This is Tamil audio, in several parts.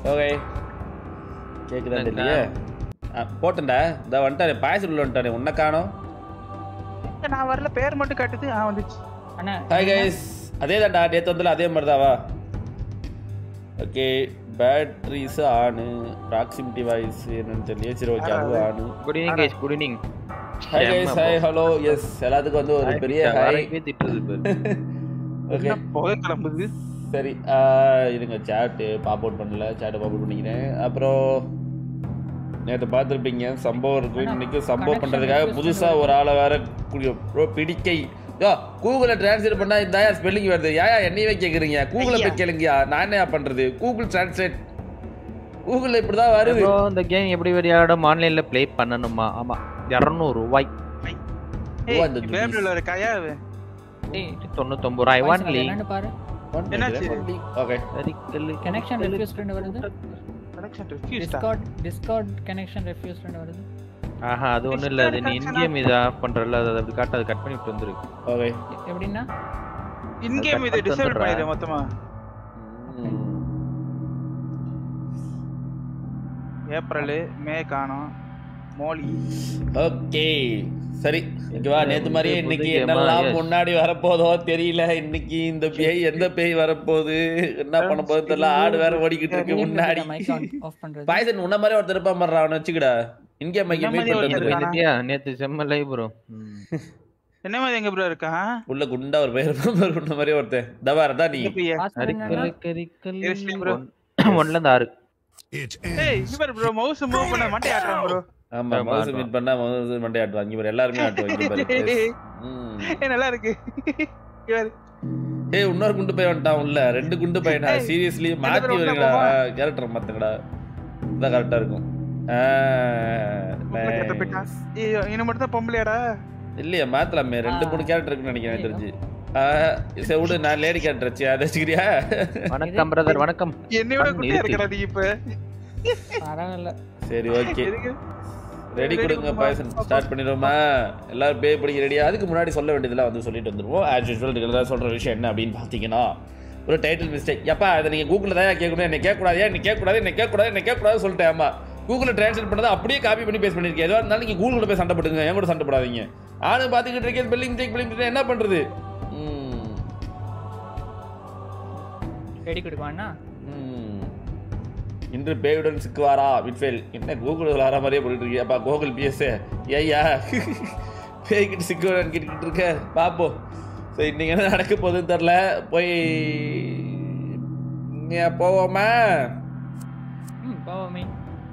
ஓகே கேக்குதா தெரியலையே ஆ, போட்டேன்டா இந்த வந்துட்டானே பாயசம் உள்ள வந்துட்டானே உன்னை காணோம் நான் வரல பேர் மட்டும் காட்டுது ஆ வந்துச்சு அண்ணா ஹாய் கைஸ் அதே தான்டா நேற்று வந்தால அதே மாதிரி தாவா ஓகே பேட்ரிஸ் ஆனு ப்ராக்சிமிட்டி வாய்ஸ் என்னன்னு தெரியல சரி ஓகே அது ஆனு good evening guys good evening hi guys hi hello yes எல்லாத்துக்கும் வந்து ஒரு பெரிய ஹாய் திட்டுறது பாரு ஓகே என்ன புகை கிளம்புது சரி ஆ, இருங்க சேட்டு பாப் அவுட் பண்ணல சேட்டை பாப் அவுட் பண்ணிக்கிறேன் அப்புறம் நேற்று பார்த்துருப்பீங்க சம்பவம் இருக்கு இன்னைக்கு சம்பவம் பண்ணுறதுக்காக புதுசாக ஒரு ஆளை வேற குடி- bro, பிடிக்கை யோ கூகுளில் டிரான்ஸ்லேட் பண்ணால் இந்த ஸ்பெல்லிங் வருது ஏயா என்னையவே கேட்குறீங்க கூகுளில் போய் கேளுங்கயா நான் என்ன பண்ணுறது கூகுள் டிரான்ஸ்லேட் கூகுளில் இப்படி தான் வருது ப்ரோ இந்த கேம் எப்படி விளையாடும் ஆன்லைன்ல ப்ளே பண்ணணுமா ஆமா 200 ரூபாய் ஏய் அந்த பேபிள் இருக்காயா தொண்ணூத்தொம்பது ரூபாய் ஒன் லீ என்னன்னு பாரு என்னாச்சு? ஓகே கனெக்ஷன் ரெஃப்யூஸ்ட் வருது கனெக்ஷன் ரிஃப்யூஸ்டா டிஸ்கார்ட் டிஸ்கார்ட் கனெக்ஷன் ரெஃப்யூஸ்ட் வருது ஆஹா அது ஒண்ணும் இல்ல அது நீ இன்கேம் இதை ஆஃப் பண்றல அது அப்படி காட்டு அது கட் பண்ணிட்டு வந்துரு ஓகே எ- எப்படின்னா இன் கேம் இதை டிசேபிள் பண்ணிடு மொத்தமா ஏப்ரல் மே காணோம் மோலி ஓகே சரி இங்க வா நேத்து மாதிரியே புது இன்னைக்கு game ஆ? என்னெல்லாம் Yes. முன்னாடி வரப்போதோ தெரியல இன்னைக்கு இந்த பேய் எந்த பேய் வரப்போகுது என்ன பண்ண போகுது தெரியல ஆடு வேற ஓடிக்கிட்டு இருக்கு முன்னாடி மைக் ஆன் ஆஃப் பண்றது பாய்சன் உன்ன மாதிரி ஒருத்தர் இருப்பான் பண்றான் அவனை வச்சுக்கடா இங்கே மைக்க என்ன மீட் மாதிரி பண்ணிட்டு ஒருத்தர் வந்துரு. இருக்கானா? வந்துட்டியா நேத்து செம்ம லைவ் ப்ரோ என்ன மாதிரி எங்க ப்ரோ இருக்கான் உள்ள குண்டா ஒரு பேர் இருப்பான் உன்ன மாதிரியே ஒருத்தன் தவார தான் நீ இங்க போய் அரிக்கல் கரிக்கல் Seriously bro? ஒன்ல இருந்து ஆறு ஏய் இவர் ப்ரோ மவுஸ் மூவ் பண்ண மாட்டே ஆடுறான் ப்ரோ ஆமா ஆமா, மவுஸ் ஆமா. மீட் பண்ணா மவுஸ் மண்டே ஆட்டுவாங்க இங்க பாரு எல்லாருமே ஆட்டுவாங்க இங்க பாரு Yes. ம். ஏய் நல்லா இருக்கு இவர் ஏய் இன்னொரு குண்டு பையன் வந்துட்டான் உள்ள ரெண்டு குண்டு பையனா ஏய், சீரியஸ்லி ரெண்டு மாத்தி பேரும் வருங்கடா உள்ள கேரக்டர் மாத்துங்கடா இதான் கரெக்டா இருக்கும் ஆ, பொம்பளை கேட்ட போயிட்டா nice. ஏய் இன்னும் மட்டும் தான் பொம்பளையாடா இல்லையா மாத்தலாமே ரெண்டு ஆ. மூணு கேரக்டர் இருக்குன்னு நினைக்கிறேன் எனக்கு தெரிஞ்சு ஆ, சரி விடு நான் லேடி கேரக்டர் வச்சு அதை வச்சுக்கிறியா வணக்கம் பிரதர் வணக்கம் என்னை விட கண் குட்டியா இருக்கு. இருக்கடா நீ இப்ப பரவாயில்ல சரி ஓகே எதுக்கு? ரெடி Ready கொடுங்க கொடுமா. பாயசன் ஸ்டார்ட் பண்ணிடுவோமா எல்லாரும் பே படிக்க ரெடியா அதுக்கு முன்னாடி சொல்ல வேண்டியதெல்லாம் வந்து சொல்லிட்டு வந்துருவோம் ஆஸ் யூஸ்வல் ரெகுலராக சொல்ற விஷயம் என்ன அப்படின்னு பார்த்தீங்கன்னா ஒரு டைட்டில் மிஸ்டேக் எப்பா அதை நீங்கள் கூகுளில் தான் கேட்கணும் என்ன கேட்கக்கூடாது என்ன கேட்கக்கூடாது என்ன கேட்கக்கூடாது என்ன கேட்கக்கூடாது சொல்லிட்டேன் ஆமா கூகுளில் ட்ரான்ஸ்லேட் பண்ணதை அப்படியே காப்பி பண்ணி பேஸ் பண்ணியிருக்கேன் எதுவாக இருந்தாலும் நீங்கள் கூகுளில் போய் சண்டை போட்டுங்க என் கூட சண்டை போடாதீங்க ஆனும் பார்த்துக்கிட்டு இருக்கேன் ஸ்பெல்லிங் மிஸ்டேக் ஸ்பெல்லிங் என்ன பண்ணுறது ம் ரெடி கொடுக்குவாண்ணா ம். இன்று பேயுடன் சிக்குவாரா விட்ஃபெயில் என்ன கூகுள் விளாட்ற மாதிரியே போட்டுட்டு இருக்கியா அப்பா கூகுள் பிஎஸ் ஏய்யா பேய்கிட்டு சிக்குவாரான்னு கேட்டுக்கிட்டு இருக்க பார்ப்போம் ஸோ இன்னைக்கு என்ன நடக்க போகுதுன்னு தெரில போய் இங்கே போவோமா ம் போவோமே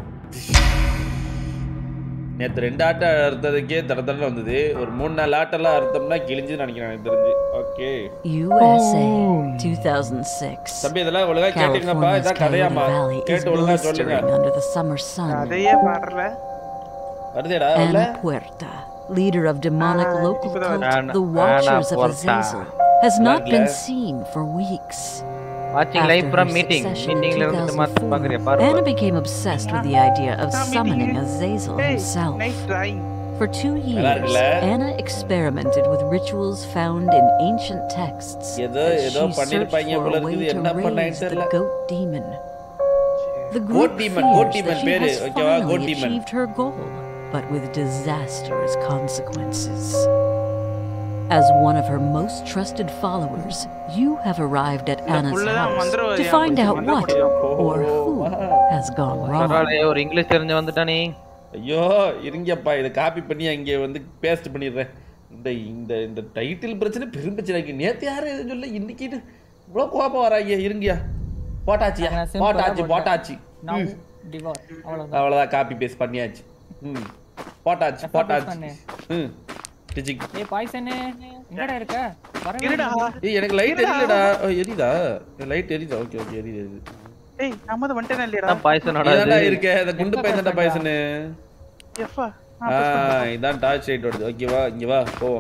நேற்று ரெண்டு ஆட்டம் அறுத்ததுக்கே தர தர வந்தது ஒரு மூணு நாலு ஆட்டெல்லாம் அறுத்தோம்னா கிழிஞ்சுன்னு நினைக்கிறேன் எனக்கு தெரிஞ்சு ஓகே USA 2006. தம்பி இதெல்லாம் ஒழுங்கா கேட்டுங்கப்பா California's இதான் கதையாமா Coyote Valley is கேட்டு ஒழுங்கா சொல்லுங்க blistering under the summer sun. அதையே பாடுறல வருதேடா உள்ள Ana Puerta, leader of demonic Ah, local இப்பதான் cult, Ana- the Watchers Ana of Puerta. Azazel, has not been Lovely. seen for weeks. வாட்சிங் live After from her meeting succession in மீட்டிங்ல இருந்து மாத்தி 2004, பாக்குறியா பாரு Anna became obsessed with the idea of Stop summoning meeting. Azazel ஏய் himself. Nice drawing For two years, இருக்குல்ல? Anna experimented with rituals found in ancient texts ஏதோ as ஏதோ she searched பண்ணிருப்பாங்க for போல a way இருக்குது to என்ன பண்ணாங்கன்னு raise the தெரியல goat demon. The Goat group demon, goat fears demon that she பேரு. has ஓகேவா? Goat finally demon. achieved her goal, but with disastrous consequences. As one of her most trusted followers, you have arrived at இந்த Anna's புள்ளதான் house to மந்திரவாதியா find போச்சு, out what மந்திரவாதியா. or who has gone wrong. பரவாயில்லையே ஒரு இங்கிலீஷ் தெரிஞ்சு வந்துட்டானே ஐயோ இருங்கப்பா இதை காப்பி பண்ணி அங்கே வந்து பேஸ்ட் பண்ணிடுறேன் இந்த இந்த இந்த டைட்டில் பிரச்சனை பெரும் பிரச்சனை இருக்கு நேத்து யாரும் எதுவும் சொல்ல இன்னைக்கு இது இவ்வளோ கோபம் வராங்க இருங்கயா போட்டாச்சியா நான் simple ஆ போட்டாச்சு போட்டேன். போட்டாச்சு நவ் டிவோர் அவ்வளவுதான் அவ்வளோதான் காப்பி பேஸ்ட் பண்ணியாச்சு ம் போட்டாச்சு எப்ப போட்டாச்சு பண்ணு? ம் டிச்சிக் ஏய் பாய்சனே எங்கடா இருக்க வரவே இருடா இல்லையே. ஏய் எனக்கு லைட் எரியலடா ஓ, எரியுதா லைட் எரியுதா ஓகே ஓகே எரியுது எரியுது ஏய் நம்ம தான் வந்துட்டேனே இல்லையடா பாய்சனோட இதான்டா இருக்க இந்த குண்டு எப்ப பையன் தான்டா பேசுறா? பாய்சனு எஃபா ஆ இதான் டார்ச் லைட் வருது ஓகே வா இங்க வா போ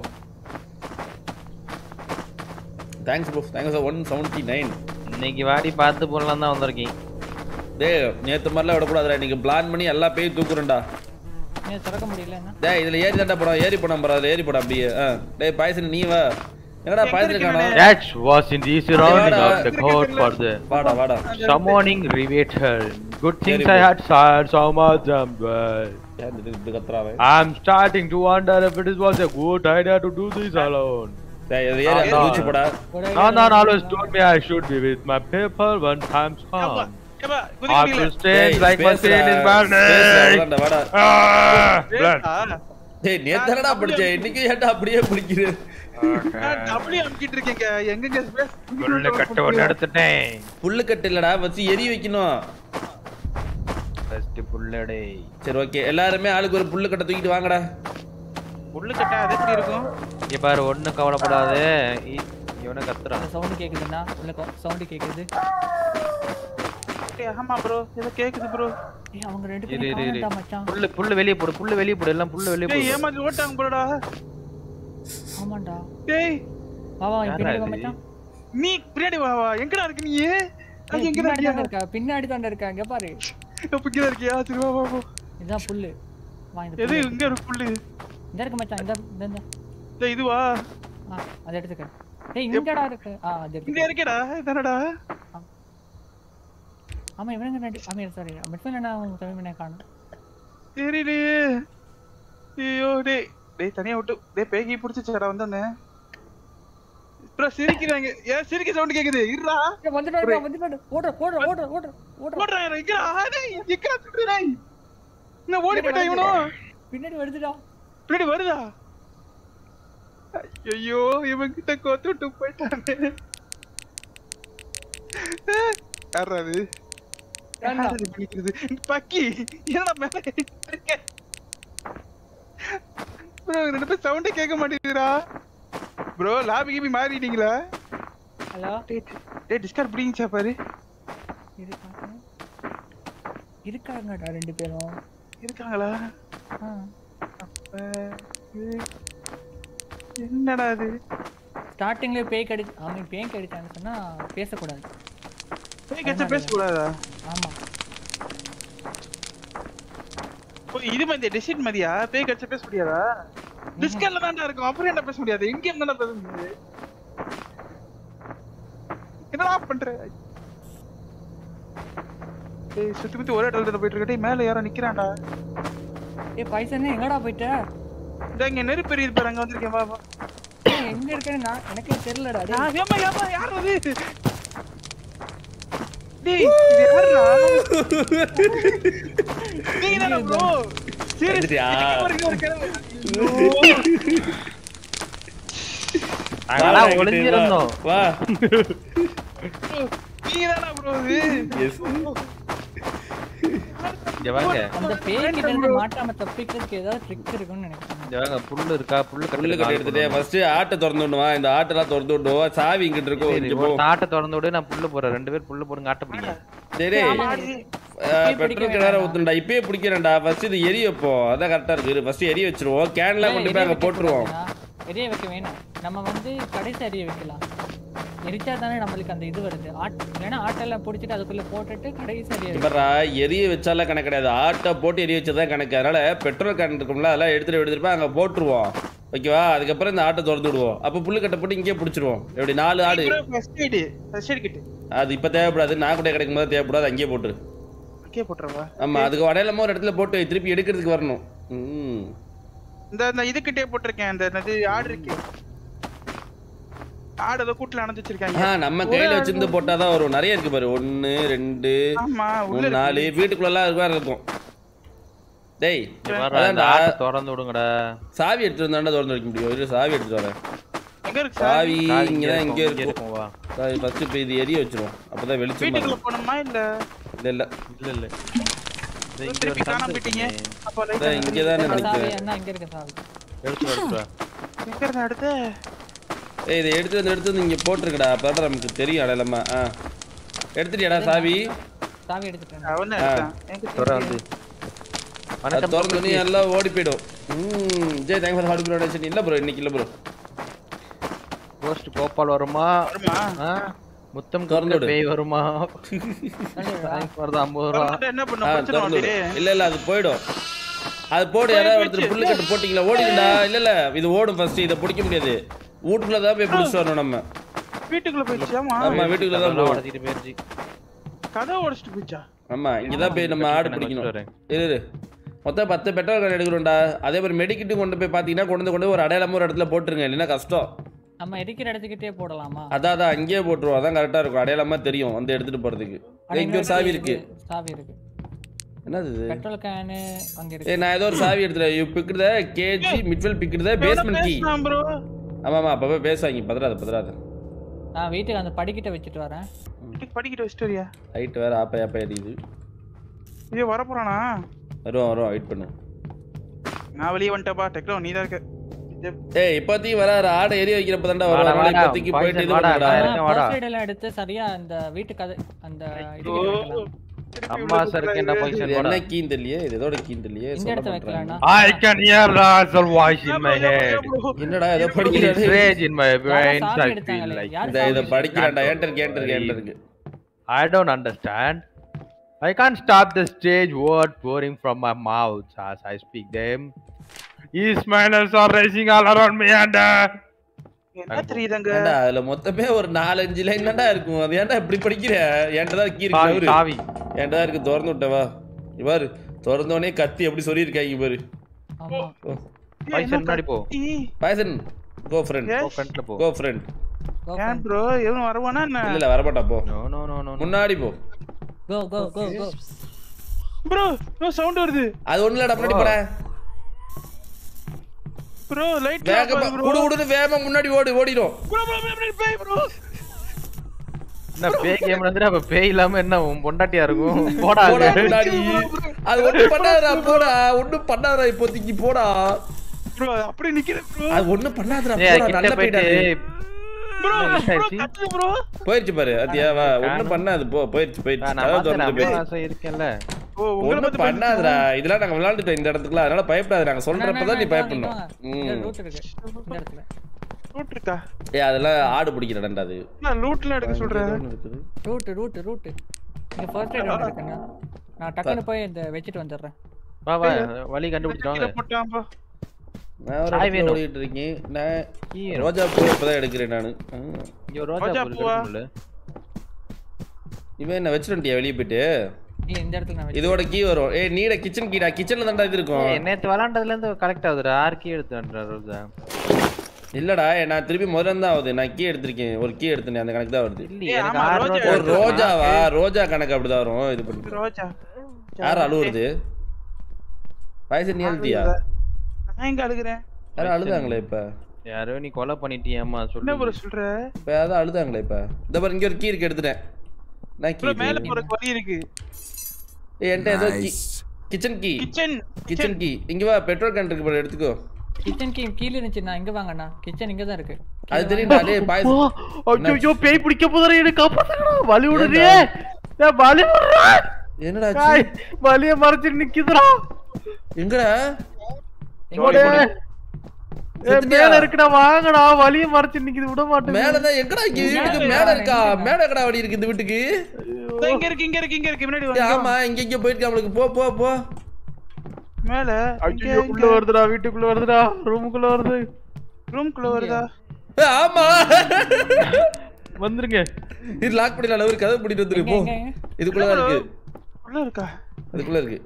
thanks bro thanks one seventy nine இன்னைக்கு வாடி பார்த்து போடலாம் தான் வந்திருக்கேன் டேய் நேற்று மாதிரிலாம் விடக்கூடாதுடா இன்னைக்கு பிளான் பண்ணி எல்லா பேயும் தூக்குறேன்டா ஏன் திறக்க முடியல என்ன டேய் இதில் ஏறி தான்டா போடா ஏறி போடாம போடா அதில் ஏறி போடா அப்படியே ஆ டேய் பாய்சன் நீ வா எங்கடா எங்க பயந்துட்டு இருக்கீங்க? காணோம் That was in the surrounding வாடா. of the court for the வாடா வாடா summoning revator. Good things Very I had said some of them, but ஏன் இது இப்படி கத்துறாவே I'm starting to wonder if it was a good idea to do this alone. டேய் இது ஏறி அங்க ஆ, குதிச்சு போடா ஒரு Nandan always told me I should be with my people when time's ஏப்பா, come. ஏப்பா, I குதிக்க will முடியல. stay டேய், like my பேசுடா. pain is பேசுடா, burning. வாடா, வாடா Ah, blood. பேசா? டேய் நேத்து தானடா படிச்சேன் இன்னைக்கு ஏன்டா அப்படியே பிடிக்குது நான் டபுள்யூ அமுக்கிட்டு இருக்கேங்க எங்கங்க space? புல்லு கட்ட ஒன்று எடுத்துட்டேன் புல்லு கட்டு இல்லடா வச்சு எரி வைக்கணும் ஃபர்ஸ்ட் புல்லடே சரி ஓகே எல்லாருமே ஆளுக்கு ஒரு புல்லு கட்டை தூக்கிட்டு வாங்கடா புல்லு கட்டா அது எப்படி இருக்கும் இங்க பாரு ஒண்ணும் கவலைப்படாத இ- இவனை கத்துறான் அந்த சவுண்ட் கேக்குதுன்னா உள்ள சவுண்ட் கேக்குது ஏய், ஆமா ப்ரோ ஏதோ கேக்குது ப்ரோ ஏய் அவங்க ரெண்டு இரு இரு பேரும் இரு காணோம்டா மச்சான் புல்லு புல்லு வெளிய போடு புல்லு வெளிய போடு எல்லாம் புல்லு வெளிய டேய் போடு ஏமாத்தி ஓட்டாங்க ப்ரோடா ஆமாண்டா டேய் வா வா இங்க யாரா பின்னாடி வா இது? மச்சான் நீ பின்னாடி வா வா எங்கடா இருக்க நீ ஏய், அது எங்கடா பின்னாடி இருக்கியா தான்டா இருக்கா பின்னாடி தான்டா இருக்கா இங்க பாரு இப்ப இங்கடா இருக்கியா சரி வா வா வா இதான் புல்லு வா இந்த எது புல்லு இங்க இருக்கு புல்லு இந்த இருக்கு மச்சான் இந்த இந்த இந்த டேய் இதுவா ஆ அதை எடுத்துக்க ஏய் இங்கடா இருக்கு ஆ அது இங்க எடுத்துக்க இருக்கேடா தானடா ஆமா இவனுங்க ரெண்டு ஆமா சாரி மிட்ஃபீல்ட் நான் தமிழ் காணும் தெரியலையே ஐயோ டேய் டேய் தனியா விட்டு டேய் பேகி புடிச்சிச்சடா வந்தோன்னே ப்ரோ சிரிக்கிறாங்க ஏன் சிரிக்க சவுண்ட் கேக்குது இருடா ஏய் வந்துட்டாரு வந்துட்டாரு ஓடுற ஓடுற ஓடுற ஓடுற ஓடுற ஓடுறான் எங்கடா டேய் எங்கடா சுடுறாய் என்ன ஓடி போயிட்டா இவனோ பின்னாடி வருதுடா பின்னாடி வருதா ஐயோ இவன் கிட்ட கோத்து விட்டு போயிட்டானே யாராது ஏன்டா? யாராது பண்ணிக்கிறது பக்கி என்னடா மேல இருக்க ப்ரோ ரெண்டு பேரும் சவுண்டே கேட்க மாட்டேங்குதுடா ப்ரோ லாபி கீபி மாறிட்டீங்களா ஹலோ டேய் டேய் டிஸ்கார்ட் பிடிங்கச்சா பாரு இரு பாக்கறேன். இருக்காங்கடா ரெண்டு பேரும் இருக்காங்களா ஆ. அஹ், இது என்னடா இது ஸ்டார்டிங்ல பேய் கடி ஆமா பேய் கடிச்சாங்க சொன்னா பேசக்கூடாது பேய் கச்ச பேசக்கூடாதா ஆமா ஓ, இது மாதிரி டெசிட் மாதிரியா பேய் கச்ச பேச முடியாதா டிஸ்கல்ல தான்டா இருக்கும் அப்புறம் என்ன பேச முடியாது எங்க இருந்தா பேச முடியாது என்னடா பண்ற ஏய் சுத்தி முத்தி ஒரே இடத்துல போயிட்டு இருக்க டேய் மேல யாரோ நிக்கிறான்டா ஏய் பைசனே எங்கடா போயிட்ட இந்த இங்க நெருப்பு எரியுது பாரு அங்க வந்திருக்கேன் வா வா ஏய், எங்க இருக்கேன்னு நான் எனக்கே தெரியலடா ஆ, டேய் ஏம்மா ஏம்மா யார் அது டேய் இது யாருடா நீங்க தானே ப்ரோ சரி வந்துட்டியா? ஒரு கிழமை நாங்களாம் ஒளிஞ்சிருந்தோம் வா நீங்க தானே ப்ரோ இது எஸ் இங்க வாங்க அந்த பேய் கிட்ட இருந்து மாட்டாம தப்பிக்கிறதுக்கு ஏதாவது ட்ரிக் இருக்கும்னு நினைக்கிறேன் இங்க வாங்க புல்லு இருக்கா புல்லு புல்லு கட்டு கட்டி எடுத்துட்டு ஃபர்ஸ்ட் ஆட்டை திறந்து விடுவா இந்த ஆட்டெல்லாம் திறந்து விடுவோம் சாவி இங்கிட்டு இருக்கும் இங்க போ தாட்டை திறந்து விடு நான் புல்லு போறேன் ரெண்டு பேர் புல்லு போடுங்க ஆட்ட பிடிங்க சரி ஆடி. பெட்ரோல் கிணறு ஊத்துண்டா இப்பயே பிடிக்கிறேன்டா ஃபர்ஸ்ட் இது எரி வைப்போம் அதான் கரெக்டா இருக்கு ஃபர்ஸ்ட் எரி வச்சிருவோம் கேன்லாம் கொண்டு போய் அங்க போட்டுருவோம் எரிய வைக்க வேணாம் நம்ம வந்து கடைசி எரிய வைக்கலாம் எரிச்சா தானே நம்மளுக்கு அந்த இது வருது ஆட் இல்லைன்னா ஆட்டெல்லாம் பிடிச்சிட்டு அதுக்குள்ள போட்டுட்டு கடைசி எரிய வைக்கலாம். இவரா எரிய வச்சாலாம் கணக்கு கிடையாது ஆட்டை போட்டு எரிய வச்சதான் கணக்கு அதனால பெட்ரோல் கேன் இருக்கும்ல அதெல்லாம் எடுத்துட்டு எடுத்துட்டு போய் அங்க போட்டுருவோம் ஓகேவா அதுக்கப்புறம் இந்த ஆட்டை திறந்து விடுவோம் அப்ப புல்லு கட்டை போட்டு இங்கேயே பிடிச்சிருவோம் எப்படி நாலு ஆடு bro, first aid. first aid kit. அது இப்ப தேவைப்படாது நான் கூட கிடைக்கும் போது தேவைப்படாது அங்கேயே போட்டுரு அங்கேயே போட்டுறவா ஆமா அதுக்கு வடையிலமா ஒரு இடத்துல போட்டு திருப்பி எடுக்கிறதுக்கு வரணும் ம் இந்த இந்த இதுக்கிட்டே போட்டிருக்கேன் இந்த என்னது ஆடு இருக்கு ஆடு ஏதோ கூட்டுல அணைச்சு வச்சிருக்காங்க ஆ நம்ம கையில வச்சிருந்து போட்டாதான் வரும் நிறைய இருக்கு பாரு ஒன்னு ரெண்டு ஆமா உள்ள மூணு நாலு வீட்டுக்குள்ள எல்லாம் வேற இருக்கும் டேய் இங்க பாரு அந்த அதான்டா. ஆட்டை திறந்து விடுங்கடா சாவி எடுத்து வந்தாண்டா திறந்து வைக்க முடியும் இரு சாவி எடுத்து வரேன் எங்க இருக்கு சார் சாவி சாவி இங்கதான் இருக்கும், இங்கே இங்க இருக்கும் இருக்கும் வா சாவி ஃபர்ஸ்ட் இப்போ இது எரிய வச்சிருவோம் அப்பதான் வெளிச்சமா வீட்டுக்குள்ள இருக்கும் போனோமா இல்ல இல்ல இல்ல இல்ல இல்ல இது இங்க திருப்பி ஒரு காணாம சந்து போயிட்டீங்க இருக்குமே. அப்போ லைட் இதான் இங்கதானே இந்த சாவி நினைச்சேன் என்ன இங்க இருக்க சாவி எடுத்து வா, எடுத்து வா. எங்க இருந்து அடுத்து ஏய் இதை எடுத்து வந்து எடுத்து வந்து இங்க போட்டிருக்கடா அப்பதான் நமக்கு தெரியும் அடையலமா ஆ எடுத்துட்டியாடா சாவி சாவி எடுத்துட்டேன் அவன் இருக்கான் எங்க துறை வந்து அது வணக்கம் திறந்து நீ எல்லாம் ஓடி போயிடும் ம் Jai thank for heart donation இல்ல ப்ரோ இன்னைக்கு இல்ல ப்ரோ போஸ்ட் கோபால் வருமா வருமா ஆ? முத்தம் திறந்து திறந்து விடு. பேய் வருமா தேங்க்ஸ் ஃபார் த ஐம்பது ரூபா திறந்துட்டா என்ன ஆ பண்ணும் பிரச்சனை திறந்து விடு. வந்துடு இல்ல இல்ல அது போயிடும் அது போடு யாராவது ஒருத்தர் புல்லு கட்டு போட்டீங்களா ஓடிடுடா இல்ல இல்ல இது ஓடும் ஃபர்ஸ்ட் இதை பிடிக்க முடியாது வீட்டுக்குள்ள தான் போய் பிடிச்சிட்டு வரணும் நம்ம வீட்டுக்குள்ள போயிடுச்சாமா ஆமா வீட்டுக்குள்ள தான் அதெல்லாம் போகணும் உடச்சிட்டு போயிருச்சு கதவை உடைச்சிட்டு போயிடுச்சா ஆமா இங்கதான் போய் நம்ம ஆடு நான் பிடிக்கணும் வச்சுட்டு வரேன். இரு இரு. மொத்தம் பத்து பெட்ரோல் கார்டு எடுக்கிறோம்டா அதே மாதிரி மெடிக்கிட்டு கொண்டு போய் பார்த்தீங்கன்னா கொண்டு வந்து கொண்டு போய் ஒரு அடையாளமா ஒரு இடத்துல போட்டுருங்க இல்லைன்னா கஷ்டம் நம்ம இருக்கிற இடத்துக்கிட்டே போடலாமா அதான் அதான் அங்கேயே போட்டுருவோம் அதான் கரெக்டா இருக்கும் அடையாளமா தெரியும் வந்து எடுத்துட்டு போறதுக்கு அட, ஏய், இங்க ஒரு சாவி இருக்கு சாவி இருக்கு என்னது இது பெட்ரோல் கேனு அங்க ஏய் இருக்கு நான் ஏதோ ஒரு சாவி எடுத்துறேன் யூ பிக்டு த கேஜி மிட்வெல் picked the basement key bro ஆமா ஆமா அப்பவே பேசுவாங்க பதறாத பதறாத நான் வீட்டுக்கு அந்த படிக்கிட்ட வச்சுட்டு வரேன் வீட்டுக்கு படிக்கிட்டு வச்சுட்டு வரியா ஹைட் வேற ஆப்ப ஆப்ப அடிக்குது ஐயோ வரப்போறானா வருவோம் வருவோம் வெயிட் பண்ணு நான் வெளியே வந்துட்டப்பா டெக்னோ நீ தான் இருக்க இது ஏய் இப்போதைக்கு வராரு ஆடை எரிய வைக்கிறப்ப தான்டா வாடா, வருவாங்க வாடா, இப்போதைக்கு போயிட்டு இது வாடா, பண்ணுடா வாடா. இருக்கேன், வாடா. ஃபர்ஸ்ட் எய்ட் எல்லாம் எடுத்து சரியா அந்த வீட்டு கதை அந்த இது ஓ, வைக்கலாம் திருப்பி அம்மா உள்ள சருக்கு என்ன கூப்பிடுறாரு. இது function என்ன போடா கீன்னு தெரியலையே இது எதோட கீன்னு தெரியலையே இந்த சொல்ல இடத்த மாட்டாங்க வைக்கலாம்னா I can hear Russell voice in my ஏன் bro, head. ஏன் bro? என்னடா ஏதோ It is படிக்கிறாரு rage in my brain. சாவி I feel எடுத்தாங்களே, like யார் இந்த இதை படிக்கிறான்டா ஏன்ட்ட இருக்கு ஏன்ட்ட இருக்கு ஏன்ட்ட இருக்கு I don't understand. I can't stop the stage word pouring from my mouth as I speak them. His manners are rising all around me and uh, என்ன தெரியுதுங்க ஏன்டா அதுல மொத்தமே ஒரு நாலஞ்சு லைன் தான்டா இருக்கும் அது ஏன்டா இப்படி படிக்கிற என்கிட்ட தான் கீ சாவி இருக்கு சாவி என்கிட்ட தான் இருக்கு திறந்து விட்டவா இவாரு திறந்தோடனே கத்தி எப்படி சொல்லியிருக்காங்க பாரு ஆமா பைசன் முன்னாடி போ பாய்சன் கோ ஃப்ரெண்ட் Yes. போ ஃப்ரண்ட்ல போ கோ ஃப்ரெண்ட் கோ ஏன் ப்ரோ எவனும் வருவானா என்ன இல்ல இல்ல வரமாட்டா போ நோ நோ நோ நோ முன்னாடி போ go go go go bro bro sound வருது அது ஒண்ணு இல்லடா முன்னாடி போட ப்ரோ லைட் வேகமா ப்ரோ குடு குடுன்னு வேகமா முன்னாடி ஓடி ஓடிடும் ப்ரோ ப்ரோ ப்ரோ பேய் ப்ரோ என்ன பேய் கேம் வந்து அப்ப பேய் இல்லாம என்ன உன் பொண்டாட்டியா இருக்கும் போடா போடா அங்க. முன்னாடி அது ஒண்ணும் பண்ணாதடா போடா ஒண்ணும் பண்ணாதடா இப்போதைக்கு போடா ப்ரோ அப்படி நிக்கிறேன் ப்ரோ அது ஒண்ணும் பண்ணாதடா ஏய் போடா கிட்ட நல்ல போயிட்டு போயிட்டாரு ப்ரோ என்ன miss ப்ரோ ஆயிடுச்சு? கத்துது ப்ரோ போயிருச்சு பாரு அத்தியா வா ஒண்ணும் பண்ணாது போ போயிருச்சு போயிருச்சு நான் கதவு பார்த்தேன் திறந்து நான் போயிரு மாசம் இருக்கேன்ல ஓ உங்களை ஒண்ணும் பத்தி பண்ணாதடா இதெல்லாம் நாங்க விளையாண்டுட்டோம் இந்த இடத்துக்குலாம் அதனால பயப்படாத நாங்க சொல்றப்பதான் நீ பயப்படணும் ம் ரூட் இருக்கு இந்த இடத்துல லூட் இருக்கா ஏய் அதெல்லாம் ஆடு பிடிக்கிறடா அது நான் லூட்ல எடுக்க சொல்றேன் ஒண்ணு இருக்குது. ரூட் ரூட் ரூட் இங்க ஃபர்ஸ்ட் எய்ட் ஒன்று இருக்குண்ணா நான் டக்குன்னு போய் இந்த வச்சுட்டு வந்துடுறேன் வா வா வழி கண்டுபிடிச்சிட்டு கீழே வாங்க போட்டான் ப்ரோ நான் ஒரு சாய் இடத்துல வேணும். ஓடிட்டு இருக்கேன் நான் கீ ரோஜா பூ இப்பதான் எடுக்கிறேன் நானு ஆ. இங்க ஒரு ரோஜா ரோஜா பூ பூவா? இருக்குல்ல இவன் என்ன வச்சிருந்தியா வெளியே போயிட்டு இல்ல இந்த இடத்துல நான் வச்சு இதோட கீ வரும் ஏய் நீட கிச்சன் கீடா கிச்சன்ல தான்டா இது இருக்கும் ஏய், நேத்து விளாண்டதுல இருந்து கரெக்ட் ஆகுதுடா ஆறு கீ எடுத்து ரோஜா இல்லடா நான் திருப்பி முதல்ல தான் ஆகுது நான் கீ எடுத்திருக்கேன் ஒரு கீ எடுத்தேன் அந்த கணக்கு தான் வருது இல்லையே ஏய், எனக்கு ஆமா, ஆறு ரோஜா ரோஜா ஒரு ரோஜாவா ரோஜா கணக்கு அப்படிதான் வரும் இது பண்ணி ரோஜா யார் அழுவுறது வயசு நீ அழுத்தியா நான் எங்க அழுகுறேன் யாரும் அழுதாங்களே இப்ப யாரோ நீ கொலை பண்ணிட்டியேம்மா என்ன ப்ரோ சொல்லு சொல்ற இப்ப யாராவது அழுதாங்களே இப்ப இந்த பாரு இங்க ஒரு கீ இருக்கு எடுத்துட்டேன் நான் கீ ப்ரோ மேல போறதுக்கு வழி இருக்கு ஏய் என்கிட்ட ஏதோ key kitchen key kitchen kitchen key இங்க வா பெட்ரோல் கேன் இருக்கு பாரு எடுத்துக்கோ கிச்சன் கீ கீழே இருந்துச்சுண்ணா இங்க வாங்கண்ணா கிச்சன் இங்க தான் இருக்கு அது தெரியும்டா டேய் பாய்ஸ் ஐயோ பேய் பிடிக்க போதுற எனக்கு காப்பாத்துங்கடா வலி விடுறியே ஏய் வலி விடுறா என்னடா காய் வலிய மறைச்சு நிக்குதுடா எங்கடா ஓடே ஏய் செத்துட்டியா? மேல இருக்குடா வாங்கடா வலிய மறைச்சு நிக்குது விட மாட்டேன் மேலதான் எங்கடா இங்க வீட்டுக்கு மேல இருக்கா மேல கடா வடி இருக்கு இந்த வீட்டுக்கு இதோ இங்க இருக்கு இங்க இருக்கு இங்க இருக்கு முன்னாடி ஏய், வாங்க ஆமா இங்க இங்க போயிருக்கு அவளுக்கு போ போ போ மேல இங்க ஐயோ உள்ள வருதுடா வீட்டுக்குள்ள வருதுடா ரூமுக்குள்ள வருது ரூம்குள்ள வருதா ஏய், ஆமா வந்துருங்க இது லாக் பண்ணிடலாம் ஒரு கதை பண்ணிட்டு வந்துரு போ எங்க, எங்க? இதுக்குள்ள தான் இருக்கு உள்ள இருக்கா அதுக்குள்ள இருக்கு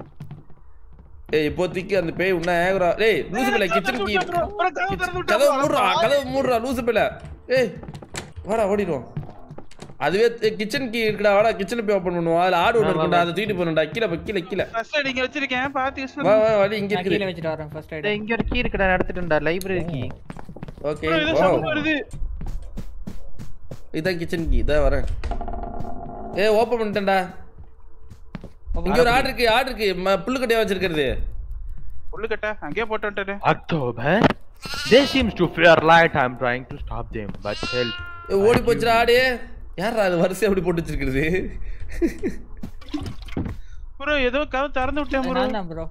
ஏய் இப்போதைக்கு அந்த பேய் உன்ன ஏகுறா டேய் லூசு பிள்ளை கிச்சன் கீ bro, bro, கதவு திறந்து விட்டா கதவு bro. மூடுறா கதவு மூடுறா லூசு பிள்ளை ஏய் வாடா ஓடிடுவோம் அதுவே கிச்சன் கீ இருக்குடா வாடா கிச்சன் போய் ஓபன் பண்ணுவோம் அதுல ஆடு ஒன்று இருக்கும்டா அதை தூக்கிட்டு போகணும்டா கீழே போ, கீழே கீழே First aid இங்க வச்சிருக்கேன் பாத்து யூஸ் வா பண்ணு வா வழி இங்க நான் கீழே இருக்குது வச்சுட்டு வரேன் ஃபர்ஸ்ட் எய்ட் டேய், இங்க ஒரு கீ இருக்குடா நான் எடுத்துட்டேன்டா லைப்ரரி கீ ஓகே bro ஏதோ வா சவுண்ட் வருது இதான் கிச்சன் கீ இதான் வரேன் ஏய் ஓபன் பண்ணிட்டேன்டா இங்க ஒரு ஆடு இருக்கு ஆடு இருக்கு ம- புல்லுக்கட்டையா வச்சிருக்கிறது உள்ள கட்ட அங்கேயே போட்டு வந்துட்டேன் October they seems to fear light i'm trying to stop them but help ஏய், ஓடி போச்சுடா ஆடு யாரா அது வரிசை அப்படி போட்டு வச்சிருக்கிறது ப்ரோ ஏதோ கதவு திறந்து விட்டேன் ப்ரோ நான் தான் ப்ரோ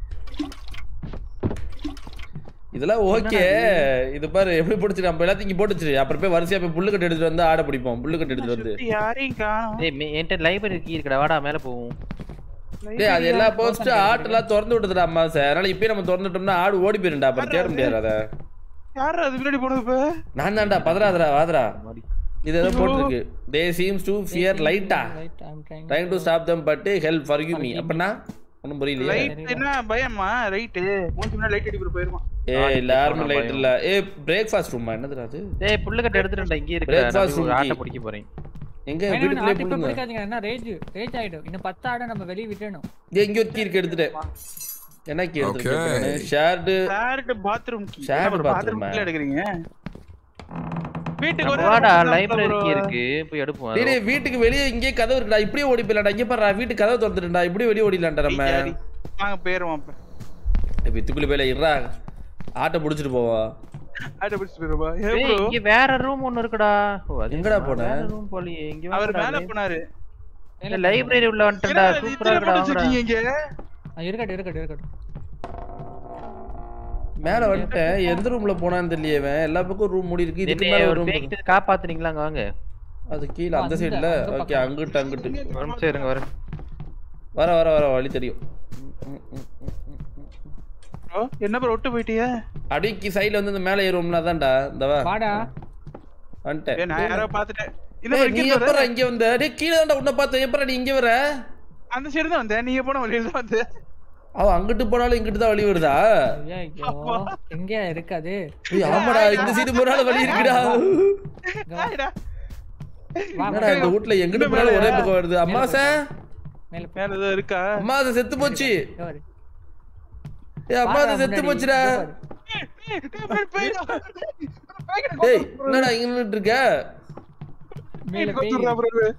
இதெல்லாம் ஓகே இது பாரு எப்படி போட்டுச்சு நம்ம எல்லாத்தையும் இங்க போட்டு வச்சிரு அப்புறம் போய் வரிசையா போய் புல்லுக்கட்டு எடுத்துட்டு வந்து ஆடை பிடிப்போம் புல்லுக்கட்டு எடுத்துட்டு வந்து சுத்தி யாரையும் காணோம் டேய் மே- என்கிட்ட லைப்ரரி கீ இருக்குடா வாடா மேல போவோம் டேய் அது எல்லா போஸ்ட் ஆட்டெல்லாம் திறந்து விட்டுதுடா அம்மா சார் அதனால இப்பயே நம்ம திறந்துட்டோம்னா ஆடு ஓடி போயிருண்டா அப்புறம் தேட முடியாது அத யாரு அது முன்னாடி போனது இப்ப நான் தான்டா பதறாதடா வாதடா இது ஏதோ போட்டிருக்கு தே சீம்ஸ் டு ஃபியர் லைட்டா right I am trying trying to stop them but help for you me அப்படின்னா ஒன்றும் புரியலையே லைட் என்ன பயமா ரைட்டு மூஞ்சி முன்னாடி லைட் அடிக்கிற போயிருவான் ஏ இல்ல யாருமே லைட் இல்ல ஏ பிரேக்ஃபாஸ்ட் ரூமா என்னதுடா அது டேய் புல்லுக்கட்ட எடுத்துட்டேன் இங்க இருக்கு Breakfast நான் போய் room ஆட்டை key. பிடிக்க போறேன் எங்க வேணா வீட்டுக்குள்ளே ஆட்டு இப்ப புடுங்க பிடிக்காதீங்க என்ன ரேஜ் ரேஜ் ஆயிடும் இன்னும் பத்து ஆடை நம்ம வெளிய விடணும் ஏ இங்க ஒரு கீ இருக்கு எடுத்துட்டேன் என்ன கீ எடுத்துருக்கேன் shared shared bathroom key Shared bathroom bathroom ஆ? கீழ எடுக்கறீங்க வீட்டுக்கு ஒரு வாடா ஆள் லைப்ரரி bro. கீ இருக்கு போய் எடுப்போம் டேய் டேய், வீட்டுக்கு வெளியே இங்கே கதவு இருக்குடா இப்படியே ஓடி போயிடலாம்டா இங்க பாருடா வீட்டு கதவு திறந்துட்டா இப்படியே வெளியே ஓடிடலாம்டா நம்ம சரி, வாங்க போயிருவோம் அப்ப இப்ப வித்துக்குள்ள போயில இருடா ஆட்டை புடிச்சிட்டு போவோம் ஆட்ட பிடிச்சு போயிருவா ஏ டேய், bro இங்க வேற ரூம் ஒன்னு இருக்குடா ஓ அது எங்கடா போன? ரூம் போலியே இங்க அவர் மேல போனாரு லைப்ரரி உள்ள வந்துட்டா என்னடா இது சூப்பரா இத்தனை இருக்குடா போட்டு வாங்கடா. வச்சிருக்கீங்க இங்க ஆ, இருக்கட்டும் இருக்கட்டும் இருக்கட்டும் மேல வந்துட்டேன் எந்த ரூம்ல போனான்னு தெரியல இவன் எல்லா பக்கம் ரூம் மூடி இருக்கு இதுக்கு என்னைய மேல ஒரு ரூம் பேக்கிட்டு காப்பாத்துனீங்களா அங்க வாங்க அது கீழ அந்த அந்த- சைடுல அந்த ஓகே பக்கம். அங்கிட்டு அங்கிட்டு ஒரு நிமிஷம் இருங்க வரேன் வர வர வர வழி தெரியும் bro என்ன ப்ரோ விட்டு போயிட்டியே அப்படியே சைடுல வந்து இந்த மேல ஏறுவோம்ல அதான்டா இந்த வா வாடா வந்துட்டேன் ஏய், நான் யாரோ பாத்துட்டேன் இல்ல ஏய், bro, நீ இங்க எப்பறா வர. இங்க வந்த டேய் கீழ தான்டா உன்னை பார்த்தேன் எப்பறா நீ இங்க வர அந்த சைடு தான் வந்தேன் நீங்க போன வழியில தான் வந்தேன் அவ அங்கிட்டு போனாலும் இங்கிட்டு தான் வழி வருதா ஐயோ எங்க இருக்காது ஏய், ஆமாடா இந்த சைடு போனாலும் வழி இருக்குடா ஆயிடா. வா, என்னடா இந்த வீட்ல எங்கிட்டு போனாலும் ஒரே பக்கம் வருது அம்மாசை மேல போ. மேல ஏதோ இருக்கா அம்மாசை செத்து போச்சு இதோ பாரு. ஏய் அம்மாசை வாடா செத்து முன்னாடி, போச்சுடா இதோ பாரு. ஏய், டேய், போய், போய்டா. போய்கிட்டு டேய் போ, bro. என்னடா இங்க நின்னுட்டு இருக்க மேல போய் பேய் கொடுறா, bro.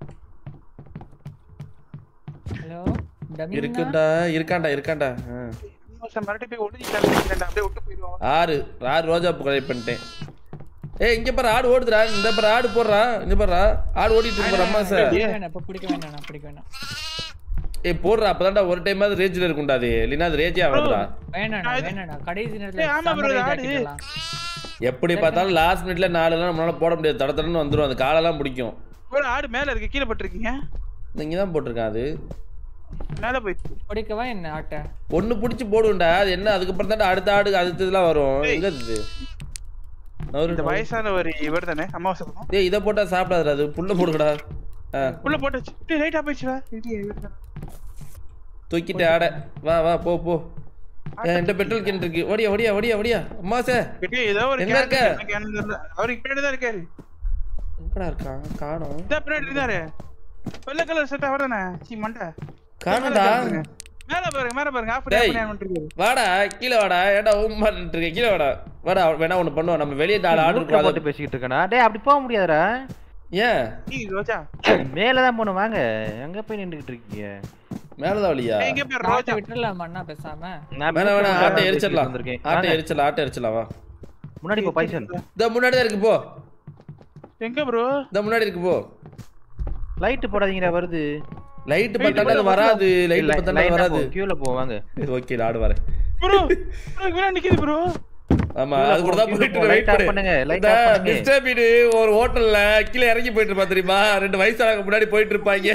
ஹலோ டமினா இருக்குண்டா இருக்காண்டா இருக்காண்டா ஆ. இன்னொருத்தன் மறுபடியும் போய் ஒளிஞ்சிட்டான்னு நினைக்கிறேன்டா. அப்படியே விட்டு போயிடுவான். ஆறு ஆறு ரோஜா பூ கலெக்ட் பண்ணிட்டேன் ஏய் இங்க பாரு ஆடு ஓடுதுடா இந்த பாரு ஆடு போடுறா இந்த பாரு ஆடு ஓடிட்டு இருக்கு பாரு அம்மா சார் பிடிக்க வேணாம் இப்ப பிடிக்க வேணாம் நான் பிடிக்க வேணாம் ஏய் போடுறா அப்பதான்டா ஒரு டைம் அது ரேஞ்சில் இருக்கும்டா அது இல்லைன்னா அது ரேஜே ஆகாதுடா வேணாண்ணா வேணாண்ணா கடைசி நேரத்துல ஏய், ஆமா bro, சமரை ஆடு. காட்டிக்கலாம். எப்படி பார்த்தாலும் லாஸ்ட் மினிட்ல நாலுலாம் நம்மளால போட முடியாது தட தடன்னு வந்துரும் அந்த காலெல்லாம் பிடிக்கும் bro, ஆடு மேல இருக்கு கீழே பட்டிருக்கீங்க இங்க தான் போட்டிருக்கான் அது மேல போயிடுச்சு பிடிக்கவா என்ன ஆட்டை ஒண்ணு பிடிச்சி போடுவேன்டா அது என்ன அதுக்கப்புறம் தான் அடுத்த ஆடு அடுத்ததுலாம் வரும் எங்க இது நவரு, இந்த நவரு. வயசானவர் இவர் தானே அமாவாசை பக்கம் டேய் இதை போட்டா சாப்பிடாதுடா அது புல்ல போடுங்கடா ஆ, உள்ள போட்டுச்சு டேய் லைட்டா போயிடுச்சுடா இல்லையே, இவர் தான். தூக்கிட்டு ஆட வா வா போ போ என்கிட்ட பெட்ரோல் கேன் இருக்கு ஓடியா ஓடியா ஓடியா ஓடியா அம்மா சார் கிட்டே ஏதோ ஒரு எங்க can இருக்க? இருக்கு, என்ன can தெரியல. அவருக்கு பின்னாடி தான் இருக்காரு எங்கடா இருக்கான் காணோம் இதா பின்னாடி இருந்தாரு வெள்ளை கலர் சட்டை அவர் தானே சீ மண்டை காணோம்டா மேல பாருங்க மேல பாருங்க ஆஃப் டேய். பண்ணி பண்ணிட்டு இருக்காரு வாடா கீழே வாடா ஏன்டா ஊமா நின்னுட்டு இருக்க கீழே வாடா வாடா வேணா ஒண்ணு பண்ணுவோம் நம்ம வெளியே நாலு ஆடு ரூட்ல இருக்கும் போட்டு அதை- பேசிக்கிட்டு இருக்கேனா டேய் அப்படி போக முடியாதுடா ஏன் நீ ரோஜா மேல தான் போகணும் வாங்க எங்க போய் நின்றுகிட்டு இருக்கீங்க மேலதான் வழியா ஏய், இங்க பாரு ஆட்டை ரோஜா விட்டுறலாமா அண்ணா பேசாம நான் வேணா வேணா பேசிட்டு ஆட்டை பேசிட்டு எரிச்சிடலாம் வந்திருக்கேன். ஆட்டை வாங்க. எரிச்சலாம் ஆட்டை எரிச்சலாம் வா முன்னாடி போ பைசன் இந்த முன்னாடி தான் இருக்கு போ எங்க ப்ரோ இந்த முன்னாடி இருக்கு போ லைட் போடாதீங்கடா வருது லைட் பட்டாலும் அது வராது லைட் பட்டாலும் அது வராது கியூல போ வாங்க ஓகே ஆடு வரேன் ப்ரோ ப்ரோ நிக்குது ப்ரோ ஆமா கீழே அது கூட தான் போ, போயிட்டு கீழே போ, வெயிட் light off பண்ணு பண்ணுங்க, light இந்த off பண்ணுங்க. மிஸ்டர் பீடு ஒரு ஹோட்டல்ல கீழே இறங்கி போயிட்டு இருப்பா தெரியுமா ரெண்டு வயசானவங்க முன்னாடி போயிட்டு இருப்பாங்க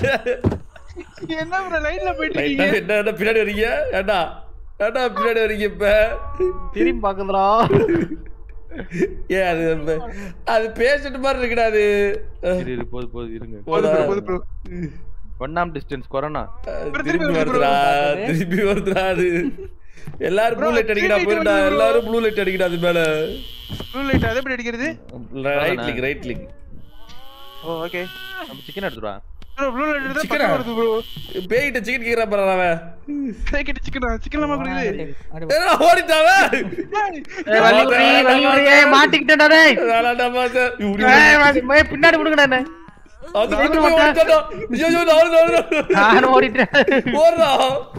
என்ன ப்ரோ லைன்ல போயிட்டு லைட்டா இருக்கீங்க என்ன என்ன பின்னாடி வரீங்க ஏண்டா ஏண்டா பின்னாடி வரீங்க இப்ப திரும்பி பாக்குதுடா ஏன் அது இப்ப- அது பேசிட்டு மாதிரி இருக்குடா அது இரு இரு போது போது இருங்க போது போதா? ப்ரோ போது ப்ரோ ஒன்னாம் டிஸ்டன்ஸ் கொரோனா அது திருப்பி திரும்பி வருது வருதுடா திரும்பி வருதுடா அது எல்லாரும் ப்ளூ லைட் அடிக்கடா திருப்பி போயிருடா வருது bro. எல்லாரும் ப்ளூ லைட் அடிக்கடா அது மேல ப்ளூ லைட் அதை எப்படி அடிக்கிறது right click right click oh okay நம்ம சிக்கன் எடுத்துடா ப்ரோ ப்ளூ லைட் தான் Chicken ஆ? பக்கம் வருது ப்ரோ பேய்கிட்ட சிக்கன் கேக்குறா பாரு அவன் பேக்கெட் சிக்கன் சிக்கன் கொடுக்குது அடு ஏடா ஓடிட்டாவே ஏய் வலி உரி வலி உரி ஏய் மாட்டிக்கிட்டடா டேய் வேணாண்டாமா சார் ஏய் வலி- ஏய், பின்னாடி விடுங்கடா என்ன அது திரும்பி ஓடிட்டாடா ஐயோ நாலு நாலு நானும் ஓடிட்டேன் ஓடுறா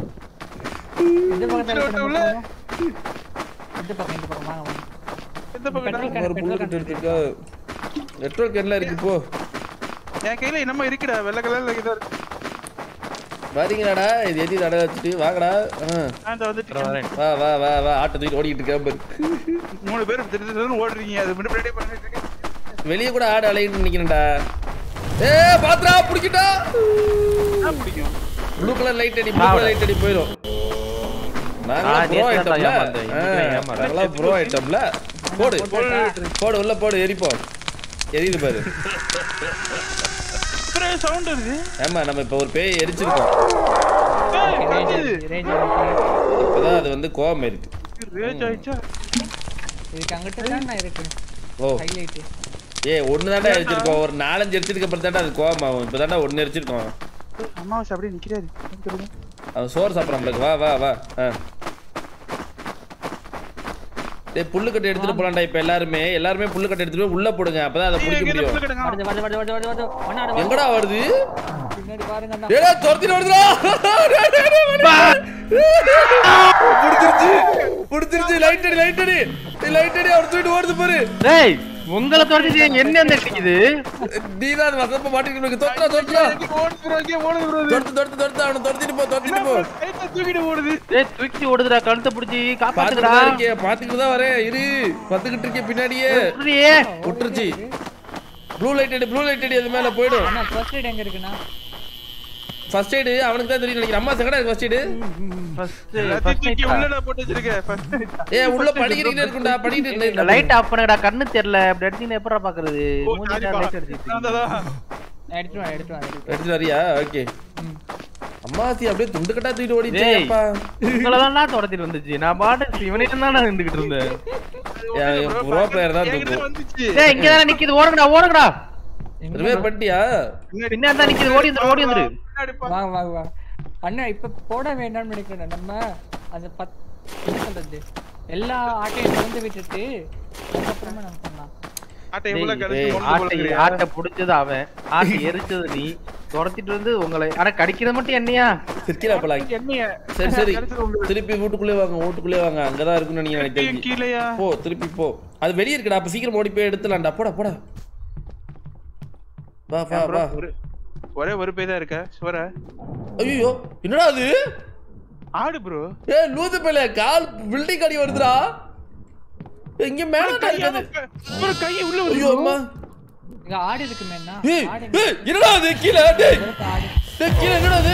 இந்த பக்கத்துல விட்டு இருக்க உள்ள. பக்கம். இந்த பக்கம் இந்த பக்கம் வாங்க வாங்க எந்த பக்கம் பெட்ரோல் கேன் ஒரு பெட்ரோல் புல்லட் கேன் இருக்கு பெட்ரோல் கேன்ல இருக்கு போ என் கையில என்னமோ இருக்குடா வெள்ளை கலர்ல இதா இருக்கு வரீங்களாடா இது எதி தடவை வச்சுட்டு வாங்கடா ஆ. நான் இந்த வந்துட்டு வரேன் வா வா வா வா ஆட்டை தூக்கிட்டு ஓடிக்கிட்டு இருக்கேன் பாரு. மூணு பேரும் திரு திருன்னு ஓடுறீங்க அது முன்னாடி பண்ணிட்டு இருக்கேன் வெளியே கூட ஆடு அலையிட்டு நிக்கிறேன்டா ஏ பாத்ரா புடிக்கிட்டா என்ன பிடிக்கும் ப்ளூ கலர் லைட் அடி ப்ளூ கலர் லைட் அடி போயிடும் ஆ, நாங்களாம் ப்ரோ நேத்து தான் ஐட்டம்ல ஏமாந்தேன். இன்னைக்கு தான் ஏமாறேன். நாங்களாம் ப்ரோ ஐட்டம்ல போடு போட்டாச்சா? போடு உள்ள போடு எரிப்போ எரியுது பாரு அப்புறம் சவுண்ட் வருது ஆமா நம்ம இப்ப ஒரு பேய் எரிச்சிருக்கோம் ஏய், ரேஜ் கத்துது. ஆயிடுச்சு, ரேஜ் ஆயிடுச்சு. இப்பதான் அது வந்து கோவம் இருக்கு ரேஜ் ஆயிடுச்சா இதுக்கு அங்கிட்ட தான் நான் இருக்கு ஓ ஹைலைட் ஏ ஒன்று தாண்டா எரிச்சிருக்கோம் ஒரு நாலஞ்சு எரிச்சதுக்கு அப்புறம் தாண்டா அது கோவம் ஆகும் இப்போ தாண்டா ஒன்று எரிச்சிருக்கோம் அம்மாவாசை அப்படியே நிக்கிறாரு சொல்லுங்க. அவன் சோறு சாப்பிட்றான் நம்மளுக்கு வா வா வா ஆ டேய் புல்லுக்கட்டை எடுத்துட்டு போலாம்டா இப்போ எல்லாருமே எல்லாருமே புல்லுக்கட்டை எடுத்துட்டு போய் உள்ள போடுங்க அப்பதான் அதை நீ பிடிக்க எங்க இருந்து முடியும் புல்லு கட்டுங்க? வருது வருது வருது வருது வருது வருது அண்ணா அது வருது. எங்கடா வருது பின்னாடி பாருங்க அண்ணா ஏடா துரத்திட்டு வருதுடா புடிச்சிருச்சு புடிச்சிருச்சு லைட் அடி லைட் அடி லைட் அடி அவர் தூக்கிட்டு ஓடுது பாரு டேய் உங்களை தொடர்ச்சி என்ன அந்த அடிக்குது நீ தான் வசப்ப மாட்டிட்டு தொட்டா தொட்டா இங்க ஓடுது bro, இங்க ஓடுது bro இது. தொடுத்து தொடுத்து தொடுத்து அவனை துரத்திட்டு போ துரத்திட்டு போ கையில தூக்கிட்டு ஓடுது டேய் தூக்கி ஓடுதுடா கழுத்தை பிடிச்சி பாத்துக்கிட்டு காப்பாத்துக்கடா தான் இருக்கேன் பாத்துக்கிட்டு தான் வரேன் இரு பத்துக்கிட்டு இருக்கேன் பின்னாடியே புரியே விட்டுருச்சு ப்ளூ லைட் அடி ப்ளூ லைட் அடி அது மேல போயிடும் அண்ணா ஃபர்ஸ்ட் எய்ட் எங்க இருக்குண்ணா ஃபர்ஸ்ட் எய்டு அவனுக்கு தான் தெரியும் நினைக்கிறேன் அம்மா செகண்டா ஃபர்ஸ்ட் எய்டு எல்லாத்தையும் தூக்கி உள்ளடா போட்டு வச்சிருக்க first aid. ஏ உள்ள படிக்கிட்டு இருக்கும்டா படிக்கிட்டு இருக்கு லைட் ஆஃப் பண்ணுடா கண்ணு தெரியல அப்படி அடிச்சு எப்படா பாக்குறது ஓ, மூஞ்சி சாரிப்பா. லைட் அடிச்சிட்டு நான் தான். எடுத்துட்டு வா எடுத்துட்டு வா எடுத்துட்டு வா. எடுத்து வரியா ஓகே அம்மாசி அப்படியே துண்டு கட்டா தூக்கிட்டு ஓடிச்சே டேய் அப்பா உங்களை தான் துரத்திட்டு வந்துச்சு நான் பாட்டு இவனே தான் நான் இருந்துகிட்டு இருந்தேன் ப்ரோ பிளேயர் தான் என்கிட்ட தூக்கும் வந்துச்சு. டேய் இங்க தானே நிக்குது ஓடுங்கடா ஓடுங்கடா ரிவேர் பண்ணிட்டியா பின்னாடி பின்னாடி தான் நிக்குது ஓடி வந்துரு ஓடி வந்துரு பின்னாடி பா. வாங்க வாங்க வாங்க அண்ணா இப்ப போட வேண்டாம்னு நினைக்கிறேன் நம்ம அந்த பத் என்ன சொல்றது எல்லா ஆட்டையும் திறந்து விட்டுட்டு அதுக்கப்புறமா நம்ம பண்ணலாம் ஆட்டை எவ்வளவு டேய், கடிச்சு டேய், கொண்டு ஆட்டை போடுறியா? ஆட்டை புடிச்சது அவன் ஆட்டை எரிச்சது நீ துரத்திட்டு வந்து உங்களை ஆனா கடிக்கிறது மட்டும் என்னையா சிரிக்கிறா போலாம் என்னைய? சரி சரி கடிச்சது உங்களுக்கு. திருப்பி வீட்டுக்குள்ளே வாங்க வீட்டுக்குள்ளே வாங்க அங்கதான் இருக்குன்னு நீங்க எனக்கு கீழே- தெரிஞ்சு கீழேயா? போ திருப்பி போ அது வெளிய இருக்குடா அப்ப சீக்கிரம் ஓடி போய் எடுத்துலாம்டா போடா போடா வா வா bro, வா ஒரு- ஒரே ஒரு பேய் தான் இருக்க சுவர ஐயோ என்னடா அது ஆடு ப்ரோ ஏ லூது பேல கால் பில்டிங் அடி வருதுடா இங்க மேல இருக்காது ஒரு கை உள்ள வருது ஐயோ அம்மா இங்க ஆடு இருக்குமே என்ன ஏய் ஆடு ஏய் என்னடா அது கீழே டேய் இருக்கு, ஆடு டேய் கீழே என்னடா அது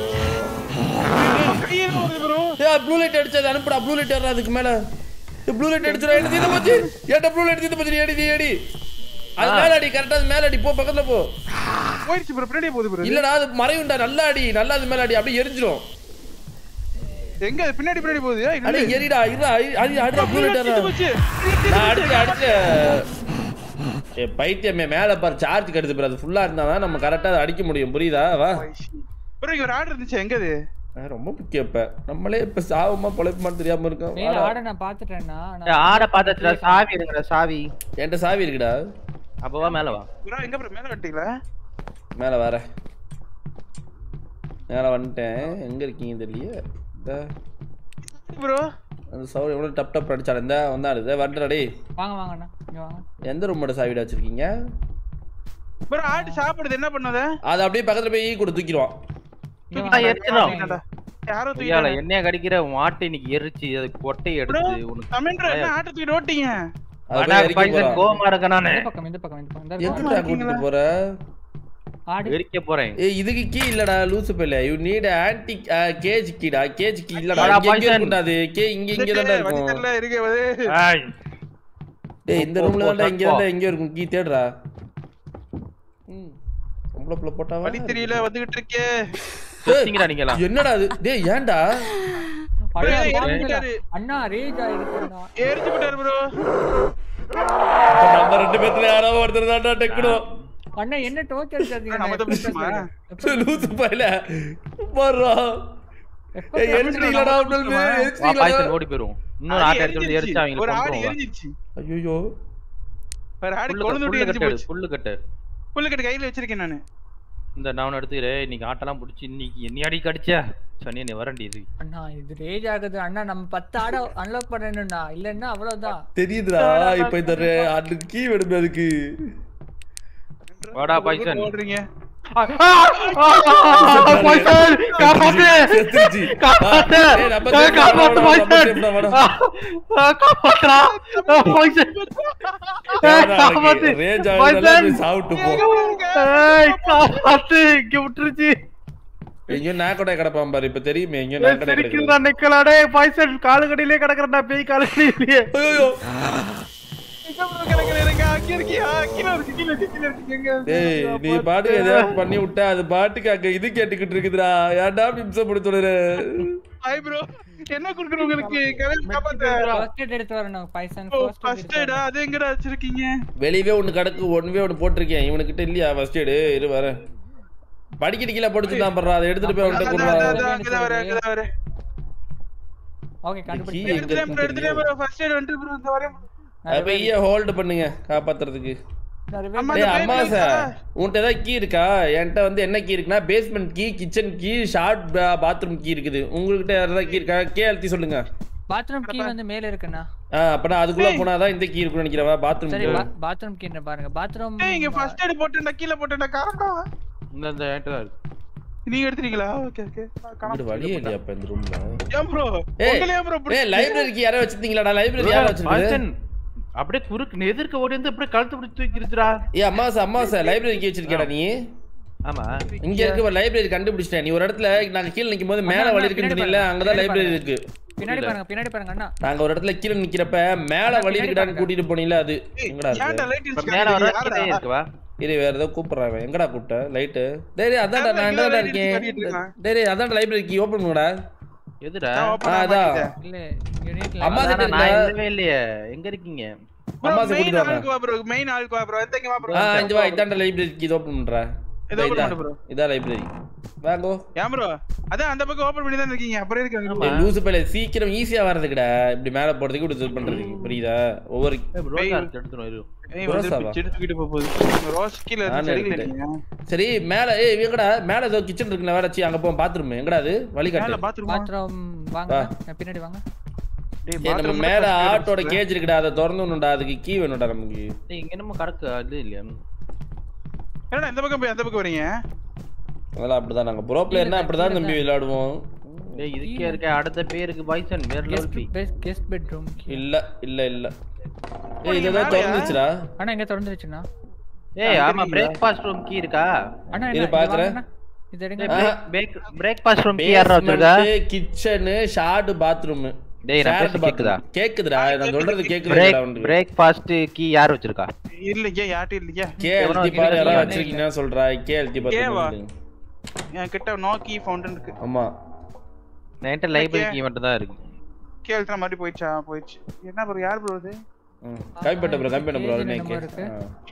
கையே வருது ப்ரோ ஏய் ப்ளூ லைட் அடிச்சது அனுப்புடா ப்ளூ லைட் ஏறா அதுக்கு மேல ப்ளூ லைட் அடிச்சுடா எடுத்து இத போச்சு ஏட்ட ப்ளூ லைட் தீத்து போச்சு நீ அடி நீ அடி அது மேல அடி கரெக்டா அது மேல அடி போ பக்கத்துல போ போயிடுச்சு ப்ரோ பின்னாடியே போகுது ப்ரோ இல்லடா அது மறையும்டா நல்லா அடி நல்லா அது மேல அடி அப்படியே எரிஞ்சிரும் எங்க அது பின்னாடி பின்னாடி போகுது ஏய், அடி நில்லு. எரிடா இருடா அடி அடிடா ப்ளூ லைட் தீத்து ஏறா போச்சு. நான் அடிச்சு அடிச்சு ஏ பைத்தியமே மேல பாரு சார்ஜ் கெடுத்து பாரு அது ஃபுல்லா இருந்தா தான் நம்ம கரெக்டா அதை அடிக்க முடியும் புரியுதா வா ப்ரோ இங்க ஒரு ஆடு இருந்துச்சு எங்க அது ஆ, ரொம்ப முக்கியம் இப்ப நம்மளே இப்ப சாவமா பொழைப்புமான்னு தெரியாம இருக்கோம் மேல வாடா. ஆடை நான் பாத்துட்டேன்னா டேய், ஆடை பார்த்தாச்சுடா சாவி இருக்குடா சாவி என்கிட்ட சாவி இருக்குடா அப்பவா மேல வா ப்ரோ எங்க ப்ரோ மேல வந்துட்டீங்களா மேல வர மேல வந்துட்டேன் எங்க இருக்கீங்க தெரியல இந்த ப்ரோ அந்த சவுண்ட் எவ்வளவு டப் டப் அடிச்சாரு இந்த வந்தாரு இதை வந்துடா டேய் வாங்க வாங்க அண்ணா இங்க வாங்க எந்த ரூமோட சாவிடா வச்சிருக்கீங்க ப்ரோ ஆடு சாப்பிடுது என்ன பண்ணாத அது அப்படியே பக்கத்துல போய் கூட தூக்கிடுவான் இங்க ஆ, வாங்க எரிச்சிடும். யாரோ ஐயால தூக்கிட்டாங்க என்னைய கடிக்கிற மாட்டை இன்னைக்கு எரிச்சு அது கொட்டை எடுத்து உனக்கு கமெண்ட்ரா என்ன ஆட்டை தூக்கிட்டு ஓட்டிங்க அது போய் வடா எரிக்க பைசன் போறான். கோவமா இருக்க நானு இந்த பக்கம் இந்த பக்கம் இந்த பக்கம் இந்த பக்கம். எதுக்குடா கூட்டிட்டு போற ஆடு எரிக்க போறேன் ஏய் இதுக்கு கீ இல்லடா லூசு பிள்ளை யூ நீட் ஆன்டி கேஜ் கீடா கேஜ் கீ இல்லடா வாடா, இங்க எங்க poison. இருக்கும்டா அது கே இங்க இங்க தான்டா வழி இருக்கும் தெரியல இருக்க வது ஏய், டேய் இந்த போ, ரூம்ல போ, தான்டா இங்க போ. தான்டா எங்க இருக்கும் கீ தேடுறா ம் பொம்பளை புள்ள போட்டாவா வழி தெரியல வந்துகிட்டு இருக்கே சுத்திங்கடா நீங்கலாம் என்னடா அது டேய் ஏன்டா அண்ணா, ஏய், பாருங்க. எரிஞ்சிட்டாரு. அண்ணா ரேஜ் ஆயிருக்குண்ணா எரிச்சு விட்டாரு ப்ரோ நம்ம ரெண்டு பேத்துல யாராவது ஒருத்தர் தான்டா டெக்கணும் அண்ணா என்ன டோர்ச் அடிச்சாதீங்க நம்ம தான் பேசுமா லூசு பையல போறா எப்ப ஏய் எரிச்சிட்டீங்களாடா உடல் வா எரிச்சிட்டீங்களா பாய்சன் ஓடி போயிரும் இன்னொரு ஆட்டை எடுத்து எரிச்சு அவங்க ஒரு ஆடு கொண்டு எரிஞ்சிச்சு ஐயோ ஒரு ஆடு கொழுந்து விட்டு புல்லு எரிஞ்சு கட்டு போச்சு புல்லு கட்டு புல்லு கட்டு கையில வச்சிருக்கேன் நானு இந்த நான் எடுத்துக்கிறேன் இன்னைக்கு ஆட்டெல்லாம் பிடிச்சி இன்னைக்கு என்ன அடி கடிச்சா சனி நீ வரண்டி இது அண்ணா இது ரேஜ் ஆகுது அண்ணா நம்ம பத்து ஆடை அன்லாக் பண்ணணும்ண்ணா இல்லன்னா அவ்வளவுதான் தெரியுதுடா இப்ப இந்த ரெ- அந்த கீ வேணுமே அதுக்கு வாடா பாய்சன் ஓடுறீங்க பாய்சன் காப்பாத்து செத்துருச்சு. காப்பாத்து ஏய், நம்ம safe டா, காப்பாத்து வாடா, நம்ம பாய்சன் safe டா, வாடா. காப்பாத்துறா பாய்சன் ஏன்டா காப்பாத்து அதுக்கு range ஆகுதுனால பாய்சன் போய் சாப்பிட்டு போ ஏய் காப்பாத்து இங்க விட்டுருச்சு எங்கேயோ நாக்கோட கிடப்பான் பாரு இப்ப தெரியுமே எங்கேயோ நாக்கோட கிடக்குது சிரிக்கிறா நிக்கலாடே பாய்சன் காலுக்கடியிலே கிடக்குறா பேய் காலுக்கடியிலே ஐயோ எங்க bro கிடக்குற எனக்கு அங்க இருக்கியா கீழ இருக்கு கீழ இருக்கு கீழ இருக்கு எங்க டேய் நீ பாட்டுக்கு எதையாவது பண்ணி விட்ட அது பாட்டுக்கு அங்க இது கேட்டுக்கிட்டு இருக்குதுடா ஏன்டா மிம்சப்படுத்துற ஹாய் ப்ரோ என்ன குடுக்குற உங்களுக்கு கரெக்ட் காப்பாத்த ஃபர்ஸ்ட் எய்ட் எடுத்து வரணும் பைசன் ஃபர்ஸ்ட் ஃபர்ஸ்ட் எய்டா அது எங்கடா வச்சிருக்கீங்க வெளியவே ஒண்ணு கிடக்கு ஒன்வே ஒண்ணு போட்டிருக்கேன் இவனுக்கிட்ட இல்லையா ஃபர்ஸ்ட் எய்டு இரு வரேன் படிக்கிட்டு கீழே போட்டு தான் பண்றா அதை எடுத்துட்டு போய் அவன்கிட்ட அதான், கொடுறா அதான், அதான், அங்கதான் வரேன் அங்கதான் வரேன் ஓகே key கண்டுபிடிச்சு எங்க எடுத்துட்டேன் bro, இருக்குன்னு எடுத்துட்டேன் bro ஃபர்ஸ்ட் எய்ட் வந்து ப்ரோ இந்த வரேன் அப்ப ஈய ஹோல்டு பண்ணுங்க காப்பாத்துறதுக்கு அம்மா டேய் அந்த அம்மா baby சார் இருக்கா? உன்கிட்ட ஏதாவது கீ இருக்கா என்கிட்ட வந்து என்ன கீ இருக்குன்னா basement key kitchen key shared bathroom key இருக்குது உங்ககிட்ட ஏதாவது கீ இருக்கா கே அழுத்தி சொல்லுங்க பாத்ரூம் கீ வந்து மேல இருக்குண்ணா ஆ அப்பனா அதுக்குள்ள போனாதான் இந்த கீ இருக்கும்னு நினைக்கிறவா பாத்ரூம் சரி பாத்ரூம் கீ பாருங்க பாத்ரூம் டேய் இங்க ஃபர்ஸ்ட் எய்ட் போட்டேன்டா கீழ போட்டேன்டா காரண்டா இந்த இந்த என்கிட்ட தான் இருக்கு நீங்க எடுத்துறீங்களா ஓகே ஓகே இது வழியே இல்லையா அப்ப இந்த ரூம்ல ஏன் ப்ரோ ஏய், உங்களே ப்ரோ ஏய் லைப்ரரிக்கு யாரோ வச்சிருந்தீங்களாடா லைப்ரரி யாரோ வச்சிருக்கீங்க மனுஷன் அப்படியே குறுக்கு எதிர்க்க ஓடி வந்து அப்படியே கழுத்து பிடிச்சி தூக்கிருச்சுடா ஏய் அம்மா சார் அம்மா சார் லைப்ரரிக்கு வச்சிருக்கேடா நீ ஆமா இங்க இருக்க லைப்ரரி கண்டுபிடிச்சிட்டேன் நீ ஒரு இடத்துல நாங்க கீழ நிக்கும் போது மேல அண்ணா, வழி இருக்குன்னு பின்னாடி சொன்னீங்கல்ல அங்கதான் பாருங்க. லைப்ரரி இருக்கு பின்னாடி பாருங்க பின்னாடி பாருங்க அண்ணா நாங்க ஒரு இடத்துல கீழ நிக்கிறப்ப மேல வழி இருக்குடான்னு கூட்டிட்டு போனீங்கல்ல அது எங்கடா ஏன்டா இருக்கு லைட் இப்ப மேல வர கீழே இருக்குவா இரு வேற ஏதோ கூப்பிடுறான் இவன். எங்கடா கூப்பிட்ட லைட்டு டேய் டேய், அதான்டா நான் இங்க எங்கடா light இருக்கேன் காட்டிட்டு இருக்கான். டேய் டேய் அதான்டா லைப்ரரி கீ ஓபன் பண்ணுடா எதுடா ஆ அதான் இல்ல யூனிட்ல அம்மா அதானே, கிட்ட நான் இருக்கா? இல்லவே இல்லையே எங்க இருக்கீங்க அம்மா சே மெயின் கூட்டிட்டு வாங்க ஆளுக்கு வா ப்ரோ மெயின் ஆளுக்கு வா ப்ரோ எத்தங்க வா ப்ரோ ஆ இங்க வா இதான்டா லைப்ரரி கீ ஓபன் பண்றா இதை open இதா பண்ணு bro. இதா லைப்ரரி வாங்கோ ஏன் ப்ரோ அதான் அந்த பக்கம் ஓபன் பண்ணி தான் இருக்கீங்க அப்புறம் இருக்கு அங்க ஏய், லூசு பையல சீக்கிரம் ஈஸியா வர்றதுக்குடா இப்படி மேல போறதுக்கு இப்படி இது பண்றதுக்கு புரியுதா ஒவ்வொரு ரோஜா இருக்கு எடுத்துரும் இரு ஏய் வந்து ரோசாவா? பிச்சை எடுத்துக்கிட்டு போக போகுது ரோஸ் கீழ இருந்து நானே செடிகள் எடுத்துட்டேன். இருக்கீங்க சரி மேல ஏய் எங்கடா மேல ஏதோ கிச்சன் இருக்குல்ல வேற சி அங்க போ பாத்ரூம் எங்கடா அது வழி மேல காட்டு பாத்ரூம் பாத்ரூம் வாங்க அண்ணா, பின்னாடி வாங்க டேய் ஏய், நம்ம பாத்ரூம் மேல ஆட்டோட கேஜ் இருக்குடா அதை திறந்துடணும்டா அதுக்கு கீ வேணும்டா நமக்கு டேய், இங்க என்னமோ கடக்கு அது இல்லையா என்னடா இந்த பக்கம் போய் அந்த பக்கம் வரீங்க அதெல்லாம் அப்படிதான் நாங்க ப்ரோ பிளேயர்னா அப்படிதான் தம்பி விளையாடுவோம் டேய் இதுக்கே இருக்க அடுத்த பேருக்கு பாய்சன் வேற level B guest guest bedroom இல்ல இல்ல இல்ல ஏய் இது ஏதோ திறந்துச்சுடா அண்ணா இங்க திறந்துருச்சுண்ணா ஏய் ஆமா பிரேக்ஃபாஸ்ட் ரூம் கீ இருக்கா அண்ணா இரு என்ன இது பாக்குறேன். வாங்கண்ணா. இது எடுங்க ஆஹா. பிரேக் பிரேக்ஃபாஸ்ட் ரூம் கீ யாரா வச்சிருக்கா கிச்சனு ஷார்ட் பாத்ரூம் டேய், நான் பேசுறது கேக்குதா? கேக்குதுடா நான் சொல்றது கேக்குதுடா பிரேக் அவனுக்கு பிரேக்ஃபாஸ்ட் கீ யார் வச்சிருக்கா இல்லையா யார்ட்டும் இல்லையா கே எவனோ எழுதி பாரு கீழே யாராவது கீழே வச்சிருக்கீங்கன்னா சொல்றா கே எழுதி கேவா? பார்த்து என் கிட்ட நோ கீ ஃபவுண்டன் இருக்கு ஆமா என்கிட்ட லைப்ரரி கீ மட்டும் தான் இருக்கு கேள்ற மாதிரி போயிடுச்சா போயிடுச்சு என்ன ப்ரோ யார் ப்ரோ இது ம். கம்மி பண்ண ப்ரோ கம்மி பண்ண ப்ரோ கேஜ் அது என்னமோ இருக்கு.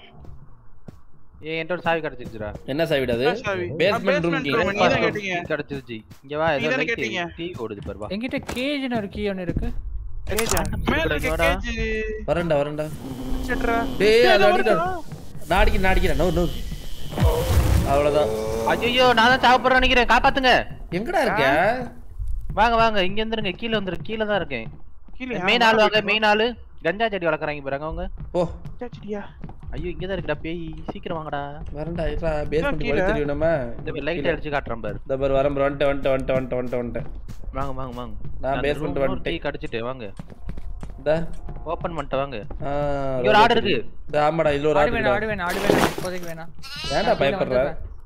ஏய் என்கிட்ட ஒரு சாவி கிடைச்சிருச்சுடா என்ன சாவிடா அது என்ன சாவி? Basement room basement key room. நீ தான் கேட்டீங்க. கீ கிடைச்சிருச்சு இங்க வா ஏதோ நீதானே லைட் கேட்டீங்க. டீ ஓடுது பாரு வா என்கிட்ட கேஜ்னு ஒரு கீ ஒன்னு இருக்கு கேஜா மேல இருக்க வாடா. கேஜ் வரண்டா வரண்டா செட்ரா டேய் அது இதோ அடிடா வருதா? நாடிக்கு நாடிக்கிறேன் நோ நோ அவ்வளவுதான் ஐயோ நான் தான் சாப்பிடுறேன் நினைக்கிறேன் காப்பாத்துங்க எங்கடா இருக்க வாங்க வாங்க இங்க வந்துருங்க கீழ வந்துரு கீழ தான் இருக்கேன் கீழே மெயின் ஆளு வாங்க மெயின் ஆளு கஞ்சா செடி வளர்க்குறாங்க பாருங்க அவங்க ஓ செடியா ஐயோ இங்க தான் இருக்குடா பேய் சீக்கிரம் வாங்கடா வரண்டா இருடா பேஸ்மெண்ட் கீழே. வழி தெரியும் நம்ம இந்த லைட் அடிச்சு காட்டுறேன் பாரு இந்த பாரு வரம்பு வந்துட்டு வந்துட்டு வந்துட்டு வந்துட்டு வந்துட்டு வந்துட்டேன் வாங்க வாங்க வாங்க நான் அந்த basement room ஒரு வந்துட்டேன். key கிடைச்சிட்டு வாங்க இந்த ஓபன் பண்ணிட்டு வாங்க ஆ, இங்க ஒரு ஆடு இருக்கு. இந்த ஆமாடா இதுல ஒரு ஆடு ஆடு வேணாம் ஆடு இருக்குடா. வேணாம் ஆடு வேணாம் இப்போதைக்கு வேணாம் ஏன்டா நான் கீழே பயப்படுற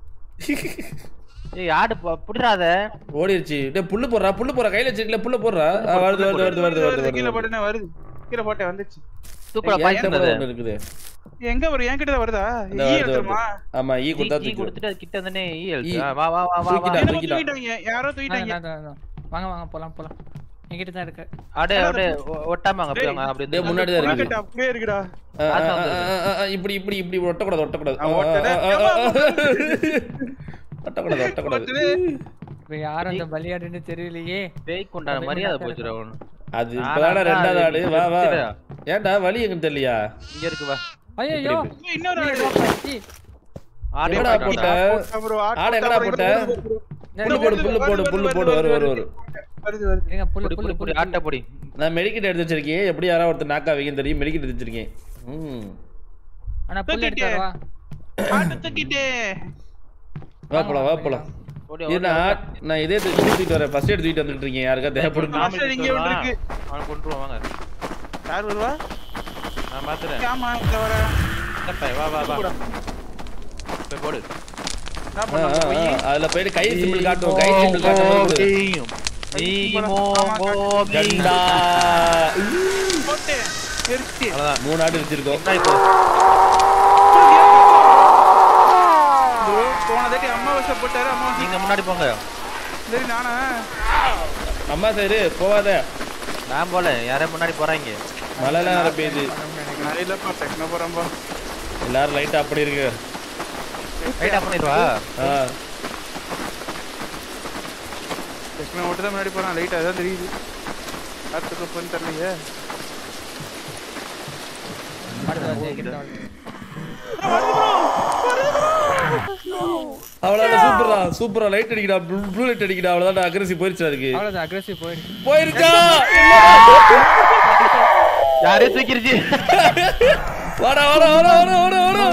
ஏய் ஆடு ப- புடிராத ஓடிருச்சு டேய் புல்லு போடுறா புல்லு போடுறா கையில வச்சிருக்கல புல்லு போடுறா ஆ, வருது வருது வருது வருது வருது கீழே வருது போட்டேனே வருது கீழே போட்டேன் வந்துச்சு தூக்குடா ஏன் பாய்ச்சல் கூட ஒண்ணு இருக்குது எங்க வரும் என்கிட்ட தான் வருதா இந்த ஈ வருது எடுத்துருமா வருது ஆமா ஈ கொடுத்தா கீ தூக்கி கொடுத்துட்டு அது கிட்ட தானே ஈ ஈ. எழுத்து வா வா வா வா வா தூக்கிட்டா. என்னமோ தூக்கிட்டா. தூக்கிட்டாங்க யாரோ ஆ, தூக்கிட்டாங்க நான் தான், நான். வாங்க வாங்க போலாம் போலாம் என்கிட்ட தான் இருக்கு அடே அடே ஒ- ஒட்டாம வாங்க அப்படியே வாங்க அப்படியே டேய், முன்னாடி தான் இருக்குது. புழுக்கட்டை அப்படியே இருக்குடா ஆ, ஆ, ஆ, ஆ, ஆ, ஆ, இப்படி இப்படி இப்படி ஒட்டக்கூடாது ஒட்டக்கூடாது ஆ, ஒட்டல. ஆ, ஆ, ஆ, ஆ. ஒட்டக்கூடாது ஒட்டக்கூடாது ஒட்டுது. இப்ப யார் அந்த பலியாடுன்னு தெரியலையே பேய்க்கு உண்டான அது மரியாதை மட்டும் போச்சுடா அவனு அது ஆனா, இப்பதான அதான் ரெண்டாவது அது ஆடு வா வா நிறுத்திடா. ஏன்டா வலி எங்கன்னு தெரியலையா இங்க இருக்கு வா ஐயோ இன்னொரு ஆடு. ஆடு எங்கடா போயிட்டு போட்ட வந்தா. போட்டா bro, ஆடு ஆடு எங்கடா போட்ட புல்லு போடு புல்லு போடு புல்லு போடு வரு வரு வரு வருது வருது ஏங்க புல்லு புடி, புல்லு புடி, புடி, புல்லு ஆட்டை பொடி நான் மெடிக்கெட் எடுத்து வச்சிருக்கேன் எப்படி யாராவது ஒருத்தர் நாக்கா வைக்கன்னு தெரியும் மெடிக்கெட் எடுத்து வச்சிருக்கேன் ம் ஆனா புல்லு எடுத்து வரவா ஆட்டை தூக்கிட்டே வா போலாம் வா போலாம் ஓடி, இது ஓடி, நான் ஓடி. நான் இதே தூக்கி தூக்கிட்டு வரேன் ஃபர்ஸ்ட் எடுத்து தூக்கிட்டு வந்துட்டு இருக்கேன் யாருக்கா தேவைப்படுங்க ஆமா. மாஸ்டர் இங்க ஒண்ணு இருக்கு. அவனை கொண்டுருவான் வாங்க யார் வருவா நான் பாத்துறேன் ஆமா இந்த வர வா வா வா போய் போடு என்ன ஆ, ஆ, பண்ணுவாங்க ஆ, போய் அதுல போயிட்டு கை சிம்பிள் காட்டும் கை சிம்பிள் காட்டும் நீமோ ஆமா, கண்டா போட்டு எரிச்சு அவ்வளவுதான் மூணு ஆடு வச்சிருக்கோம் முன்னாடி போ. bro, போன தாட்டி அமாவாசை போட்டாரு அமாவாசை நீங்க முன்னாடி போங்க சரி நானா அம்மா சரி போவாத நான் போல யாரே முன்னாடி போறாங்க மழைலாம் வர பெய்யுது நான் இல்லப்பா டெக்னோ போறேன்பா எல்லாரும் லைட் ஆஃப் பண்ணிருங்க ரைட்டா பண்ணிடுவா ஆ டெக்னோ மட்டும் தான் முன்னாடி போறான் லைட் அதான் தெரியுது அடுத்த போன்னு தெரியலையே அடுத்து வந்து கிட்ட வந்து. அவ்வளோதான் சூப்பரா சூப்பரா லைட் அடிக்கடா ப்ளூ லைட் அடிக்கடா அவ்வளோதான் அக்ரஸி போயிருச்சு அதுக்கு அவ்வளவுதான் அக்ரெசிவ் போயிடுச்சு போயிருக்கா யாரே தூக்கிருச்சு வாடா வாடா வாடா வாடா வாடா வாடா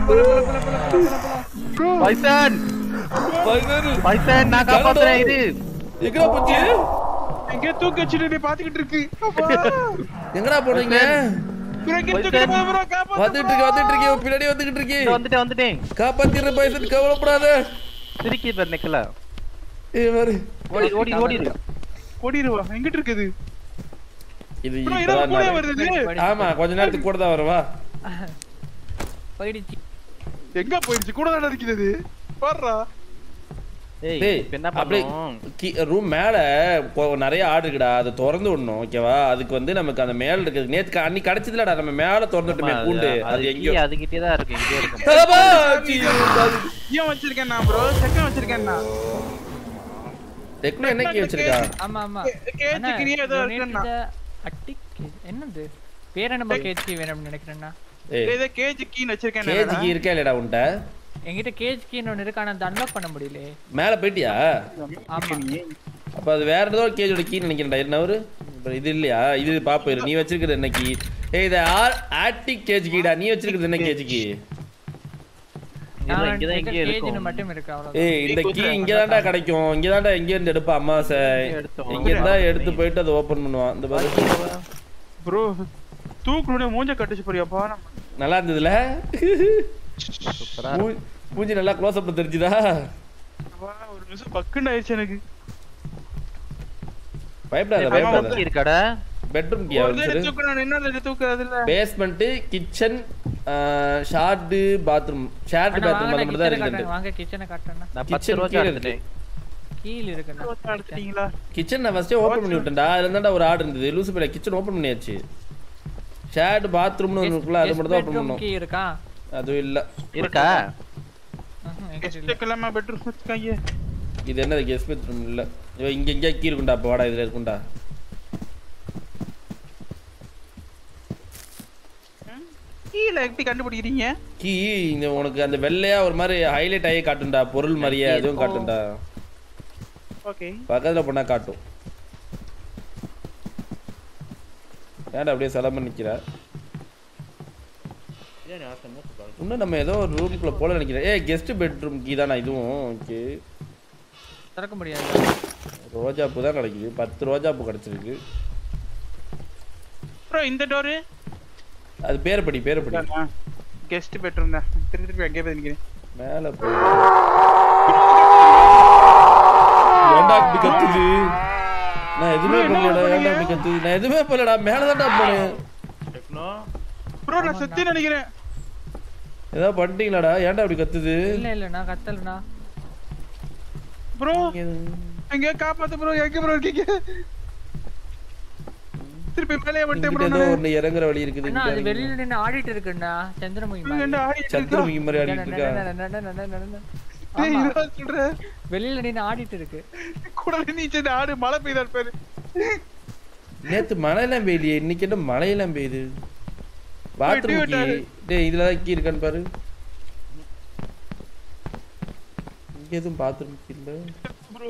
பைசன் பதினாறு. பைசன் நான் காப்பாத்துறேன் இது எங்கடா போச்சு எங்கேயோ தூக்கி வச்சுட்டு நீ பாத்துக்கிட்டு இருக்கு அப்பா. எங்கடா போனீங்க bro, எங்கேயோ தூக்கிட்டு போகுது bro, காப்பாத்து வந்துட்டு இருக்கு வந்துட்டு இருக்கு இவன் பின்னாடி வந்துகிட்டு இருக்கு இதோ வந்துட்டேன் வந்துட்டேன் காப்பாத்திடுற பைசன் கவலைப்படாத சிரிக்கி பேர் நெக்கல ஏய் பாரு ஓடி ஓடி ஓடிடு ஓடிடுவா எங்கிட்டு இருக்குது இது bro, இப்பதான் இரவு கூட நான் வருது இது. ஆமா கொஞ்ச நேரத்துக்கு கூட தான் வருவா போயிடுச்சு எங்க போயிடுச்சு கூட தான் இருக்குது பாடுறா ஏய் டேய் இப்ப என்ன அப்படியே பண்ணும் ரூம் மேல கொ- நிறைய ஆடு இருக்குடா அதை திறந்து விடணும் ஓகேவா அதுக்கு வந்து நமக்கு அந்த மேல இருக்குது நேத்து க- அன்னைக்கு கிடைச்சதுலடா நம்ம மேல திறந்து விட்டுமே கூண்டு அது எங்கேயோ அது அதுகிட்டே தான் இருக்கு இங்கே இருக்கும் அப்பா, சீ, அது- ஏன் வச்சிருக்கேன் நான் ப்ரோ செகண்ட் வச்சிருக்கேன் நான் டெக்னோ என்ன கீ வச்சிருக்கா ஆமா ஆமா கேஜ் அண்ணா, கிரியே ஏதோ donate இருக்குன்னா the attic key. என்னது பேர் நம்ம கேஜ் கீ வேணும்னு நினைக்கிறேன்னா ஏய் ஏதோ கேஜ் கீன்னு வச்சிருக்கேன் கேஜி கீ இருக்கா இல்லடா உன்ட்ட என்கிட்ட கேஜ் கீன்னு ஒன்று இருக்கு ஆனா அதை அன்லாக் பண்ண முடியல மேல போயிட்டியா ஆமா அப்ப அது வேற ஏதோ கேஜோட கீ நினைக்கிறேன்டா என்ன ஒரு இப்ப இது இல்லையா இது பாப்போம் இரு. நீ வச்சிருக்கிறது என்ன கீ ஏய் இது ஆர் ஆட்டிக் கேஜ் கீடா நீ வச்சிருக்கிறது என்ன கேஜ் கீ இல்ல இங்கதான் இங்கே கேஜ்னு இருக்கும் மட்டும் இருக்கு அவ்வளவு ஏய் இந்த கீ இங்க தான்டா கிடைக்கும் இங்க தான்டா எங்க இருந்து எடுப்பா அம்மாவாசை எடுத்தோம். இங்க இருந்தா எடுத்து போயிட்டு அதை ஓபன் பண்ணுவான் இந்த பாரு ப்ரோ தூக்குனே மூஞ்ச கட்டுச்சு போறியாப்பா நம்ம நல்லா இருந்ததுல சூப்பரா மூ- மூஞ்சி நல்லா க்ளோஸ் அப்ல தெரிஞ்சுதா அப்பா, ஒரு நிமிஷம் பக்குன்னு ஆயிடுச்சு எனக்கு பயப்படாத ஆமா, பயப்படாத இருக்கு இருக்காடா பெட்ரூம் கீ ஒரு அவன் தடவை தூக்கணும் இன்னொரு தடவை தூக்குறது இல்ல basement kitchen shared bathroom shared அண்ணா, பாத்ரூம் வாங்க அது மட்டும் தான் கிச்சனை இருக்கு காட்டுறேன் வாங்க கிச்சனை காட்டுறேன்னா நான் Kitchen பத்து ரோஜா கீழே எடுத்துட்டேன் கீழ் இருக்குண்ணா எடுத்துட்டீங்களா கிச்சன் நான் ஃபர்ஸ்டே ஓபன் பண்ணி விட்டேன்டா அதுல இருந்தா ஒரு ஆர்டர் இருந்தது லூசு பேல கிச்சன் ஓபன் பண்ணியாச்சு ஷேர்ட் பாத்ரூம்னு ஒன்று இருக்குல்ல அது மட்டும் தான் ஓபன் பண்ணணும் கீ இருக்கா அதுவும் இல்ல இருக்கா ம்ஹும், என்கிட்ட இல்ல. கெஸ்ட் கிளம்ப பெட்ரூம் வச்சுக்காங்க இது என்னது கெஸ்ட் பாத்ரூம் இல்ல ஐயோ இங்க இங்க கீ இருக்குண்டா அப்ப வாடா இதுல இருக்குண்டா கீழே எப்படி கண்டுபிடிக்கிறீங்க கீ இந்த உனக்கு அந்த வெள்ளையா ஒரு மாதிரி ஹைலைட் ஆகி காட்டும்டா பொருள் மாதிரியே அதுவும் காட்டும்டா ஓகே பக்கத்துல போனா காட்டும் ஏன்டா அப்படியே சிலம்ப நிக்கிற இன்னும் நம்ம ஏதோ ஒரு ரூம்குள்ள போல நினைக்கிறேன் ஏ கெஸ்ட் பெட்ரூம் கீ தானா இதுவும் ஓகே திறக்க முடியாது ரோஜா பூ தான் கிடைக்குது பத்து ரோஜா பூ கிடைச்சிருக்கு ப்ரோ இந்த டோரு அது பேர் படி பேர் படி கெஸ்ட் பெட்ரூம் தான் திருப்பி திருப்பி அங்கேயே போய் நிக்கிறேன் மேல போய் ஏன்டா இப்படி கத்துது நான் எதுவுமே பண்ணலடா ஏன்டா இப்படி கத்துது நான் எதுவுமே பண்ணலடா மேல தான்டா போனேன் ப்ரோ நான் செத்து நினைக்கிறேன் ஏதோ பண்ணிட்டீங்களாடா ஏன்டா இப்படி கத்துது இல்ல இல்ல நான் கத்தலண்ணா ப்ரோ எங்க காப்பாத்து ப்ரோ எங்க ப்ரோ இருக்கீங்க திருப்பி மேலே வந்துட்டேன் இங்கிட்ட ப்ரோ ஏதோ ஒண்ணு இறங்குற வழி இருக்குது அண்ணா அது இங்கிட்ட வெளியில நின்னு ஆடிட்டு இருக்குண்ணா சந்திரமுகி மாதிரி. என்ன ஆடிட்டு இருக்கா சந்திரமுகி மாதிரி ஆடிட்டு இருக்கா டேய் ஆமா. இதுதான் சொல்றேன் வெளியில நின்னு ஆடிட்டு இருக்கு கூட நீச்சல் இந்த ஆடு மழை பெய்தா பேரு நேத்து மழையெல்லாம் பெய்யலையே இன்னைக்கு என்ன மழையெல்லாம் பெய்யுது பாத்ரூம் கீ விட்டாரு. டேய் இதுல தான் கீ இருக்கான்னு பாரு இங்க எதுவும் பாத்ரூம் கீ இல்ல ப்ரோ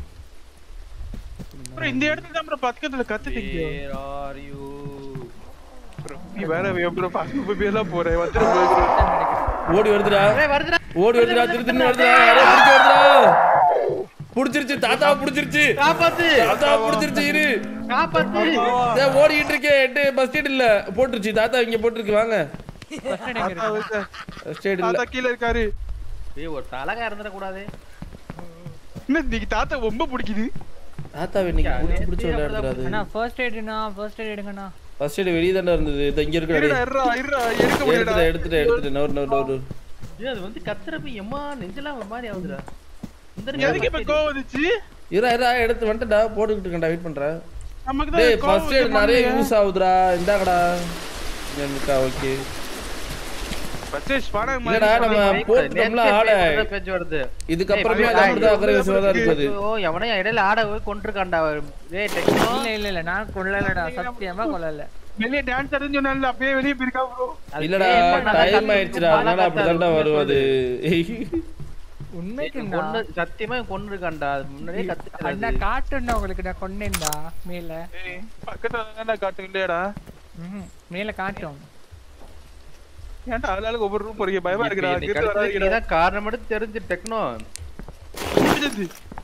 ப்ரோ இந்த இடத்துல தான் ப்ரோ பக்கத்துல கத்துட்டீங்க Where are you? ப்ரோ நீ வேற ப்ரோ பக்கத்துல போய் எல்லாம் போறேன் வந்துரு bro. ஓடி வருதுடா ஏய், வருதுடா ஓடி வருதுடா திரு திரு வருதுடா யாரோ பிடிக்க வருதுடா புடிச்சிருச்சு தாத்தாவை புடிச்சிருச்சு காப்பாத்து தாத்தாவை புடிச்சிருச்சு இரு காப்பாத்து டேய், ஓடிட்டு இருக்கேன் எட்டு பஸ் ஸ்டேட் இல்ல போட்டுருச்சு தாத்தா இங்க போட்டுருக்கு வாங்க First aid எங்க தாத்தா இருக்கு? வந்து- பஸ் ஸ்டேட் இல்ல தாத்தா கீழ இருக்காரு ஏய் ஒரு தலகா இருந்துட கூடாது என்ன இன்னைக்கு தாத்தா ரொம்ப பிடிக்குது தாத்தாவை இன்னைக்கு புடிச்சு புடிச்சு விளையாடுறாரு அண்ணா ஃபர்ஸ்ட் எய்டுண்ணா ஃபர்ஸ்ட் எய்ட் எடுங்கண்ணா ஃபர்ஸ்ட் எய்ட் வெளியே தானே இருந்தது இது இங்க இருக்கு இருடா இருடா இருடா எடுக்க முடியலடா எடுத்துட்டு எடுத்துட்டு எடுத்துட்டு நோர் நோர் நோர் ஏய், அது வந்து கத்துறப்ப எம்மா நெஞ்செல்லாம் ஒரு மாதிரி ஆகுதுடா இந்த எதுக்கு இப்ப கோவம் வந்துச்சு இரா இரா எடுத்து வந்துட்டா போட்டுக்கிட்டு இருக்கேன்டா வெயிட் பண்றேன் நமக்கு டேய் தான் கோவம் ஃபர்ஸ்ட் எய்ட் வந்து நிறைய பண்ணுங்க. யூஸ் ஆகுதுடா இந்தாங்கடா இருக்கா ஓகே First aid spot ஆக இல்லடா மாதிரி நம்ம பண்ணு. போட்டோம்ல ஆட பேச்சு வருது இதுக்கப்புறமே ஏய், அது அப்படிதான் அக்ரேசிவா தான் இருக்குது ஓ எவனோ இடையில ஆட போய் கொண்டிருக்கான்டா டேய் டெக்னோ இல்ல இல்ல இல்ல நான் கொல்லலடா சத்தியமா கொல்லல வெளியே டான்ஸ் ஆடுன்னு சொன்னால அப்படியே வெளியே போயிருக்கா ப்ரோ இல்லடா டைம் ஆயிடுச்சுடா அதனால அப்படிதான்டா வரும் அது உண்மைக்கு கொண்டு சத்தியமா கொண்டு இருக்கான்டா அது முன்னாடியே கத்து அண்ணா காட்டுன்னா உங்களுக்கு நான் கொன்னேன்டா மேல ஏய், பக்கத்துல தானே காட்டு இல்லையாடா ம்ஹும். மேல காட்டும் ஏன்டா ஆளாளுக்கு ஒவ்வொரு ரூம் போறீங்க பயமா இருக்குடா அங்கிருந்து வராதீங்கடா. நீதான் காரணம் மட்டும் தெரிஞ்சு டெக்னோ முடிஞ்சது.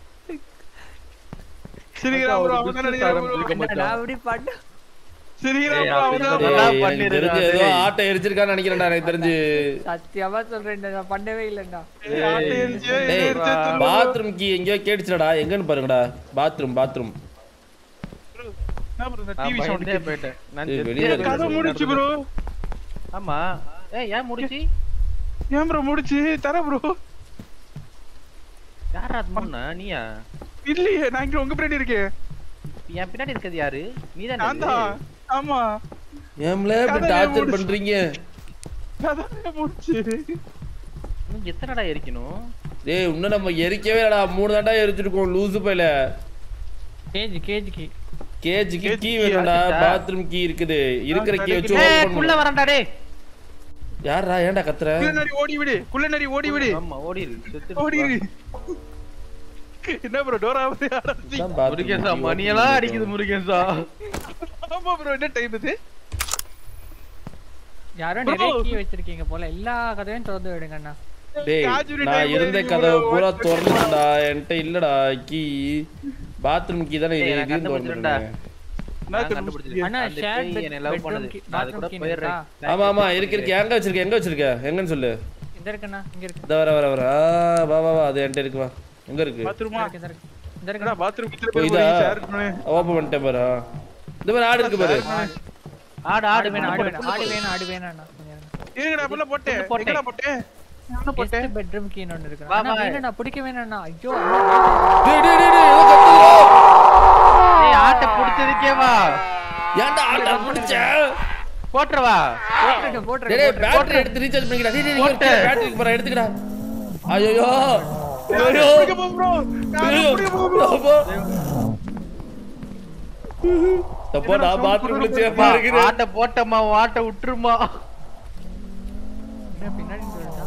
சிரிக்கிறா bro, அவன் தான் நினைக்கிறான் bro. என்னடா அப்படி பண்ண சிரிக்கிறா ஏய், bro, அவன் அப்படி தான் டேய், நல்லா எனக்கு பண்ணிருடா, தெரிஞ்சு ஏதோ டேய். ஆட்டை எரிச்சிருக்கான்னு நினைக்கிறேன்டா எனக்கு தெரிஞ்சு சத்தியமா சொல்றேன் நான் பண்ணவே இல்லைடா ஏய், ஆட்டை எரிச்சு, ஏய், டேய் எரிச்சு எடுத்துரு bro. பாத்ரூம் கீ எங்கேயோ கேட்டுச்சுடா எங்கன்னு பாருங்கடா பாத்ரூம் பாத்ரூம் என்ன bro, இந்த நான் TV sound பயந்தே கேக்குது. போயிட்டேன் நான் ஏய், செத்தே வெளியில போயிட்டேன். கதவு முடிச்சு bro. ஆமா ஏய் ஏன் முடிச்சு ஏன் bro முடிச்சு? தர bro. யாரா அது முன்ன நீயா இல்லையே, நான் இங்க உங்க பின்னாடி இருக்கேன். என் பின்னாடி இருக்கிறது யாரு நீதான் நான் தான். ஆமா. ஏம்ல இப்படி கதவை டார்ச்சர் முடிச்சு. பண்றீங்க கதவை முடிச்சு. இன்னும் எத்தனைடா எரிக்கணும் டேய் இன்னும் நம்ம எரிக்கவே இல்லடா மூணு தாண்டா எரிச்சிருக்கோம் லூசு பையில கேஜி கேஜிக்கு கேஜிக்கு கேஜ் கீ key வேணும்டா ஆச்சுடா. பாத்ரூம் கீ இருக்குது இருக்கிற கீ வச்சு ஏய் ஓபன் குள்ள பண்ணு வரேன்டா டேய் யாரா ஏன்டா கத்துற குள்ளநரி ஓடி விடு குள்ளநரி ஓடி விடு ஆமா ஓடிரு செத்து ஓடிடு என்ன ப்ரோ டோரா இதான் bathroom முருகேசா key மணியெல்லாம் open அடிக்குது முருகேசா ஆமா ப்ரோ என்ன டைம் இது யாரோ Bro. நிறைய கீ வச்சிருக்கீங்க போல எல்லா கதையும் திறந்து விடுங்க அண்ணா டேய் காஜுரி நான் time இருந்த இருக்கு கதவு bro. பூரா திறந்துடா என்கிட்ட இல்லடா கீ பாத்ரூம் கீ தானே இது டேய், நான் இதையும் கண்டுபிடிச்சிட்டேன்டா. திறந்துருங்க நான் கண்டுபிடிச்சிட்டேன். அண்ணா அந்த ஷேர் பேய் என்னை love பண்ணுது. நான் அது கூட போயிடுறேன். ஆமா ஆமா இருக்கு இருக்கு எங்க வச்சிருக்க எங்க வச்சிருக்க எங்கன்னு சொல்லு இந்த இருக்குண்ணா இங்க இருக்கு இந்த வர வர வர ஆ, வா வா வா அது என்கிட்ட இருக்கு வா எங்க இருக்கு பாத்ரூமா இந்த இருக்கு இந்த என்னடா இருக்கு பாத்ரூம் கிட்ட ஓ, போய் இதா ஷேர் பண்ணு ஓப்பன் பண்ணிட்டேன் பாரு ஆ. இந்த மாதிரி ஆடு இருக்கு பாரு ஆடு ஆடு ஆடு வேணும் ஆடு வேணும் வேணும் ஆடு வேணும் ஆடு வேணும் அண்ணா கொஞ்சம் இருங்க. இருங்கடா புள்ள போட்டேன் புள்ள போட்டேன். எங்கடா போட்டேன் என்ன போட்டேன் கெஸ்ட் பெட்ரூம் கீன்னு ஒன்னு இருக்கு வா, அண்ணா வா. வேணும்ண்ணா பிடிக்க வேணும்ண்ணா ஐயோ டேய் டேய் டேய் டேய், ஏதோ கத்துதுடா. ஏய் ஆட்டை பிடிச்சதுக்கே வா ஏன்டா ஆட்டை பிடிச்ச போட்டுறவா போட்டுருங்க டேய் போட்டுருங்க டேய் பேட்டரி எடுத்து ரீசார்ஜ் பண்ணிக்கடா டேய் டேய் போட்டு. பேட்டரிக்கு போற எடுத்துக்கடா ஐயோ ஐயோ பிடிக்க போ ப்ரோ ஐயோ பிடிக்க போ ப்ரோ அப்பா. தப்பா நான் பாத்ரூம்ல சேஃபா இருக்கிறேன் ஆட்டை போட்டம்மா உன் ஆட்டை விட்டுருமா என்ன பின்னாடி சொல்லிட்டா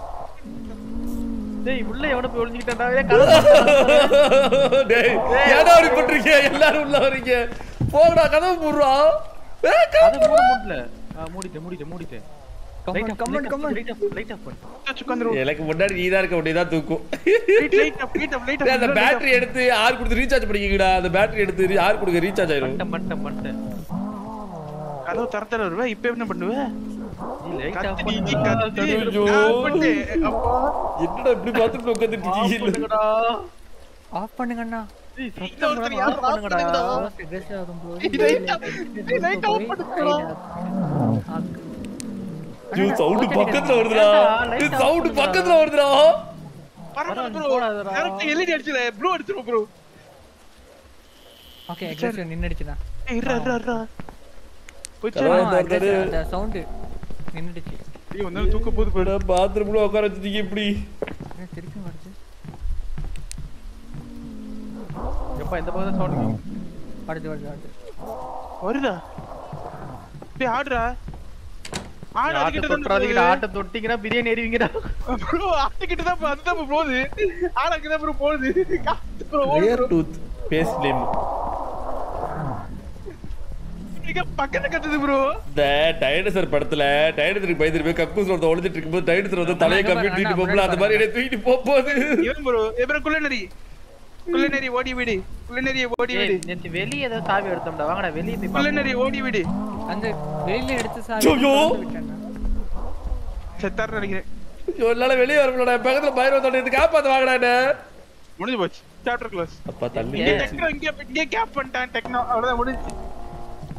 டேய் உள்ள எவன போய் ஒளிஞ்சுக்கிட்டான்டா ஏய் கதவு டேய் ஏன்டா அப்படி பண்றீங்க எல்லாரும் உள்ள வரீங்க போங்கடா கதவு போடுறா ஏய், அது கதவு மூட முடியல ஆ மூடிட்டேன் மூடிட்டேன் மூடிட்டேன் come on come on come on light off light off பண்ணு உட்கார்ந்து எனக்கு முன்னாடி நீ தான் இருக்க வேண்டியதா தூக்கும் light light up light up light டேய், அந்த பேட்டரி எடுத்து யார் கொடுத்து ரீசார்ஜ் பண்ணிக்கங்கடா அந்த பேட்டரி எடுத்து யார் கொடுக்க ரீசார்ஜ் ஆயிரும் மட்டம் மட்டம் மட்டம் கதவு தரத்தல வருவ இப்போ என்ன பண்ணுவ நீ லைட் ஆஃப் கத்தி நீ பண்ணு கத்தி ஐயோ. நான் போட்டேன். அப்பா. என்னடா இப்படி பாத்ரூம்ல உட்காந்துட்டு இருக்கீங்க பண்ணுங்கடா ஆஃப் பண்ணுங்க அண்ணா டேய் இங்க சத்தம் ஒருத்தர் போடாம யாரோ off பண்ணுங்கடா பண்ணுங்கடா. ட்ரெஸ் ஆகும் ப்ரோ இது light up. இது light off பண்ணுங்கடா. ஐயோ சவுண்ட் பக்கத்துல வருதுடா light off சவுண்ட் பண்ணுடா. பக்கத்துல வருதுடா பரவாயில்ல bro. போடாதடா. கரெக்ட் LED அடிச்சுல. blue அடிச்சிரும் bro. ஓகே எக்ஸாக்ட் நின்னுடுச்சுண்ணா ஏய், இருடா, இருடா, இருடா. போச்சா? கதவை ஆமா, திறந்தாரு. aggressive, அந்த சவுண்ட் நின்னுடுச்சு ஏய், ஒரு நாள் தூக்க போகுது பாரு. பாத்ரூம்ல உட்கார வச்சிட்டீங்க இப்படி என்ன திருப்பி வருது எப்பா இந்த பக்கம் சவுண்ட் வருது வருது வருது வருதா டேய் ஆடுடா ஆடு ஆட்டை அதுக்கிட்ட தான் தொட்டுறாதீங்கடா ஆட்டை தொட்டிங்கன்னா பிரியாணி எறிவீங்கடா ப்ரோ ஆட்டுக்கிட்ட தான் போ- அதுதான் bro போகுது ஆடாக்கு தான் ப்ரோ போகுது காத்து ப்ரோ ஓடு rear bro. Toothpaste name இங்க பக்கத்துல கத்துது ப்ரோ இந்த டைனசர் படத்துல டைனசருக்கு பயந்துட்டு போய் கக்கூஸ் ஒருத்த ஒளிஞ்சிட்டு இருக்கும்போது டைனசர் வந்து தலையை அண்ணா, கம்பி அண்ணா, தூக்கிட்டு போகல முன்னாடி அந்த மாதிரி என்னை தூக்கிட்டு போக போகுது இவன் ப்ரோ இவன் குள்ளநரி குள்ளநரி ஓடி விடு குள்ளநரிய ஓடி விடு ஏய் நேத்து வெளிய ஏதோ சாவி எடுத்தோம்டா வாங்கடா வெளிய போய் பாப்போம் குள்ளநரி ஓடி விடு அந்த வெளியில எடுத்து ஐயோ. விட்டேன் செத்தாரு நினைக்கிறேன் ஐயோ, என்னால வெளியே வர முடியல பக்கத்துல பயிர் வந்து இது காப்பாத்து வாங்கடானே முடிஞ்சு போச்சு சாப்டர் க்ளோஸ் அப்பா தள்ளி இங்க டெக்னோ இங்க இங்க கேப் பண்ணிட்டான் டெக்னோ அவ்வளவுதான் முடிஞ்சு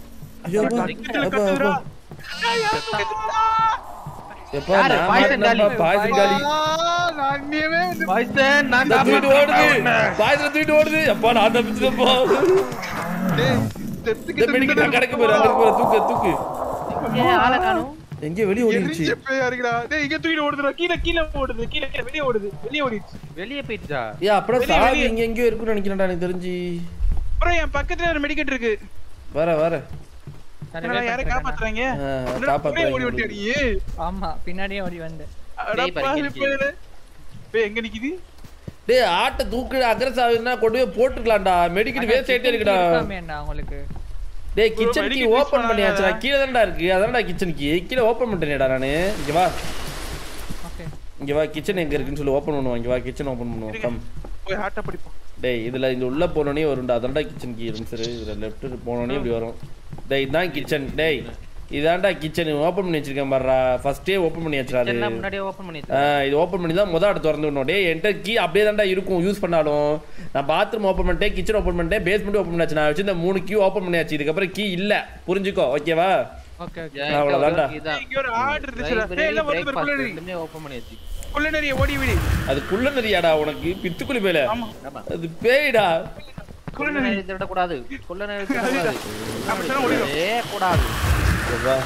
ஐயோ, அப்பா, கிச்சன்ல அப்பா, கத்துதுடா. அப்பா. ஏய், யாருப்பா கத்துறா? எப்பா, யாரு? நான் பாய்சன் மாட்டினேன்ப்பா, காலி. பாய்சன் காலி. ஆ, நான் இனிமே வந்து பாய்சன் நான் இந்த தூக்கிட்டு ஓடுது பாய்சன் தூக்கிட்டு ஓடுது அப்பா நான் தப்பிச்சுட்டேன்ப்பா டேய், இந்த செத்துக்கிட்டு மெடிக்கல் இருந்தேன். கணக்கு போயிரு அங்க போயிரு தூக்கு தூக்கு ஏன் ஆளை காணும் எங்கேயோ வெளியே ஓடிடுச்சு எரிஞ்ச பேயா இருக்குடா. டேய், இங்க தூக்கிட்டு ஓடுதுடா. கீழே, கீழே ஓடுது. கீழே, கீழே, வெளியே ஓடுது. வெளியே ஓடிடுச்சு. வெளியே போயிடுச்சா ஏ அப்புறம் வெளியே, சாவி வெளியே. இங்க எங்கேயோ இருக்குன்னு நினைக்கிறேன்டா எனக்கு தெரிஞ்சு அப்புறம் என் பக்கத்துல ஒரு மெடிக்கெட் இருக்கு வர வர சரி, என்னடா, wait யாரை பண்ணிட்டு இருக்கேன் காப்பாத்துறாங்க ஆ, என்னடா, காப்பாத்துறாங்க. புள்ளைய ஓடி விட்டியா நீ? நான். ஆமா பின்னாடியே ஓடி வந்தேன் அட டேய், பாரு, பாவி இருக்கு. பயலே. டேய், எங்க நிக்குது டேய் ஆட்டை தூக்கு அக்ரஸாவினா கொண்டு போய் போட்டுக்கலாம்டா மெடிக்கல் வேஸ்ட் ஆயிட்டே இருக்குடா இருக்காமேண்ணா உங்களுக்கு டேய் kitchen key medical use open பண்ணியாச்சுடா பண்ணாதடா. கீழே தான்டா இருக்கு அதான்டா கிச்சன் கீ கீழே ஓபன் பண்ணிட்டேனேடா நானு இங்க வா ஓகே இங்க வா கிச்சன் எங்க இருக்குன்னு சொல்லி ஓபன் பண்ணுவோம் இங்க வா கிச்சன் ஓபன் பண்ணுவோம் இருங்க. கம் போய் ஹார்ட்ட படிப்போம் டேய் இதுல இந்த உள்ள போனோனே வரும்டா அதான்டா கிச்சன் கீ இருந்துச்சு இதுல லெஃப்ட் போனோனே இப்படி வரும் டேய் இதான் கிச்சன் டேய் இதான்டா கிச்சன் ஓபன் பண்ணி வச்சிருக்கேன் பாருடா ஃபர்ஸ்டே ஓபன் பண்ணி வச்சிரா அது எல்லாம் முன்னாடியே ஓபன் பண்ணி ஆ, இது ஓப்பன் பண்ணி தான் முத ஆடு திறந்து விடணும் டேய் என்கிட்ட கீ அப்படியே தான்டா இருக்கும் யூஸ் பண்ணாலும் நான் பாத்ரூம் ஓப்பன் பண்ணிட்டேன் கிச்சன் ஓப்பன் பண்ணிட்டேன் பேஸ்மெண்ட் ஓப்பன் பண்ணியாச்சு நான் வச்சு இந்த மூணு கீ ஓப்பன் பண்ணியாச்சு இதுக்கப்புறம் கீ இல்ல புரிஞ்சுக்கோ ஓகேவா ஓகே ஓகே அவ்வளவுதான்டா. இங்க ஒரு ஆர்டர் இருந்துச்சுடா டேய் எல்லாம் வருது பாரு குள்ளநரி ரெண்டுமே ஓபன் பண்ணியாச்சு குள்ளநரிய ஓடி விடு அது குள்ள நெறியாடா உனக்கு பித்துக்குளி மேல ஆமா ஆமா அது பேய்டா கொள்ள நேரத்தை விட கூடாது கொள்ள நேரத்தை விட கூடாது அப்படி சொன்னா ஓடிடும் ஏ கூடாது ஓகேவா?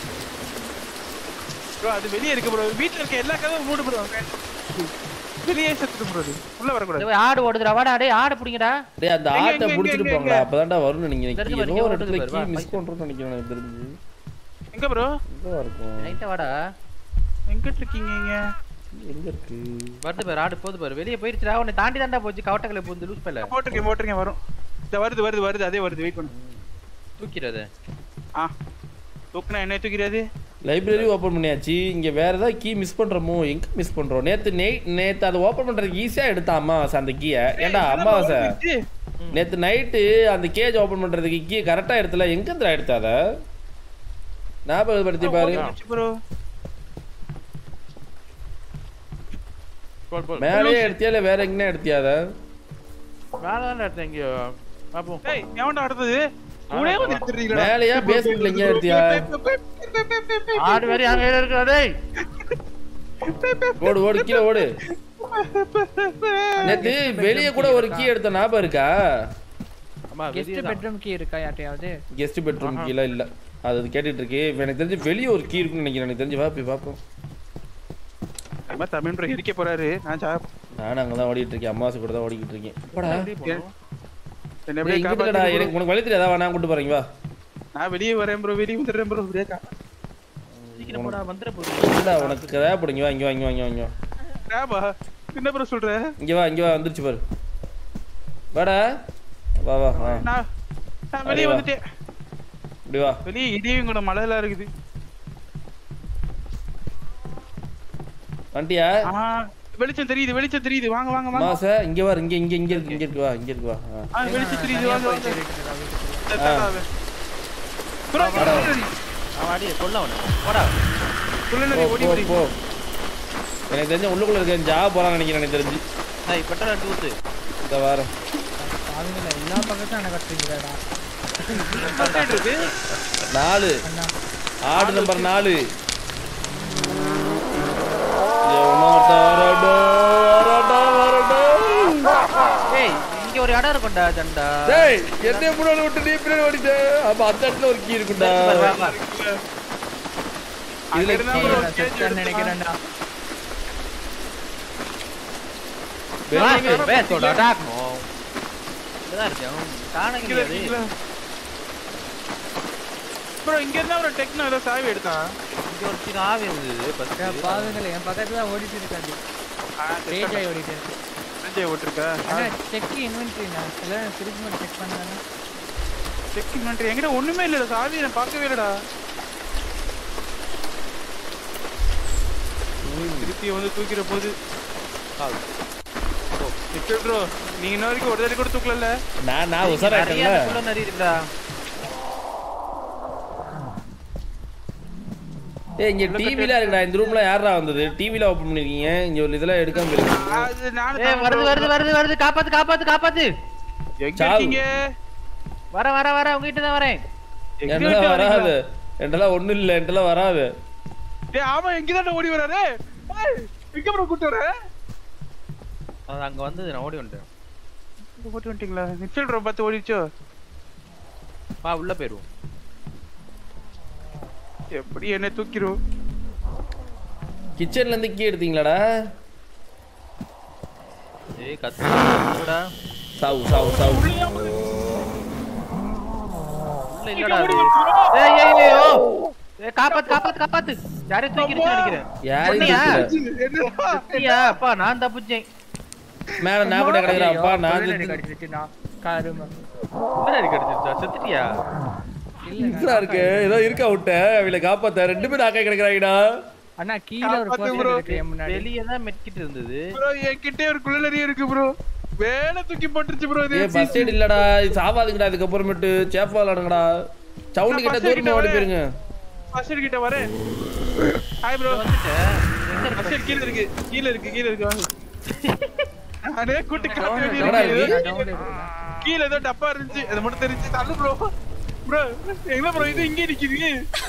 ப்ரோ அது வெளியே இருக்கு ப்ரோ வீட்ல இருக்க எல்லா கதவும் மூடு ப்ரோ வெளியே செத்துட்டு ப்ரோ அது உள்ள வரக்கூடாது டேய், ஆடு ஓடுதுடா வாடா டேய் ஆடு புடிங்கடா டேய் அந்த எங்க, ஆட்டை எங்க, புடிச்சிட்டு எங்க, போங்களா எங்க? அப்பதான்டா வரும்னு நீங்க தெரிஞ்சு ஏதோ பாரு, ஒரு இங்க இடத்துல வருது கீ பாரு, மிஸ் வா, பண்றோம்னு நினைக்கிறேன் எனக்கு தெரிஞ்சு எங்க ப்ரோ எங்க இருக்கும் லைட்டா வாடா எங்க இருக்கீங்க இங்க எங்க இருக்கு வருது பாரு ஆடு போகுது பாரு வெளியே போயிருச்சுடா உன்னை தாண்டி தாண்டா போச்சு கவட்டக்கலை போந்து லூஸ் பல்ல போட்டிருக்கேன் போட்டிருக்கேன் வரும் இந்த வருது வருது வருது அதே வருது வெயிட் பண்ணு தூக்கிறது ஆ தூக்குனா என்ன தூக்கிறாது லைப்ரரி ஓப்பன் பண்ணியாச்சு இங்க வேற ஏதாவது கீ மிஸ் பண்றோமோ எங்க மிஸ் பண்றோம் நேத்து நைட் நேத்து அதை ஓப்பன் பண்றதுக்கு ஈஸியா எடுத்தான் அம்மாவாசை அந்த கீயை ஏன்டா அம்மாவாசை நேத்து நைட்டு அந்த கேஜ் ஓபன் பண்றதுக்கு கீ கரெக்டா எடுத்துல எங்க இருந்து எடுத்த அத ஞாபகப்படுத்தி பாரு ப்ரோ மேலேயே எடுத்தியா இல்ல வேற எங்கேயும் எடுத்தியா அத வேலை தானே எடுத்தேன் எங்கேயோ பாப்போம் டேய் எவன்டா அடுத்தது கூட வந்து எடுத்துறீங்களா மேலேயா பேஸ்மெண்ட்ல எங்கேயா எடுத்தியா ஆடு வேற அங்க இருக்கிறா டேய் ஓடு ஓடு கீழே ஓடு நேத்து வெளிய கூட ஒரு கீ எடுத்த ஞாபகம் இருக்கா ஆமா கெஸ்ட் வெளியே பெட்ரூம் கீ இருக்கா யார்ட்டையாவது கெஸ்ட் பெட்ரூம் கீழே இல்ல அது அது கேட்டுட்டு இருக்கு இப்ப எனக்கு தெரிஞ்சு வெளிய ஒரு கீ இருக்குன்னு நினைக்கிறேன் எனக்கு தெரிஞ்சு வா போய் பாப்போம் அம்மா தமிழ் ப்ரோ இருக்க போறாரு நான் ஜா நானும் அங்கதான் ஓடிட்டு இருக்கேன் அம்மாவாசை கூட தான் ஓடிக்கிட்டு இருக்கேன் போடா என்ன டேய், எப்படியே இங்க இல்லடா, காப்பாத்து எனக்கு உனக்கு வழி தெரியாதா வா, நான் கூட்டு போறேன் இங்க வா நான் வெளியே வரேன் ப்ரோ வெளியே வந்துடுறேன் ப்ரோ பிரேக்கா சீக்கிரம் போடா வந்துட போகுது இல்லடா உனக்கு தேவைப்படும் இங்க வா இங்க வா இங்க வா இங்க வா இங்க வா ராபா என்ன ப்ரோ சொல்ற இங்க வா இங்க வா வந்துருச்சு பாரு வாடா வா வா ஆ நான் நான் வெளியே அடே வா. வந்துட்டேன் இப்படி வா வெளியே இடியும் கூட மழை எல்லாம் இருக்குது வண்டியா ஆ வெளிச்சம் தெரியுது வெளிச்சம் தெரியுது வாங்க வாங்க வாங்க மாச இங்க வா இங்க இங்க இங்க இருக்கு இங்க இருக்கு வா இங்க இருக்கு வா ஆ. ஆ வெளிச்சம் தெரியுது வாங்க வாங்க ப்ரோ அவன் அடி கொல்ல அவனை போடா குள்ளநரி போ, ஓடி போ, ஓடி போ. எனக்கு தெரிஞ்ச உள்ளுக்குள்ள இருக்க ஜா போறான்னு நினைக்கிறேன் எனக்கு தெரிஞ்சு டேய் பெட்டரா டூத்து இந்த வாரம் அவங்கள எல்லா பக்கத்தும் எனக்கு கட்டுறீங்களாடா நாலு அண்ணா ஆடு நம்பர் நாலு எவனோட்ட வரட்டும், வரட்டும், வரட்டும். டேய் இங்க ஒரு இடம் இருக்கும்டா ஜண்டா டேய் என்ன முன்னாடி விட்டு நீ பின்னாடி ஓடிட்ட அப்ப அந்த இடத்துல ஒரு கீ இருக்கும்டா வா, வா, வா. அங்க இருந்தா bro நான் cage செத்தேன்னு நினைக்கிறேன்டா வெளியே Best, best ஓட attack மோ. இங்கதான் இருக்கு, அவன் காண கிடையாது. ப்ரோ இங்க இருந்தா ஒரு டெக்னோ ஏதோ சாவி எடுத்தான் இங்க ஒரு சின்ன ஆவி இருந்தது first. ஏன் பாவங்களே என் பக்கத்துல தான் ஓடிட்டு இருக்காது ரேஜ் ஆகி ஓடிட்டு இருக்கு ரஞ்சய் ஓட்டிருக்கா அண்ணா செக் இன்வென்ட்ரிண்ணா எல்லாம் திருப்பி மட்டும் செக் பண்ணாங்க செக் இன்வென்ட்ரி என்கிட்ட ஒண்ணுமே இல்ல சாவி நான் பார்க்கவே இல்லடா திருப்பி வந்து தூக்கிற போது ப்ரோ நீங்க இன்ன வரைக்கும் ஒரு தடவை கூட தூக்கல நான் நான் நிறைய உசாராயிட்டேன்ல அந்த குள்ள நிறைய இருக்குடா. ஏய் இங்க டிவில இருக்குடா இந்த ரூம்ல யாரா வந்தது டிவில ஓபன் பண்ணிருக்கீங்க இங்க ஒரு இதெல்லாம் எடுக்காம இருக்கீங்க அது நானும் ஏய், தான் வருது bro. வருது வருது வருது காப்பாத்து காப்பாத்து காப்பாத்து எங்க சாவு. இருக்கீங்க வர வர வர உங்ககிட்ட தான் வரேன் எங்க என்கிட்ட விட்டு வராது வரீங்களா? என்கிட்டலாம் ஒண்ணும் இல்ல என்கிட்டலாம் வராது டேய் ஆமா இங்கதான் ஓடி வராரு ஏய், எங்க ப்ரோ கூட்டு வர அது அங்க வந்து நான் ஓடி வந்துட்டேன் இங்க போட்டு வந்துட்டீங்களா மிட்ஃபீல்டர் பார்த்து ஓடிச்சோ வா உள்ள போயிருவோம் எப்படி என்ன தூக்கிரும் கிச்சன்ல இருந்து கீ எடுத்தீங்களாடா ஏய் கத்துடா சாவு சாவு சாவு உள்ள இல்லடா அது ஏய் ஏய் ஏய் ஓ ஏய் காப்பாத்து காப்பாத்து காப்பாத்து யாரையும் தூக்கிடுச்சு நினைக்கிறேன் யாரையும் பொண்ணியா? தூக்கல. என்னடா? அப்படியா அப்பா நான் தப்பிச்சேன் மேல நான் கூட கிடக்குறேன்ப்பா நான் புல்லட் செத்து- கடிச்சிச்சு நான் கரும முன்னாடி கிடைச்சிருச்சா செத்துட்டியா இதுதான் இருக்கு ஏதோ இருக்கா விட்ட அவளை காப்பாத்த ரெண்டு பேரும் ஆக்கா கிடக்குறாங்கடா அண்ணா கீழ ஒரு காப்பாத்து person bro. இருக்கு என் முன்னாடி வெளியே தான் மெட்கிட் இருந்தது ப்ரோ என்கிட்ட ஒரு குள்ளநரி இருக்கு ப்ரோ வேலை தூக்கி போட்டுருச்சு ப்ரோ இது ஏ ஃபர்ஸ்ட் எய்ட் இல்லடா இது சாவாதுங்கடா அதுக்கப்புறமேட்டு சேஃபா விளாடுங்கடா சவுண்ட் கிட்ட first aid தூரமா ஓடி கிட்ட போயிருங்க ஃபர்ஸ்ட் கிட்ட வரேன் ஹாய் ப்ரோ ஃபர்ஸ்ட் கீழ இருக்கு கீழ இருக்கு கீழ இருக்கு வாங்க அடே கூட்டி காப்பி வெளிய எங்கடா இருக்கு. இருக்கு? down இருக்கு. கீழ ஏதோ டப்பா இருந்துச்சு அது மட்டும் தெரிஞ்சு தள்ளு ப்ரோ ப்ரோ எங்க ப்ரோ இது இங்கே நிக்குது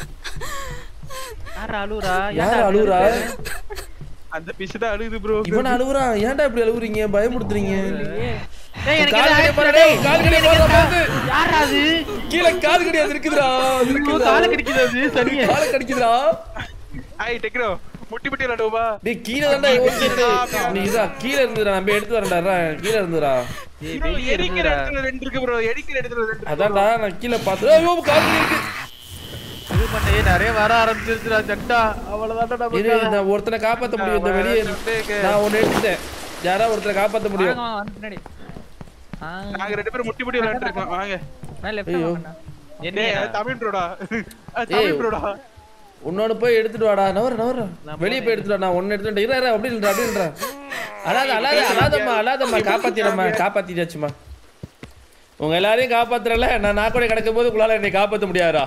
யார் அழுவுறா யார் அழுவுறா அந்த பிசு தான் அழுகுது ப்ரோ இவன் அழுவுறான் ஏன்டா இப்படி அழுவுறீங்க பயமுடுத்துறீங்க ஏய் எனக்கு கால் எதுவும் கடியே ஆயிடுச்சுடா, போடா, டேய். கால் கடியே போடா, பாத்து. யாரா அது கீழே காது கடியாது இருக்குதுடா ஐயோ, இருக்குதுடா. காலை கடிக்குது அது சரியா காலை கடிக்குதுடா ஐ டெக்ரோ முட்டி முட்டி விளாடுவோமா டேய் கீழே தான்டா யோசிச்சுட்டு நீ இதா கீழே இருந்துடா நம்ம எடுத்து வரேன்டா கீழே இருந்துடா ஏய் ப்ரோ வெளியே எரிக்கிற இருந்துடா இடத்துல ரெண்டு இருக்கு ப்ரோ எரிக்கிற இடத்துல ரெண்டு இருக்கு அதான்டா நான் கீழே பார்த்து ஐயோ கால் கடி இருக்கு இது பண்ண ஏய், நிறைய வர ஆரம்பிச்சிருச்சுடா ஜட்டா அவ்வளவுதான்டா இரு நமக்கு நான் ஒருத்தனை காப்பாத்த முடியும் இந்த வெளியே நான் ஒன்னு எடுத்துட்டேன் யாரா ஒருத்தரை காப்பாத்த முடியும் வாங்க, வாங்க, பின்னாடி ஆ, நாங்க ரெண்டு பேரும் முட்டி முட்டி விளையாட்டு இருக்கோம் வாங்க நான் left ஐயோ. வாங்கண்ணா. டேய் அது தமிழ் ப்ரோடா அது தமிழ் ப்ரோடா உன்னோட போய் எடுத்துட்டு வாடா நவர நவர வெளியே போய் எடுத்துட்டு வா நான் ஒன்னு எடுத்துட்டு இரு இரு, அப்படின்றா அப்படின்றா அழாத அழாத அழாதம்மா அழாதம்மா காப்பாத்திடம்மா காப்பாத்திட்டாச்சுமா உங்க எல்லாரையும் காப்பாத்துறல நான் நான் கூட கிடக்கும் போது உங்களால என்னை காப்பாத்த முடியாதா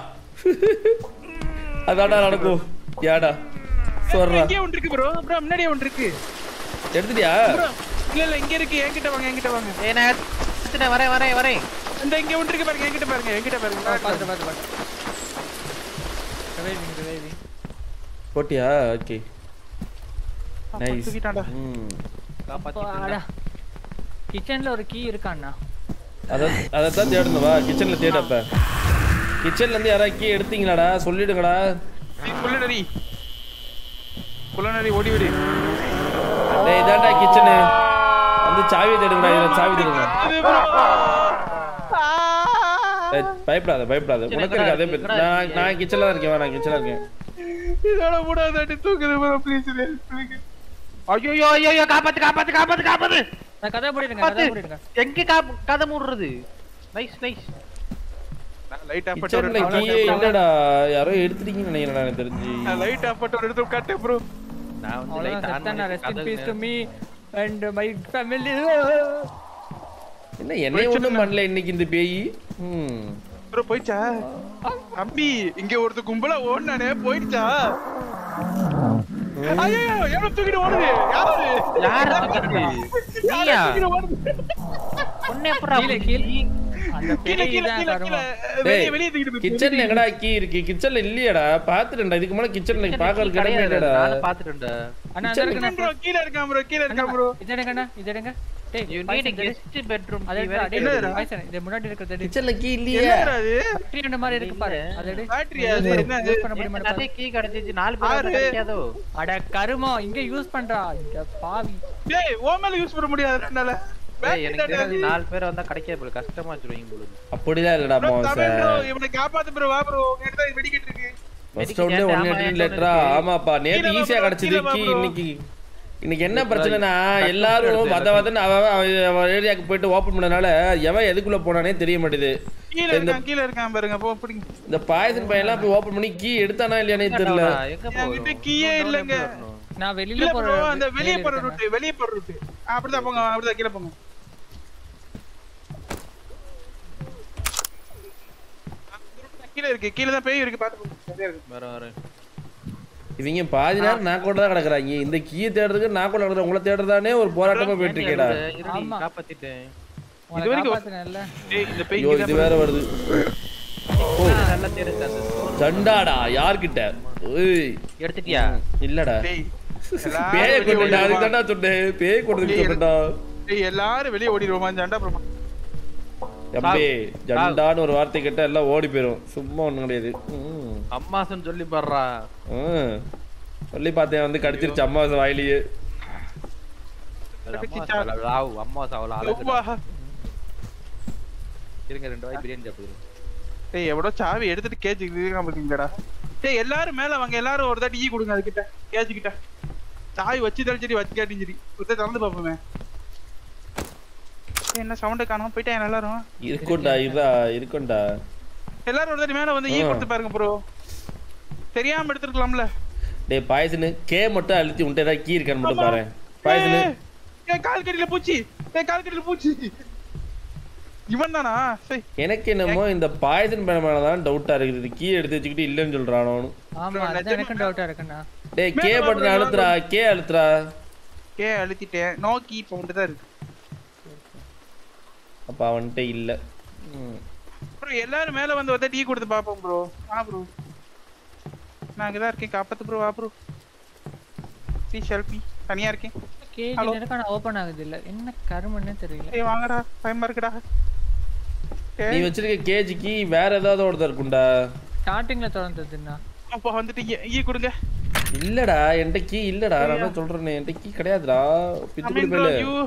அதாடா நடக்கும் யாடா சொல்றா இங்கே ஒன்று இருக்கு ப்ரோ ப்ரோ முன்னாடியே ஒன்று இருக்கு எடுத்துட்டியா ப்ரோ இல்ல இல்ல இங்க இருக்கு என்கிட்ட வாங்க என்கிட்ட வாங்க ஏய் நான் எடுத்துட்டேன் வரேன் வரேன் வரேன் இந்த இங்க ஒன்று இருக்கு பாருங்க என்கிட்ட பாருங்க என்கிட்ட பாருங்க பார்த்து, பார்த்து, பார்த்து. Reviving, reviving. போட்டியா ஓகே நைஸ் தூக்கிட்டான்டா. ம் அப்போ, அடா. கிச்சன்ல ஒரு கீ இருக்காண்ணா அத அதைத்தான் தேடணும் வா கிச்சன்ல தேடப்ப கிச்சன்ல இருந்து யாராவது கீ எடுத்தீங்களாடா சொல்லிடுங்கடா நீ குள்ளநரி குள்ளநரி ஓடி விடு டேய் இதான்டா கிச்சனு வந்து சாவி தேடுங்கடா இதுல சாவி தேடுங்க இது bro. ஆ. ஏய், பயப்படாத பயப்படாத உனக்கு இருக்கு அதே பேர் நான் நான் கிச்சன்ல தான் இருக்கேன் வா, நான் கிச்சன்ல இருக்கேன் இதோட மூடாதாட்டி தூக்குது ப்ரோ ப்ளீஸ் ஐயோ ஐயோ ஐயோ காப்பாத்து காப்பாத்து காப்பாத்து காப்பாத்து நான் கதை போடுங்க கதை காப்பாத்து போடுங்க எங்க காப் கதை மூடுறது நைஸ் நைஸ் லைட் ஆஃப் கிச்சன்ல பண்ணிட்டு கீயே இல்லடா யாரோ எடுத்துட்டீங்கன்னு நினைக்கிறேன் எனக்கு தெரிஞ்சு லைட் ஆஃப் பண்ணிட்டு ஒரு இடத்துல காட்டு ப்ரோ நான் வந்து அவ்வளவுதான் லைட் ஆன் செத்தேன் பண்ணி ரெஸ்ட் இன் பீஸ் டு கதை மீ அண்ட் மை ஃபேமிலி என்ன என்னை ஒண்ணும் பண்ணல இன்னைக்கு இந்த பேய் ம் ப்ரோ போயிச்சா அம்பி இங்க ஒருத்த கும்பலா ஓடுனானே போயிடுச்சா ஐயோ எவ்வளவு தூக்கிட்டு ஓடுது யாரு யாரு தூக்கிட்டு? யாரு நீயா? தூக்கிட்டு ஓடுது பொண்ணே எப்படா கீழே அப்படி? கீழே அந்த கீழே பெரிய கீழே இதான் கீழே கருமம் கீழே டேய் வெளியே வெளியே தூக்கிட்டு போய் கிச்சன்ல எங்கடா கீ இருக்கு கிச்சன்ல இல்லையாடா பாத்துட்டேன்டா இதுக்கு முன்னாடி கிச்சன்ல கிச்சன்ல பாக்கற கீ கிடமே கிடையாது, இல்லடா நானும் பாத்துட்டேன்டா. அண்ணா அந்த இருக்குண்ணா ப்ரோ கீழே இருக்கான் ப்ரோ கீழே இருக்கான் ப்ரோ இது எடுங்கண்ணா இது எடுங்க டேய் You need பாய்சன் a தெரு. guest bedroom அது key எடுங்க, வேற அடே, தேடுது. பாய்சன், இது முன்னாடி இருக்கிறது எடு. கிச்சன்ல கீ இல்லையே என்னடா அது battery ரெண்டு மாதிரி இருக்கு பாரு அது எடு. பேட்டரி அது என்ன அது யூஸ் பண்ண முடியுமா அதே பாரு. key கிடைச்சிச்சு, நாலு பேர் ஆறு. கிடைக்காதோ? அட கருமம் இங்க யூஸ் பண்றா இங்க பாவி டேய் ஓ மேல யூஸ் பண்ண முடியாது என்னால ஏய், எனக்கு தெரியாது, நாலு பேர் வந்தா கிடைக்காது போல, கஷ்டமா வச்சிருவீங்க போல. அப்படிதான் இல்லடா ப்ரோ மோச தமிழ் ப்ரோ இவனை காப்பாத்து ப்ரோ வா ப்ரோ எடுத்தா வெடிக்கிட்டு இருக்கு ஃபர்ஸ்ட் ரவுண்ட்ல ஒன் எயிட்டி லெட்டரா ஆமாப்பா நேத்து கீழே வா ஈஸியா bro, கிடைச்சது கீழே வா கீ bro. இன்னைக்கு இன்னைக்கு என்ன பிரச்சனைனா கஷ்டப்பட்டு எல்லாரும் எடுத்து வத வதன்னு அவ அவ ஏரியாக்கு போயிட்டு ஓபன் பண்ணனால எவன் எதுக்குள்ள போனானே தெரிய மாட்டேது கீழே இருக்கான் கீழே இருக்கான் பாருங்க போ பிடிங்க இந்த பாயசன் பையன் எல்லாம் போய் ஓபன் பண்ணி கீ எடுத்தானா இல்லையானே தெரியல டவுனா, எங்க என்கிட்ட போகணும்? கீயே இன்னும் இல்லைங்க. எப்படி வரணும்? நான் வெளியில இல்ல போற ப்ரோ அந்த வெளிய வெளியில போற இருக்கேன். ரூட் வெளிய போற ரூட் அப்படிதான் போங்க அப்படிதான் கீழே போங்க கீழே இருக்கு கீழே தான் பேய் இருக்கு பாத்து போங்க சரியா இருக்கு வரேன், வரேன். இவங்க பாதி நேரம் நான் கூட தான் கிடக்குறாங்க இந்த கீயை தேடுறதுக்கு நான் கூட கிடக்குறேன் உங்களை தேடுறதானே ஒரு போராட்டமா போயிட்டு இருக்கேடா இருடி, ஆமா. காப்பாத்திட்டேன் உன்னை இது வரைக்கும் காப்பாத்துனேன்ல. டேய் இந்த பேய் ஐயோ இங்க இது வேற வருது ஓ நல்லா தெரியுது அந்த stone. சண்டாடா யார்கிட்ட ஏய் எடுத்துட்டியா இல்லடா டேய் பேய எல்லாரும் வெளிய கொண்டுடா அதுக்கு ஓடிடுவோமா? தான்டா சொன்னேன் பேய் கொண்டு சொன்னடா டேய் எல்லாரும் வெளிய ஓடிடுவோமா ஜண்டா அப்புறம் எம்பே ஜண்டான்னு ஒரு வார்த்தை கேட்டா எல்லாம் ஓடி போயிரும் சும்மா ஒண்ணும் கிடையாது ம். அம்மாசன் சொல்லி பாடுறா ம். சொல்லி பார்த்தேன் வந்து கடிச்சிருச்சு அம்மா வாயிலேயே அது அம்மாவாசை அவ்வளவு லாவு, அம்மாவாசை அவ்வளவு அழகு. யப்பா. இருங்க ரெண்டு வாய் பிரியாணி சாப்பிடுங்க டேய் எவ்வளோ சாவி எடுத்துட்டு கேஜ் இருக்கீங்கடா டேய் எல்லாரும் மேல வாங்க எல்லாரும் ஒரு தாட்டி ஈ கொடுங்க அதுக்கிட்ட கேஜ் கிட்ட சாவி வச்சு சரி வச்சு கேட்டியும் சரி ஒருத்தர் திறந்து பார்ப்போமே டேய், என்ன சவுண்ட் காணாம போயிட்டேன் எல்லாரும் இருக்கும்டா இதா இருக்கும்டா எல்லாரும் ஒரு தாட்டி மேல வந்து ஈ ஆ. கொடுத்து பாருங்க ப்ரோ தெரியாம எடுத்துருக்கலாம்ல டேய் பாய்சனு கே மட்டும் அழுத்தி உன்ட்ட ஏதாவது கீ இருக்கான்னு மட்டும் பாரு பாய்சனு ஏய் கால் கடியில பூச்சி ஏய் கால் கடியில பூச்சி இவன் தானா சரி எனக்கு என்னமோ இந்த பாய்சன் பேன மேல தான் டவுட்டா இருக்குது கீ எடுத்து வச்சுக்கிட்டு இல்லைன்னு சொல்றான் அவனு ஆமா bro, அதுதான் நிஜமா- எனக்கும் டவுட்டா இருக்குண்ணா டேய் கே மேல வா பட்டன் bro, அழுத்துறா கே அழுத்துறா கே அழுத்திட்டேன் நோ கீ பவுண்ட் தான் இருக்கு அப்ப அவன்கிட்ட இல்ல ம். ப்ரோ எல்லாரும் மேல வந்து ஒரு டீ கொடுத்து பாப்போம் ப்ரோ ஆ ப்ரோ நான் அங்கதான் இருக்கேன் காப்பாத்து ப்ரோ வா ப்ரோ ப்ளீஸ் ஹெல்ப் மீ தனியா இருக்கேன் கேஜி Hello. எனக்கான ஓபன் ஆகுது இல்ல என்ன கருமன்னே தெரியல ஏய் வாங்கடா பயமா இருக்குடா நீ வச்சிருக்க கேஜிக்கு வேற ஏதாவது ஒருத்தர் இருக்கும்டா ஸ்டார்டிங்ல திறந்ததுண்ணா அப்போ வந்துட்டு ஈ- ஈ கொடுங்க இல்லடா என்கிட்ட கீ இல்லடா நான் தான் சொல்றேனே என்கிட்ட கீ கிடையாதுடா பித்துக்குடி அமீன் ப்ரோ பேலு யூ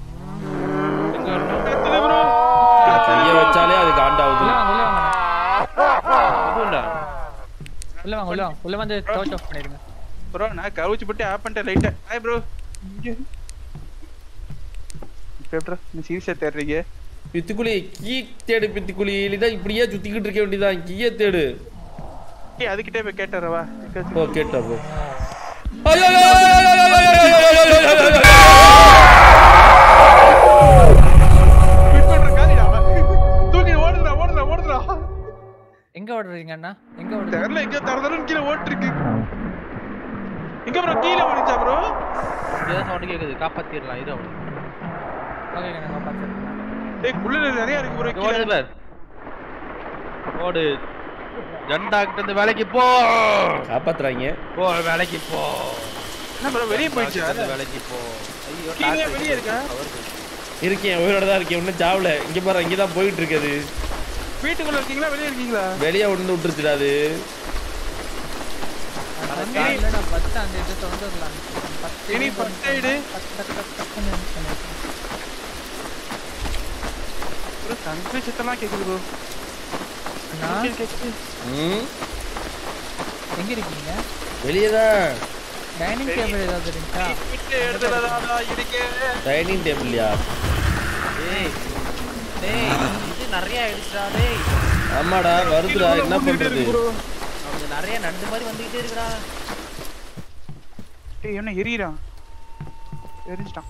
ப்ரோ கைய வச்சாலே அது காண்டாவுது உள்ள வாங்க உள்ள வாங்க அதுவும்டா. உள்ள வாங்க உள்ள வாங்க உள்ள வந்து டோர்ச் ஆஃப் பண்ணிருங்க ப்ரோ நான் கவுச்சு போட்டு ஆப் பண்ணிட்டேன் லைட்டா ஹாய் ப்ரோ இப்போ ப்ரோ நீ சீரியஸா தேடுறீங்க பித்துக்குழி கீ தேடு பித்துக்குழி இல்லைன்னா இப்படியே சுத்திக்கிட்டு இருக்க வேண்டியதான் கீய தேடு ஏய் அதுக்கிட்டே போய் கேட்டுறவா ஓ கேட்டா போ குவிட் பண்ற காலிடா தூக்கி ஓடுதுடா ஓடுதுடா ஓடுதுடா எங்க ஓடுறீங்க அண்ணா எங்க ஓடுறீங்க தெரியல எங்க தரதரன்னு கீழே ஓட்டு இருக்கு எங்க ப்ரோ கீழே ஓடிச்சா ப்ரோ இங்கதான் sound கேக்குது காப்பாத்திடலாம் இரு அவனை. ஓகே நான் பாத்துறேன் டேய் குள்ள நிறைய இருக்கு ப்ரோ இங்க ஓடுது கீழே பார். ஓடு ஜண்டா கிட்ட இருந்து வேலைக்கு போ காப்பாத்துறாங்க போ வேலைக்கு போ என்ன ப்ரோ வெளிய போயிடுச்சா ஜண்டா கிட்ட இருந்து வேலைக்கு போ ஐயோ கீழே டார்ச் வெளியே இருக்கா? வருது. இருக்கேன் உயிரோட தான் இருக்கேன் இன்னும் சாவல இங்க பாரு இங்க தான் போயிட்டு இருக்குது வீட்டுக்குள்ள இருக்கீங்களா வெளிய இருக்கீங்களா வெளியே விழுந்து விட்டுருச்சுடா அது இல்ல நான் பத்து அந்த இது திறந்துடலாம் பத்து இனி ஃபர்ஸ்ட் எய்டு டக்கு டக்கு டக்கு டக்குன்னு பண்ணிருக்கேன். ப்ரோ சங்கு சித்தலாம் கேக்குது ப்ரோ அண்ணா ம் எங்க இருக்கீங்க வெளியே தான் டைனிங் டேபிள் ஏதாவது இருக்கா விட்டு எடுத்துடா இருக்கே டைனிங் டேபிள்யா டேய் டேய் இது நிறைய ஆயிடுச்சுடா டேய் ஆமாடா வருதுடா என்ன பண்றது ப்ரோ அவங்க நிறைய நண்டு மாதிரி வந்துகிட்டே இருக்குடா டேய் என்ன எரியறான் எரிஞ்சிட்டான்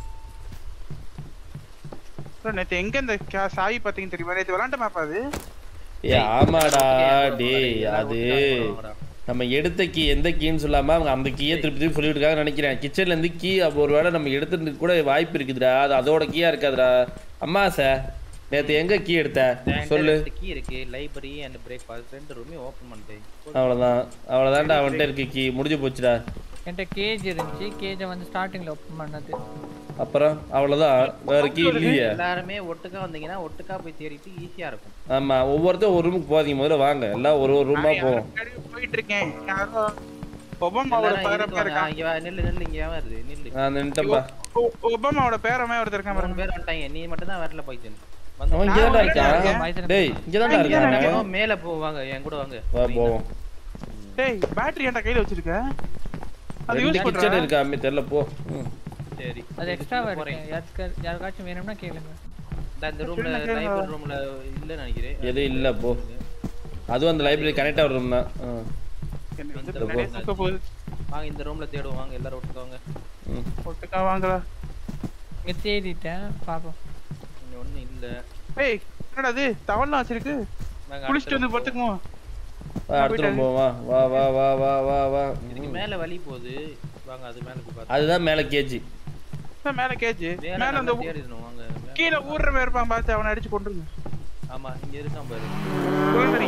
ப்ரோ நேத்து எங்க இந்த கா- சாவி பாத்தீங்க தெரியுமா நேத்து விளாண்ட மேப் அது ஏ ஆமாடா டேய் அது நம்ம எடுத்த கீ எந்த கீன்னு சொல்லாம அவங்க அந்த கீயை திருப்பி திருப்பி சொல்லிட்டு இருக்காங்க நினைக்கிறேன் கிச்சன்ல இருந்து கீ ஒருவேளை நம்ம எடுத்துட்டு கூட வாய்ப்பு இருக்குதுடா அது அதோட கீயா இருக்காதுடா அம்மா சார் நேத்து எங்க கீ எடுத்த சொல்லு கீ இருக்கு லைப்ரரி அண்ட் பிரேக்ஃபாஸ்ட் ரெண்டு ரூமே ஓபன் பண்ணிட்டேன் அவ்வளவுதான் அவ்வளவுதான்டா அவன்கிட்ட இருக்கு கீ முடிஞ்சு போச்சுடா என்கிட்ட கேஜ் இருந்துச்சு கேஜை வந்து ஸ்டார்டிங்ல ஓப்பன் பண்ணது அப்புறம் அவ்வளவுதான் வேற கீ இல்லையே எல்லாருமே ஒட்டுக்கா வந்தீங்கன்னா ஒட்டுக்கா போய் தேடிட்டு ஈஸியா இருக்கும் ஆமா ஒவ்வொருத்தரும் ஒரு ரூமுக்கு போதீங்க முதல்ல வாங்க எல்லாம் ஒரு ஒரு ரூமா போவோம் முன்னாடி போயிட்டு இருக்கேன் யாரோ ஒபாமாவோட எல்லாரும் பேரமே இருப்பாங்க. இருக்கான் இங்க வா, நில்லு நில்லு இங்க வருது நில்லு நான் நின்ட்டேன்பா ஒ- ஒபாமாவோட பேரமே ஒருத்தர் இருக்கான் மூணு பாருங்க பேர் வந்துட்டாங்க நீ மட்டும் தான் வரல போயிட்டு அவன் இங்கதான்டா நான் இருக்கான் மைசன் டேய் இங்கதான்டா இருக்கான் அவன். மேல போவாங்க என் கூட வாங்க வா போவோம் டேய் பேட்டரி ஏன்டா கையில வச்சிருக்க அது ரெண்டு யூஸ் கிச்சன் பண்றேன் இருக்கா அம்மி தெரியல போ ம். சரி அது எக்ஸ்ட்ராவா இருக்கு யாருக்கு யாருக்காச்சும் வேணும்னா கேளுங்க இந்த- இந்த ரூம்ல லைப்ரரி ரூம்ல இல்லன்னு நினைக்கிறேன் எதுவும் இல்ல போ அதுவும் அந்த லைப்ரரி கனெக்ட் ஆகிற ரூம் தான் ஆ. எனக்கு வந்து பின்னாடியே சுத்த போகுது வாங்க இந்த ரூம்ல தேடுவோம் வாங்க எல்லாரும் ஒட்டுக்காங்க ம். ஒட்டுக்கா வாங்கடா இங்க தேடிட்டேன் பாப்போம் இங்க ஒண்ணும் இல்ல ஏய் என்னடா அது தவல்லாம் வச்சிருக்கு வாங்க குளிச்சிட்டு வந்து அடுத்த room படுத்துக்குமோ வா அடுத்த ரூம் போவோம் வா வா வா வா வா வா போவோம். இதுக்கு மேல வழி போகுது வாங்க அது மேல போய் பாத்து அதுதான் மேல கேஜி மேல கேஜ் மேல மேல அந்த நம்ம தேடிடணும் வாங்க மேல. கீழே ஊர்ற மாதிரி இருப்பான் பார்த்து அவனை அடிச்சு கொண்டுருங்க ஆமா இங்க இருக்கான் பாரு சொல்றீ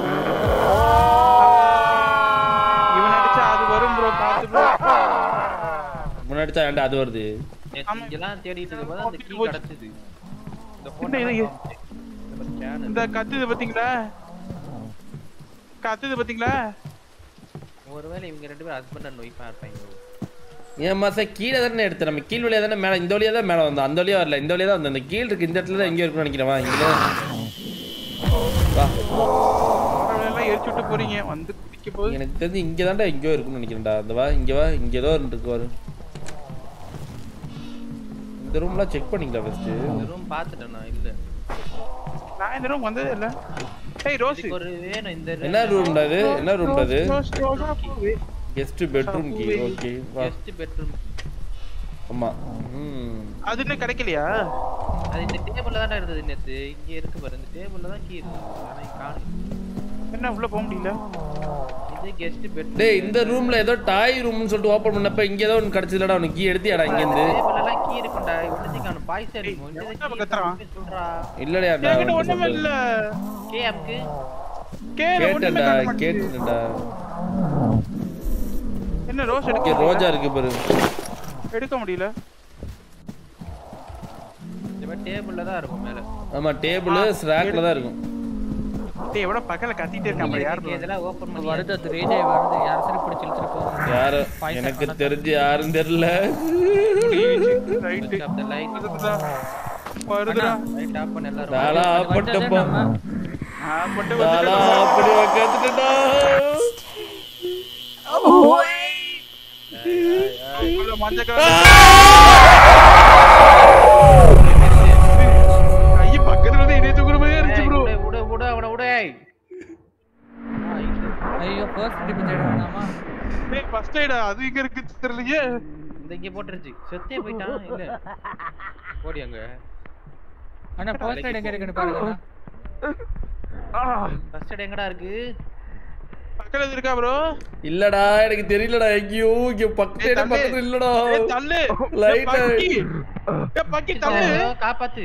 இவன் அடிச்சா அது வரும் ப்ரோ பாத்து ப்ரோ முன்னாடி தான் ஏன்டா அது வருது நேத்து ஆமா. இங்கெல்லாம் தேடிட்டு இருக்கும்போது அந்த கீ போச்சு. கிடைச்சது இந்த என்ன இது? போன் இந்த கத்துது பாத்தீங்களா கத்துது பாத்தீங்களா ஒருவேளை இவங்க ரெண்டு பேரும் ஹஸ்பண்ட் அண்ட் ஒய்ஃபா இருப்பாங்க ஏன் மாசா கீழே தானே எடுத்து நம்ம கீழ் வழியா தானே மேலே இந்த வழியா தான் மேலே வந்தோம் அந்த வழியா வரல இந்த வழியா தான் வந்தோம் இந்த கீழ் இருக்கு இந்த இடத்துல தான் எங்கேயோ இருக்குன்னு நினைக்கிறேன் வா இங்கே வா எல்லாம் எரிச்சு விட்டு போறீங்க வந்து குடிக்க போது எனக்கு தெரிஞ்சு இங்கே தான்டா எங்கேயோ இருக்குன்னு நினைக்கிறேன்டா அந்த வா இங்கே வா இங்கே ஏதோ ஒன்று இருக்கு வரும் இந்த ரூம்லாம் செக் பண்ணிக்கலாம் ஃபர்ஸ்ட் இந்த ரூம் பார்த்துட்டேன் நான் இல்ல நான் இந்த ரூம் வந்ததே இல்ல ஏய் ரோஸ் இதுக்கு ஒரு வேணும் இந்த என்ன ரூம்டா இது என்ன ரூம்டா இது ரோஸ் ரோஸா பூவே கெஸ்ட் பெட்ரூம் கீ ஓகே வா கெஸ்ட் பெட்ரூம் ஆமா ம் அது இன்னும் கிடைக்கலையா அது இந்த டேபிள்ல தான் இருந்தது நேத்து இங்க இருக்கு பாரு இந்த டேபிள்ல தான் கீ இருக்கு ஆனா இங்க காணோம் என்ன உள்ள போக முடியல இது கெஸ்ட் பெட்ரூம் டேய் இந்த ரூம்ல ஏதோ டாய் ரூம்னு சொல்லிட்டு ஓபன் பண்ணப்ப இங்க ஏதோ ஒன்று கிடைச்சதுலடா உனக்கு கீ எடுத்தியாடா இங்க இருந்து டேபிள்ல எல்லாம் கீ இருக்கும்டா ஒண்ணு காணும் பாய்சல் எவன்டா கத்துறான்? சொல்றா இல்லடையாடா என்கிட்ட ஒண்ணுமே இல்ல கே அம்க்கு கேல ஒண்ணுமே கேட்டேன்டா காட்ட மாட்டேங்குது. கேட்டேன்டா என்ன ரோஸ் இங்க எடுக்க ரோஜா இருக்கு பாரு எடுக்க முடியல இந்த மாதிரி டேபிள்ல தான் இருக்கும் மேல ஆமா டேபிள் ஸ்ராக்ல தான் இருக்கும் டேய் எவ்வளவு பக்கத்துல கத்திட்டே இருக்கான் பாரு யார் இங்க இதெல்லாம் ஓபன் பண்ணி வருது அது ரேஜே வருது யாரும் சரி பிடிச்சி இழுத்துட்டு போகுது யாரு Poison எனக்கு பண்ண தெரிஞ்சு யாரும் தெரியல right Switch off the light. வருதுடா லைட் ஆஃப் பண்ண எல்லாரும் தாளா அது வந்தது ஆப்பட்டப்பா நம்ம ஆ பட்டு தாளா வந்துட்டா அப்படி உக்காந்துட்டா உள்ள மஞ்ச கலர் ஐய பக்கத்துல வந்து இணைய தூக்குற மாதிரியே இருந்துச்சு ப்ரோ விடு, விடு விடு அவனை விடு ஏய். ஆ, இது. ஐயோ ஃபர்ஸ்ட் டிப் தேட வேணாமா டேய் ஃபர்ஸ்ட் எய்டா அது எங்க இருக்கு தெரியலையே இந்த இங்க போட்டுருச்சு செத்தே போயிட்டான் இல்ல போடி அங்க அண்ணா ஃபர்ஸ்ட் எய்ட் எங்க இருக்குன்னு பாருங்க ஆ ஃபர்ஸ்ட் எய்ட் எங்கடா இருக்கு பக்கத்துல எது இருக்கா ப்ரோ இல்லடா எனக்கு தெரியலடா எங்கேயோ இங்க பக்கத்துல பக்கத்துல இல்லடா ஏய் தள்ளு Light ஏய், பக்கி ஏய் பக்கி தள்ளு ஐயோ, காப்பாத்து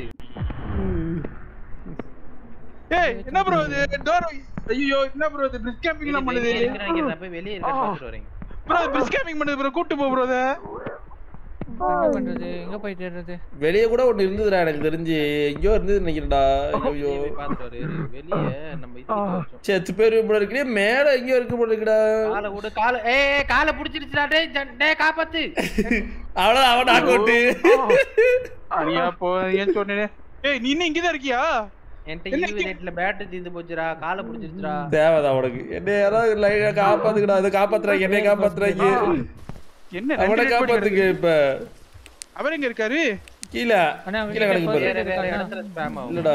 ஏய் என்ன ப்ரோ இது டோர் ஐயோ என்ன ப்ரோ இது பிரிஸ் கேம்பிங் எல்லாம் பண்ணுது வெளியே இருக்கிறேன், இங்க நான் போய் வெளியே இருக்க பார்த்துட்டு வரேன் ப்ரோ பிரிஸ் கேம்பிங் பண்ணுது ப்ரோ கூட்டி போ ப்ரோ அத என்ன பண்றது எங்க போய் தேடுறது வெளியே கூட ஒண்ணு இருந்ததுடா எனக்கு தெரிஞ்சு எங்கேயோ இருந்தது நினைக்கிறேன்டா ஐயோ வெளியே போய் பார்த்துட்டு வரு இரு. வெளியே நம்ம இது வச்சோம் செத்து பேர் போல இருக்கிறே மேல எங்கேயோ இருக்கு போல இருக்குடா காலை விடு காலை ஏய் ஏய், காலை புடிச்சிருச்சுடா டேய் ஜன்- டேய் காப்பாத்து அவ்வளவு அவன் ஆக்கோட்டு அனியா போ ஏன் சொன்னேனே ஏய் நீ இன்னும் இங்க தான் இருக்கியா என்கிட்ட இருபது லைட்ல பேட்டரி தீர்ந்து போச்சுடா காலை புடிச்சிருச்சுடா தேவைதான் உனக்கு என்ன யாராவது லைனா காப்பாத்துக்கடா அதை காப்பாத்துறாங்க என்னைய காப்பாத்துறாங்க என்ன அவனை ரெண்டு dead body காப்பாத்துங்க கிடக்கு. இப்ப அவர் எங்க இருக்காரு கீழே அண்ணா, அவங்க கீழே கிடக்கு பாரு வேற வேற இடத்துல ஸ்பேம் ஆகும் இல்லடா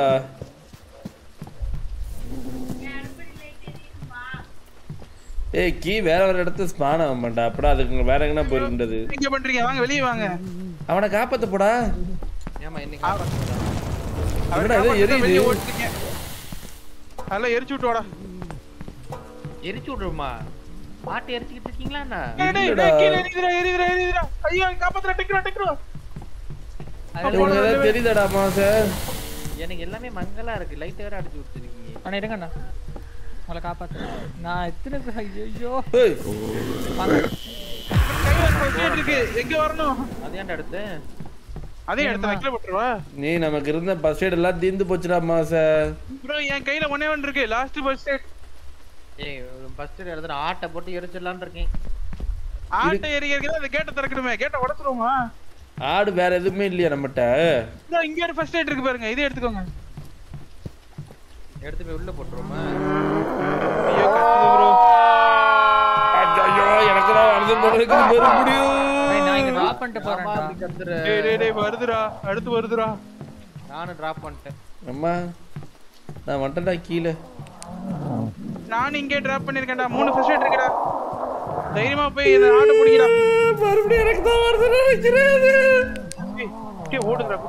ஏய் கீ வேற வேற இடத்துல ஸ்பான் ஆக மாட்டா அப்படா அதுக்கு வேற எங்கன்னா போயிருந்தது இங்க பண்றீங்க வாங்க வெளிய வாங்க அவனை காப்பாத்த போடா ஏமா இன்னைக்கு காப்பாத்துடா. அவர் என்னடா இது காப்பாத்த எரியுது? வெளிய ஓடுறீங்க அதெல்லாம் எரிச்சு விட்டு வாடா எரிச்சு விடுமா மாட்டு எரிச்சுக்கிட்டு இருக்கீங்களா என்ன டேய், டேய், இல்லடா. டேய், கீழ எரியுதுடா எரியுதுடா எரியுதுடா ஐயோ காப்பாத்துறா டெக்ரோ டெக்ரோ ஏய், உனக்கு ஏதாவது தெரியுதாடா மாச எனக்கு எல்லாமே மங்கலா இருக்கு லைட் வேற அடிச்சு விட்டுருக்கீங்க அண்ணா இருங்க அண்ணா உங்களை காப்பாத்துறேன் நான் எத்தனை பேர் ஐயோ ஏய் வாங்க கையில first aid இருக்கு எங்க வரணும் அது ஏன்டா எடுத்து அதே இடத்துல வைக்கல போட்டுருவா நீ நமக்கு இருந்த பஸ் எய்ட் எல்லாம் தீர்ந்து போச்சுடா மாச ப்ரோ என் கையில ஒண்ணே ஒன்று இருக்கு லாஸ்ட் ஃபர்ஸ்ட் எய்ட் ஏய் ஃபர்ஸ்ட் இடத்துல ஆட்டை போட்டு எரிச்சிடலாம்னு இருக்கேன் ஆட்டை எரிக்கிறதுக்கு அந்த கேட்டை திறக்கணுமே கேட்டை உடைச்சிருவோமா ஆடு வேற எதுவுமே இல்லையா நம்மகிட்ட ப்ரோ இங்க ஒரு ஃபர்ஸ்ட் எய்ட் இருக்கு பாருங்க இதை எடுத்துக்கோங்க எடுத்து போய் உள்ள போட்டுருவோமா ஐயோ கத்துது ப்ரோ ஐயோ எனக்கு தான் வருது போல இருக்குது பெரு முடியும் ஏய், நான் இங்க டிராப் பண்ணிட்டு ஆமா, போறேன்டா அப்படி கத்துற. டேய் டேய் டேய் வருதுடா அடுத்து வருதுடா நானும் டிராப் பண்ணிட்டேன் அம்மா நான் வந்துட்டேன்டா கீழே நானும் இங்கே டிராப் பண்ணிருக்கேன்டா மூணு ஃபர்ஸ்ட் எய்ட் இருக்குடா தைரியமா போய் இந்த ஆட்டை பிடிக்கடா மறுபடியும் எனக்கு தான் வருது நினைக்கிறேன் அது. ஏய், டேய் ஓடுதுடா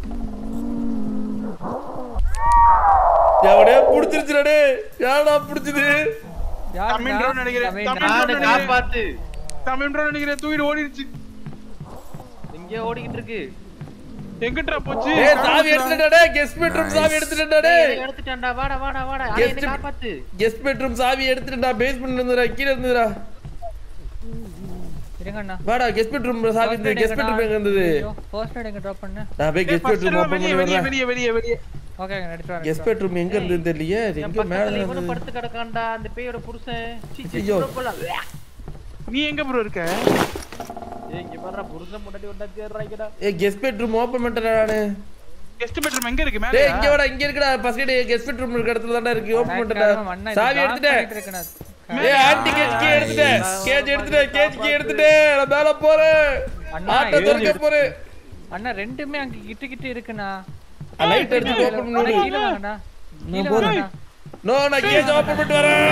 எவனே புடிச்சிருச்சுடா டேய் யாரடா புடிச்சது தமிழ்ன்றோன்னு நினைக்கிறேன். ரவீந்திரா. தமிழ் நானு காப்பாத்து தமிழ்ன்றா நினைக்கிறேன் தூக்கிட்டு ஓடிடுச்சு எங்கேயோ ஓடிக்கிட்டு இருக்கு எங்கிட்டா போச்சு ஏய் சாவி எடுத்துட்டடா கெஸ்ட் பெட்ரூம் சாவி எடுத்துட்டடா டேய், எடுத்துட்டேன்டா வாடா வாடா வாடா அட, Guest என்னை காப்பாத்து கெஸ்ட் பெட்ரூம் சாவி எடுத்துட்டா பேஸ்மென்ட்ல இருந்துடா கீழ இருந்துடா இருங்க அண்ணா வாடா கெஸ்ட் பெட்ரூம் சாவி இருந்தது கெஸ்ட் பெட்ரூம் எங்க இருந்தது ஃபர்ஸ்ட் எய்ட் எங்க டிராப் பண்ணு நான் போய் கெஸ்ட் பெட்ரூம் ஓபன் பண்ணி வெளியே வரேன் வெளியே வெளியே வெளியே ஓகே எடுத்து வரேன் கெஸ்ட் பெட்ரூம் எங்க இருந்தது தெரியலையே இது என் எங்க மேல பக்கத்துல இவனும் இருந்தது படுத்து கிடக்கான்டா அந்த பேயோட புருஷன் சீ, சீ, ஐயோ. உள்ள போலாம். நீ எங்க ப்ரோ இருக்க ஏய், இங்க பாருடா, புருஷன் முன்னாடி ஒண்ணா தேடுறாங்கடா. ஏய் கெஸ்ட் பெட்ரூம் ஓபன் பண்ணிட்டேன் நானு கெஸ்ட் பெட்ரூம் எங்க இருக்கு டேய் மேல இங்க வாடா இங்க இருக்குடா ஃபர்ஸ்ட் எய்ட் கெஸ்ட் பெட்ரூம் இருக்க இடத்துல தான்டா இருக்கு ஓபன் பண்ணிட்டேன் சாவி எடுத்துட்டேன் ஏய் ஆன்டி கேஜ் கீ எடுத்துட்டேன் கேஜ் எடுத்துட்டேன் கேஜ் கீ எடுத்துட்டேன் நான் மேல போறேன் அண்ணா, ஆட்டோ திறக்க போறேன் அண்ணா ரெண்டுமே அங்க கிட்ட கிட்ட இருக்குண்ணா லைட் எடுத்து ஓபன் அண்ணா, பண்ணு கீழ வாங்கண்ணா கீழ போறேன். வாங்கண்ணா நோ நான் கேஜ் ஓபன் பண்ணிட்டு வரேன்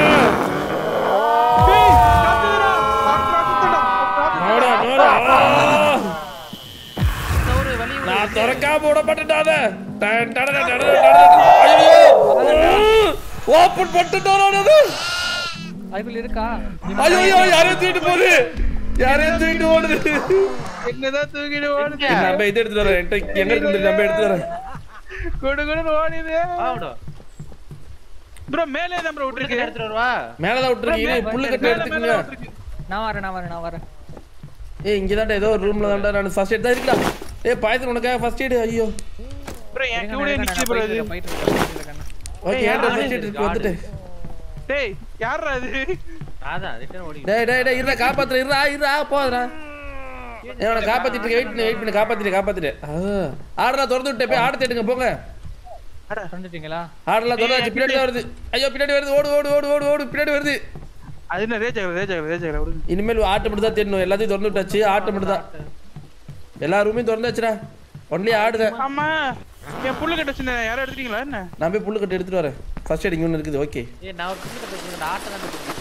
நோடா நோடா ஆ! சவுரு, வழி விடு. நான் திறக்காம விட மாட்டேன்டாத டன் டன் டன் டன் டன் டன். ஐயோ ஓபன் பண்ணிட்டானே அதுக்குள்ள இருக்கா ஐயோ ஐயோ யாரையும் தூக்கிட்டு போகுது யாரையும் தூக்கிட்டு ஓடுது என்னதான் தூக்கிட்டு ஓடுது நம்ம இது எடுத்துட்டு வரேன் என்கிட்ட எங்க இருக்கு நம்ம எடுத்துட்டு வரேன் கொடு கொடு ஓடுது வா, விடு. ப்ரோ மேலே தான் ப்ரோ புல்லுக்கட்டை விட்டுருக்கு எடுத்துட்டு வருவா. மேலதான் விட்டுருக்கீங்க புல்லு கட்டு மேல எடுத்துக்கங்க மேல விட்டுருக்கு நான் வரேன் நான் வரேன் நான் வரேன் ஏய் இங்க தான்டா ஏதோ ஒரு ரூம்ல தான்டா நான் ஃபர்ஸ்ட் எய்ட் தான் இருக்கடா ஏய் பாயசம் உனக்காக ஃபர்ஸ்ட் எய்ட் ஐயோ ப்ரோ என் இருங்க, கூட இருங்க, நிக்கி நான் ப்ரோ போயிட்டு இது இருக்கேன், போயிட்டு இருக்கேன், போயிட்டு இருக்கேன். ஓகே ஏய், ஏன்டா யாரு ஃபர்ஸ்ட் எய்ட் இருக்கு வந்துட்டு டேய் யாரா இது அதான், return ஓடி. டேய் டேய் டேய் இருடா காப்பாத்துற இருடா இருடா போதுடா ஏய் அவனை காப்பாத்திட்டு வெயிட் பண்ணி வெயிட் பண்ணி காப்பாத்திட்டு காப்பாத்திட்டு ஆடுறா திறந்து விட்டு போய் ஆட தேடுங்க போங்க வந்துட்டீங்களா ஆடலாம் திறந்து பின்னாடி தான் வருது ஐயோ பின்னாடி வருது ஓடு ஓடு ஓடு ஓடு ஓடு பின்னாடி வருது அது என்ன ரேஜ் ஆகுது ரேஜ் ஆகுது ரேஜ் ஆகுது விடுங்க இனிமேல் ஆட்டை மட்டும் தான் தேடணும் எல்லாத்தையும் திறந்து விட்டாச்சு ஆட்டை மட்டும் தான் எல்லா ரூமையும் திறந்தாச்சுடா ஒன்லி ஆடுங்க ஆமா என் புல்லு கட்ட சின்ன யாரும் எடுத்துட்டீங்களா என்ன நான் போய் புல்லு கட்டு எடுத்துட்டு வரேன் ஃபர்ஸ்ட் எய்ட் இங்க ஒன்று இருக்குது ஓகே ஏய், நான் ஒரு புல்லுக்கட்டை வச்சிருக்கேன், ஆட்டை தான் எடுத்துட்டு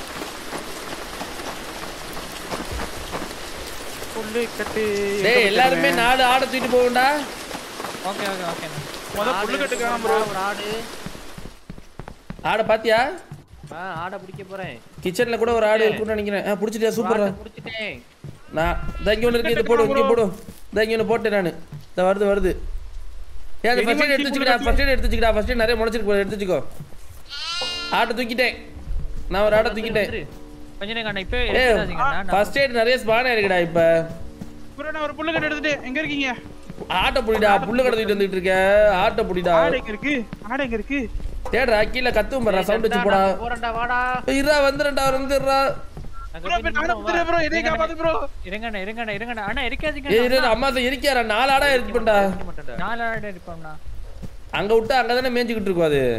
புல்லு கட்டு டேய் எல்லாருமே நாலு ஆடை தூக்கிட்டு போகண்டா ஓகே ஓகே ஓகே முத புல்லு கட்டு காணும் ப்ரோ ஒரு ஆடு ஆடை பாத்தியா ஆ, ஆடை பிடிக்க போறேன் கிச்சன்ல கூட ஒரு ஆடு இருக்குன்னு நினைக்கிறேன் ஆ பிடிச்சிட்டியா சூப்பர் ஆட்டை பிடிச்சிட்டேன் நான் இந்த இங்க ஒன்று இருக்கு இது போடு இங்கே போடு இந்த இங்க ஒன்று போட்டேன் நான் இந்த வருது வருது ஏன் அந்த ஃபர்ஸ்ட் எய்ட் எடுத்து வச்சுக்கடா ஃபர்ஸ்ட் எய்ட் எடுத்து வச்சுக்கடா ஃபர்ஸ்ட் எய்ட் நிறைய முளைச்சிருக்கு போல, எடுத்து வச்சுக்கோ ஆட்டை தூக்கிட்டேன் நான் ஒரு ஆட்டை தூக்கிட்டேன் கொஞ்ச நேரம் அண்ணா இப்போ ஏ எடுத்துடாதீங்க அண்ணா. நான் ஃபர்ஸ்ட் எய்ட் நிறைய ஸ்பான் இருக்குடா இப்ப ப்ரோ நான் ஒரு புல்லு கட்டு எடுத்துட்டேன் எங்க இருக்கீங்க ஆட்டை புடிடா புல்லு கடத்திட்டு வந்துட்டு இருக்க ஆட்டை புடிடா ஆடு எங்க இருக்கு ஆடு எங்க இருக்கு தேடுறா கீழே கத்தும் பண்றா சவுண்ட் வச்சு போடா போறேன்டா வாடா இருடா வந்துடுறா வந்துடுறா அங்க ப்ரோ போய் இப்ப நானும் வந்துடுறேன் ப்ரோ என்னைய காப்பாத்து ப்ரோ இருங்கண்ணா இருங்கண்ணா இருங்கண்ணா அண்ணா இருக்காதீங்க ஏய் இரு அம்மா அதை இருக்கியாரா நாலு ஆடா இருக்குண்டா நிக்க மாட்டேன்டா. நாலு ஆடு இருப்போம்ண்ணா அங்க விட்டு அங்க தானே மேய்ஞ்சிக்கிட்டு இருக்கும் அது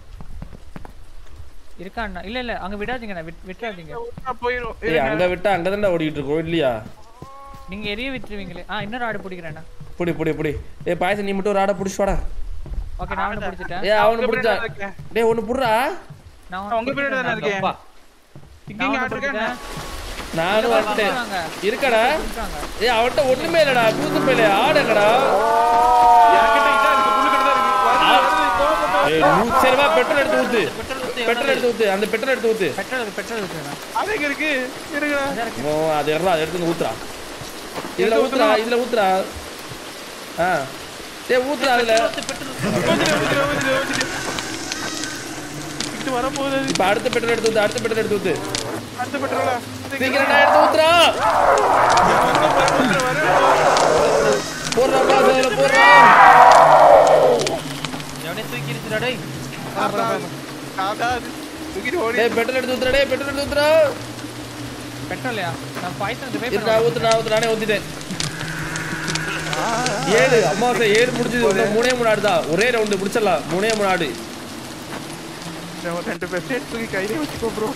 இருக்கா அண்ணா இல்ல இல்ல அங்க விடாதீங்கண்ணா விட்- விட்டுறாதீங்க நான் போயிரும் ஏய் அங்க விட்டா அங்க தானே ஓடிக்கிட்டு இருக்கோம் இல்லையா நீங்க எரிய விட்டுருவீங்களே ஆ இன்னொரு ஆடு பிடிக்கிறேண்ணா புடி புடி புடி ஏய் பாயசம் நீ மட்டும் ஒரு ஆடை பிடிச்சு வாடா ஓகே நான் ஒன்று பிடிச்சிட்டேன் ஏய் அவனு பிடிச்சா பின்னாடி இருக்கேன். டேய் ஒன்னு புடுறா நான் நான் உங்க பின்னாடி தானே இருக்கேன் அப்பா. இங்க இங்க ஆடு இருக்கா நானும் வந்துட்டேன் வாங்க இருக்கடா சொல்றாங்க ஏய் அவன்கிட்ட ஒண்ணுமே இல்லடா கூத்து மேல ஆடுங்கடா என்கிட்ட இதான் இருக்கு புல்லு கட்டு தான் இருக்கு வருது, வருது, கோவப்பட்டு ஏய் நூறு சரி வா பெட்ரோல் எடுத்து ஊத்து பெட்ரோல் ஊத்து, பெட்ரோல் எடுத்து ஊத்து அந்த பெட்ரோல் எடுத்து ஊத்து பெட்ரோல் பெட்ரோல் இருக்குண்ணா அது எங்க இருக்கு இருக்குடா ஓ அது எறா அதை எடுத்து வந்து ஊத்துறா இதுல ஊத்துறா இதுல ஊத்துறா ஆ டேய் ஊத்துறா அதுல ஊத்துடு, ஊத்துடு, ஊத்துடு, ஊத்துடு. இது வரப்போகுது அது. இப்ப அடுத்த பெட்ரோல் எடுத்து ஊத்து அடுத்த பெட்ரோல் எடுத்து ஊத்து அடுத்த பெட்ரோலா சீக்கிரம்டா எடுத்து ஊத்துறா போடுறா பாஸ் அதுல போடுறா எவனையும் தூக்கிருச்சுடா டேய். அதான் அது. தூக்கிட்டு ஓடி டேய் பெட்ரோல் எடுத்து ஊத்துறா டேய் பெட்ரோல் எடுத்து ஊத்துறா பெட்ரோல்லையா நான் பாய்சன் பே இருடா ஊத்துறா ஊத்து நானே ஊத்திட்டேன் ஏழு அமாவாசை ஏழு முடிஞ்சது இன்னும் மூணே மூணு ஆடு தான் ஒரே ரவுண்டு முடிச்சிடலாம் மூணே மூணு ஆடு ஒரு ரெண்டு பேர் சேர்த்து தூக்கி கையிலே வச்சுக்கோ ப்ரோ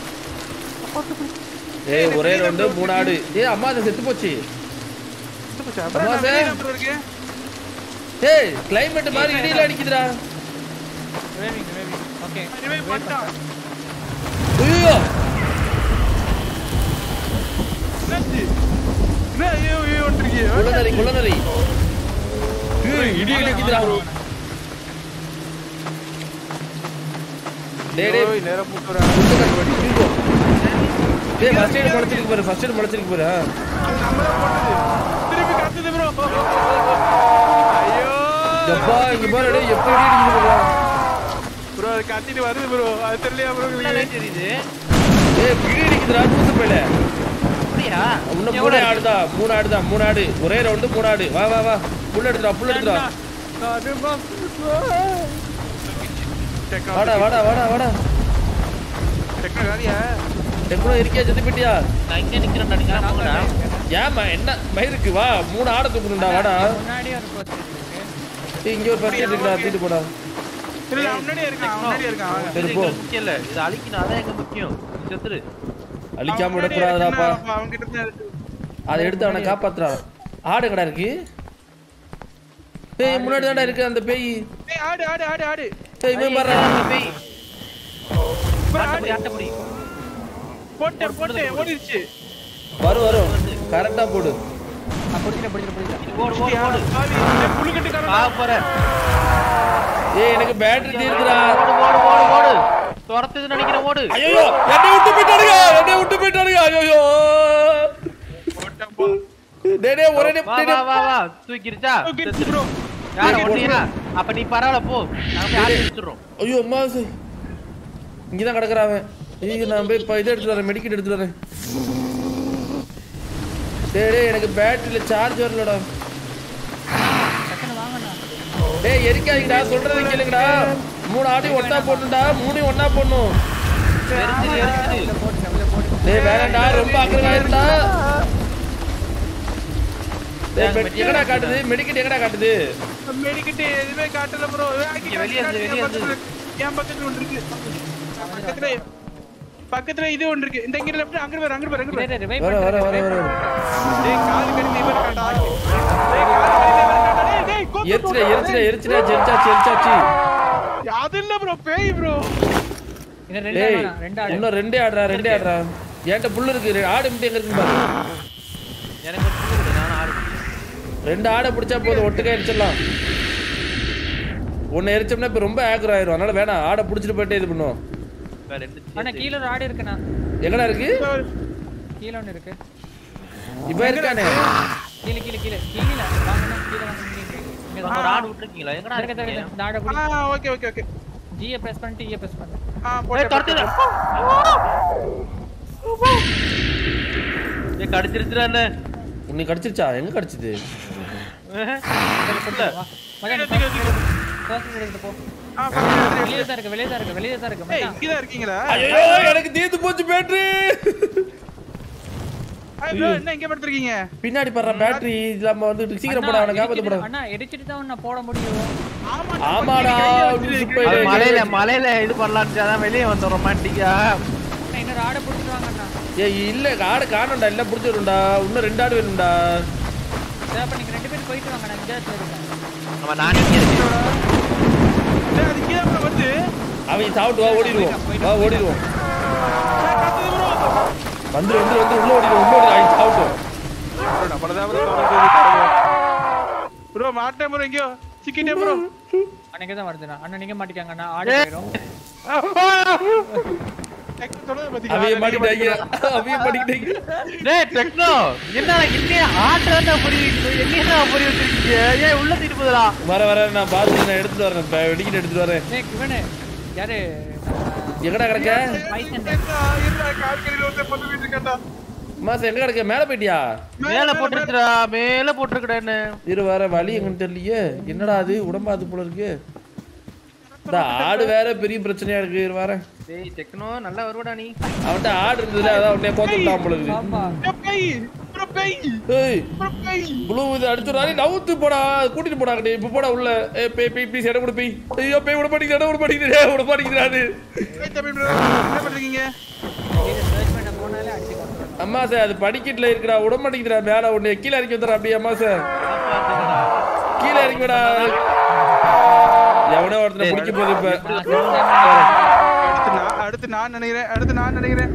ஏய் ஒரே ரவுண்டு மூணு ஆடு ஏய் அம்மாசை செத்து போச்சு அமாவாசை? இருக்கு ஏய் கிளைமேட் மாதிரி இடியில அடிக்குதுடா வேவிங் வேவிங் ஓகே ரிவைவ் பண்ணிட்டான் ஐயோ என்னாச்சு? என்ன ஐயோ ஐயோ வந்துருக்கீங்க குள்ளநரி குள்ளநரி ஏய் இடி இடிக்குதுடா டேய் டேய் ஓய் நேரா போட்டுறான் குள்ளநரி வடி ஐயோ. டேய் ஃபர்ஸ்ட் எய்ட் முளைச்சிருக்கு பாரு ஃபர்ஸ்ட் எய்ட் முளைச்சிருக்கு பாரு ஆ. நம்மள போட்டது திருப்பி கத்துது ப்ரோ எப்பா இங்க பாரு டேய் எப்படி அடிக்குது பாரு ப்ரோ அது கத்திட்டு வருது ப்ரோ அது தெரியலையா ப்ரோ உங்களுக்கு தெரியுது ஏய் பிடி அடிக்குதுடா தூசு போயில அப்படியா இன்னும் மூணு ஆடு தான் மூணு ஆடு தான் மூணு ஆடு ஒரே ரவுண்டு மூணு ஆடு வா வா வா புல் எடுத்துடா புல் எடுத்துடா வாடா வாடா வாடா வாடா டெக்னோ காரியா டெக்னோ இருக்கியா செத்து போயிட்டியா நான் இங்க நிக்கிறேன் நினைக்கிறேன் போங்கடா ஏமா என்ன மயிருக்கு வா மூணு ஆடை தூக்கணும்டா வாடா முன்னாடி ஒரு போஸ்ட் இருக்கு ஏய், இங்க ஒரு பத்து இருக்குடா தூக்கிட்டு போடா இல்ல அவன் முன்னாடியே இருக்கான் அவன் முன்னாடியே இருக்கான் வாங்க சரி இது போ எங்களுக்கு முக்கியம் இல்ல இது அழிக்கணும் அதான் எங்க முக்கியம் செத்துரு அழிக்காம விடக்கூடாதுடாப்பா அவங்க கிட்ட தான் இருக்கு அதை எடுத்து அவனை காப்பாத்துறா ஆடு கடை இருக்கு ஏய் முன்னாடி தான்டா இருக்கு அந்த பேய் ஏய் ஆடு ஆடு ஆடு ஆடு ஏய் இவன் பாரு பேய் ப்ரோ ஆட்டப்படி ஆடு ஆட்டப்படி போட்டேன் போட்டேன் ஓடிடுச்சு வரும் வரும் கரெக்டா போடு நான் பிடிச்சிட்டேன் பிடிச்சிட்டேன் பிடிச்சிட்டேன் ஓடு ஓடு ஓடு சாவி புழுக்கட்டுக்காரன் ஆக போறேன் ஏய் எனக்கு பேட்டரி தீர்க்குடா ஓடு ஓடு ஓடு ஓடு துரத்துது நினைக்கிறேன் ஓடு ஐயோ என்னை விட்டு போயிட்டானுங்க என்னை விட்டு போயிட்டானுங்க ஐயோ போட்டேன் போ டேய் டேய் ஒரே வா வா வா வா தூக்கிருச்சா தூக்கிடுச்சு ப்ரோ யார ஓட்டியா அப்ப நீ பரவாயில்ல போ நாங்க போய் ஆட்டி வச்சிடுறோம் ஐயோ அம்மா இங்கே தான் கிடக்குறான் அவன் ஐயோ நான் போய் இப்போ இதை எடுத்துட்டு வரேன் மெடிக்கெட் எடுத்துட்டு வரேன் டேய் டேய் எனக்கு பேட்டரியில் சார்ஜ் வரலடா டக்குன்னு வாங்கண்ணா டேய் எரிக்காதீங்கடா சொல்றது கேளுங்கடா மூணு ஆடையும் ஒண்ணா போடணும்டா மூணையும் ஒண்ணா போடணும் எரிஞ்சிரு எரிஞ்சிரு உள்ள போட்டு உள்ள போட்டு டேய் வேணாம்டா ரொம்ப அக்கறகாயிருடா டேய் மெடி- எங்கடா காட்டுது மெடிக்கெட் எங்கடா காட்டுது மெடிக்கிட்டு எதுவுமே காட்டல ப்ரோ இங்க வெளிய இருந்து, வெளிய இருந்து. என் பக்கத்துல ஒன்று இருக்கு பக்கத்துல பக்கத்துல இது ஒன்று இருக்கு இந்த இங்க லெஃப்ட் அங்க பாரு அங்க பாரு அங்க பாரு ரிவைவ் வர வர வர வர டேய் கால் கடி இவர் காண்டா டேய் கால் கடி இவர் காண்டா டேய் டேய் கோத்து எரிச்சிட எரிச்சிட எரிச்சிட ஜெரிச்சாச்சு எரிச்சாச்சு அது இல்ல ப்ரோ பேய் ப்ரோ இன்னும் ரெண்டு டேய் ஆடுண்ணா, ரெண்டு ஆடு இன்னும் ரெண்டே ஆடுறா ரெண்டே ஆடுறா என்கிட்ட புல்லு இருக்கு ரெ- ஆடு மட்டும் எங்க இருக்குன்னு பாரு எனக்கு ஒரு புல்லு கொடு, நானும் ஆடு ரெண்டு ஆடை பிடிச்சா போதும் ஒட்டுக்கா எரிச்சிடலாம் ஒன்னு எரிச்சோம்னா இப்ப ரொம்ப ஆக்ரோ ஆயிரும் அதனால வேணாம் ஆடை பிடிச்சிட்டு போயிட்டே இது பண்ணுவோம் வேற ரெண்டு அண்ணா சேர்த்து. கீழ ஒரு ஆடு இருக்குண்ணா எங்கடா இருக்கு கீழ ஒண்ணு இருக்கு இப்ப இருக்கானே கீழ கீழ கீழ கீழ வாங்கண்ணா கீழ வாங்க இங்க, இங்க, இங்க. அங்க ஒரு ஆடு விட்டுருக்கீங்களா எங்கடா இருக்க, இருக்க, இருக்கீங்க? இருக்க. இந்த ஆடை ஆ பிடி ஓகே ஓகே ஓகே ஜியை பிரஸ் பண்ணிட்டு இயை பிரஸ் பண்ணு ஆ ஏய், போட்டேன் துரத்துது. போட்டேன். ஏய், கடிச்சிருச்சுடா என்ன உன்னை கடிச்சிருச்சா எங்க கடிச்சது வா மச்சான் ப்ராசஸ் எடுத்து போ ஆ பக்கத்துல வெளியே தான் இருக்கு வெளியே தான் இருக்கு வெளியே தான் இருக்கு ஏய் மச்சான் இங்க தான் இருக்கீங்களா ஐயோ எனக்கு தீர்த்து போச்சு பேட்டரி ஏய் ப்ரோ என்ன இங்க படுத்துறீங்க பின்னாடி படுற பேட்டரி இல்லாம வந்து சீக்கிரம் போட அவனை காப்பாத்த போட அண்ணா எடிச்சிட்டு தான் நான் போட முடியும் ஆமாடா லூசு அது பையலே. மலையில மலையில இது பண்ணலான்னு அதான் வெளியே வந்தோம் ரொமான்டிக்கா அண்ணா இன்னொரு ஆடை பிடிச்சிட்டு வாங்க அண்ணா ஏய் இல்ல ஆடு காணும்டா இல்ல புடிச்சிடும்டா இன்னும் ரெண்டு ஆடு வேணும்டா சரி அப்ப நீங்க ரெண்டு பேரும் போயிட்டு வாங்க நான் இந்த இடத்துல இருக்கேன் நம்ம நானே இங்க இருக்கேன் டேய் அது கீழ ப்ரோ வந்து அவங்க சாப்பிட்டு வா ஓடிடுவோம் வா ஓடிடுவோம் டேய், கத்துது ப்ரோ வந்து வந்து வந்து உள்ள ஓடிடுவோம் உள்ள ஓடி அவங்க சாப்பிட்டோம் நம்மளதான் ப்ரோ தொடர்ந்து ப்ரோ மாட்டேன் ப்ரோ எங்கயோ சிக்கிட்டே ப்ரோ அன்னைக்கு தான் வருதுண்ணா அண்ணா நீங்க மாட்டிக்காங்க அண்ணா ஆடு போயிடும் அவைய மாட்டிட்டாங்க அவைய மாட்டிக்கிட்டாங்க டேய் டெக்னோ என்ன என்ன ஆட்டுறதா புரியுது என்ன புரிய வச்சிருக்கீங்க ஏன் உள்ள தீட்டு போதா வர வர நான் பார்த்து நான் எடுத்துட்டு வரேன் இப்ப வெடிக்கிட்டு எடுத்துட்டு வரேன் ஏய் இவனு யாரு எங்கடா கிடக்க பைசன் கால்கறியில வந்து பொண்ணு வீட்டு கேட்டா மாசம் எங்க கிடக்க மேல போயிட்டியா மேல போட்டுருச்சுடா மேல போட்டுருக்கடா என்ன இரு வர வழி எங்கன்னு தெரியலையே என்னடா அது உடம்பாது போல இருக்கு இந்த ஆடு வேற பெரிய பிரச்சனையா இருக்கு இரு வரேன் டேய் டெக்னோ நல்லா வருவடா நீ அவன்கிட்ட ஆடு இருந்ததுல அதான் அவன்கிட்ட கோத்து விட்டான் போல இருக்கு ஆமா பேய் ப்ரோ பேய் ஏய் ப்ரோ பேய் ப்ளூ இது அடிச்சுடாரு நவுத்து போடா கூட்டிட்டு போடா கிட்டே இப்ப போடா உள்ள ஏ பேய் பேய் ப்ளீஸ் இடம் கொடு பேய் ஐயோ பேய் விட மாட்டேங்குது இடம் விட மாட்டேங்குது விட மாட்டேங்குது பேய் தம்பி ப்ரோ என்ன பண்றீங்க சர்ச் பண்ண போனாலே அடிச்சு கொண்டு அம்மா சார் அது படிக்கட்டுல இருக்குடா விட மாட்டேங்குதுடா மேல ஒண்ணு கீழே இறக்கி வந்துடுறா அப்படியே அம்மா சார் கீழே இறக்கி விடா எவனோ ஒருத்தனை பிடிக்க போகுது இப்ப அடுத்து நான் அடுத்து நான் நினைக்கிறேன் அடுத்து நான் நினைக்கிறேன்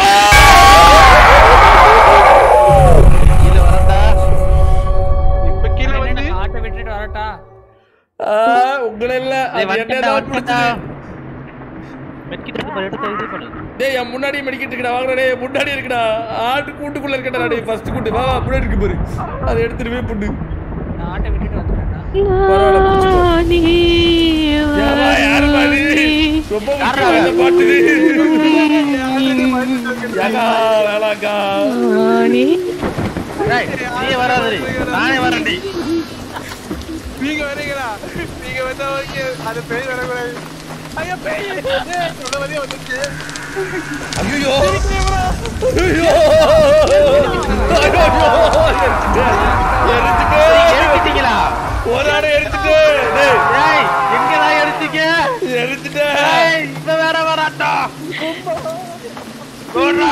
கீழ வரடா இப்ப கீழே வந்து ஆட்டை விட்டுட்டு வரட்டா ஆ, உங்களை இல்ல டேய் அது என்னை வந்துட்டா தான் வந்துட்டா பிடிச்சது. மெட்கிட்ட எடுத்து எடுத்து இது பண்ணு டேய் என் முன்னாடி மெடிக்கிட்டு இருக்குடா வாங்கடா டேய் முன்னாடி இருக்குடா ஆட்டு கூட்டுக்குள்ள இருக்கடா டேய் ஃபர்ஸ்ட் கூட்டு வா வா முன்னாடி இருக்கு பாரு அதை எடுத்துட்டு போய் புண்டு நான் ஆட்டை விட்டுட்டு வந்துட்டேன்னா பரவாயில்ல, புடிச்சுக்கோ. ஏம்மா, யாரும்மா இது? ரொம்ப முக்கியம் இந்த பாட்டு. ஏக்கா, வேணாக்கா. டேய், நீ வராதடி நானே வரேன்டி நீங்க வரீங்களா நீங்க வந்தா ஓகே அது பேய் வரக்கூடாது ஐயா பேய் சொல்ல வரையும் வந்துச்சு ஐயையோ. ஐயோ. ஐயோ. எரிச்சுட்டு. எடுத்துட்டீங்களா ஒரு ஆடை எடுத்துட்டு டேய், டேய் எங்கடா எடுத்தீங்க எரிச்சுட்டேன் டேய் இப்ப வேற வராட்டா போடா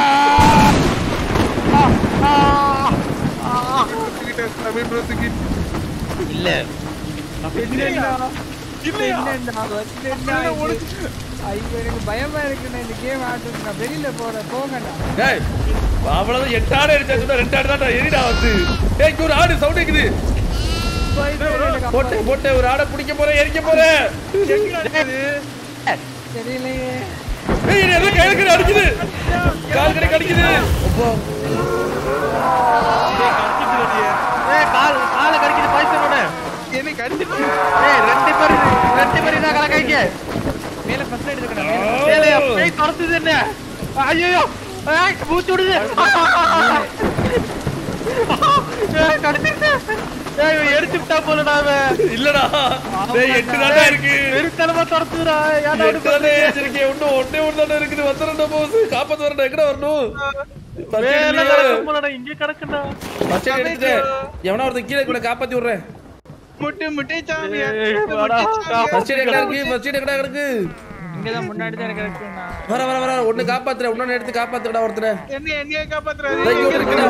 தமிழ் ப்ரோத்துக்கு இல்ல இல்லையா இல்லையா ஐயோ எனக்கு பயமா இருக்குண்ணா இந்த கேம் ஆடுறது நான் வெளியில போறேன் போங்கண்ணா டேய் அவ்வளவுதான் எட்டு ஆடு எடுத்தாச்சு ரெண்டு ஆடு தான் எரிடா வந்து டேய் இங்க ஒரு ஆடு சவுண்ட் கேக்குது போயிட்டு எனக்கு அப்பா போட்டு போட்டு ஒரு ஆடை பிடிக்க போறேன் எரிக்க போறேன் தெரியலையே ஏய் இது எல்லாம் கையில கடி அடிக்குது கால் கடை கடிக்குது அப்பா ஏய் கால் கால கடிக்குது பாய்சனோட என்ன கடிச்சிட்டு ஏய் ரெண்டு பேர் ரெண்டு பேர் தான் கலக்காய்ங்க மேல ஃபர்ஸ்ட் எய்ட் இருக்கணும் ஏலே பேய் துரத்துது என்ன ஐயோ ஏய் மூச்சு விடுது ஏய் கடிச்சிருச்சு ஏய் இவன் எரிச்சு விட்டா போல நாம இல்லடா டேய் எட்டு தாண்டா இருக்கு வெறுத்தனமா துரத்துதுடா ஏன்டா எட்டு தாண்டா ஏச்சிருக்கேன் இன்னும் ஒண்ணே ஒண்ணு தாண்டா இருக்குது வந்துடா போஸ் காப்பாத்து வரடா எங்கடா வரணும் வேலை பச்சை நடக்கும்போலடா இங்க கிடக்குடா பச்சை எடுத்துட்டு எவனா ஒருத்தன் கீழே கூட காப்பாத்தி விடுறேன் முட்டு முட்டை சாமியா ஏய், வாடா. ஃபர்ஸ்ட் எய்ட் எங்கடா இருக்கு ஃபர்ஸ்ட் எய்ட் எங்கடா இருக்கு இங்கதான் முன்னாடி தான் எனக்கு இருக்குண்ணா வர வர வர ஒண்ணு காப்பாத்துற இன்னொன்னு எடுத்து காப்பாத்துடா ஒருத்தனை என்ன என்னைய காப்பாத்துறாரு இதோ இங்க ஒண்ணு இருக்குடா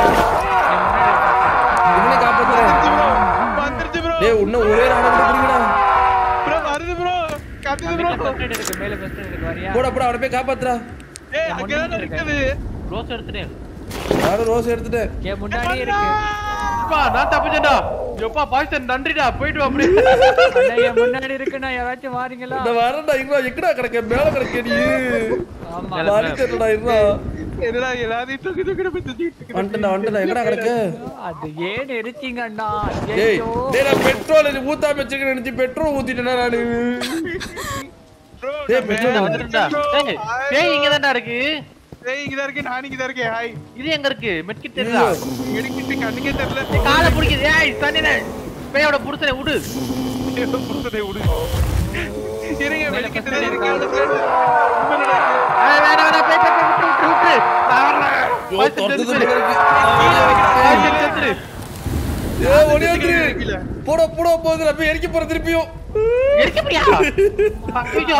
இவனை காப்பாத்துறேன் வந்துருச்சு ப்ரோ டேய் இன்னும் ஒரே நாடு கூட புடிங்கடா ப்ரோ வருது ப்ரோ கத்துது ப்ரோ ஃபர்ஸ்ட் எய்ட் இருக்கு மேல ஃபர்ஸ்ட் எய்ட் இருக்கு வரியா போடா போடா அவனை போய் காப்பாத்துறா ஏய் அங்கதான் இருக்குது ரோஸ் எடுத்துட்டேன் யாரும் ரோஸ் எடுத்துட்டு ஏன் முன்னாடியே இருக்கு அப்பா நான் தப்பிச்சேன்டா எப்பா பாய்சன் நன்றிடா போயிட்டு வா அப்படியே அண்ணா என் முன்னாடி இருக்குண்ணா யாராச்சும் வாரீங்களா இந்த வரண்டா இங்க எங்கடா கிடக்க மேல கிடக்க நீ ஆமா வாரி தெரியலடா இருடா என்னடா எல்லாரையும் தூக்கி தூக்கி போய் சுத்திட்டு இருக்கு வந்துட்டா வந்துட்டா எங்கடா கிடக்க அது ஏன் எரிச்சீங்க அண்ணா டேய் ஐயோ டேய் நான் பெட்ரோல் இது ஊத்தாம வச்சிருக்கேன் நினைச்சு பெட்ரோல் ஊத்திட்டேனா நானு ப்ரோ டேய் பெட்ரோல் வந்துட்டா டேய் பேய் இங்க தான்டா இருக்கு ஏய் இங்கதான் இருக்கேன் நான் இங்கதான் இருக்கேன் ஹாய் இது எங்க இருக்கு மெட்கிட் தெரியுதா எடுக்கிட்டு கண்ணுக்கே தெரியல காலை பிடிக்குது ஏய் சனினே பேயோட புடிச்சனே விடு புத்தனை விடு இருங்க வெளிக்கிட்டு தான் இருக்கா? இருக்கு ஏய் வேணா வேணா பேய் பேய் பேய் விட்டு விட்டு விட்டு நான் வரல. ஐயோ, பாய்சன் துரத்துது செத்துரு. போல இருக்கு. பாய்சன் செத்துரு. ஏய், ஓடியாந்துரு. போடா போடா போகுது நான் போய் எரிக்க போறேன் திருப்பியும் எரிக்க முடியா ஐயோ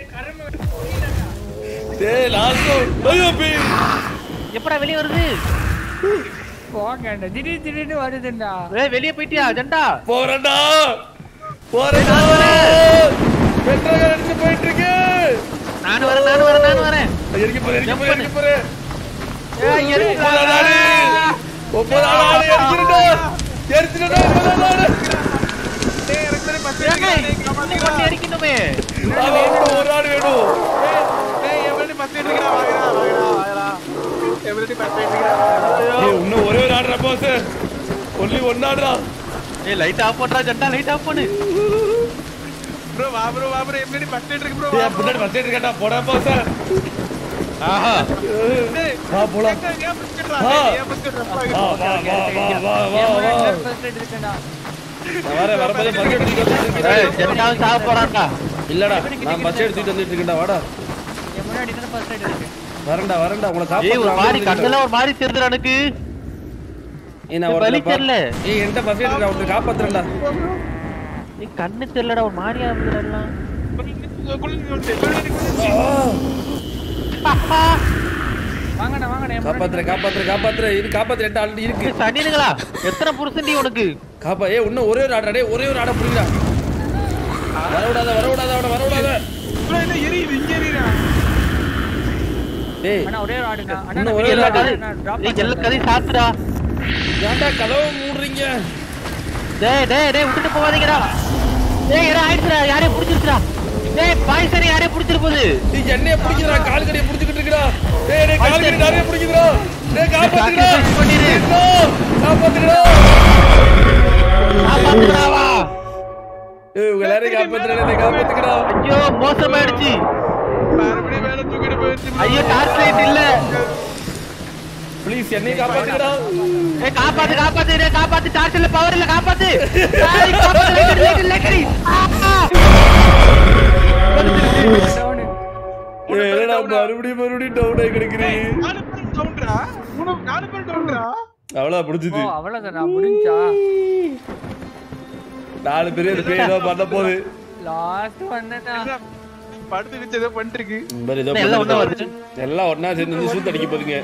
டேய் லாஸ்ட் ஐயோ பேய் எப்படா வெளிய வருது போங்க அண்ணா திடீர் திடீர்னு வருதுண்ணா ஏய் வெளிய போயிட்டியா ஜெண்டா போறேன்டா போறேன்டா பெட்ரோல் அடிச்சு போயிட்டு இருக்கு நானும் வரேன் நானும் வரேன் நானும் வரேன் எரிக்க போறேன் எரிக்க போறேன் எரிக்க போறேன் ஏய் எரிக்க ஒன்பதாம் நாடு ஒன்பதாம் நாடு எரிச்சிருடா எரிச்சிருடா ஒன்பதாம் நாடு டேய் எனக்கு தெரியும் பஸ் ஏய் இன்னும் ஒண்ணு எரிக்கணுமே வா, வா, வா, ஒரு ஆடு வேணும் டேய் எவ்வளவு பஸ் எடுக்கிறா வாங்கடா வாங்கடா வாங்கடா எவ்வளவு பஸ் எடுக்கிறா ஏய், இன்னும் ஒரே ஒரு ஆடுறா போஸ் ஒன்லி ஒன் ஆடுறா ஏய் லைட் ஆஃப் பண்றா ஜெண்டா லைட் ஆஃப் பண்ணு ப்ரோ வா ப்ரோ வா ப்ரோ எப்படி பஸ் எடுக்கு ப்ரோ ஏய், பின்னாடி பஸ் கேட்டா போடா போஸ் ஆஹா டேய் வா போலாம் ஏன் பஸ் எடுறா ஆ. ஏன் பஸ் எடுறா வா வா வா வா வா என் வா முன்னாடி வா ஃபர்ஸ்ட் எய்ட் இருக்குண்ணா நான் வரேன் வரும்போது பஸ் எடுத்துட்டு வந்துட்டு ஏய் இருக்கேன் ஜெண்டாவும் சாக போறான்டா இல்லடா நான் பஸ் எடுத்துட்டு வந்துட்டு இருக்கேன்டா வாடா என் முன்னாடி தானே ஃபர்ஸ்ட் எய்ட் இருக்கு வரேன்டா வரேன்டா உங்களை ஏய் ஒரு மாதிரி காப்பாத்துறாங்க கண்ணெல்லாம் ஒரு மாதிரி தெரியுதுடா எனக்கு ஏய் நான் வலி வரல தெரியல. ஏய் என்கிட்ட பஸ் எடுத்துடா உங்களை காப்பாத்துறேன்டா நீ கண்ணு தெரியலடா ஒரு மாதிரியா இருந்துடலாம் வாங்கண்ணா வாங்கண்ணா என் முன்னாடி காப்பாத்துறேன் காப்பாத்துறேன் காப்பாத்துறேன் இது காப்பாத்துறேன் என்கிட்ட ஆல்ரெடி இருக்கு சனினுங்களா எத்தனை புருஷன்டி உனக்கு காப்பா ஏய் இன்னும் ஒரே ஒரு ஆடா டேய் ஒரே ஒரு ஆடை புடிங்கடா வர விடாத வர விடாத அவனை வர விடாத எரியுது இங்க எரியுதா டேய் அண்ணா ஒரே ஒரு ஆடுண்ணா அண்ணா இன்னும் நான் ஒரே ஒரு வெளியில ஆடு. வரேன். நான் drop ஏய் எல்லா பண்றேன். கதையும் சாத்துடா ஏன்டா கதவை மூடுறீங்க டேய் டேய் டேய் விட்டுட்டு போவாதீங்கடா டேய் யாரோ ஆயிடுச்சுடா யாரையும் புடிச்சிருச்சுடா டேய் பாய்சனை யாரையும் பிடிச்சிட்டு போகுது நீ என்னைய பிடிக்குதுடா கால் கடையை பிடிச்சிக்கிட்டு இருக்கடா டேய் டேய் கால் கடை நிறைய பிடிக்குதுடா டேய் காப்பாத்துடா sacrifice பண்ணிடு. காப்பாத்துடா காப்பாத்துக்கடாவா ஏய், உங்க எல்லாரையும் காப்பாத்துறேன் காப்பாத்துக்கடா ஐயோ மோசமாயிடுச்சு மறுபடியும் மேல தூக்கிட்டு போயிடுச்சு bro. ஐயோ டார்ச் லைட் இல்ல ப்ளீஸ் என்னையும் காப்பாத்துக்கடா ஏய் காப்பாத்து காப்பாத்து டேய் காப்பாத்து டார்ச் இல்ல பவர் இல்ல காப்பாத்து ஏய், காப்பாத்து லைட் லைட் லைட் டவுனு ஏய், என்னடா மறுபடியும் மறுபடியும் டவுன் ஆகி கிடக்குறீங்க நாலு பேர் டவுன்டா மூணு நாலு பேர் டவுன்டா அவ்வளோ ஓ முடிஞ்சுது அவ்வளவுதானா முடிஞ்சா நாலு பேர் இந்த பேய் ஏதோ பண்ண போகுது லாஸ்ட் வந்தனா படுத்து வச்சு ஏதோ பண்ணிட்டு இருக்கு இந்த மாதிரி ஏதோ எல்லாம் ஒண்ணா பண்ணுது. எல்லாம் ஒண்ணா சேர்ந்து வந்து சூத்து அடிக்க போதுங்க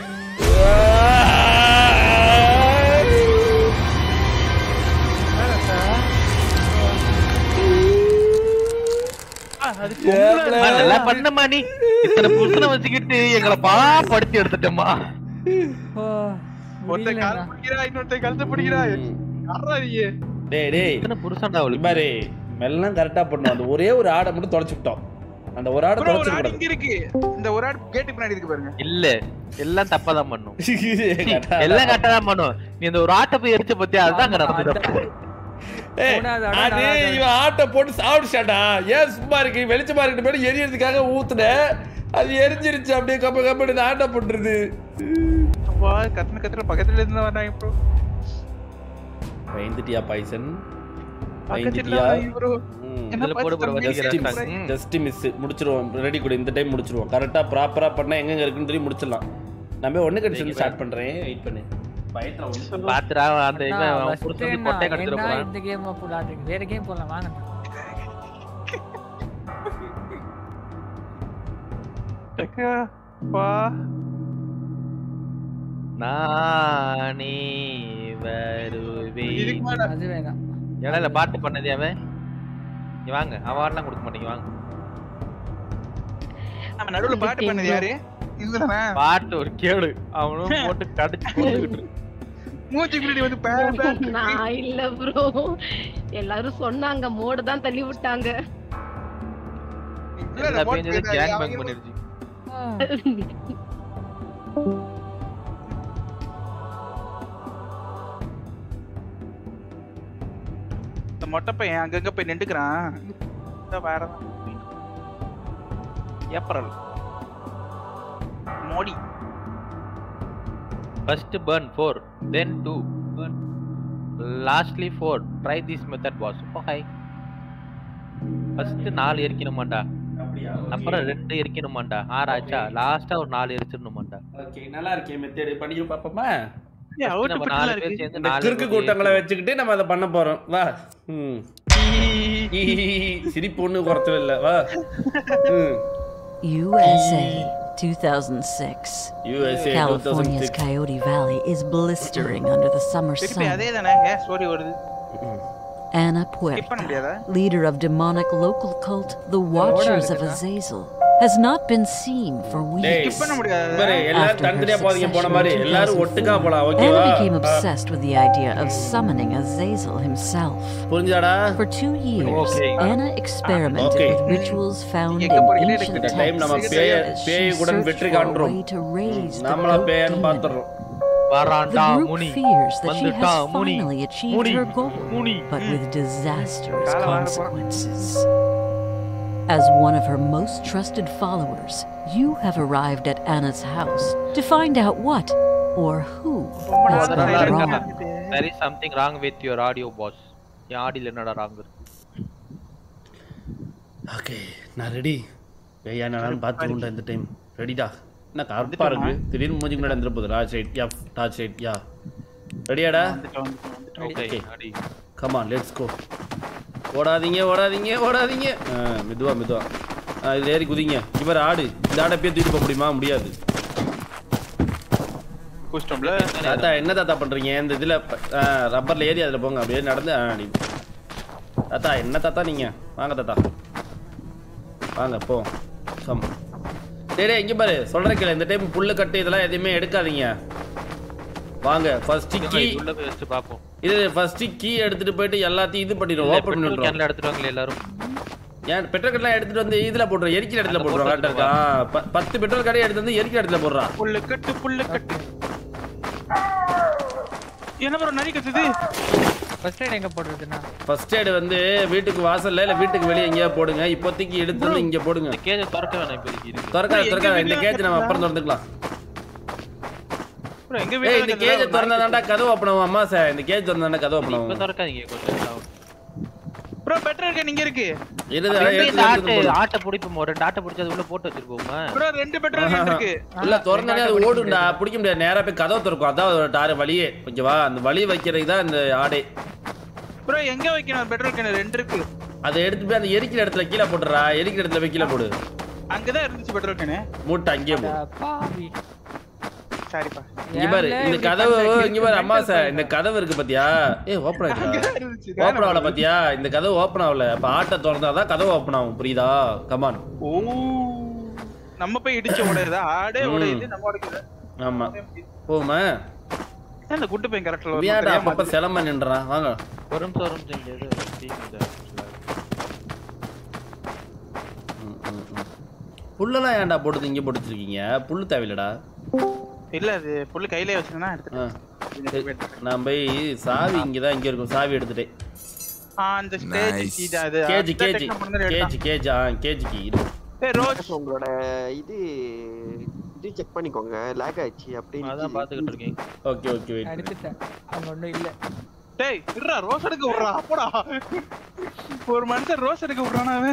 அம்மா, நல்லா பண்ணம்மா நீ இத்தனை புருஷனை வச்சுக்கிட்டு எங்களை பாப்படுத்தி எடுத்துட்டோமா ஓ ஒருத்தன் கால் முடியலண்ணா. பிடிக்கிறா இன்னொருத்தன் கழுத்தை பிடிக்கிறா யாரா நீங்க டேய் டேய் இத்தனை புருஷன்டா இங்க அவளுக்கு பாரு எல்லாம் கரெக்டா பண்ணும் அந்த ஒரே ஒரு ஆடை மட்டும் தொலைச்சு விட்டோம் அந்த ஒரு ஆடை bro, ஒரு தொலைச்சு ஆடு கூடாது இங்க இருக்கு இந்த ஒரு ஆடு கேட்டு பின்னாடி இருக்கு பாருங்க இல்ல எல்லாம் தப்பா தான் பண்ணும் கரெக்டா. எல்லாம் கரெக்டா தான் பண்ணும் நீ இந்த ஒரு ஆட்டை போய் எரிச்ச பத்தியா அதுதான் அங்க நடந்தது ஏய், மூணாவது ஆடு, அது நாலாவது ஆடு. இவன் ஆட்டை போட்டு சாப்பிடுச்சாடா ஏன் சும்மா இருக்கு வெளிச்சமா இருக்கு மேடம் எரியறதுக்காக ஊத்துனேன் அது எரிஞ்சிருச்சு அப்படியே கப்ப கப்ப இந்த ஆட்டை போட்டுருது வா கத்துன கத்துன பக்கத்துல இருந்து வராங்க ப்ரோ பயந்துட்டியா பாய்சன் பக்கத்துல பயந்துட்டியா வராங்க ப்ரோ என்ன இதுல போடு bro, பார்த்து வச்சுக்கிறேன். தம்பி ம். ஜஸ்ட் மிஸ் முடிச்சிருவோம் ரெடி கூட இந்த டைம் முடிச்சிருவோம் கரெக்டா ப்ராப்பரா பண்ணா எங்க இருக்குன்னு சொல்லி முடிச்சிடலாம் நம்ம ஒண்ணு கடிச்சு ஸ்டார்ட் பண்றேன் வெயிட் பண்ணு பயத்துல ஒண்ணு பாத்துடா அந்த அண்ணா, இவன் அவன் first புருஷன் வந்து என்ன, கொட்டை கடிச்சிட என்ன போறான் இந்த கேம் விளையாடுறீங்க வேற கேம் போடலாம் வாங்க அக்கா, வா நானே இதுக்கு வருவேன் மேல அது வேணாம் இடையில பாட்டு பண்ணது அவன் இங்க வாங்க அவார்ட்லாம் கொடுக்க மாட்டீங்க வாங்க நம்ம நடுவுல பாட்டு பண்ணது யாரு இதுதானே பாட்டு ஒரு கேளு அவனும் போட்டு கடிச்சு கொண்டுகிட்டு மூச்சு பின்னாடி வந்து பே பே நான் இல்ல ப்ரோ எல்லாரும் சொன்னாங்க மோடு தான் தள்ளி விட்டாங்க இல்ல, இல்ல, எல்லா மோட்டு பேஞ்சது பின்னாடி கேங் அவங்க பேங் பண்ணிருச்சு இந்த மொட்டை பையன் அங்கங்க போய் நின்றுக்கிறான் இந்த வேற April Modi first burn four then two burn lastly four try this method was okay first நாலு எரிக்கணுமாண்டா அப்புறம் ரெண்டு எரிக்கணுமாண்டா ஆறாச்சா லாஸ்டா ஒரு நாலு எரிச்சிடணுமாண்டா ஓகே நல்லா இருக்கே மெத்தேடு பண்ணி பாப்போமா ஏய், அவுட்டு நம்ம பட்டுலாம் நாலு இருக்கு. பேர் சேர்ந்து இந்த நாலு கிறுக்கு பேர் கூட்டங்களை வச்சுக்கிட்டு நம்ம அதை பண்ண போறோம் வா ம் சிரிப்பு ஒண்ணு குறைச்சல இல்ல வா ம் USA 2006. USA California's Coyote Valley is blistering under the summer திருப்பி sun. அதே தானே ஏன் ஸ்டோரி வருது Anna ஸ்கிப் பண்ண Puerta, முடியாதா leader of demonic local cult The Watchers of Azazel, has not been seen for டேய் weeks. பண்ண முடியாதா பாரு எல்லாரும் After her தனித்தனியா போதீங்க போன succession மாதிரி in எல்லாரும் ஒட்டுக்கா போலாம் 2004, ஓகேவா Anna became ah, obsessed with the idea of summoning Azazel himself. புரிஞ்சாடா For two years, Okay. Anna experimented Okay. with rituals found in எங்க போறீங்க? ancient இந்த time நம்ம texts பேய- as she பேயுடன் searched வெற்றி for a காண்றோம். way to raise the நம்மளா goat பேயான்னு demon. பாத்துறோம் The வரான்டா group Muni fears that she வந்துட்டா has Muni finally achieved Muni her goal, Muni but with disastrous Kala vara consequences. As one of her most trusted followers, you have arrived at Anna's house to find out what or who has அது gone நல்லா இருக்கா? wrong. there is something wrong with your audio boss என் ஆடியில் என்னடா ராங் இருக்கு ஓகே நான் ரெடி பேயா நான் பார்த்துக்கோண்டா இந்த டைம் ரெடிடா என்ன கருப்பா இருக்கு திடீர்னு மூஞ்சி முன்னாடி வந்துட போகுது torch right yeah torch right yeah ரெடியாடா வந்துட்டோம், வந்துட்டோம், வந்துட்டோம். Okay Okay. அடி கமான் லெட்ஸ் கோ ஓடாதீங்க ஓடாதீங்க ஓடாதீங்க ஆ, மெதுவா மெதுவா ஆ, இதுல ஏறி குதிங்க இவர் ஆடு இந்த ஆடை போய் தூக்கிட்டு போக முடியுமா முடியாது குஸ்டம்ல தாத்தா என்ன தாத்தா பண்றீங்க இந்த இதுல ஆ, ரப்பர்ல ஏறி அதுல போங்க அப்படியே நடந்து ஆ, அடி தாத்தா என்ன தாத்தா நீங்க வாங்க தாத்தா வாங்க போ கம் டேய் டேய், இங்க பாரு சொல்ற கேளு இந்த டைம் புல்லு கட்டு இதெல்லாம் எதையுமே எடுக்காதீங்க வாங்க ஃபர்ஸ்ட் கீ உள்ள போய் வச்சு பாப்போம் இது ஃபர்ஸ்ட் கீ எடுத்துட்டு போயிட்டு எல்லாத்தையும் இது பண்ணிடுவோம் ஓபன் பெட்ரோல் பண்ணிடுவோம் கேன்ல எடுத்துட்டு வாங்களே எல்லாரும் ஏன் பெட்ரோல் கடலாம் எடுத்துட்டு வந்து இதுல போடுறோம் எரிக்கிற இடத்துல அதுல போடுறோம் போட்டு கரெக்டா இருக்கா ப- பத்து பெட்ரோல் கடையை எடுத்து வந்து எரிக்கிற இடத்துல போடுறா புல்லு கட்டு புல்லு கட்டு என்ன ப்ரோ நரி கத்துது ஃபர்ஸ்ட் எய்ட் எங்க போடுறதுன்னா ஃபர்ஸ்ட் எய்டு வந்து வீட்டுக்கு வாசல்ல இல்ல வீட்டுக்கு வெளியே எங்கேயா போடுங்க இப்போதைக்கு எடுத்து வந்து இங்க போடுங்க இந்த கேஜ திறக்க வேணாம் இப்போதைக்கு இருக்கு திறக்காத எங்க திறக்காத இந்த வீட்ல கேஜ் நம்ம அப்புறம் திறந்துக்கலாம் ப்ரோ எங்க ஏய் இந்த கேஜ் வீட்டுல திறந்தாதான்டா கதவு ஓப்பன் ஆகும் அம்மா சார் இந்த கேஜ் திறந்தாண்டா கதவு ஓப்பன் இப்ப ஆகும் திறக்காதீங்க கொஞ்சம் நேரம் ஆகும். ப்ரோ பெட்டர் இருக்க நீங்க இருக்கு இருது அப்படியே எடுத்து இந்த எடுத்து ஆட்டை போடு. ஆட்டை பிடிப்போம் ஒரு ரெண்டு ஆட்டை பிடிச்சி அது உள்ள போட்டு வச்சிருப்போமா ப்ரோ ரெண்டு பெட்ரோல் இருக்கு இல்ல திறந்தாலே அது ஓடும்டா பிடிக்க முடியாது நேரா போய் கதவு திறக்கும் அதான் அதோட டாரு வழியே ஓகேவா அந்த வழி வைக்கிறதுக்கு தான் இந்த ஆடே ப்ரோ எங்க வைக்கணும் பெட்ரோல் கேன் ரெண்டு இருக்கு அதை எடுத்து போய் அந்த எரிக்கிற இடத்துல கீழே போட்டுறா எரிக்கிற இடத்துல போய் கீழே போடு அங்கதான் இருந்துச்சு பெட்ரோல் கேனு மூட்டை அங்கேயே போ பாவி சாரிப்பா இங்க பாரு ஏன்ல இந்த இப்படி கதவு பண்ற? இங்க பாரு அம்மா mental சார் பையனா? இந்த கதவு இருக்கு பாத்தியா ஏ ஓப்பன் ஆயிடுச்சா அங்கதான் இருந்துச்சு ஓப்பன் ஆகல பாத்தியா இந்த கதவு ஓப்பன் ஆகல அப்ப ஆட்டை திறந்தாதான் கதவு ஓப்பன் ஆகும் புரியுதா கமான் ஓ நம்ம போய் இடிச்சு உடையதா ஆடே உடையுது நம்ம உடைக்குது ஆமா போமா அந்த குட்டு பையன் கரெக்டா வியாடா அப்பப்ப சிலம்ப நின்றான் வாங்க ஒரு நிமிஷம் ஒரு நிமிஷம் இங்க இது தீங்க இது. ம், ம், ம். புல்லெல்லாம் ஏன்டா போட்டு இங்க போட்டு வச்சிருக்கீங்க புல்லு தேவையில்லடா இல்ல அது புல்லு கையிலே வச்சுனா ஆ. எடுத்துட்டேன் நான் போய் சாவி இங்கதான் இங்க இருக்கும் சாவி எடுத்துட்டேன் ஆ, அந்த ஸ்டேஜ் இது அது கேஜி அந்த கேஜி section பண்ணது எடுத்தான். கேஜி கேஜி ஆ கேஜிக்கு இரு ஏய் ரோஸ் உங்களோட இது இது செக் பண்ணிக்கோங்க லேக் ஆயிடுச்சு அப்படின்னு அதான் பாத்துக்கிட்டு இருக்கேன் ஓகே ஓகே வெயிட் எடுத்துட்டேன் அங்க ஒண்ணும் இல்ல டேய் இருடா ரோஸ் எடுக்க விடுறா அப்படா ஒரு மனுஷன் ரோஸ் எடுக்க விடுறானா அவன்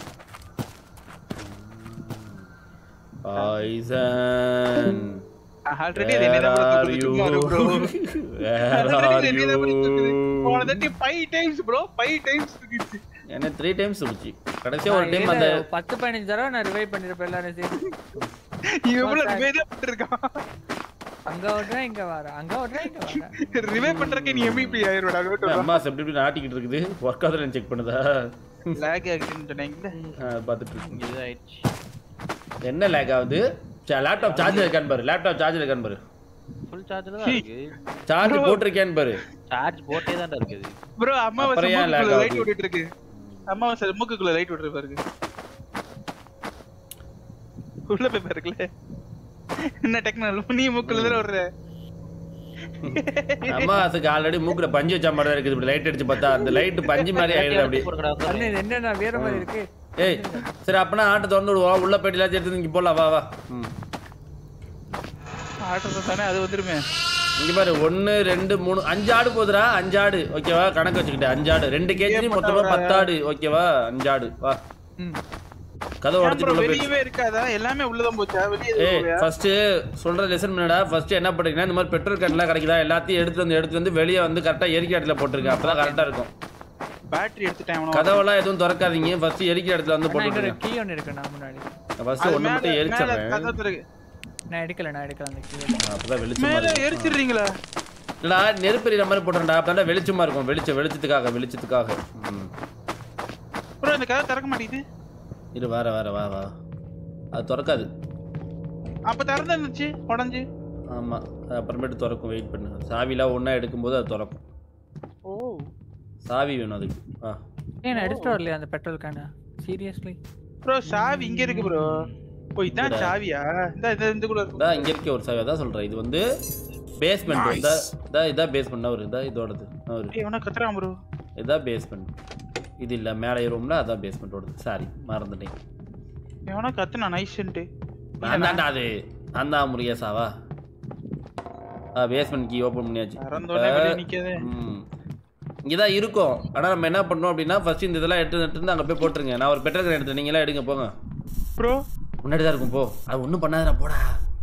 பாய்சன் ஆல்ரெடி அது என்னதான் கொடுத்து சும்மா இரு bro ஆல்ரெடி இது என்னதான் கொடுத்து போன தட்டி 5 டைம்ஸ் ப்ரோ 5 டைம்ஸ் தூக்கிச்சு என்ன த்ரீ டைம்ஸ் சுடுச்சு கடைசியா ஒரு டைம் அந்த இல்ல, பத்து பதினஞ்சு தடவை நான் ரிவைவ் பண்ணிருப்பேன் எல்லாரும் சேர்த்து இவ்வளவு ரிவைவ் பண்ணிருக்கான் அங்க ஓடுறேன் இங்க வரேன் அங்க ஓடுறேன் இங்க வரேன் ரிவைவ் பண்றதுக்கு நீ எம்இபி ஆயிருடா அம்மா எப்படி இப்படி ஆட்டிக்கிட்டு இருக்குது ஒர்க் ஆகுதுன்னு செக் பண்ணுதா லாக் ஆகுதுன்னு சொன்னீங்கல்ல ஆ, பார்த்துட்டு இருக்கு. இங்க இது ஆயிடுச்சு என்ன லேக் ஆகுது லேப்டாப் சார்ஜர் இருக்கான்னு பாரு லேப்டாப் சார்ஜர் இருக்கான்னு பாரு ஃபுல் சார்ஜ்ல தான் இருக்கு சார்ஜ் போட்டிருக்கேன்னு பாரு சார்ஜ் போட்டே தான் இருக்குது ப்ரோ அம்மா அப்புறம் ஏன் lag மூக்குக்குள்ள லைட் ஆகுது? விட்டுட்டு இருக்கு அம்மா மூக்குக்குள்ள லைட் விட்டுட்டு பாருங்க உள்ள போய் பாருங்களே என்ன டெக்னாலஜி நீ மூக்குல தானே விடுற அம்மா அதுக்கு ஆல்ரெடி மூக்குல பஞ்சு வச்ச மாதிரி தான் இருக்குது இப்படி லைட் அடிச்சு பார்த்தா அந்த லைட் பஞ்சு மாதிரி ஆயிடுது அப்படி அண்ணே, இது என்னண்ணா வேற மாதிரி இருக்கு ஏய் சரி அப்பனா ஆட்டை திறந்து விடுவோம் உள்ள போயிட்டு எல்லாத்தையும் எடுத்து இங்க போலாம் வா வா ம். ஆட்டோ தானே அது வந்துருமே இங்க பாரு ஒன்னு ரெண்டு மூணு அஞ்சு ஆடு போகுதுடா அஞ்சு ஆடு ஓகேவா கணக்கு வச்சுக்கிட்டேன் அஞ்சு ஆடு ரெண்டு கேஜி மொத்தமா பத்து ஆடு ஓகேவா அஞ்சு ஆடு வா ம். கதவை அப்புறம் உடச்சிட்டு உள்ள போயிட்டு வெளியவே இருக்காதா எல்லாமே உள்ளதான் போச்சா வெளியே ஏய் எதுவும் இல்லையா? ஃபர்ஸ்ட் சொல்ற லெசன் பண்ணடா ஃபர்ஸ்ட் என்ன பண்றீங்கன்னா இந்த மாதிரி பெட்ரோல் கேன்லாம் கிடைக்குதா எல்லாத்தையும் எடுத்து வந்து எடுத்து வந்து வெளியே வந்து கரெக்டா எரிக்கிற இடத்துல போட்டுருங்க அப்பதான் கரெக்டா இருக்கும் பேட்டரி எடுத்துட்டேன் அவன. கதவெல்லாம் எதுவும் திறக்காதீங்க ஃபர்ஸ்ட் எரிக்கிற இடத்துல வந்து அண்ணா, இங்க ஒரு போட்டுருங்க கீ ஒன்று இருக்குண்ணா முன்னாடி ஃபர்ஸ்ட் அது ஒண்ணு மேல மட்டும் மேல எரிச்சிடுறேன் கதவு திறக்கு. நான் எடுக்கல நான் எடுக்கல அந்த கீ அப்பதான் வெளிச்சமா மேல இருக்கும் எரிச்சிடுறீங்களா இல்லடா நெருப்பு எரியுற மாதிரி போட்டுறா அப்பதான் வெளிச்சமா இருக்கும் வெளிச்சம் வெளிச்சத்துக்காக வெளிச்சத்துக்காக ம். ப்ரோ இந்த கதை திறக்க மாட்டேங்குது இரு வேற வேற வா வா அது திறக்காது அப்ப திறந்து இருந்துச்சு உடஞ்சு ஆமா அது அப்புறமேட்டு திறக்கும் வெயிட் பண்ணு சாவிலாம் ஒண்ணா எடுக்கும்போது அது திறக்கும் ஓ சாவி வேணும் அதுக்கு ஆ ஏன் நான் எடுத்துட்டு வரலையா அந்த பெட்ரோல் கேன சீரியஸ்லி ப்ரோ சாவி இங்க இருக்கு ப்ரோ ஓ இதான் இங்கடா. சாவியா இந்த இந்த இந்த கூட இருக்கு இதா இங்க இருக்க ஒரு சாவி அதான் சொல்றேன் இது வந்து பேஸ்மெண்ட் இதா இதா இதான் பேஸ்மெண்ட் ஒரு இதா இதோடது ஒரு ஏய் இவனா கத்துறான் ப்ரோ இதான் பேஸ்மெண்ட் இது இல்ல மேலே ரூம்ல அதான் பேஸ்மெண்ட்டோடது சாரி மறந்துட்டேன் இவனா கத்துனா நைஸ்ன்ட்டு நான் தான்டா அது நான் தான் முருகேசாவா பேஸ்மெண்ட் கீ ஓப்பன் பண்ணியாச்சு திறந்தோடனே வெளியே நிக்காதே ம். இங்கதான் இருக்கும் ஆனா நம்ம என்ன பண்ணோம் அப்படின்னா ஃபர்ஸ்ட் இந்த இதெல்லாம் எடுத்து எடுத்து வந்து அங்க போய் போட்டுருங்க நான் ஒரு பெட்ரோல் கேன் எடுத்து நீங்களா எடுங்க போங்க ப்ரோ முன்னாடி தான் இருக்கும் போ அது ஒண்ணும் பண்ணாதடா போடா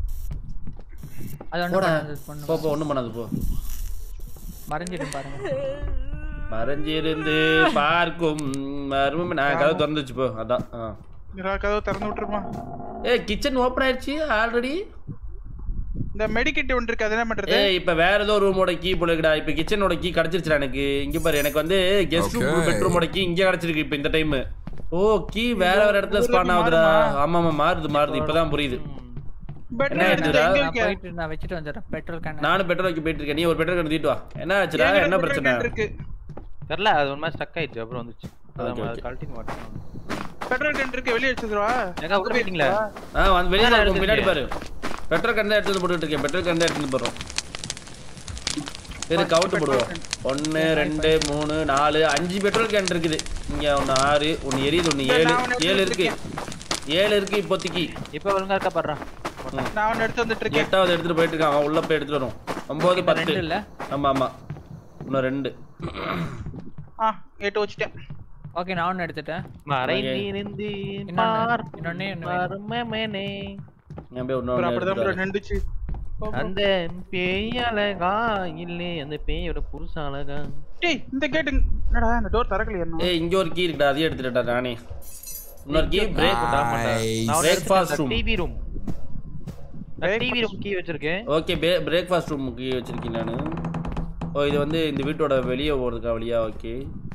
அது ஒன்று போடா பண்ணு போ போ ஒண்ணும் பண்ணாது போ மறைஞ்சிடும் பாருங்க மறைஞ்சிருந்து பார்க்கும் மர்மம் நான் கதவு திறந்துச்சு போ அதான் ஆ. கதவு திறந்து விட்டுருமா ஏய் கிச்சன் ஓப்பன் ஆயிடுச்சு ஆல்ரெடி இந்த மெடிக்கெட் ஒன்று இருக்கு அது என்ன பண்றது ஏய் இப்ப வேற ஏதோ ரூமோட கீ போலக்குடா இப்ப கிச்சனோட கீ கிடைச்சிருச்சுடா எனக்கு இங்க பாரு எனக்கு வந்து கெஸ்ட் ரூம் பெட்ரூமோட கீ இங்க கிடைச்சிருக்கு இப்ப இந்த டைம் ஓ கீ வேற வேற இடத்துல ஸ்பான் ஆகுதுடா ஆமா ஆமா மாறுது மாறுது இப்பதான் புரியுது பெட்ரோல் என்ன எடுத்துட்டு எடுத்துடா? எங்க நான் இருக்க போயிட்டு நான் வச்சுட்டு வந்துடுறேன் பெட்ரோல் கேன் நானும் பெட்ரோல் வைக்க போயிட்டு இருக்கேன் நீ ஒரு பெட்ரோல் தீட்டு வா என்ன ஆச்சுடா என்கிட்ட என்ன petrol பிரச்சனை can இருக்கு தெரியல அது ஒரு மாதிரி ஸ்டக் ஆயிடுச்சு அப்புறம் வந்துச்சு Okay, அதான் okay. கழட்டி மாட்டோம் பெட்ரோல் கேன் இருக்கு வெளியே வச்சுதுவா எங்க உள்ள போயிட்டீங்களா ஆ வந்து வெளியே அதான் இருக்கும் பின்னாடி பாரு எடுத்துருக்கேன். பெட்ரோல் கண்டு தான் எடுத்து வந்து போட்டுட்டு இருக்கேன் பெட்ரோல் கண்டு தான் எடுத்து வந்து போடுறோம் சரி கவுண்ட் போடுவோம் ஒன்று ரெண்டு மூணு நாலு அஞ்சு பெட்ரோல் கேன் இருக்குது இங்கே ஒன்று ஆறு ஒன்று எரியுது ஒன்று ஏழு நான் ஒண்ணு ஏழு இருக்கு ஏழு இருக்கு இப்போதைக்கு இப்ப ஒழுங்கா இருக்கா பாடுறா நான் ஒன்னு எடுத்து வந்துட்டு இருக்கேன் எட்டாவது எடுத்துட்டு போயிட்டு இருக்கான் அவன் உள்ள போய் எடுத்துட்டு வரும் ஒன்பது இப்ப பத்து ரெண்டு இல்ல ஆமா ஆமா இன்னும் ரெண்டு ஆ எட்டு வச்சுட்டேன் ஓகே நான் ஒன்று எடுத்துட்டேன் மறைந்திருந்து இன்னொன்னு பார் இன்னொன்னு ஒன்று வேணும். மர்மமனே. என் போய் அப்புறம் அப்படிதான் bro இன்னொன்று நின்றுச்சு போ, போ. அந்த பேய் அழகா இல்லே அந்த பேயோட புருஷ அழகா டேய் இந்த கேட் என்னடா இந்த டோர் திறக்கலையா இன்னும்? ஏய் இங்க ஒரு கீ இருக்குடா அதையும் எடுத்துட்டா நானே இன்னொரு கீ பிரேக் நான் Breakfast room. TV room TV room key வச்சிருக்கேன் ஓகே பிரேக்ஃபாஸ்ட் ரூம் கீ வச்சிருக்கேன் நான் ஓ இது வந்து இந்த வீட்டோட வெளியே போகிறதுக்கா வழியா ஓகே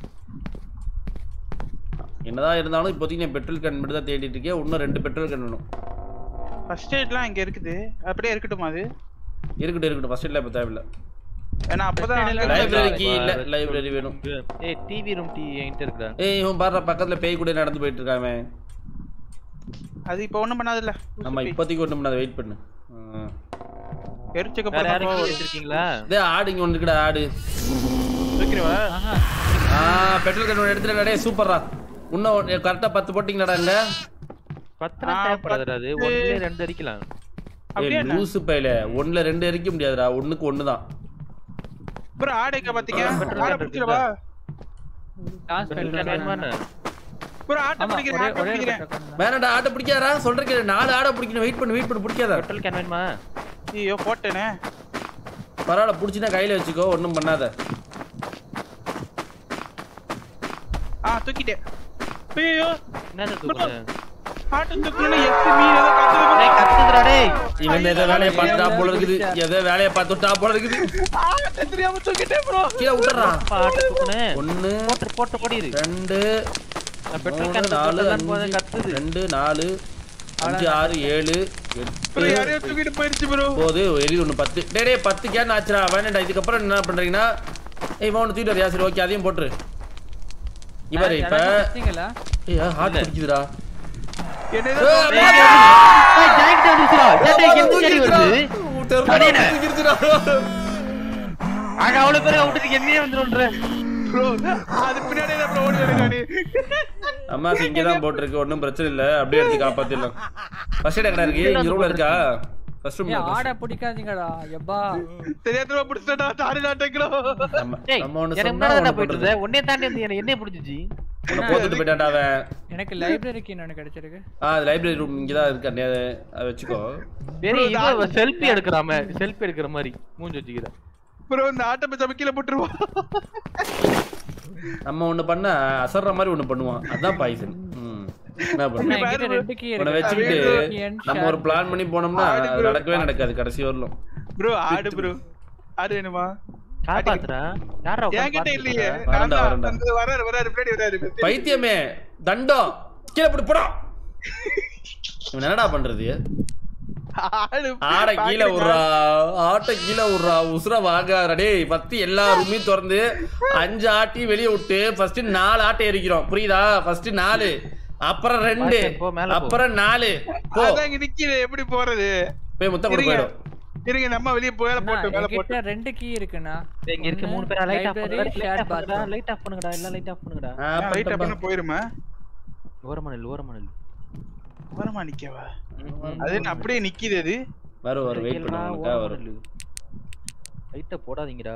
என்னதான் இருந்தாலும் இப்போதைக்கு நான் பெட்ரோல் கேன் மட்டும் தான் தேடிட்டு இருக்கேன் இன்னும் ரெண்டு பெட்ரோல் கேன் வேணும் ஃபர்ஸ்ட் எய்ட்லாம் இங்க இருக்குது அப்படியே இருக்கட்டுமா அது இருக்கட்டும் இருக்கட்டும் ஃபர்ஸ்ட் இல்லை இப்போ தேவையில்லை ஏன்னா அப்பதான் First aid அங்க எல்லாம் இருந்து- லைப்ரரி கீ இல்லை லைப்ரரி வேணும் ஏய் டிவி ரூம் டீ என்கிட்ட இருக்குடா ஏய் இவன் பாரு பக்கத்துல பேய் கூட நடந்து போயிட்டு இருக்காமே அது இப்ப ஒண்ணும் பண்ணாதுல்ல நம்ம இப்போதைக்கு ஒன்றும் பண்ணாத வெயிட் பண்ணு ஆ. எரிச்சக்க வேற யாரும் போறோம் கீ வச்சிருக்கீங்களா இதே ஆடு இங்க ஒன்று இருக்குடா ஆடு வைக்கிறவா ஆஹா ஆ பெட்ரோல் கேன் ஒன்று எடுத்துட்டு டே சூப்பர்ரா இன்னும் கரெக்டாக பத்து போட்டிங்களாடா இங்க பத்தனை ஆ, தேவைப்படாதுடா அது பத்து. ஒண்ணுல ரெண்டு அடிக்கலாம் அப்படியே ஏய் என்ன லூசு பையில ஒண்ணுல ரெண்டு எரிக்க முடியாதுடா ஒண்ணுக்கு ஒன்று தான் ப்ரோ ஆடைக்க பாத்தீங்க பெட்ரோல் ஆடை கேன் பிடிச்சிடவா காசு பெட்ரோல் கேன் வேணுமா என்ன? ப்ரோ ஆட்டை ஆமா பிடிக்கிறேன் ஒரே ஆட்டை ஒரே பிடிக்கிறேன் petrol can தான். வேணாடா ஆட்டை பிடிக்காதா சொல்றேன் நாலு ஆடை பிடிக்கணும் வெயிட் பண்ணு வெயிட் பண்ணு பிடிக்காதா பெட்ரோல் கேன் வேணுமா ஐயோ போட்டேனே பரவாயில்ல பிடிச்சினா கையில வச்சுக்கோ ஒன்றும் பண்ணாத ஆ தூக்கிட்டேன் ஐயோ என்னது தூக்குற ஆட்டை தூக்கணும்னு எக்ஸ் மீன் ஏதோ கத்துது bro. டேய் கத்துதுடா டேய் இவன் ஏதோ வேலையை பார்த்துட்டா போல இருக்குது ஏதோ வேலையை பார்த்துட்டா போல இருக்குது ஆட்டை தெரியாம தூக்கிட்டேன் ப்ரோ கீழே விட்டுறா பாட்டு தூக்குனே ஒன்னு போட்டு போட்டு ஓடிரு ரெண்டு நான் பெட்ரோல் மூணு கேன் நாலு நாலு போதே அஞ்சு கத்துது ரெண்டு நாலு அஞ்சு ஆறு ஏழு ப்ரோ எட்டு யாரையோ தூக்கிட்டு போயிடுச்சு ப்ரோ போது எரி ஒன்று பத்து டேய் டேய் பத்து கேன் ஆச்சுடா வேணாண்டா இதுக்கப்புறம் என்ன பண்றீங்கன்னா ஏய் இவன் ஒன்று தூக்கிட்டு வரியா சரி ஓகே அதையும் போட்டுரு இவர் இப்ப யாராச்சும் வச்சிட்டீங்களா? ஏய் ஹார்ட் பிடிக்குதுடா என்னது ஏய், ஏய் ஜாயிண்ட் வந்துச்சுடா ஏய் எங்க தேடி வருது தெருவுல தூக்கிடுச்சுடா. அங்க அவ்வளவு பேர் விட்டுட்டு என்னையே வந்துருன்ற ப்ரோ அது பின்னாடி தான் ப்ரோ ஓடி வரேன் நானு அம்மா இங்கே தான் போட்டிருக்கு ஒன்றும் பிரச்சனை இல்லை அப்படியே எடுத்து காப்பாத்திடலாம் ஃபர்ஸ்ட் எய்ட் எங்கடா இருக்கு இங்க ரூம்ல இருக்கா ஃபர்ஸ்ட் ஏய் ரூம் ஆடை பிடிக்காதீங்கடா எப்பா தெரியாதமா பிடிச்சிட்டா தாடி நாட்டேங்களோ நம்ம டேய் நம்ம ஒன்று எனக்கு சொன்னா முன்னாடி ஒன்று போயிட்டு போயிட்டு இருந்தேன் உன்னைய தாண்டி வந்து என்ன என்னைய பிடிச்சிச்சு உன்னை போத்துட்டு போயிட்டான்டா அவன் எனக்கு லைப்ரரிக்கு இன்னொன்று கிடைச்சிருக்கு ஆ லைப்ரரி ரூம் இங்கே தான் இருக்கு அண்ணே, அதை வச்சுக்கோ பெரிய இது செல்ஃபி எடுக்கறாம செல்ஃபி எடுக்கிற மாதிரி மூஞ்சி வச்சுக்கிறேன் ப்ரோ இந்த ஆட்டை பச்சை கீழே போட்டுருவோம் நம்ம ஒன்று பண்ண அசர்ற மாதிரி ஒன்று பண்ணுவான் அதான் பாய்சன் ம் என்ன அண்ணா, பண்ண என்கிட்ட ரெண்டு கீ உன்னை இருக்கு வச்சுக்கிட்டு நம்ம ஒரு பிளான் பண்ணி போனோம்னா அது நடக்கவே நடக்காது கடைசி வரலும் ப்ரோ ஆடு ப்ரோ ஆடு வேணுமா காப்பாத்துறா யாரா என்கிட்ட இல்லையே வரேன்டா, நான் தான் வரேன்டா. வந்து வராரு வராரு பின்னாடி வராரு பைத்தியமே தண்டம் கீழே போட்டு போடா இவன் என்னடா பண்றது ஆடு ஆட கீழே விடுறா ஆட்டை கீழே விடுறா உசுர வாங்காத டேய் ஃபர்ஸ்ட் எல்லா ரூமையும் திறந்து அஞ்சு ஆட்டி வெளியே விட்டு ஃபர்ஸ்ட் நாலு ஆட்டை எரிக்கிறோம் புரியுதா ஃபர்ஸ்ட் நாலு அப்புறம் ரெண்டு போ, மேல போ. அப்புறம் நாலு போ அதான் இங்க நிக்கிது எப்படி போறது போய் முத்தம் கொடு இருங்க போயிடும் இருங்க நம்ம வெளிய போய் அண்ணா, போட்டு மேல போட்டு என்கிட்ட ரெண்டு கீ இருக்குண்ணா இங்க இருக்க மூணு பேரா லைட் ஆஃப் Library, பண்ணுடா shared லைட் ஆஃப் பண்ணுடா bathroom. லைட் ஆஃப் பண்ணுங்கடா எல்லாம் லைட் ஆஃப் பண்ணுங்கடா ஆ, ரைட் பண்ணிட்டேன்பா. அப்படின்னு போயிருமா ஓரமணல் ஓரமணல் ஓரமா நிக்கவா அது என்ன அப்படியே நிக்கிது அது வரும் வரும் வெயிட் பண்ணு உனக்காக வரும் லைட்ட போடாதீங்கடா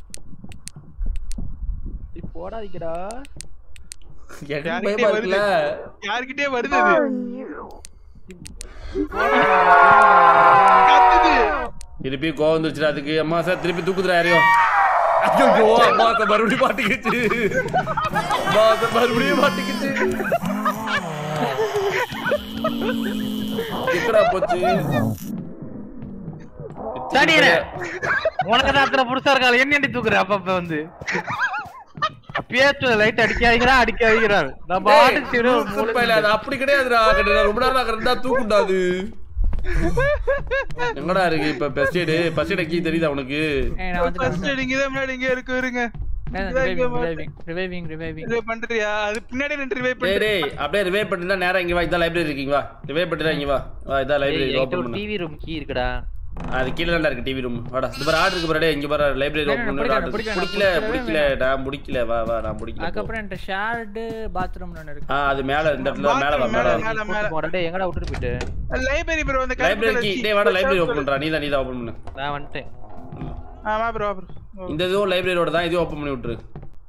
டேய், போடாதீங்கடா எனக்கு யாருக்கிட்டே பயமா வருது இருக்குல்ல யார்கிட்டயே வருது அது கத்துது திருப்பி கோவம் வந்துருச்சுடா அதுக்கு அம்மா சார் திருப்பி தூக்குதுடா யாரையும் ஐயோ அம்மா சார் மறுபடியும் மாட்டிக்கிச்சு அம்மா சார் மறுபடியும் மாட்டிக்கிச்சு எக்கடா போச்சு தடியரே. உனக்கு தான் அத்தனை புதுசா இருக்காள் என்ன அடி தூக்குற அப்பப்ப வந்து அப்பயே லைட் அடிக்காதீங்கடா அடிக்காதீங்கடா நம்ம டேய், ஆட்டுக்கு சரி ஒரு லூசு மூளை பயலே, அது அப்படி கிடையாதுடா கிட்ட ரொம்ப நேரம் நான் இருந்தா தூக்குண்டா அது எங்கடா இருக்கு இப்ப best aid first aid key தெரியுதா உனக்கு ஏய் நான் ஃபர்ஸ்ட் வந்துட்டேன் இங்க தான் முன்னாடி இங்க இருக்கு இருங்க ரிவைவிங் ரிவைவிங் ரிவைவிங் ரிவைவிங் இது பண்றியா அது பின்னாடி ரெண்டு ரிவைவ் டேய் பண்ணு டேய் அப்படியே ரிவைவ் பண்ணிட்டு நேரா இங்க வா இதான் லைப்ரரி இருக்கீங்க வா ரிவைவ் பண்ணிட்டு இங்க வா வா இதான் லைப்ரரி ஓபன் பண்ணு டிவி ரூம் கீ இருக்குடா அது கீழே தான் இருக்கு டிவி ரூம் வாடா இந்த பாரு ஆர்டர் இருக்கு பாரு இங்க பாரு லைப்ரரி இல்ல, இல்ல, ஓபன் பிடிக்கல, ஆர்டர் பிடிக்கல, பிடிக்கல நான் பிடிக்கல நான் முடிக்கல வா வா நான் முடிக்கல போ. அதுக்கப்புறம் என்கிட்ட ஷேர்டு பாத்ரூம்னு ஒன்று இருக்கு ஆ அது மேல இந்த இடத்துல மேல வா மேல வா மேல மேல போடா டேய் எங்கடா விட்டுட்டு போயிட்டு லைப்ரரி ப்ரோ அந்த லைப்ரரி கீ டேய் வாடா லைப்ரரி ஓபன் பண்றா நீ தான் நீ தான் ஓபன் பண்ணு நான் வந்துட்டேன் ஆமா ப்ரோ ப்ரோ இந்த இதுவும் லைப்ரரியோட தான் இதுவும் ஓபன் பண்ணி விட்டுரு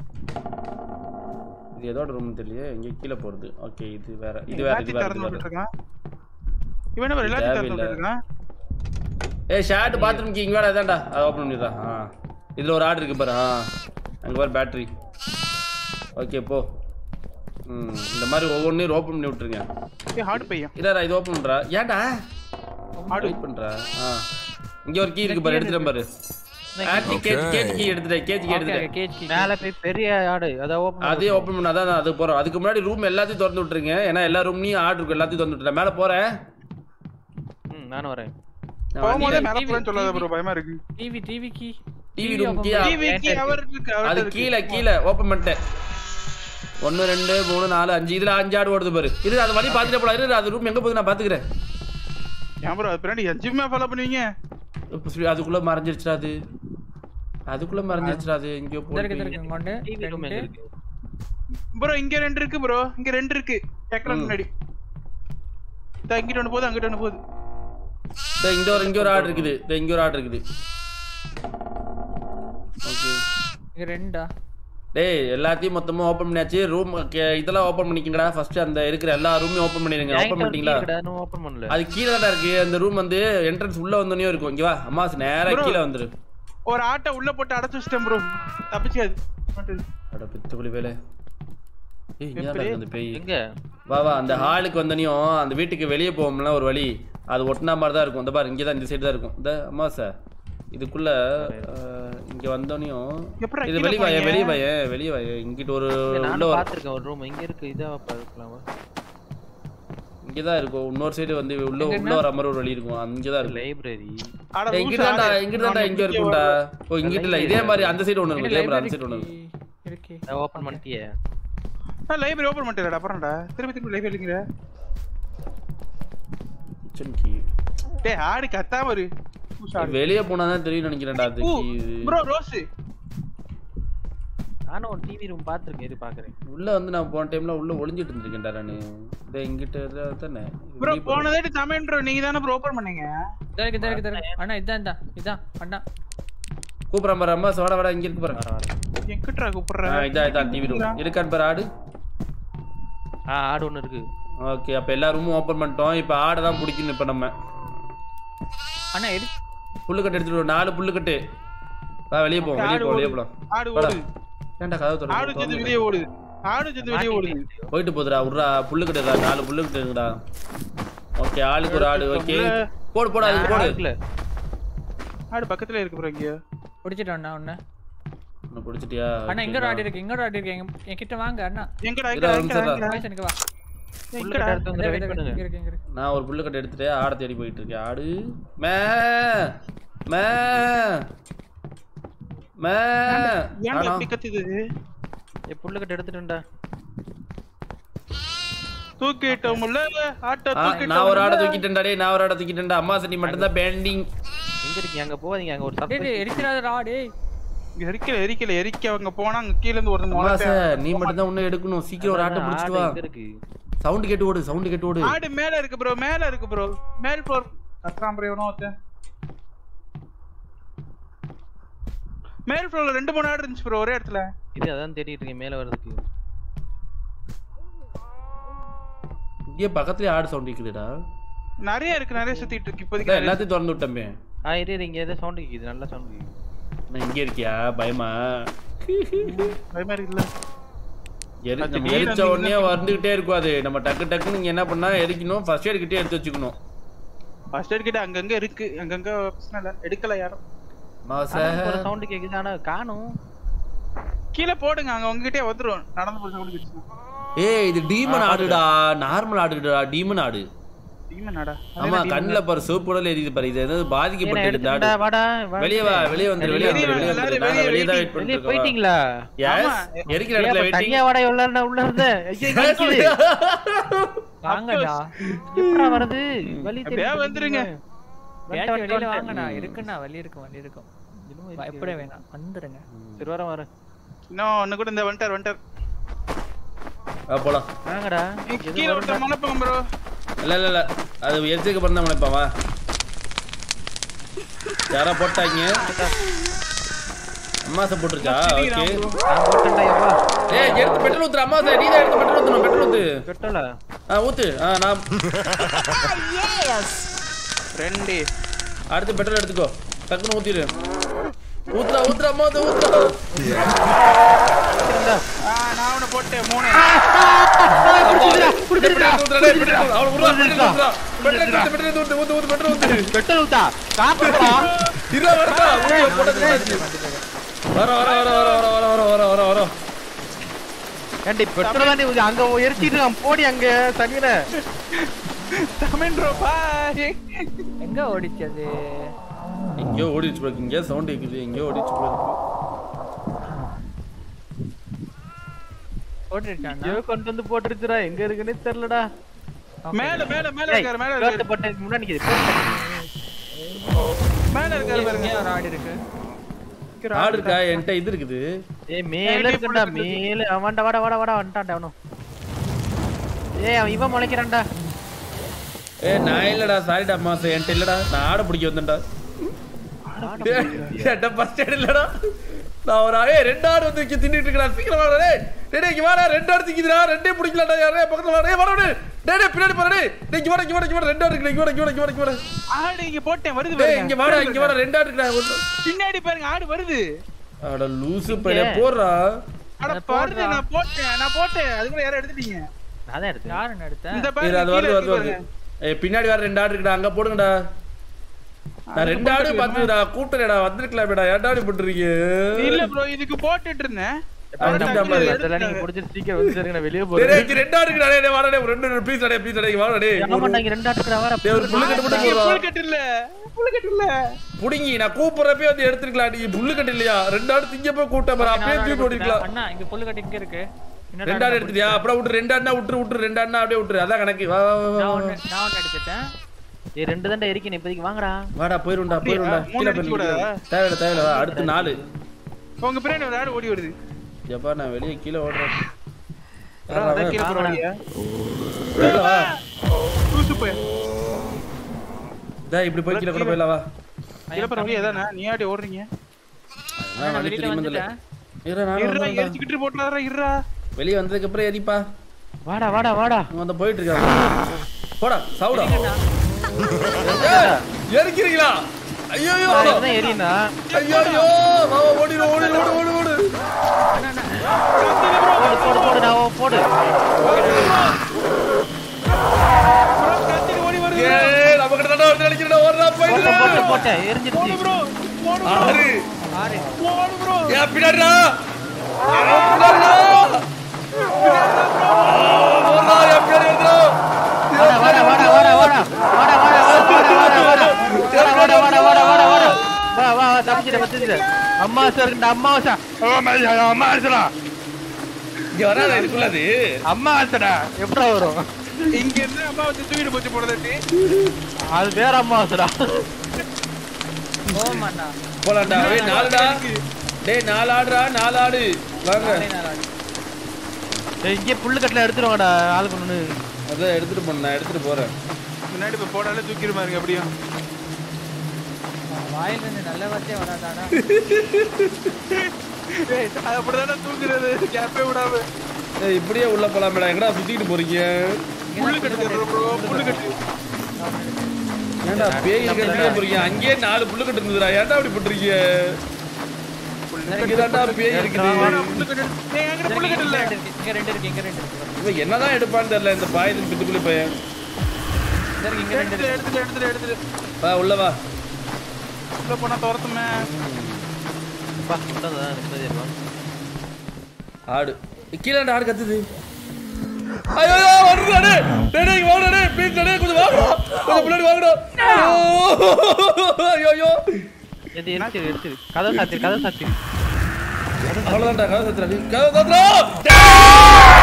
இது எதோட ரூம் தெரியல இங்க கீழே போறது ஓகே இது வேற இது வேற இது எல்லாத்தையும் வேற திறந்து இது வேற விட்டுருக்கான் இவன் என்ன எல்லாத்தையும் திறந்து தேவையில்ல. விட்டுருக்கான் ஏய் ஷார்ட் பாத்ரூம் கீ இங்க வேற அதான்டா அதை ஓபன் பண்ணிடுறா ஆ இதுல ஒரு ஆர்டர் இருக்கு பாரு ஆ அங்க பாரு பேட்டரி ஓகே போ ம் இந்த மாதிரி ஒவ்வொன்றையும் ஓப்பன் பண்ணி விட்டுருங்க ஏய் ஹார்ட் பையன் இல்லடா இது ஓப்பன் பண்றா ஏன்டா வெயிட் பண்றா ஆ இங்க ஒரு கீ இருக்கு பாரு எடுத்துட்டேன் பாரு ஆட்டி கேஜ் கேஜ் கீ எடுத்துட்டேன் கேஜ் கீ எடுத்துட்டேன் கேஜ் மேல போய் பெரிய ஆடு அத ஓபன் அதே ஓப்பன் பண்ண அதான் அது போறோம் அதுக்கு முன்னாடி ரூம் எல்லாத்தையும் திறந்து விட்டுருங்க ஏன்னா எல்லா ரூம்லயும் ஆர்டர் இருக்கு எல்லாத்தையும் திறந்து விட்டுறேன் மேல போறேன் ம் நானும் வரேன் நான் போகும்போதே வண்டியில- மேல போறேன்னு சொல்லாத ப்ரோ பயமா இருக்கு TV TV key TV room key TV key அவர் இருக்கு அது அவர் இருக்கு கீழே கீழே ஓப்பன் பண்ணிட்டேன் ஒன்று ரெண்டு மூணு நாலு அஞ்சு இதுல அஞ்சு ஆடு ஓடுது பாரு இரு அது வழி பார்த்துட்டு போலாம் இரு அது ரூம் எங்க போகுது நான் பாத்துக்கிறேன் ஏன் ப்ரோ அது பின்னாடி எஜ்ஜுமே ஃபாலோ பண்ணுவீங்க இப்ப சொல்லி அதுக்குள்ள மறைஞ்சிருச்சுடா அது அதுக்குள்ள மறைஞ்சிருச்சுடா அது எங்கேயோ இருக்கு போட்டு இருக்கு கொண்டு டிவி ரூம் எங்க இருக்கு ப்ரோ இங்க ரெண்டு இருக்கு ப்ரோ இங்க ரெண்டு இருக்கு டேக்கர் முன்னாடி இதோ இங்கிட்ட ஒண்ணு போகுது அங்கிட்ட ஒண்ணு போகுது இதோ இங்க ஒரு இங்க ஒரு ஆடு இருக்குது இதோ இங்க ஒரு ஆடு இருக்குது ஓகே இங்க ரெண்டா டேய் எல்லாத்தையும் மொத்தமா ஓபன் பண்ணியாச்சு ரூம் இதெல்லாம் ஓபன் பண்ணிக்கங்கடா ஃபர்ஸ்ட் அந்த இருக்கிற எல்லா ரூமையும் ஓபன் பண்ணிடுங்க ஓபன் பண்ணிட்டீங்களா ஓபன் பண்ணல அது கீழே தான் இருக்கு அந்த ரூம் வந்து என்ட்ரன்ஸ் உள்ள வந்தோடனே இருக்கும் இங்க வா அம்மாஸ் நேரா Bro. கீழே வந்துரு ஒரு ஆட்டை உள்ள போட்டு அடைச்சு வச்சிட்டேன் ப்ரோ தப்பிச்சாது அட பித்துக்குளி வேலை ஏய் இங்க எப்படி? அந்த பேய் எங்க வா வா அந்த ஹாலுக்கு வந்தனையும் அந்த வீட்டுக்கு வெளியே போவோம்ல ஒரு வழி அது ஒட்டினா மாதிரி தான் இருக்கும் இந்த பாரு இங்கே தான் இந்த சைடு தான் இருக்கும் இந்த அம்மா சார் இதுக்குள்ள அஹ், இங்க வந்தோனையும் எப்படிடா இது கீழே வெளியே வாய போனீங்க? வெளியே வாய வெளியே வாய இங்கிட்ட ஒரு உள்ள நானும் ஒரு பாத்துருக்கேன் ஒரு ரூம் இங்க இருக்கு இதா பார்க்கலாம் இங்கே தான் இருக்கும் இன்னொரு சைடு வந்து உள்ள எங்க உள்ள வர மாதிரி ஒரு வழி இருக்கும் அங்கே தான் இருக்கும் லைப்ரரி அட ஏய், இங்கிட்டு தான்டா இங்கிட்டு தான்டா இங்க இருக்கும்டா ஓ இங்கிட்டு இல்ல இதே மாதிரி அந்த சைடு ஒன்று இருக்கும் இதே மாதிரி அந்த சைடு ஒன்று இருக்கும் இருக்கு ஓபன் பண்ணிட்டியே லைப்ரரி ஓபன் பண்ணிட்டேடா அப்புறம்டா திருப்பி திருப்பி லைப்ரரிங்கிற கிச்சன் கீ டேய் ஆடு கத்தாம இரு வெளியே போனா தான் தெரியும் நினைக்கிறேன்டா அது key இது. ப்ரோ ரோஸ் நானும் ஒரு டிவி ரூம் பாத்துருக்கேன் இரு பாக்குறேன் உள்ள வந்து நான் போன டைம்ல உள்ள ஒளிஞ்சிட்டு இருந்திருக்கேன்டா நானு இதோ இங்கிட்ட இருந்தா தானே இது ப்ரோ வெளிய போறேன். போன தாட்டி தமிழ் ப்ரோ நீங்க தானே ப்ரோ ஓபன் பண்ணீங்க இதா இருக்கு இதா இருக்கு இதா இருக்கு அண்ணா இதான் இதான் இதான் அண்ணா கூப்பிடுறேன் பாரு அம்மா சோட வாடா இங்க இருக்கு பாரு வர வரேன் எங்கிட்டா ஆ, கூப்பிடுற இதான் இதான் டிவி ரூம் இருக்கான்னு பாரு ஆடு ஆ ஆடு ஒண்ணு இருக்கு ஓகே அப்ப எல்லா ரூமும் ஓபன் பண்ணிட்டோம் இப்ப ஆடை தான் பிடிக்கணும் இப்ப நம்ம அண்ணா எடு புல்லுக்கட்டு எடுத்துட்டு வா, நாலு புல்லுக்கட்டு வா வெளியே போவோம் வெளியே ஆடு போவோம் வெளியே ஓடுது. போலாம் ஆடு வாடா. ஓடுது ஏன்டா கதவு ஆடு திறந்து சேர்ந்து திறந்து வெளியே ஓடுது ஆடு சேர்ந்து வெளியே ஓடுது போயிட்டு போகுதுடா உட்றா புல்லுக்கட்டுடா நாலு புல்லுக்கட்டு இருக்குடா ஓகே ஆளுக்கு ஒரு ஆடு ஓகே போடு போடு அதுக்கு போடு இருக்குல்ல ஆடு பக்கத்துல இருக்கு ப்ரோ இங்க பிடிச்சிட்டு அண்ணா ஒண்ணு உன்னை பிடிச்சிட்டியா அண்ணா இங்க ஒரு ஆடு இருக்கு இங்க ஒரு ஆடு இருக்கு எங்க என்கிட்ட வாங்க அண்ணா எங்கடா இதோ எங்கடா ஒரு நிமிஷம் எங்கடா வயசு எனக்கு வா எங்கடா எடுத்து வந்து வெயிட் பண்ணுங்க இங்க இருக்கு இங்க இருக்கு நான் ஒரு புல்லுக்கட்டு எடுத்துட்டு ஆடை தேடி போயிட்டு இருக்கேன் ஆடு மே மே மே ஏன்டா ஆனா, இப்படி கத்துது ஏ புல்லுக்கட்டு எடுத்துட்டேன்டா தூக்கிட்டோம்ல ஆட்டை ஆ, நான் ஒரு ஆடை தூக்கிட்டேன்டா டேய் நான் ஒரு ஆடை தூக்கிட்டேன்டா அம்மா சட்டி மட்டும் தான் பெண்டிங் எங்க இருக்கீங்க அங்க போவாதீங்க அங்க ஒரு டேய் சர்ப்ரைஸ் டேய் எரிக்கிறாதடா டேய் இங்க எரிக்கல எரிக்கல எரிக்க அவங்க போனா அங்க கீழ இருந்து ஒரு அம்மா முளை சார் நீ மட்டும் தான் இன்னும் எடுக்கணும் சீக்கிரம் ஒரு ஆட்டை பிடிச்சிட்டு வா எங்க இருக்கு சவுண்ட் கேட்டு ஓடு சவுண்ட் கேட்டு ஓடு ஆடு மேல இருக்கு ப்ரோ மேல இருக்கு ப்ரோ மேல் ஃப்ளோர் கத்ராம் ப்ரோ எவனோ ஒருத்தன் மேல் ஃப்ளோர்ல ரெண்டு மூணு ஆடு இருந்துச்சு ப்ரோ ஒரே இடத்துல இது அதான் தேடிட்டு இருக்கேன் மேல வர்றதுக்கு இங்கே பக்கத்துலயே ஆடு சவுண்ட் கேக்குதுடா நிறைய இருக்கு நிறைய சுத்திட்டு இருக்கு இப்போதைக்கு டேய், நிறைய எல்லாத்தையும் திறந்து விட்டமே ஆ இரு இரு, இங்க ஏதோ சவுண்ட் கேக்குது நல்ல சவுண்ட் கேக்குது நான் இங்கே இருக்கியா பயமா பயமா இருக்குல்ல எரி அது நம்ம நீர் எரிச்ச அந்த உடனே வந்துகிட்டே இருக்கும் அது நம்ம டக்கு டக்குன்னு இங்க என்ன பண்ணா எரிக்கணும் ஃபர்ஸ்ட் எய்ட் கிட்டே எடுத்து வச்சுக்கணும் ஃபர்ஸ்ட் எய்ட் கிட்ட அங்கங்க இருக்கு அங்கங்க பிரச்சனை இல்ல எடுக்கல யாரும் மாச ஆனா ஒரு சவுண்ட் கேக்குது ஆனா காணும் கீழே போடுங்க அங்க உங்ககிட்டயே வந்துரும் நடந்து போய் சவுண்ட் கேட்டுச்சு ஏய் இது டீமன் ஆடுடா நார்மல் ஆடுடா டீமன் ஆடு டீமன் ஆடா ஆமா கண்ணுல பாரு சிவப்பு உடல் எரியுது பாரு இது எதாவது ஏன்னா பாதிக்கப்பட்டிருக்கு இந்த எடுத்துட்டா ஆடு வாடா வா. வெளியே வா வெளியே வந்துரு வெளியே வந்துரு வெளியே வந்துரு எல்லாரும் நாங்க வெளியே வெளியே தான் வெயிட் waiting. பண்ணிட்டு வெளியே இருக்கோம் போயிட்டீங்களா எஸ் ஆமா. எரிக்கிற ஏன் இடத்துல அப்ப வெயிட்டிங் தனியா வாடா எவ்வளவு நேரம் உள்ள இருந்த ஐயோ, இங்க நிக்குது. வாங்கடா எப்படா வருது வழி அப்படியே தெரியுது. வந்துருங்க. எப்பயாச்சும் வெளியில வந்துட்டேன். வாங்கண்ணா இருக்குண்ணா வழி இருக்கும் வழி இருக்கும் பயப்பட வேணாம் வந்துருங்க சரி வரேன் வரேன் இன்னும் ஒண்ணு கூட இந்த வந்துட்டார் வந்துட்டார் ஆ போலாம் வாங்கடா கீழே ஒருத்தர் மலைப்பாங்க ப்ரோ இல்ல இல்ல இல்ல அது எரிச்சதுக்கு அப்புறம் தான் முளைப்பான் வா யாரா போட்டாங்க அம்மாசை போட்டுருச்சா ஓகே நான் போட்டேன்டா எப்பா ஏய் எடுத்து பெட்ரோல் ஊத்துற அம்மாசை நீ தான் எடுத்து பெட்ரோல் ஊத்தணும் பெட்ரோல் ஊத்து பெட்ரோலா ஆ ஊத்து ஆ நான் ரெண்டு அடுத்து பெட்ரோல் எடுத்துக்கோ டக்குன்னு ஊத்திடு ஊத்துறா ஊத்துறா அம்மாசை ஊத்துறா ஆ நான் அவனை போட்டேன் மூணு பெட்ரோல் ஊத்தா காப்பாடா ஏண்டி பெட்ரோல் தானே ஊத்தி அங்க எரிச்சிட்டு இருக்கான் போடி அங்க சனியன தமிழ் ப்ரோ பாய் எங்க ஓடிச்சு அது எங்கேயோ ஓடிச்சு போல இங்கே சவுண்ட் கேக்குது எங்கேயோ ஓடிச்சு போல இருக்கு. ஓடிட்டான்னா ஐயோ கொண்டு வந்து போட்டுருச்சுடா எங்க இருக்குன்னே தெரியலடா மேல மேல மேல ஏய், இருக்காரு மேல ரோட்டு இருக்காரு பட்டதுக்கு முன்னாடி நிக்குது மேல இருக்காரு பாருங்க ஒரு ஆடு இருக்கு ஆடு இருக்கா என்கிட்ட இது இருக்குது ஏய் மேல இருக்குடா மேல அவன்டா வாடா வாடா வாடா வந்துட்டான்டா அவனும் ஏய் அவன் இவன் முளைக்கிறான்டா ஏ நான் இல்லடா சாரிடா மாசம் என்கிட்ட இல்லடா நான் ஆடை பிடிக்க வந்தேன்டா என்கிட்ட ஃபர்ஸ்ட் எய்ட் இல்லடா நான் ஒரு ஏய் ரெண்டு ஆடு வந்து இங்க தின்னுட்டு இருக்கடா சீக்கிரம் வாடா டேய் டேய் டேய், இங்க வாடா ரெண்டு ஆடு திக்குதுடா ரெண்டே பிடிக்கலடா யாரே பக்கத்துல வாடா ஏய் வாடா டேய் டேய் டேய் பின்னாடி போடா டேய் டேய் இங்க வாடா இங்க வாடா இங்க வாடா ரெண்டு ஆடு இருக்கு இங்க வாடா இங்க வாடா இங்க வாடா இங்க வாடா ஆடு இங்க போட்டேன் வருது டேய் பாருங்க இங்க வாடா இங்க வாடா ரெண்டு ஆடு இருக்குடா ஒண்ணு. பின்னாடி பாருங்க ஆடு வருது அட லூசு பையல போறா அட வருது நான் போட்டேன் நான் போட்டேன் அதுக்குள்ள யாரும் எடுத்துட்டீங்க நான் தான் எடுத்தேன் யாருன்னு எடுத்தேன் இந்த இது பாருங்க அது வருது கீழே வருது இருக்கு வருது பாருங்க. ஏய் பின்னாடி வேற ரெண்டு ஆடு இருக்குடா அங்க போடுங்கடா நான் ரெண்டு ஆடு பார்த்துடா கூட்டலடா வந்திருக்கலாமேடா ஏன்டா இப்படி பண்றீங்க இல்ல ப்ரோ இதுக்கு போட்டுட்டு இருந்தேன் வந்துட்டா பாரு. அதெல்லாம் நீங்க புடிச்சிட்டு சீக்கிரம் வந்து சரிங்க நான் வெளிய டேய், போறேன் டேய், இங்க ரெண்டு ஆடு இருக்குடா டேய், டேய், வாடா டேய், ஒரு ரெண்டு ப்ளீஸ் டேய் ப்ளீஸ் டேய் வாடா டேய் ஆமாண்டா இங்க ரெண்டு ஆட்டுக்குடா வர டேய், ஒரு புல்லு கட்டு மட்டும் போடுறா. புல்கட்டு இல்ல புல்கட்டு இல்ல புடிங்கி நான் கூப்பிடுறப்பே வந்து எடுத்துக்கலாம் நீ புல்லு கட்டு இல்லையா ரெண்டு ஆடு திங்க போய் கூட்ட பாரு அப்படியே தூக்கி ஓடிக்கலாம் அண்ணா இங்க புல்லு கட்டு இங்க இருக்கு இன்னொரு ரெண்டு ஆடு ஆடு எடுத்துட்டியா அப்புறம் விட்டு ரெண்டு ஆடுனா விட்டுரு விட்டுரு ரெண்டு ஆடுனா அப்படியே விட்டுரு அதான் கணக்கு வா வா, வா, வா நான் வா ஒண்ணு நான் ஒண்ணு எடுத்துட்டேன் ஏய் ரெண்டு தான்டா எரிக்கணும் இப்போதைக்கு வாங்கடா வாடா போயிருண்டா போயிருண்டா மூணு கீழே அடிச்சு போயிரு விடாதா? தேவையில்ல தேவையில்ல வா, அடுத்து நாலு உங்க பின்னாடி ஒரு ஆடு ஓடி வருது எப்பா நான் வெளியே கீழே ஓடுறேன் bro, அதான் கீழே போற வழியா வெளில வா லூசு போய் டேய் இப்படி போய் கீழே கூட போயிடலாம் வா கீழே போற வழியா தானே நீ ஆடி ஓடுறீங்க நான் வழி வெளியில தெரியுமா தெரியல வந்துட்டேன் இருடா நானும் இருடா வரேன்டா. எரிச்சுக்கிட்டு போட்டுறாரா இருடா வெளியே வந்ததுக்கு அப்புறம் எரிப்பா வாடா வாடா வாடா அவன் அந்த போயிட்டு இருக்கான் போடா சவுடா ஏய், எரிக்கிறீங்களா ஐயோ ஐயோ நான் தான் எரியுனா ஐயோ ஐயோ வா, வா, ஓடிடு ஓடிடு ஓடு ஓடு ஓடு போடு போடு போடு நான் போடு கத்திரி ஓடி வருது ஏய் நம்ம கிட்ட தான் வந்து அடிக்கிறடா ஓடுறா போட்டேன் போட்டேன் போயிடு போட்டேன் எரிஞ்சிருச்சு ப்ரோ ஓடு ஆறு ஓடு ப்ரோ ஏன் பின்னாடிடா ஏன் பின்னாடிடா ஓடுறா என் பின்னாடி வந்துடா வாடா வாடா வாடா வாடா வாடா வாடா வாடா வாடா வாடா வாடா வாடா வாடா வாடா வாடா வாடா வாடா வா வா வா தப்பிச்சிட்டு தப்பிச்சிட்டு அம்மா சார் இந்த அம்மா வாசா அம்மா வாசடா இங்க வராத இதுக்குள்ள அது அம்மா வாசடா எப்படா வரும் இங்க இருந்து அம்மா வந்து தூக்கிட்டு போச்சு போடுறது அது வேற அம்மா வாசடா போமாண்ணா போலாம்டா ஏய் நாலுடா டேய் நாலு ஆடுடா நாலு ஆடு வாங்க இங்கே புல்லு கட்டில எடுத்துருவாங்கடா ஆளுக்கு ஒண்ணு அதான் எடுத்துட்டு போன நான் எடுத்துட்டு போறேன் முன்னாடி இப்ப போடாலே தூக்கிடுமாருங்க அப்படியும் வாயில இருந்து நல்ல வார்த்தையே வராதானா ஏய், அது அப்படிதானே தூக்குறது கேப்பே விடாம ஏய் இப்படியே உள்ள போலாமேடா எங்கடா சுத்திட்டு போறீங்க புல்லு கட்டு ப்ரோ புல்லு கட்டு ஏன்டா பேய் கட்டியே போறீங்க அங்கேயே நாலு புல்லு கட்டு இருந்ததுடா ஏன்டா அப்படி பண்றீங்க இங்கதான்டா பேய் இருக்குது புல்லு கட்டு ஏய் என்கிட்ட புல்லு கட்டு இல்ல இங்க ரெண்டு இருக்கு இங்க ரெண்டு இருக்கு இவன் என்னதான் எடுப்பான்னு தெரியல இந்த பாயத்தின் பித்துக்குள்ளி பையன் இங்க இருக்கு, இங்க ரெண்டு எடுத்துட்டு இருக்கு எடுத்துட்டு எடுத்துட்டு எடுத்துட்டு வா உள்ள வா உள்ள போனா துரத்துமே பா மட்டும் நிம்மதி இருக்கும் ஆடு கீழே ஆடு கத்துது ஐயோ வருடா டேய் டேய் டேய் வாடா டேய் ப்ளீஸ் டேய் கொஞ்சம் வாடா கொஞ்சம் முன்னாடி வாங்கடா ஐயோ ஐயோ எது எடுத்து எடுத்து கதை சாத்திரு கதை சாத்திரு அவ்வளவுதான்டா கதை சத்துறா நீ கதை சத்துறா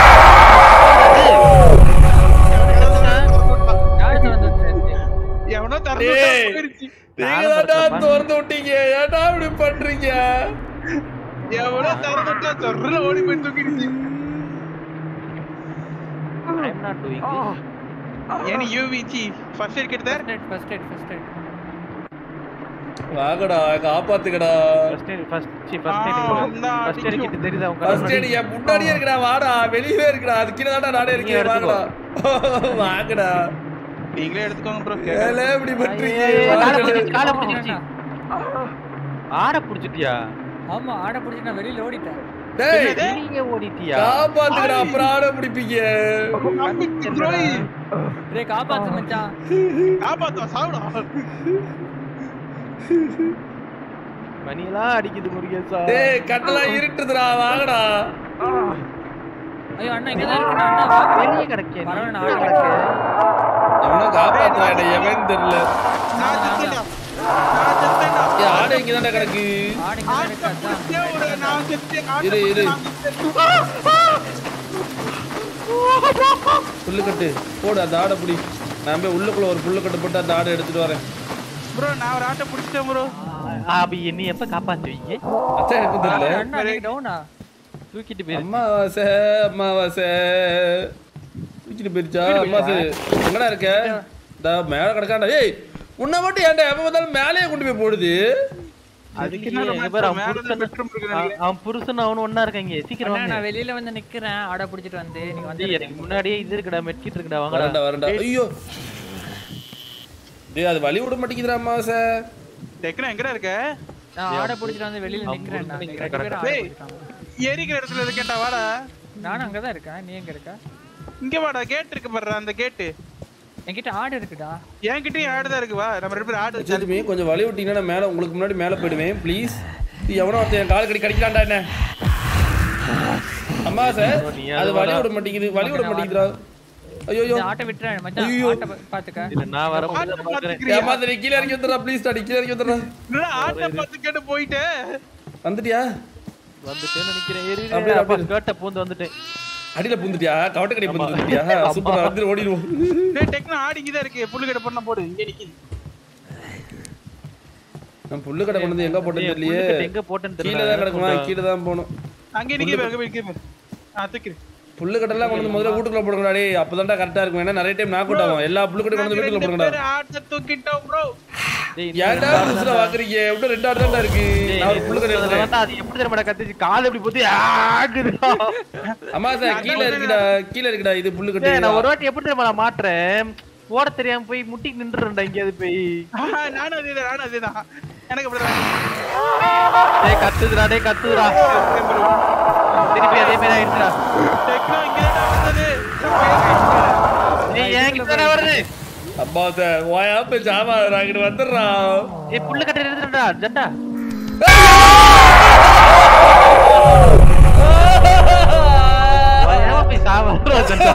யாரு திறந்து வச்சிருக்கு? எவனோ எவனோ திறந்து விட்டா டேய். போயிருச்சு நீங்க தான்டா திறந்து விட்டீங்க ஏன்டா இப்படி பண்றீங்க எவனோ திறந்து விட்டா சொர்ற ஓடி போய் தூக்கிடுச்சு I'm not doing this. ஏனி யூவிச்சி ஃபர்ஸ்ட் எய்ட் கிட்ட first aid first aid first aid வாங்கடா காப்பாத்துக்கடா First aid, first- சி, first aid ஆ, இல்ல. வந்தா First aid அடிக்கும். kit தெரியுதா உங்க ஃபர்ஸ்ட் கண்ணு எய்ட் என் முன்னாடியே இருக்குடா வாடா வெளியவே இருக்குடா அது கீழே தான்டா நானே இருக்கேன் நீங்க வாங்கடா வாங்கடா நீங்களே எடுத்துக்கோங்க ப்ரோ ஏலே இப்படி பண்றீங்க ஐயே, காலை வாங்கடா. பிடிச்சிருச்சு, காலை பிடிச்சிருச்சு. ஆட புடிச்சிட்டியா ஆமா ஆட பிடிச்சி நான் வெளியில ஓடிட்டேன் டேய் நீங்க ஓடிட்டியா காப்பாத்துக்கடா அப்புறம் ஆட பிடிப்பீங்க துரோகி டேய் காப்பாத்து மச்சான் காப்பாத்தா சாவுடா மணியெல்லாம் அடிக்குது முருகேசா டேய் கண்ணெல்லாம் இருட்டுதுடா வாங்கடா ஐயோ அண்ணா இங்க தான் இருக்கு அண்ணா வா. வெளியே கிடக்கே பரவாயில்ல, நான் வெளியே ஆட கிடக்கே. எவனோ காப்பாத்துறா என்னை எவன் தெரியல நான் செத்தேன்டா நான் செத்தேன்டா ஏய், ஆடு இங்க தான்டா கிடக்கு ஆடு இங்க தான் இருக்கு அதான் ஏய், ஒரு நான் செத்தேன் ஆட்டை இரு, இரு. பிடிச்சு நான் செத்தேன். புல்லுக்கட்டு போடு அந்த ஆடை பிடி நான் போய் உள்ளுக்குள்ள ஒரு புல்லுக்கட்டு போட்டு அந்த ஆடை எடுத்துட்டு வரேன் ப்ரோ நான் ஒரு ஆட்டை பிடிச்சிட்டேன் ப்ரோ ஆ, அப்ப என்னை எப்ப காப்பாத்துவீங்க அதான் எனக்கும் தெரியல அண்ணா நீங்க டவுனா தூக்கிட்டு போயிரு அம்மாவாசை அம்மாவாசை தூக்கிட்டு போயிருச்சா அம்மாவாசை எங்கடா இருக்க இந்த மேல கிடக்காண்டா ஏய் உன்னை மட்டும் ஏன்டா எப்ப பார்த்தாலும் மேலேயே கொண்டு போய் போடுது அதுக்கு என்ன நீ நம்ம எங்க பாரு, அவன் மேல புருஷன் bedroom இருக்கு அவன் அவன் புருஷன் அவனும் ஒண்ணா இருக்காங்க சீக்கிரம் அண்ணா வாங்க நான் வெளியில வந்து நிக்கிறேன் ஆட பிடிச்சிட்டு வந்து நீங்க வந்து டேய், எனக்கு முன்னாடியே இது இருக்குடா மெட்கிட் இருக்குடா வாங்கடா வரண்டா வரண்டா ஐயோ டேய் அது வழி விட மாட்டேங்குதுடா அம்மாவாசை டெக்னா எங்கடா இருக்க நான் ஆட பிடிச்சிட்டு வந்து வெளியில அவன் நிக்கிறேன் நான் புருஷன் ரெண்டு பேரும் ஆட டேய். பிடிச்சிட்டாங்க. எரிக்கிற இடத்துல இருக்கேன்டா வாடா நானும் அங்கதான் இருக்கேன் நீ எங்க இருக்க இங்க வாடா கேட் இருக்கு பாரு அந்த கேட்டு என்கிட்ட ஆடு இருக்குடா என்கிட்டயும் ஆடு தான் இருக்கு வா நம்ம ரெண்டு பேரும் ஆடு வச்சு சரி கொஞ்சம் வழி விட்டீங்கன்னா நான் மேலே உங்களுக்கு முன்னாடி மேலே போயிடுவேன் ப்ளீஸ் எவனோ ஒருத்தன் என் கால் கடி கடிக்கலாம்டா என்ன அம்மா சார் நீ அது அது வழி வாடா. விட மாட்டேங்குது வழி விட மாட்டேங்குதுடா ஐயோ ஐயோ இந்த ஆட்டை விட்டுறேன் மச்சான் ஐயோ. ஆட்டை பா- பாத்துக்க இல்ல நான் வர ஆட்டை பாக்குறேன் பாத்துக்கிறியா? ஏமா நீ கீழே இறங்கி வந்துடுறா ப்ளீஸ் டாடி கீழே இறங்கி வந்துடுறா என்னடா ஆட்டை பார்த்து கேட்டு போயிட்டு வந்துட்டியா வந்துட்டேன்னு நினைக்கிறேன் ஏறி அப்படியே, அப்படியே. கேட்ட பூந்து வந்துட்டேன் அடியில பூந்துட்டியா கவட்டக்கடி பூந்துட்டியா சூப்பரா வந்து ஓடிடுவோம் டேய் டெக்னா ஆடு இங்க தான் இருக்கு புல்லு கடை பண்ண போடு இங்க நிக்குது நான் புல்லு கடை கொண்டு வந்து எங்க போட்டேன்னு ஏய், தெரியலையே புல்லுக்கட்டு எங்க போட்டேன்னு கீழே தெரியல தான் கிடக்குமா கீழே தான் போகணும் அங்க நிக்குது அங்க போய் நிக்குது ஆ தூக்கிடு புல்லு கட்டெல்லாம் கொண்டு வந்து முதல்ல வீட்டுக்குள்ள போடுங்கடா டேய் அப்பதான்டா கரெக்டா இருக்கும் ஏன்னா நிறைய டைம் நாக் அவுட் ஆகும் எல்லா புல்லு கட்டை கொண்டு வந்து வீட்டுக்குள்ள ரெண்டு போடுங்கடா பேரும் ஆட்டை தூக்கிட்டோம் ப்ரோ டேய், நீ ஏன்டா புதுசுல வாக்குறீங்க இன்னும் ரெண்டு ஆடு தான்டா இருக்கு டேய், நான் ஒரு நீ புல்லு கடை சொல்றத எடுத்துறேன் பார்த்தா அது எப்படி தெரியுமாடா கத்துச்சு கால் எப்படி போத்தி ஆகுதுடா அம்மா சார் கீழே இருக்குடா கீழே இருக்குடா இது புல்லு டேய், நான் கட்டு ஒரு வாட்டி எப்படி தெரியுமா நான் மாட்டுறேன் ஓட தெரியாம போய் முட்டிக்கு நின்றுடா எங்கேயாவது போய் நானும் அதேதான் நானும் அதேதான் எனக்கு அப்படிதான் டேய் கத்துதுடா டேய் கத்துதுடா திருப்பி அதே மாதிரி ஆயிடுச்சுடா டெக்னா இங்க தான் வந்தது டேய் ஏன் கிட்ட வருது அம்மா சார் ஓயா போய் ஜாமா அங்கிட்டு வந்துடுறான் ஏய் புல்லு கட்டை எடுத்துடா ஜண்டா ஏமா போய் சாவறா ஜண்டா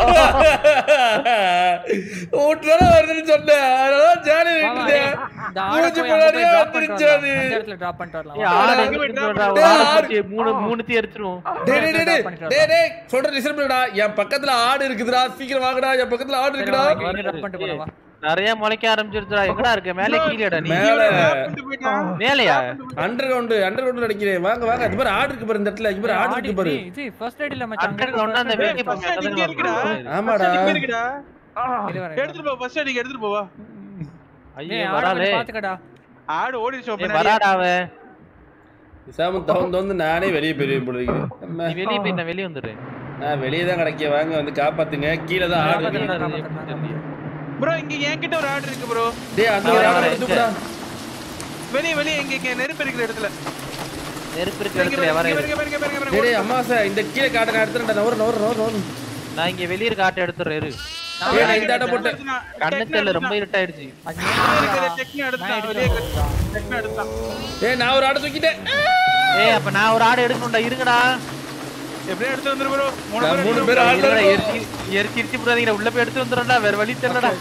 வீட்டுல வருதுன்னு சொன்னேன் அதனால ஜாலி ஆமா, விட்டுட்டேன் இந்த ஆடை மூஞ்சி போய் அங்க முன்னாடியே போய் drop பண்ணிட்டு வந்துருச்சு வரலாம். அது அந்த இடத்துல drop பண்ணிட்டு வரலாம். ஏய் ஆடு எங்க போயிட்டு வரா ஒரு டேய், ஆடு ஆடு. பிடிச்சி மூணு மூணு தீ அடிச்சிரும் டேய் டேய், டேய் டேய் பண்ணிட்டு டேய் டேய் சொல்ற லிசன் பண்ணுடா என் பக்கத்துல ஆடு இருக்குதுடா சீக்கிரம் வாங்கடா என் பக்கத்துல ஆடு சரி, இருக்குடா வா, இங்க drop பண்ணிட்டு போலாம், வா. நிறைய முளைக்க ஆரம்பிச்சிருச்சுடா எங்கடா இருக்க மேலே கீழேடா நீ மேல கொண்டு போயிட்டான் மேலையா அண்டர் கிரவுண்ட் அண்டர் கிரவுண்ட் நினைக்கிறேன் வாங்க வாங்க இது மாதிரி ஆடு இருக்கு பாரு இந்த இடத்துல இது மாதிரி ஆடு ஆடி இருக்கு பாரு நீ, இது first aid இல்ல மச்சான், அங்க அண்டர் இருக்கு கிரவுண்ட் அந்த first aid. வெளியே first aid இங்க இருக்குடா. ஆமாடா இங்க இருக்குடா இரு வரேன், எடுத்துட்டு போ ஃபர்ஸ்ட் அடிக்கு எடுத்துட்டு போவா டேய், ஐயோ ஆடை வராளே கொஞ்சம் பாத்துக்கடா. ஆடு ஓடிடுச்சு ஏய், பின்னாடி வராடா அவன் சாம தவந்து வந்து நானே வெளியே போயிருவேன் போல இருக்கு அம்மா, நீ வெளியே போய் நான் வெளியே வந்துடுறேன் நான் வெளியே தான் கிடைக்க வாங்க வந்து காப்பாத்துங்க கீழே தான் ஆடு இருக்கு காப்பாத்துறேன், ப்ரோ இங்க என்கிட்ட ஒரு ஆடு இருக்கு ப்ரோ டேய் அந்த ஒரு ஆடு தூக்குடா வெளிய வெளிய இங்க இங்க நெருப்பு இருக்கிற இடத்துல நெருப்பு இருக்கிற இங்க இடத்துல பாருங்க, வரேன் இங்க பாருங்க, பாருங்க, பாருங்க, டேய் பாருங்க. டேய் அம்மா சார் இந்த கீழே காட்டு நான் எடுத்துறேன்டா நவர நவர நவர நவர நான் இங்க வெளியே இருக்க ஆட்டை எடுத்துறேன் இரு. டேய் நான் இந்த ஆட்டை போட்டேன் எடுத்துட்டான். கண்ணு டெக்னா தெரியல ரொம்ப எடுத்துட்டான். இருட்டாயிடுச்சு அது வெளிய இருக்கிற ஏன் டெக்னா எடுத்துட்டான், நான் வெளிய இருக்கிற டெக்னா எடுத்துட்டான். டேய் நான் ஒரு ஆடு தூக்கிட்டேன் ஏய் அப்ப நான் ஒரு ஆடு எடுக்கணும்டா இருங்கடா எப்படியும் எடுத்து வந்துரு bro. மூணு நான் பேர் மூணு எடுத்து பேர் ஆடு இருங்கடா, எரிச்சு எரிச்சு எரிச்சு விடாதீங்கடா உள்ள போய் எடுத்து வந்துடும்டா வேற வழி தெரியலடா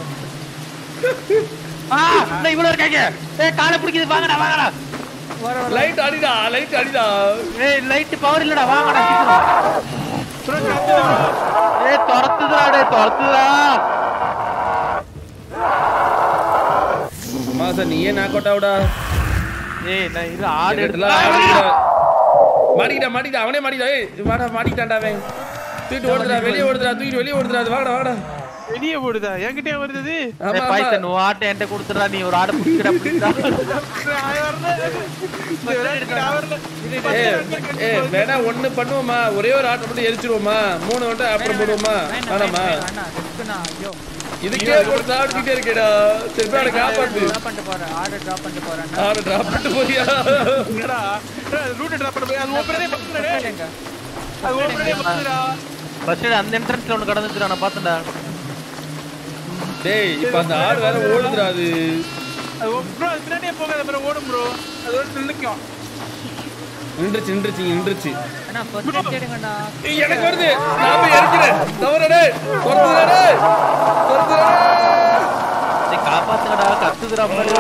ஆ இல்ல இவ்வளவு இருக்காங்க ஏய் காலை பிடிக்குது வாங்கடா வாங்கடா லைட் அடிடா லைட் அடிடா ஏய் லைட் பவர் இல்லடா வாங்கடா சீக்கிரம் ஏய் துரத்துதுடா டேய் துரத்துதுடா அம்மா சார் நீயே நாக் அவுட் ஆகுடா ஏய் நான் இது ஆடு எடுத்து மாட்டிக்கிட்டா மாட்டிக்கிட்டா அவனே மாட்டிக்கிட்டா ஏய் வாடா மாட்டிக்கிட்டான்டா அவன் தூக்கிட்டு ஓடுதுடா வெளியே ஓடுதுடா தூக்கிட்டு வெளியே ஓடுதுடா அது வாடா வாடா வெளியே போடுதா என்கிட்டயே வருது ஆமா ஆமா பைத்தன் உன் ஆட்டை என்கிட்ட கொடுத்துடா நீ ஒரு ஆடை பிடிக்கிற ஏய் ஏய் வேணா ஒண்ணு பண்ணுவோமா ஒரே ஒரு ஆட்டை மட்டும் எரிச்சிருவோமா மூணு மட்டும் அப்புறம் போடுவோமா வேணாமா வேணாம் ரிஸ்க்குண்ணா ஐயோ இதுக்கே கொடுத்து ஆடிக்கிட்டே இருக்கேடா சரி போய் அவனை காப்பாத்து ட்ராப் பண்ணிட்டு போறேன் ஆர்டர் ட்ராப் பண்ணிட்டு போறேன் ஆட டிராப் பண்ணிட்டு போறியா ரூட் டிராப் பண்ண போய் அது ஓபனே பக்கத்துல எங்க அது ஓபனே பக்கத்துலடா ஃபர்ஸ்ட் அந்த என்ட்ரன்ஸ்ல ஒன்னு கடந்துச்சு நான் பார்த்தேன்டா டேய் இப்ப அந்த ஆடு வேற ஓடுதுடா அது அது ப்ரோ அது பின்னாடியே போகாத அப்புறம் ஓடும் ப்ரோ அது ஒரு நின்னுக்கும் நின்றுச்சு நின்றுச்சு நின்றுச்சு அண்ணா ஃபர்ஸ்ட் எய்ட் எடுங்கண்ணா ஏய், எனக்கு வருது நான் போய் இறக்கிறேன் தவறடே துரத்துடா துரத்துடா டேய் காப்பாத்துங்கடா கத்துதுடா பாரு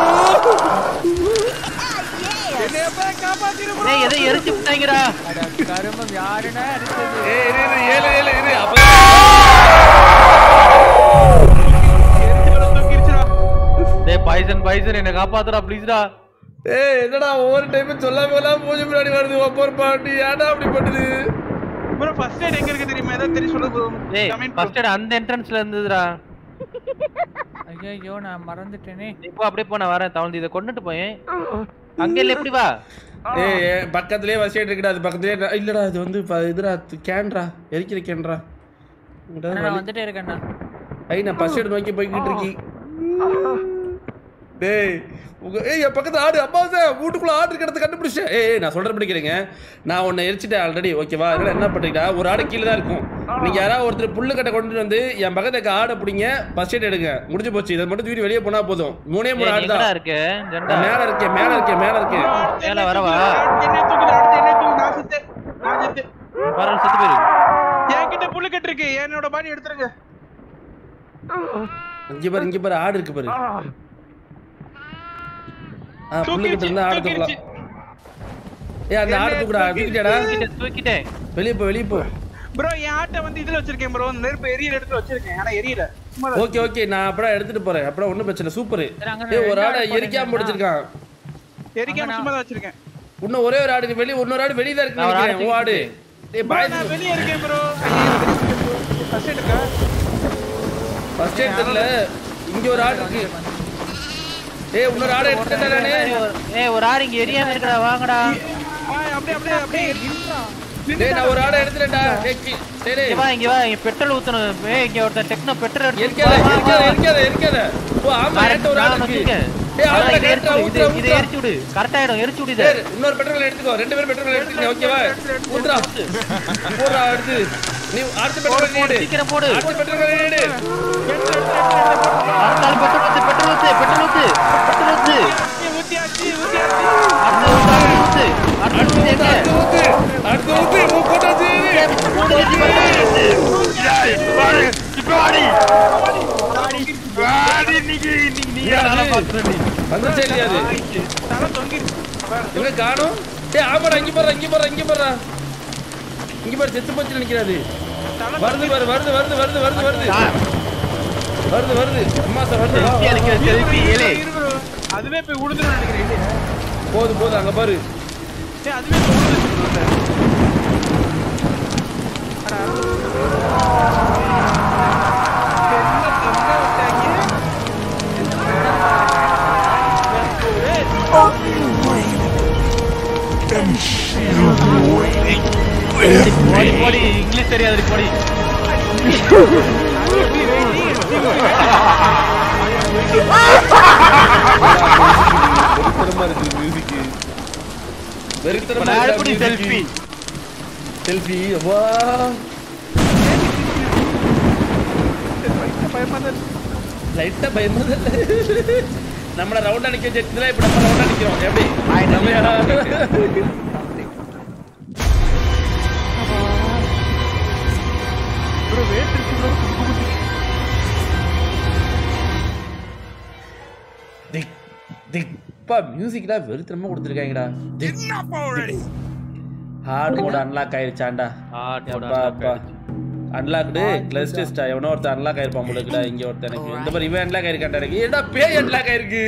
என்னையப்பா காப்பாத்திரு bro. டேய் எதை எரிச்சு விட்டாங்கடா அட கருமம் யாருன்னா அடிச்சது ஏய் இரு இரு ஏழு ஏழு இரு அப்ப எரிஞ்சு மேல தூக்கிருச்சுடா டேய் பைசன் பைசன் என்ன காப்பாத்துடா ப்ளீஸ்டா ஏய் என்னடா ஒவ்வொரு டைமும் சொல்லாம எல்லாம் பூஜை முன்னாடி வருது ஒவ்வொரு பாட்டி ஏன்டா அப்படி பண்ணுது ப்ரோ ஃபர்ஸ்ட் எய்ட் எங்க இருக்கு தெரியுமா ஏதாவது தெரியும் சொல்லு ப்ரோ டேய் கமெண்ட் ஃபர்ஸ்ட் அந்த என்ட்ரன்ஸ்ல இருந்ததுடா ஐயோ நான் மறந்துட்டேனே நீ போ அப்படியே போ நான் வரேன் தவழ்ந்து இதை கொண்டுட்டு போய் அங்க இல்ல எப்படி வா ஏய் ஏய், பக்கத்துலயே வசிட்டு இருக்குடா அது பக்கத்துலயே ந- இல்லடா இது வந்து ப- இதுடா து- கேன்டா எரிக்கிற கேன்டா இங்கடா அண்ணா, நான் வலி- வந்துட்டே இருக்கேண்ணா ஐ நான் பஸ் எடு நோக்கி போய்கிட்டு இருக்கி டேய் உங்க ஏய் என் பக்கத்துல ஆடு அம்மா சார் வீட்டுக்குள்ள ஆடு இருக்கிறத கண்டுபிடிச்சேன் ஏய் ஏய், நான் சொல்ற படிக்கிறேங்க நான் உன்னை எரிச்சிட்டேன் ஆல்ரெடி ஓகேவா அதனால என்ன பண்றீங்களா ஒரு ஆடு கீழே தான் இருக்கும் நீங்க யாராவது ஒருத்தர் புல்லு கட்டை கொண்டு வந்து என் பக்கத்துல இருக்க ஆடை பிடிங்க ஃபர்ஸ்ட் எய்ட் எடுங்க முடிஞ்சு போச்சு இதை மட்டும் தூக்கி வெளியே போனா போதும் மூணே மூணு ஏய், ஆடு நீ எங்கடா தான் இருக்கு ஜெண்டா நான் மேல இருக்கேன் மேல இருக்கேன் மேல இருக்கேன் மேல வரவா அடுத்து என்ன தூக்குது அடுத்து என்ன தூக்கு நான் செத்து நான் செத்து பரவாயில்ல செத்து போயிரு என்கிட்ட புல்லு கட்டு இருக்கு என்னோட பாடி எடுத்துருங்க இங்க பாரு இங்க பாரு ஆடு இருக்கு பாரு ஆ புல்லு கிட்ட இருந்தா ஆடு தூக்கலாம் ஏய் அந்த ஆடு தூக்குடா தூக்கிட்டியாடா தூக்கிட்டேன், தூக்கிட்டேன் வெளியே போ வெளியே போ ப்ரோ என் ஆட்டை வந்து இதுல வச்சிருக்கேன் ப்ரோ அந்த நெருப்பு எரியல எடுத்து வச்சிருக்கேன் ஆனா எரியல சும்மா தான். ஓகே ஓகே நான் அப்படியே எடுத்துட்டு போறேன் அப்படியே ஒண்ணும் பிரச்சனை சூப்பர் சரி, அங்க ஏய் ஒரு ரெண்டு ஆடை ஆடு எரிக்காம போடுறீங்களா? முடிச்சிருக்கான் எரிக்காம சும்மா தான் வச்சிருக்கேன் இன்னும் ஒரே ஒரு ஆடு வெளிய இன்னொரு ஆடு வெளிய தான் இருக்கு நான் ஒரு ஆடு நினைக்கிறேன் உன் ஆடு டேய் Bro, பாய் நான் வெளியே இருக்கேன் ப்ரோ ஃபர்ஸ்ட் எடுக்கா ஃபர்ஸ்ட் எய்ட் தெரியல இங்க ஒரு ஆடு இருக்கு ஏய் இன்னொரு ஆடை எடுத்துட்டேன் நானே ஏய், ஒரு- ஏய் ஒரு ஆறு இங்க எரியாம இருக்கடா வாங்கடா ஆ அப்படியே அப்படியே அப்படியே டேய் நான் ஒரு ஆடை எடுத்துட்டேன்டா டேய் கி- டேய் டேய் இங்க வா இங்க வா இங்க பெட்ரோல் ஊத்தணும் ஏய் இங்க ஒருத்தன் டெக்னோ பெட்ரோல் எடுத்து எரிக்காத வா, வா, எரிக்காத வா. எரிக்காத எரிக்காத ஓ ஆமா நான் என்கிட்ட ஒரு ஆடு நான் இருக்கு வச்சிருக்கேன். ஏய் ஆமா அதான் இதை கரெக்டா எரிச்சு விடு, ஊத்துறா இதை- இதை எரிச்சு விடு கரெக்ட் ஆயிடும் எரிச்சு விடு இதை சரி இன்னொரு பெட்ரோல் எடுத்துக்கோ ரெண்டு பேரும் பெட்ரோல் எடுத்துக்கங்க ஓகேவா ஊத்துறா போடுறா அடுத்து நீ அடுத்த பெட்ரோல் நீடு சீக்கிரம் போடு அடுத்த பெட்ரோல் நீடு அடுத்த பெட்ரோல் ஊத்து பெட்ரோல் ஊத்து பெட்ரோல் ஊத்து பெட்ரோல் ஊத்து ஊத்தியாச்சு ஊத்தியாச்சு அடுத்த ஊத்து, ஊத்து அடுத்த ஊத்து எங்க அடுத்து ஊத்து அடுத்து ஊத்து ஊ போட்டாச்சு மூணு ஊத்து, பெட்ரோல் ஊத்து. ஏய், வாடி, இப்ப வாடி. வாடி, இன்னைக்கு, இன்னைக்கு நீ ஏன் வேலை அது? பார்க்கற நீ. வந்துச்சே இல்லையா அது தலை தொங்கிருச்சு எங்க காணோம் ஏய் ஆமாடா இங்க பாரு இங்க பாரு இங்க பாரு இங்க பாரு செத்து போச்சு நினைக்கிறாரு வருது பாரு வருது வருது வருது வருது வருது வருது வருது அம்மா சார் வருது வா, செல்ஃபி வா, எடுக்கிற செல்ஃபி ஏலே இரு bro. அதுவே போய் உழுதுன்னு நினைக்கிறேன் இல்லையா? வா. போதும் போதும் அங்க பாரு ஏய், அதுவே போய் உழுதுச்சு bro. என்ன தொங்க விட்டாங்க? போடி போடி இங்கிலீஷ் தெரியாது போடி வெறித்தனமா இருக்கு மியூசிக் வெறித்தனமா எப்படி செல்ஃபி செல்ஃபி வா லைட்டா பயமா தான் இல்ல. நம்மள ரவுண்டா நிக்க வச்சிருந்தா இப்ப நம்ம ரவுண்டா நிக்கிறோம் எப்படி நம்ம திக் திக் பா மியூசிக்டா வெறுத்தனமா கொடுத்துருக்காங்கடா ஹார்ட் மோட் அன்லாக் ஆயிருச்சாண்டா Hard mode அப்பா unlock அப்பா அன்லாக்டு கிளஸ் டெஸ்டா எவனோ ஒருத்தன் அன்லாக் ஆயிருப்பான் உங்களுக்கு இங்க ஒருத்தன் எனக்கு இந்த மாதிரி இவன் அன்லாக் ஆயிருக்கான்டா எனக்கு ஏடா பேய் அன்லாக் ஆயிருக்கு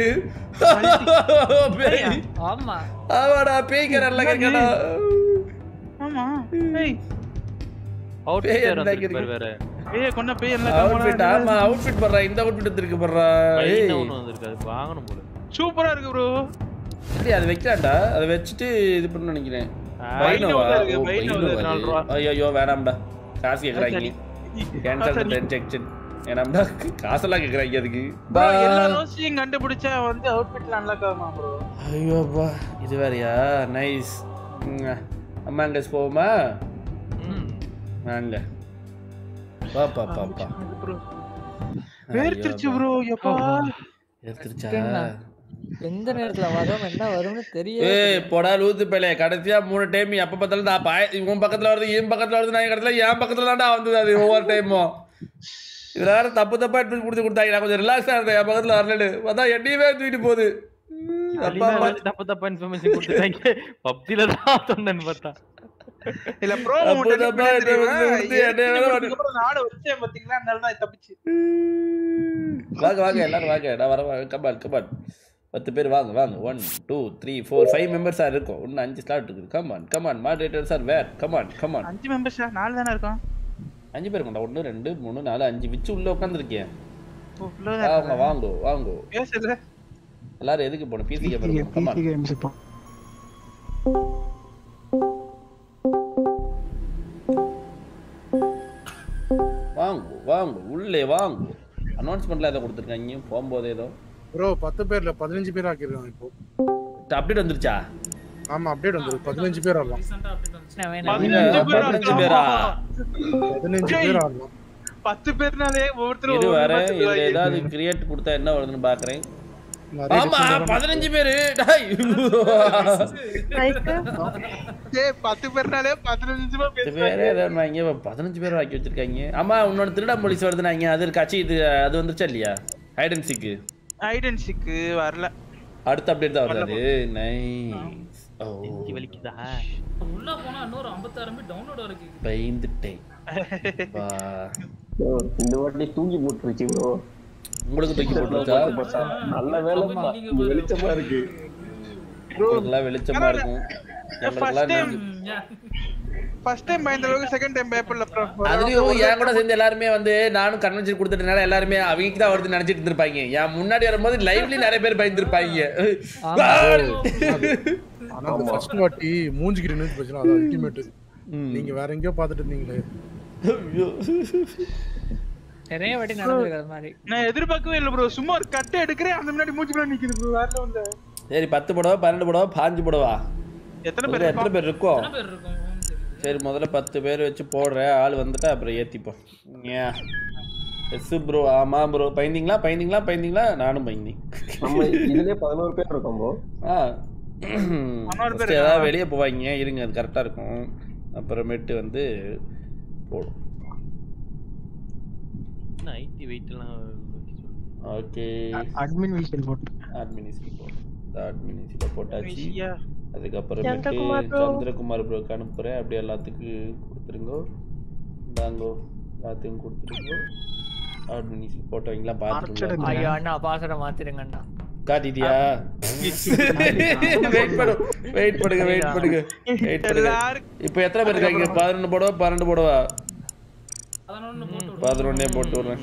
பேய் ஆமா ஆமாடா பேய்க்கு அன்லாக் ஆயிருக்காடா ஆமா ஏய் அவுட் பேய் பேர் அன்லாக் வந்து இருக்கு வேற பேய கொன்ன பேய் எல்லாம் அவுட்ஃபிட் ஆமா அவுட்ஃபிட் பண்றா இந்த அவுட்ஃபிட் எடுத்துருக்கு பண்றா ஏய் பையன் ஒண்ணு வந்திருக்கு அது வாங்கணும் போல சூப்பரா இருக்கு ப்ரோ இல்லையா அதை வைக்கலாம்டா அதை வச்சுட்டு இது பண்ண நினைக்கிறேன் ஆ, பைனோவா பைனோவா இருக்கு, ஓ, பைனோவா பைனோவா இருக்கு, நாலு இது. ரூபா. ஐயோ வேணாம்டா காசு கேக்குறாங்க கேன்சல் ட்ரான்சாக்ஷன் ஏனாம்டா காசெல்லாம் கேக்குறாங்க அதுக்கு ப்ரோ எல்லா ரோஸ்டையும் கண்டுபிடிச்சா வந்து அவுட்ஃபிட்ல அன்லாக் ஆகுமா ப்ரோ ஐயோப்பா இது வேறயா நைஸ் அம்மா அங்க போவோமா ம். வாங்க பாப்பா பாப்பா ப்ரோ வேர்த்திருச்சு ப்ரோ எப்பா எடுத்துருச்சா எந்த நேரத்துல வரும் என்ன வரும்னு தெரிய ஏய் போடா லூத்து பேலே கடைசியா மூணு டைம் எப்ப பார்த்தாலும் நான் பாய இவன் பக்கத்துல வருது இவன் பக்கத்துல வருது நான் இடத்துல என் பக்கத்துல தான்டா வந்தது அது ஒவ்வொரு டைமும் இதுல வேற தப்பு தப்பா எடுத்து கொடுத்து கொடுத்தாங்க நான் கொஞ்சம் ரிலாக்ஸா இருந்தேன் என் பக்கத்துல வரலன்னு பார்த்தா என்னையவே தூக்கிட்டு போகுது ம், அப்பா அலினா அம்மா வந்து தப்பு தப்பா இன்ஃபர்மேஷன் கொடுத்துட்டாங்க பப்ஜில தான் சொன்னேன்னு பார்த்தா இல்ல ப்ரோ அப்போ தப்பா information கொடுத்து என்னைய வேற வந்து- நாடு வச்சேன் பாத்தீங்களா அதனால தான் தப்பிச்சு வாங்க வாங்க எல்லாரும் வாங்க நான் வர வாங்க கமான் கமான் பத்து பேர் வாங்க வாங்க one two three four five மெம்பர்ஸாக இருக்கும் இன்னும் அஞ்சு ஸ்லாட் இருக்குது come on come on moderator sir where come on come on அஞ்சு மெம்பர்ஸா நாலு தானே இருக்கும் அஞ்சு பேர் கொண்டா ஒன்று ரெண்டு மூணு நாலு அஞ்சு விச்சு உள்ள உட்காந்துருக்கேன் ஓ இவ்வளவுதான் வாங்க இருக்கா? வாங்கோ வாங்கோ பேசுறது எல்லாரும் எதுக்கு போகணும் பிசி கேம் கமான் வாங்கோ வாங்கோ உள்ளே வாங்கோ அனௌன்ஸ்மெண்ட்ல ஏதோ கொடுத்துருக்காங்க போகும்போது ஏதோ ப்ரோ பத்து பேர்ல பதினஞ்சு பேர் ஆக்கிருக்காங்க இப்போ அப்டேட் வந்துருச்சா ஆமா அப்டேட் வந்துருக்கு பதினஞ்சு பேர் ஆடலாம் என்ன வேணாம் பதினஞ்சு பேர் பதினஞ்சு பேரா பதினஞ்சு பேர் ஆடலாம் பத்து பேர்னாலே ஒவ்வொருத்தரும் இது ஒவ்வொரு வேற மாதிரி இதுல சொல்லுவாங்க. ஏதாவது கிரியேட் கொடுத்தா என்ன வருதுன்னு பாக்குறேன் நிறைய ஆமா different பதினஞ்சு பேரு டேய். ஏய், பத்து பேர்னாலே பதினஞ்சு பேர் இது பேசுவாங்க. வேற ஏதாவது வாங்கி பதினஞ்சு பேர் ஆக்கி வச்சிருக்காங்க ஆமா உன்னோட திருடா போலீஸ் வருதுனாங்க அது இருக்காச்சு இது அது வந்துருச்சா இல்லையா ஹைட் அண்ட் சீக்கு ஐடென்சிக்கு வரல அடுத்த அப்டேட் தான் வருது அது நைஸ் ஓ நெஞ்சு வலிக்குதா உள்ள போனா இன்னொரு ஐம்பத்தாறு எம்பி டவுன்லோட் வரைக்கும் பயந்துட்டேன் வா இந்த வாட்டி தூங்கி போட்டுருச்சு ப்ரோ உங்களுக்கு தூக்கி போட்டுருச்சா நல்ல வேலைப்பா இங்க வெளிச்சமா இருக்கு உங்களுக்குலாம் வெளிச்சமா இருக்கும் ஃபர்ஸ்ட் டைம் எங்களுக்குலாம் ஃபர்ஸ்ட் டைம் பயந்த அளவுக்கு செகண்ட் டைம் பயப்படல ப்ரோ அதுலயும் என் கூட சேர்ந்து எல்லாருமே வந்து நானும் கன்வென்ஷன் கொடுத்துட்டனால எல்லாருமே அவங்க தான் வருது நினைச்சிட்டு இருந்திருப்பாங்க என் முன்னாடி வரும்போது லைவ்லி நிறைய பேர் பயந்துருப்பாங்க ஆனா அந்த ஃபர்ஸ்ட் வாட்டி மூஞ்சிக்கு நின்று போச்சுன்னா அது அல்டிமேட் நீங்க வேற எங்கேயோ பாத்துட்டு இருந்தீங்களே நிறைய வாட்டி நடந்திருக்கு அது மாதிரி நான் எதிர்பார்க்கவே இல்ல ப்ரோ சும்மா ஒரு கட்டை எடுக்கிறேன் அந்த முன்னாடி மூஞ்சி முன்னாடி நிக்குது ப்ரோ வேற வந்து சரி பத்து புடவை பன்னெண்டு புடவை பாஞ்சு புடவா எத்தனை முதல்ல பேர் எத்தனை பேர் இருக்கோம் எத்தனை பேர் இருக்கும் சரி முதல்ல பத்து பேர் வச்சு போடுறேன் ஆள் வந்துட்டா அப்புறம் ஏத்திப்போம் ஏன் எஸ் ப்ரோ ஆமா ப்ரோ பயந்தீங்களா பயந்தீங்களா பயந்தீங்களா நானும் பயந்தேன் நம்ம இதுலயே பதினோரு பேர் இருக்கோம் ப்ரோ ஆ பதினோரு பேர் First ஏதாவது வெளியே போவாங்க இருங்க அது கரெக்டாக இருக்கும் அப்புறமேட்டு வந்து போடும் ஐடி வெயிட் எல்லாம் வைக்க சொல்லு. ஓகே அட்மின் வீசல் போட்டு அட்மினிஸ்ட்ரி போடும் அட்மினிஸ்ட்ரியில் போட்டாச்சு ஐயா. அதுக்கப்புறமேட்டு சந்திரகுமார் bro. சந்திரகுமார் ப்ரோக்கு அனுப்புகிறேன் அப்படியே எல்லாத்துக்கும் கொடுத்துருங்கோ இந்தாங்கோ எல்லாத்தையும் கொடுத்துருங்கோ அட்மினிஸ்ட்ரி போட்டவங்களாம் பார்த்துருங்க ஐயோ அண்ணா பாசட மாத்திருங்க அண்ணா காட்டிட்டியா வெயிட் பண்ணு வெயிட் பண்ணுங்க வெயிட் பண்ணுங்க வெயிட் பண்ணுங்க எல்லாருக்கும் இப்போ எத்தனை பேர் இருக்காங்க பதினொன்று போடவா பன்னெண்டு போடவா பதினொன்னு போட்டு விடு. பதினொன்னே போட்டு விடுறேன்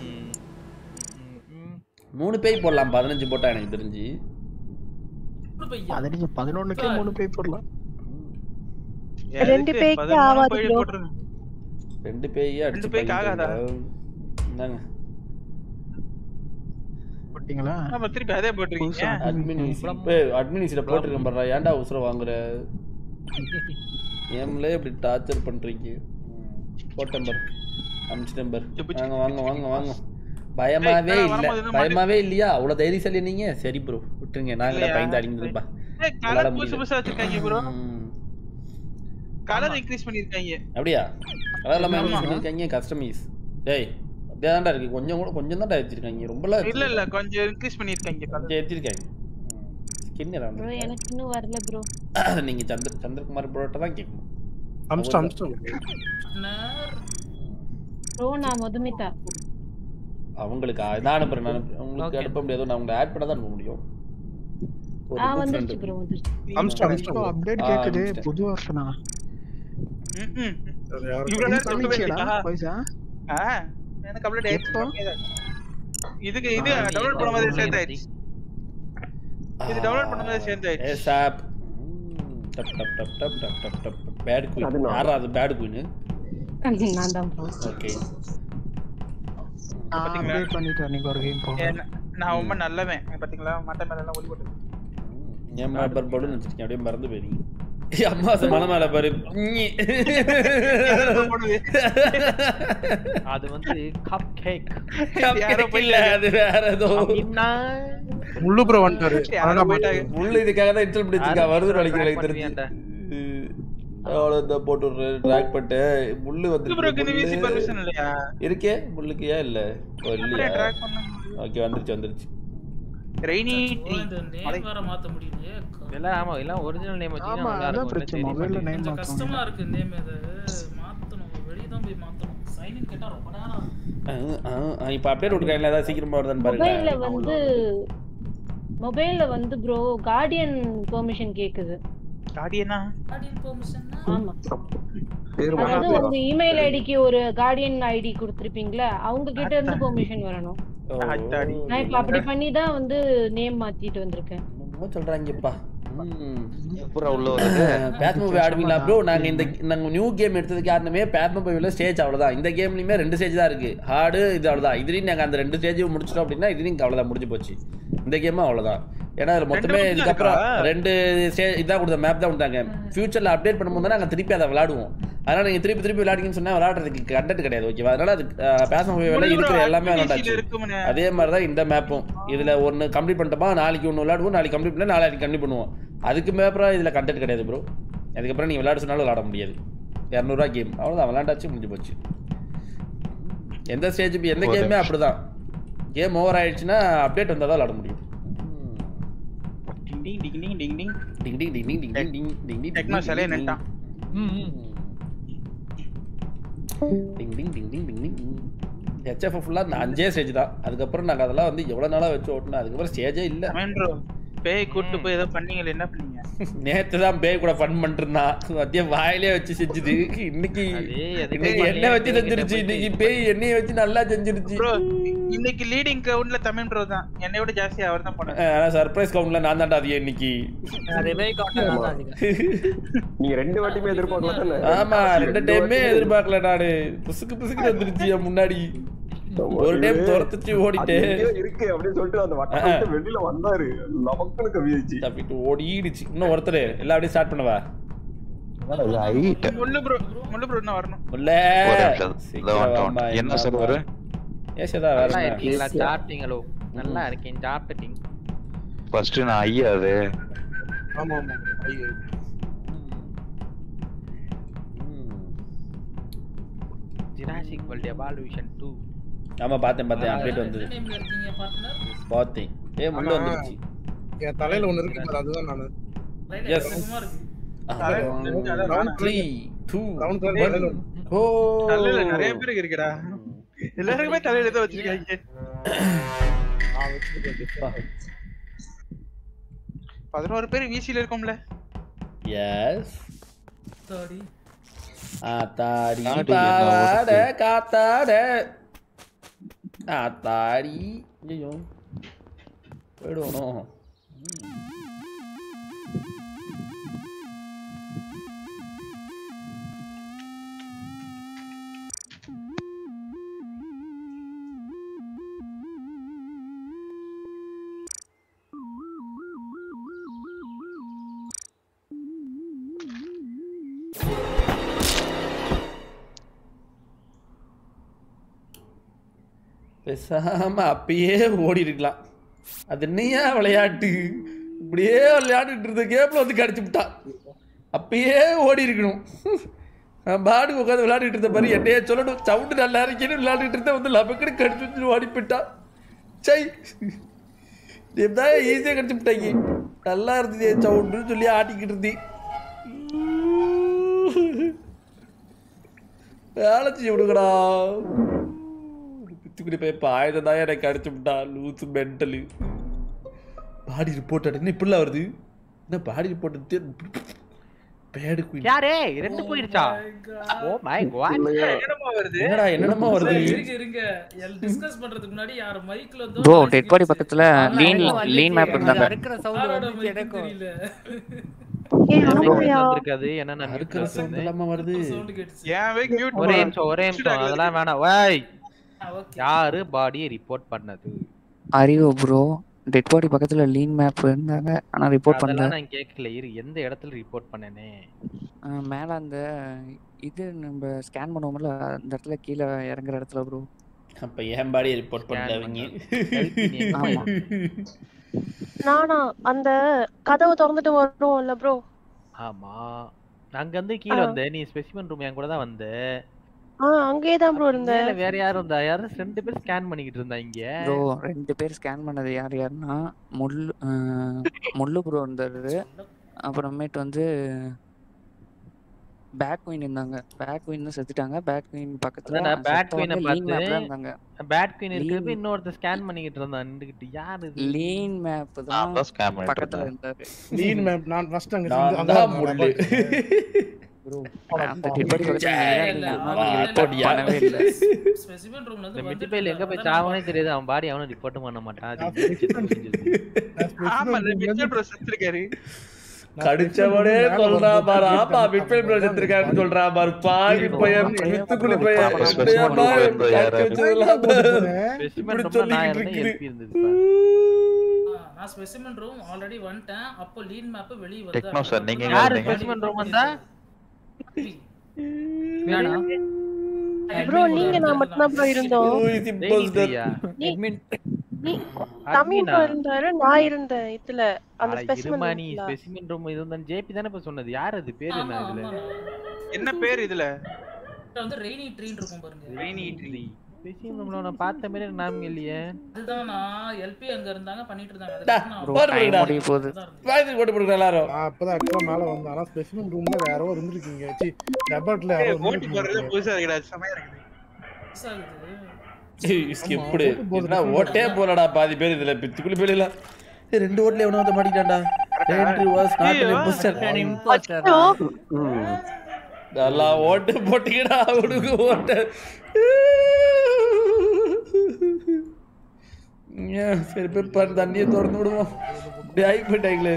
மூணு பேய் போடலாம் பதினஞ்சு போட்டா எனக்கு தெரிஞ்சு விடு பையா. பதினஞ்சு பதினொன்னுக்கே மூணு பேர் போடலாம் ரெண்டு எதுக்கு? பேய்க்கு பதினொன்னு ஆவாது போய் bro. போட்டுருங்க. ரெண்டு பேய் அடிச்சு ரெண்டு பேய்க்கு ஆகாதா? பண்ணிட்டீங்களா? இந்தாங்க போட்டீங்களா ஆமா திருப்பி அதே போட்டிருக்கீங்க அட்மினிஸ்ட்ரி அட்மினிஸ்ட்ரியில் போட்டிருக்கேன் பாடுறா ஏன்டா உசுர வாங்குற ஏம்லே இப்படி டார்ச்சர் பண்றீங்க ம், போட்டேன் பாரு அமிச்சிட்டேன் பாரு வாங்க வாங்க வாங்க வாங்க பயமாவே ஏய், இல்ல வரும்போது என்ன பயமாவே இல்லையா அவ்வளவு தைரியசாலி நீங்க சரி ப்ரோ விட்டுருங்க நாங்களே இல்லையா? பயந்து அடிங்கதுப்பா ஏய், கலர் புதுசு புதுசா வச்சிருக்காங்க ப்ரோ ம். கலர் இன்க்ரீஸ் பண்ணிருக்காங்க அப்படியா கலர் எல்லாமே ஆமா. யூஸ் பண்ணிருக்காங்க கஸ்டமைஸ் டேய் அப்படியே தான்டா இருக்கு கொஞ்சம் கூட கொஞ்சம் தான்டா வச்சிருக்காங்க ரொம்பலாம் இல்ல இல்ல கொஞ்சம் இன்க்ரீஸ் பண்ணிருக்காங்க கலர் கொஞ்சம் ஏத்திருக்காங்க ஸ்கின் ப்ரோ எனக்கு இன்னும் வரல ப்ரோ நீங்க சந்திர சந்திரகுமார் ப்ரோட்ட தான் கேட்கணும் அம்ஸ்டம் அம்ஸ்டம் நேர். ப்ரோ நான் மதுமிதா அவங்களுக்கு நான் அனுப்புறேன் நான் அனுப்புறேன். உங்களுக்கு Okay. அனுப்ப முடியாது நான் உங்களை ஆட் பண்ண தான் அனுப்ப முடியும் ஒரு ஆ good வந்துருச்சு friend. ப்ரோ வந்துருச்சு அம்ஸ்டாம் அம்ஸ்டாம் அப்டேட் ஆ, கேக்குது அனுப்பிச்சிட்டேன். புது வருஷனா ம்ம். அது யாரும் இவ்வளவு நேரம் பண்ணிச்சேடா சொல்லிட்டீங்களா? பைசா ஆ, எனக்கு அப்டேட் எப்போ? இதுக்கு இது டவுன்லோட் பண்ணும்போது சேர்ந்தாயிடுச்சு இது டவுன்லோட் பண்ணும்போது சேர்ந்தாயிடுச்சு ASAP. ம், டப் டப் டப் டப் டப் டப் டப் பேட் அது குயின் நான். யாரா அது பேட் குயின் நான் தான் ப்ரோ ஓகே நான் பாத்தீங்களா? அப்டேட் பண்ணிட்டேன் நீங்க ஒரு கேம் போங்க ஏன்னா, நான் ரொம்ப நல்லவன் பாத்தீங்களா மத்த மேல எல்லாம் ஒளி போட்டு என் மேல பாரு பலூன் வச்சிருக்கேன் அப்படியே மறந்து போயிருக்கீங்க ஏய், அம்மா ச மன மேல பாரு ஞி. அது வந்து கப் கேக் Cupcake இல்ல அது வேற ஏதோ முள்ளு ப்ரோ வந்துட்டாரு யாரோ அழகா போயிட்டாங்க. முள்ளு இதுக்காக தான் இன்ஸ்டால் பண்ணி வச்சிருக்கா யாரு வருது track நினைக்கிறேன் எனக்கு தெரிஞ்சு பண்ணுவியாண்டா? அவ்வளோ இந்த போட்டு ஒரு ட்ராக் பண்ணிட்டு முள்ளு ப்ரோ இந்த விசி வந்து பர்மிஷன் இல்லையா இருக்கே முள்ளுக்கு ஏன் இல்ல ஓ அப்படியே இல்லையா ட்ராக் பண்ண ஓகே வந்துருச்சு வந்துருச்சு ரெய்னி bro, இந்த நேம் வேற மாத்த முடியலையே இல்ல ஆமா இல்ல ஒரிஜினல் நேம் வச்சீங்கன்னா ஆமா நல்லா அதான் இருக்கும் பிரச்சனை மொபைல்ல நேம் கொஞ்சம் கஷ்டமா மாத்தணும் இருக்கு நேம் இது மாத்தணும் வெளிய தான் போய் மாத்தணும் சைன் இன் கேட்டா ரொம்ப நேரம் ஆகும். இப்போ அப்டேட் விட்டுருக்காங்களா ஏதாவது சீக்கிரமா வருதான்னு மொபைல்ல பாருங்க வந்து மொபைல்ல வந்து ப்ரோ கார்டியன் பெர்மிஷன் கேக்குது கார்டியனா Guardian permission னா? ஆமா பேர் அதாவது உங்க இமெயில் ஐடிக்கு ஒரு கார்டியன் ஐடி கொடுத்திருப்பீங்களா அவங்க கிட்ட இருந்து பெர்மிஷன் வரணும் அத்தாடி. நான் இப்ப அப்படி பண்ணி தான் வந்து நேம் மாத்திட்டு வந்திருக்கேன் என்னமோ சொல்றாங்கப்பா ம் எப்பறம் உள்ள வருது பேத்மோபி ஆடுவீங்களா ப்ரோ நாங்க இந்த நாங்க நியூ கேம் எடுத்தது காரணமே பேத்மோபியில் ஸ்டேஜ் அவ்வளவுதான் இந்த கேம்லயுமே ரெண்டு ஸ்டேஜ் தான் இருக்கு ஹார்டு இது அவ்வளவுதான் இதுலயும் நாங்க அந்த ரெண்டு ஸ்டேஜையும் முடிச்சிட்டோம் அப்படின்னா இதுலயும் அவ்வளவுதான் முடிஞ்சு போச்சு இந்த கேமும் அவ்வளவுதான் ஏன்னா அதுல மொத்தமே மட்டும் இதுக்கப்புறம் இருக்கா? ரெண்டு ஸ்டேஜ் இதான் கொடுத்த மேப் தான் கொடுத்தாங்க ஃபியூச்சர்ல அப்டேட் பண்ணும்போது தான் நாங்க திருப்பி அதை விளையாடுவோம் அதனால நீங்க திருப்பி திருப்பி விளையாடுங்கன்னு சொன்னா விளையாடுறதுக்கு கண்டென்ட் கிடையாது ஓகேவா அதனால அது பேத்மோபியில் இருக்கிற எல்லாமே விளையாண்டாச்சு இருக்கும்னு அதே மாதிரி தான் இந்த மேப்பும் இதுல ஒன்னு கம்ப்ளீட் பண்ணிட்டோமா நாளைக்கு ஒன்று விளையாடுவோம் நாளைக்கு கம்ப்ளீட் பண்ணா நாளைக்கு கண்டினியூ பண்ணுவோம் அதுக்கு மேப்பறம் இதுல கண்டென்ட் கிடையாது ப்ரோ அதுக்கப்புறம் நீங்க விளையாட சொன்னாலும் விளையாட முடியாது இரநூறுவா கேம் அவ்வளோதான் விளையாண்டாச்சு முடிஞ்சு போச்சு எந்த ஸ்டேஜ் எந்த கேமே அப்படிதான் கேம் ஓவர் ஆயிடுச்சுன்னா அப்டேட் வந்தால் தான் விளையாட முடியும் டிங் டிங் டிங் டிங் டிங் டிங் டிங் டிங் டிங் டிங் டிங் டிங் டிங் டிங் டெக்னோ சிலையை நின்ட்டான். டிங் டிங் டிங் டிங் டிங் டிங் ஹெச்எஃப் ஃபுல்லாக அஞ்சே ஸ்டேஜ் தான் அதுக்கப்புறம் நாங்கள் அதெல்லாம் வந்து எவ்வளோ நாளாக வச்சு ஓட்டணும் அதுக்கப்புறம் ஸ்டேஜே இல்லை அமேன் ப்ரோ பேய் கூட்டு போய் ஏதோ பண்ணீங்களே என்ன பண்ணீங்க நேத்து தான் பேய் கூட ஃபன் பண்ணிட்டு இருந்தான் மதியம் வாயிலே வச்சு செஞ்சுது இன்னைக்கு அதே எதுக்கு இன்னைக்கு பண்ணி எண்ணெய் வச்சு என்கிட்ட செஞ்சிருச்சு போயிட்டு இன்னைக்கு பேய் எண்ணெயை வச்சு நல்லா செஞ்சிருச்சு ப்ரோ இன்னைக்கு லீடிங் கவுண்ட்ல தமிழ் ப்ரோ தான் என்னை விட ஜாஸ்தி அவர் தான் போனாரு ஆனா சர்ப்ரைஸ் கவுண்ட்ல நான் தான்டா அதிகம் இன்னைக்கு ரிவை கவுண்டர் தான் அதிகம் நீங்க ரெண்டு வாட்டியுமே எதிர்பார்க்கல தானே ஆமா ரெண்டு டைமே எதிர்பார்க்கல நானு புசுக்கு புசுக்கு வந்துருச்சு என் முன்னாடி ஒரு டைம் துரத்துச்சு அது ஓடிட்டு எங்கேயோ இருக்கு அப்படின்னு சொல்லிட்டு அந்த வட்டம் விட்டு வெளியில வந்தாரு நமக்குன்னு கவியாச்சு தப்பிட்டு ஓடிடுச்சு இன்னும் ஒருத்தர் எல்லாம் அப்படியே ஸ்டார்ட் பண்ணவா முள்ளு ப்ரோ முள்ளு ப்ரோ என்ன வரணும் இல்ல ஒரு நிமிஷம். இதோ வந்துட்டோம், வந்துட்டோம். என்ன server? ஏசதா வேற நல்லா என்ன? இருக்கீங்களா சாப்பிட்டீங்களோ நல்லா இருக்கேன் சாப்பிட்டுட்டீங்க ஃபர்ஸ்ட் நான் ஐயா அது ஆமா ஆமா ஐயோ. ஜிராசிக் வேர்ல்ட் எவால்யூஷன் 2 ஆமா பார்த்தேன் பார்த்தேன் அப்டேட் வந்தது என்ன நேம்ல இருக்கீங்க பார்ட்னர் பார்த்தேன் ஏ முள்ள வந்துருச்சு என் தலையில ஒண்ணு இருக்கு பாரு, அதுதான் நானு Yes. சும்மா இருக்கு Round three two Round three தலையில ஒண்ணு. ஓ தலையில நிறைய பேருக்கு இருக்குடா எல்லாருக்குமே தலையில ஏதோ வச்சிருக்காங்க நான் வச்சிருக்கேன். பதினோரு பேர் விசில இருக்கோம்ல எஸ் தாடி ஆத்தாடி தாடி என்ன பாவாட ஓடுது? காத்தாட ஆத்தாடி ஐயோ போயிடுவோம் பேசாம அப்பயே ஓடி இருக்கலாம் அது என்னையா விளையாட்டு இப்படியே விளையாடிட்டு இருந்த கேம்ல வந்து கடிச்சு விட்டான் அப்பயே ஓடி இருக்கணும் நான் பாடு உட்காந்து விளையாடிட்டு இருந்த மாதிரி என்னையே சொல்லணும் சவுண்டு நல்லா இருக்கேன்னு விளையாடிட்டு இருந்த வந்து லபக்குன்னு கடிச்சு வச்சு ஓடி போயிட்டான் சை எப்பதான் ஈஸியாக கடிச்சு விட்டாங்க நல்லா இருந்தது சவுண்டுன்னு சொல்லி ஆட்டிக்கிட்டு இருந்தேன் வேலை செய்ய விடுங்கடா பித்துக்குடி போய் பாயதை தான் எனக்கு அடிச்சு விட்டா லூசு மென்டலு பாடி ரிப்போர்ட் என்ன இப்படிலாம் வருது என்ன பாடி ரிப்போர்ட் பேடு குயின் யாரே ரெண்டு போயிருச்சா ஓ மை காட் என்னமா வருது என்னடா என்னென்னமா வருது இருங்க இருங்க டிஸ்கஸ் பண்றதுக்கு முன்னாடி யார் மைக்ல வந்து ப்ரோ டெட் பாடி பக்கத்துல லீன் லீன் மேப் இருந்தாங்க இருக்கிற சவுண்ட் யாரோட வந்து mic எனக்கும் தெரியல வந்திருக்காது என்னென்ன இருக்கிற சவுண்ட் இல்லாம வருது சவுண்ட் கேட்டுச்சு ஏன் வேக் மியூட் ஒரே நிமிஷம் ஒரே நிமிஷம் அதெல்லாம் வேணாம் வை யாரு பாடியை ரிப்போர்ட் பண்ணது அறிவு ப்ரோ டெட் பாடி பக்கத்துல லீன் மேப் இருந்தாங்க ஆனா ரிப்போர்ட் பண்ணல அதெல்லாம் நான் கேட்கல இரு எந்த இடத்துல ரிப்போர்ட் பண்ணனே ஆ, மேல அந்த இது நம்ம ஸ்கேன் பண்ணுவோம்ல அந்த இடத்துல கீழே இறங்குற இடத்துல ப்ரோ அப்ப என் பாடி ரிப்போர்ட் பண்ணல அவங்க ஆமா நானா அந்த கதவு திறந்துட்டு வருவோம்ல ப்ரோ ஆமா அங்க இருந்து கீழ வந்த நீ ஸ்பெசிமன் ரூம் என் கூட தான் வந்த ஆ அங்கேயே தான் ப்ரோ இருந்தேன் மேல வேற யாரும் இருந்தா யாரும் ரெண்டு பேர் ஸ்கேன் பண்ணிக்கிட்டு இருந்தா இங்க ப்ரோ ரெண்டு பேர் ஸ்கேன் பண்ணது யார் யாருன்னா முள்ளு ஆ, முள்ளு ப்ரோ இருந்தாரு அப்புறமேட்டு வந்து பேக் குயின் இருந்தாங்க பேக் குயின் செத்துட்டாங்க பேக் குயின் பக்கத்துல அதான் பேட் செத்த குயினை உடனே lean map தான் பார்த்து இருந்தாங்க பேட் குயின் இருக்கிறப்ப Lean- இன்னொருத்தர் ஸ்கேன் பண்ணிக்கிட்டு இருந்தான் நின்றுகிட்டு யார் இது லீன் மேப் நான் தான் தான் scam பண்ணிட்டு பக்கத்துல இருந்தேன். இருந்தாரு லீன் மேப் நான் ஃபர்ஸ்ட் அங்க நான் செஞ்சு- தான் அதான் முள்ளு. அந்த டெட் பாடி பக்கத்துல நீங்க தான் ஆமா, இருந்தீங்க. report அப்படியா? பண்ணவே இல்ல ஸ்பெசிபிக் ரூம்ல இந்த இருந்து மிட்டு வந்துட்டு பையில எங்க போய் இருந்தாங்க. சாவனே தெரியாது அவன் பாடி அவனும் ரிப்போர்ட்டும் பண்ண மாட்டான் அது நான் செத்து முடிஞ்சிருச்சு. ஆமா இந்த மிச்சல் ப்ரோ செத்துருக்காரு கடிச்சவனே சொல்றா பாரு ஆமா விப்பிள் ப்ரோ எடுத்திருக்கான்னு சொல்றா பாரு பாவி பையன் வித்துக்குழி பையன் அப்ப அப்படியே specimen பாரு, room ல யாரு? கட்டி வச்சதெல்லாம் பாரு. Specimen இப்படி room ல நான் சொல்லிக்கிட்டு இருந்தேன், இருக்குது. LP இருந்தது இப்ப. ஆ, நான் ஸ்பெசிமன் ரூம் ஆல்ரெடி வந்துட்டேன் அப்போ லீன் மேப் வெளிய வருது Techno sir, நீங்க எங்க யாரு இருந்தீங்க? ஸ்பெசிமன் ரூம் வந்தா வேணாம் ப்ரோ நீங்க நான் மட்டும் தான் ப்ரோ இருந்தோம் Who is imposter? admin நீ தமிழ் Admin-ஆ? ப்ரோ இருந்தாரு நான் இருந்தேன் இதுல அந்த அட, ஸ்பெசிமன் இருமா நீ ஸ்பெசிமன் ரூம் இருந்தான் ஜேபி தானே இப்ப சொன்னது யார் அது பேர் என்ன ஆமா, இதுல ஆமா. என்ன பேர் இதுல இதுல வந்து ரெய்னி ட்ரீன் இருக்கும் பாருங்க ரெய்னி ட்ரீ ஸ்பெசிமன் ரூம்ல நான் பார்த்த மாதிரி நாம இல்லையே அதுதான் நான் எல்பி அங்க இருந்தாங்க பண்ணிட்டு இருந்தாங்க டா, அதுக்கு நான் ப்ரோ போடு டைம் போடுடா. முடிய போகுது வாய்ஸ் போட்டு போடுங்க எல்லாரும் நான் அப்பதான் ஆக்சுவலா மேல வந்தேன் ஆனா ஸ்பெசிமன் ரூம்ல வேற யாரோ இருந்திருக்கீங்க சி டெபாட்ல யாரோ ஓட்டி போறது இருந்திருக்கீங்க புதுசா இருக்குடா செமையா இருக்குது மிஸ் ஆகுது ஸ்கிப்டு ஓட்டு போடுறது என்ன ஓட்டே போலடா பாதி பேர் இதுல பித்துக்குள்ளி பேர்ல ரெண்டு ஓட்டுல எவனோ வந்து மாட்டிட்டான்டா Andrew was not an imposter. imposter நல்லா ஓட்டு போட்டீங்கடா அவனுக்கு ஓட்டு ஏன், சரி போய் பாரு தண்ணியை திறந்து விடுவோம் இப்படி ஆகி போயிட்டாங்களே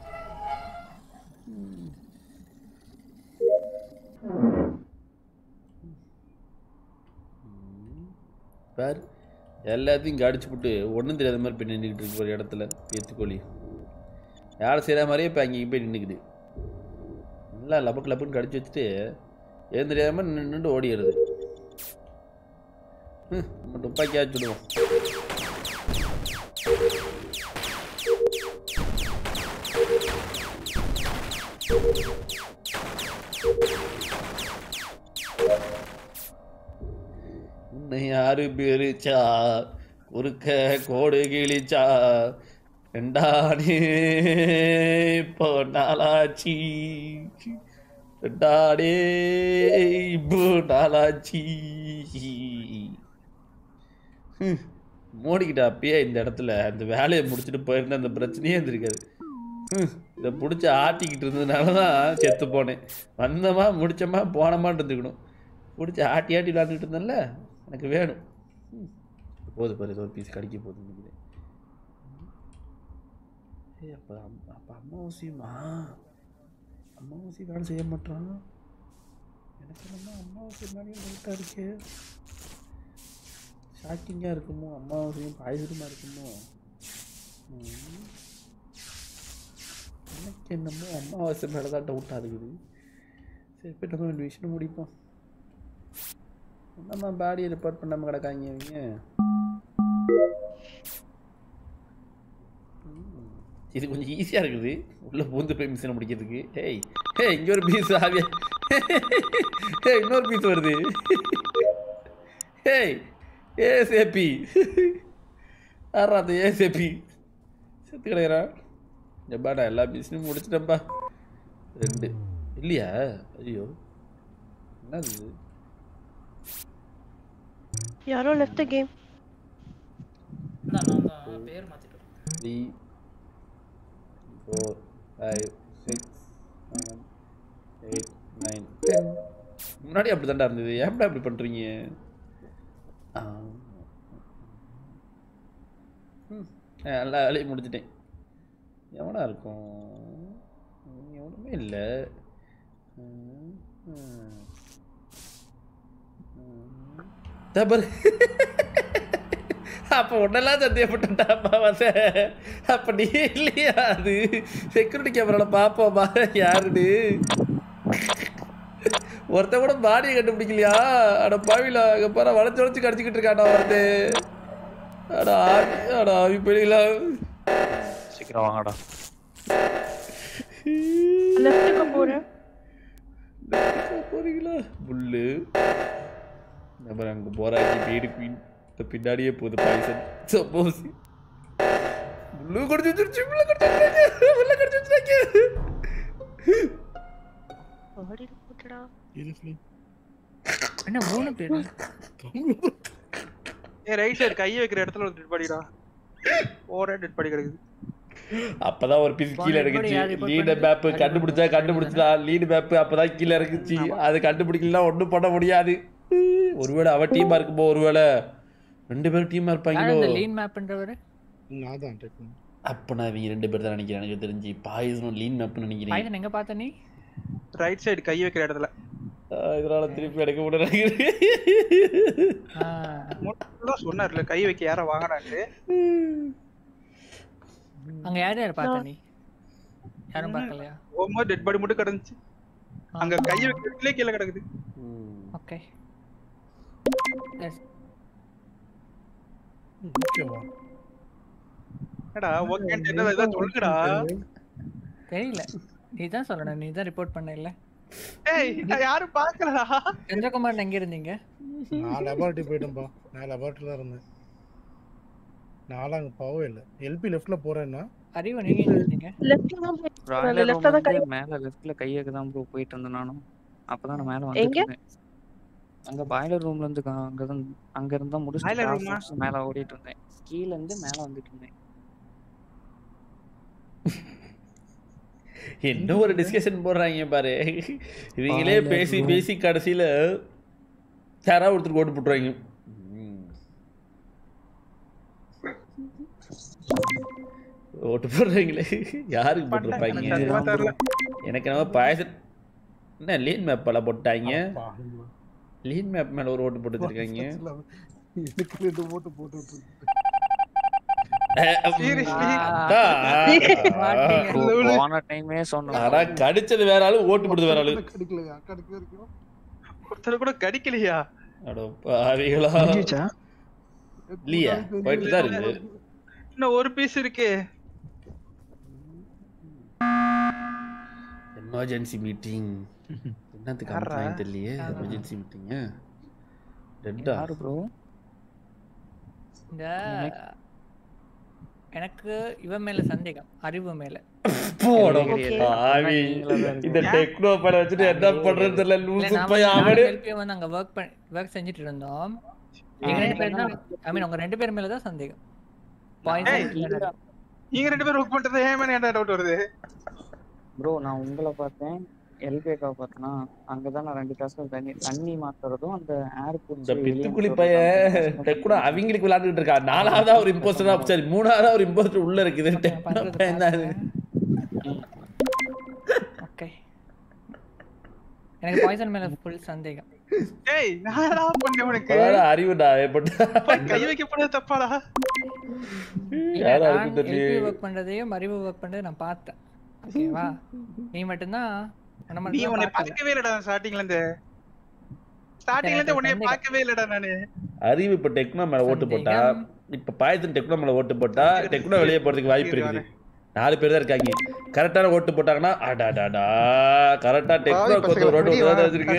பார் எல்லாத்தையும் கடிச்சு விட்டு ஒன்றும் தெரியாத மாதிரி போய் நின்றுக்கிட்டு இருக்கு ஒரு இடத்துல ஏத்துக்கோழி யாரை செய்கிற மாதிரியே இப்போ அங்கே போய் நின்றுக்குது நல்லா லபக்கு லப்புன்னு கடிச்சு வச்சுட்டு ஏன் தெரியாம நின்றுட்டு ஓடிடுது ஹம், நம்ம துப்பாக்கி வச்சுடுவோம் உன்னை யாரு பிரிச்சா குறுக்க கோடு கிழிச்சா ரெண்டானே இப்போ நாளாச்சி ரெண்டாடே இப்போ நாளாச்சி ஹம், மோடிக்கிட்ட அப்பயே இந்த இடத்துல அந்த வேலையை முடிச்சுட்டு போயிருந்தா அந்த பிரச்சனையே இருந்திருக்காது ஹம், இதை பிடிச்சி ஆட்டிக்கிட்டு இருந்ததுனால தான் செத்து போனேன் வந்தமா முடிச்சோமா போனமான்னு இருந்துக்கணும் பிடிச்சி ஆட்டி ஆட்டி விளாண்டுட்டு இருந்தேன்ல எனக்கு வேணும் ஹம், போதும் பாரு ஏதோ ஒரு பீஸ் கடிக்க போகுது நினைக்கிறேன் ஏய் அப்போ அப்போ அம்மாவாசையுமா அம்மாவாசை வேலை செய்ய மாட்டான் எனக்கு நம்ம அம்மாவாசை மேலேயும் டவுட்டாக இருக்கு ஷாக்கிங்காக இருக்குமோ அம்மாவாசையும் பாய்சருமா இருக்குமோ ம். எனக்கு என்னமோ அம்மாவாசை மேலே தான் டவுட்டாக இருக்குது சரி போய் நம்ம இந்த விஷயம் முடிப்போம் நம்ம பாடியை ரிப்போர்ட் பண்ணாமல் கிடக்காங்க அவங்க ம். இது கொஞ்சம் ஈஸியாக இருக்குது உள்ளே பூந்து போய் மிஷினை முடிக்கிறதுக்கு ஏய் ஏய் இங்கே ஒரு பீஸ் ஆவியா ஏய் இன்னொரு பீஸ் வருது ஏய் ஏசேபி யாரா அந்த ஏசேபி செத்து கிடைக்கிறான் எப்பா நான் எல்லா பீஸையும் முடிச்சிட்டேன்ப்பா ரெண்டு இல்லையா ஐயோ என்னது இது யாரோ லெஃப்ட் த கேம் நான் தான் பேர் மாத்திட்டேன் three four five six seven eight nine ten முன்னாடி அப்படி தாண்டா இருந்தது ஏன்டா அப்படி பண்ணுறீங்க எல்லா வேலையும் முடிச்சிட்டேன் எவனா இருக்கும் எவனுமே இல்லை தபர் அப்போ உன்னெல்லாம் சந்தேகப்பட்டா வந்து அப்ப நீ இல்லையா அது செக்யூரிட்டி கேமரால பாப்போமா யாருன்னு ஒருத்த கூட பாடியை கண்டுபிடிக்கலையா அட பாவில அங்க பாரு வளைச்சு வளைச்சு கடிச்சுக்கிட்டு இருக்காடா ஒருத்த அட ஆவி அட ஆவி பிள்ளைகளா சீக்கிரம் வாங்கடா லெஃப்ட்டுக்கு போறேன் போறீங்களா புல்லு நம்ம அங்க போறாச்சு வீடு குயின் இந்த பின்னாடியே போகுது பாய்சன் சப்போஸ் புல்லு கடிச்சு வச்சிருச்சு புல்ல கடிச்சு வச்சிருக்காங்க புல்ல கடிச்சு வச்சிருக்காங்க பாடியில போட்டுடா என்ன மூணு பேர் ஏ ரைட் சைடு கை வைக்கிற இடத்துல ஒரு டெட் பாடிடா ஓரே டெட் பாடி கிடக்குது அப்பதான் ஒரு பீஸ் கீழே இறங்குச்சு லீடு மேப் கண்டுபிடிச்சா கண்டுபிடிச்சலாம் லீடு மேப் அப்பதான் கீழே இறங்குச்சு அது கண்டுபிடிக்கலாம் ஒண்ணும் பண்ண முடியாது ஒருவேளை அவ டீமா இருக்கும்போ ஒருவேளை ரெண்டு பேரும் டீமா இருப்பாங்களோ இந்த லீன் மேப்ன்றவரு நான் தான் டெக் அப்ப நான் இவங்க ரெண்டு பேர் தான் நினைக்கிறேன் எனக்கு தெரிஞ்சு பாய்சனும் லீன் மேப்னு நினைக்கிறேன் பாய்சன் எங்க பார்த்த நீ ரைட் சைடு கை வைக்கிற இடத்துல ஆஹ் இதனால திருப்பி எடுக்க முடியல முன்னாடி சொன்னார்ல கை வைக்க யார வாங்கினான்ட்டு அங்க யார் யார் பார்த்த நீ யாரும் பார்க்கலையா போகும்போது டெட் பாடி மட்டும் கிடந்துச்சு அங்க கை வைக்கிற இடத்துல கீழே கிடக்குது ஓகே ஓகேவா என்னடா ஓகேன்ட்டு என்ன ஏதாவது சொல்லுங்கடா தெரியல நீ தான் சொல்லணும் நீ தான் ரிப்போர்ட் பண்ண இல்ல ஏய் நான் யாரும் பார்க்கலடா சந்திரகுமார் எங்க இருந்தீங்க நான் லெபார்ட்டரி போயிட்டேன்ப்பா நான் லெபார்ட்டரி தான் இருந்தேன் நான்லாம் அங்கே போகவே இல்லை எல்பி லெஃப்ட்ல போறேன்னா அறிவு நீங்க எங்க இருந்தீங்க லெஃப்ட்ல தான் போயிட்டு ராயலர் லெஃப்ட்ல தான் கை ரூம்ல மேல லெஃப்ட்ல கையக்கு தான் ப்ரோ போயிட்டு இருந்தேன் நானும் அப்பதான் நான் மேல எங்க? வந்துட்டு இருந்தேன் அங்க பாய்லர் ரூம்ல இருந்து கா- அங்கதான் அங்க இருந்தா Boiler முடிச்சுட்டு room ஆ? fast மேல ஓடிட்டு இருந்தேன் கீழ இருந்து மேல வந்துட்டு இருந்தேன் என்ன ஒரு டிஸ்கஷன் போடுறாங்க பாரு இவங்களே Boiler பேசி room. பேசி கடைசியில யாரா ஒருத்தர் ஓட்டு போட்டுருவாங்க ம். ஓட்டு போடுறீங்களே யாருக்கு போட்டிருப்பாங்க எனக்கு சத்தியமா தெரியல. எனக்கு நம்ம பாயசம் என்ன லீன் மேப் எல்லாம் போட்டாங்க லீன் மேப் மேல ஒரு ஓட்டு போட்டு வச்சிருக்காங்க எனக்கு ரெண்டு ஓட்டு போட்டு விட்டுருக்கு. Bro, போன டைமே சொன்னேன் ஆனா கடிச்சது வேற ஆளு ஓட்டு போடுறது வேற ஆளு கடிக்கலையா கடிக்க வரைக்கும் ஒருத்தர் கூட கடிக்கலையா அட பாவிகளா இல்லையா போயிட்டு தான் இருக்குது இன்னும் ஒரு பீஸ் இருக்கே எமர்ஜென்சி மீட்டிங் என்னத்துக்கு யார்ரா? அனுப்புறாங்க தெரியலையே எமர்ஜென்சி மீட்டிங் ரெட்டா யாரு ப்ரோ இந்த எனக்கு இவன் மேல சந்தேகம் அறிவு மேல போடா Okay. பாவி இந்த டெக்னோ பட வச்சுட்டு என்ன பண்றது தெரியல இல்ல, லூசு நாம போய் நாலு அவனே பேர் வந்து அங்க ஒர்க் பண்ணி ஒர்க் செஞ்சுட்டு இருந்தோம் எங்க ரெண்டு பேர் தான் ஐ மீன் உங்க ரெண்டு பேர் மேல தான் சந்தேகம் ஏய், பாய்சன் நீங்க ரெண்டு பேரும் ஒர்க் பண்றது ஏன் மேல என்ன டவுட் வருது ப்ரோ நான் உங்களை பார்த்தேன் எல்பேக்கா பார்த்தேன்னா அங்கதான் நான் ரெண்டு டாஸ்க்கும் தண்ணி தண்ணி மாத்துறதும் அந்த ஏர் இந்த பித்துக்குளி பைய டெக்குனா அவங்களுக்கு விளையாண்டுட்டு இருக்கா நாலாவதா ஒரு இம்போஸ்டரா சரி மூணாவதா ஒரு இம்போஸ்டர் உள்ள இருக்குது டெக்னோ பையன் தான் இது. ஓகே எனக்கு பாய்சன் மேல ஃபுல் சந்தேகம் ஏய் நானா பண்ணேன் உனக்கு அதாவது அறிவுடா ஏற்பட்ட போய் கை வைக்க போனது தப்பாடா யாரா இருக்கு எல்பி தெரியல ஒர்க் பண்றதையும் அறிவு ஒர்க் பண்றதையும் நான் பார்த்தேன் ஓகேவா நீ மட்டும்தான் உன்னை நீ மட்டும் உன்னை தான் பார்க்கல. பார்க்கவே இல்லடா ஸ்டார்டிங்ல இருந்து ஸ்டார்டிங்ல இருந்து உன்னை சந்தேகம். பார்க்கவே இல்லடா நானு அறிவு இப்ப டெக்னோ மேல ஓட்டு போட்டா இப்ப பாயசன் டெக்னோ மேல ஓட்டு போட்டா டெக்னோ வெளியே போறதுக்கு வாய்ப்பு இருக்குது நாலு பேர் தான் இருக்காங்க கரெக்டான ஓட்டு போட்டாங்கன்னா அடாடாடா கரெக்டா டெக்னோ கொத்து ரோட்டு விட்டு வச்சிருக்கு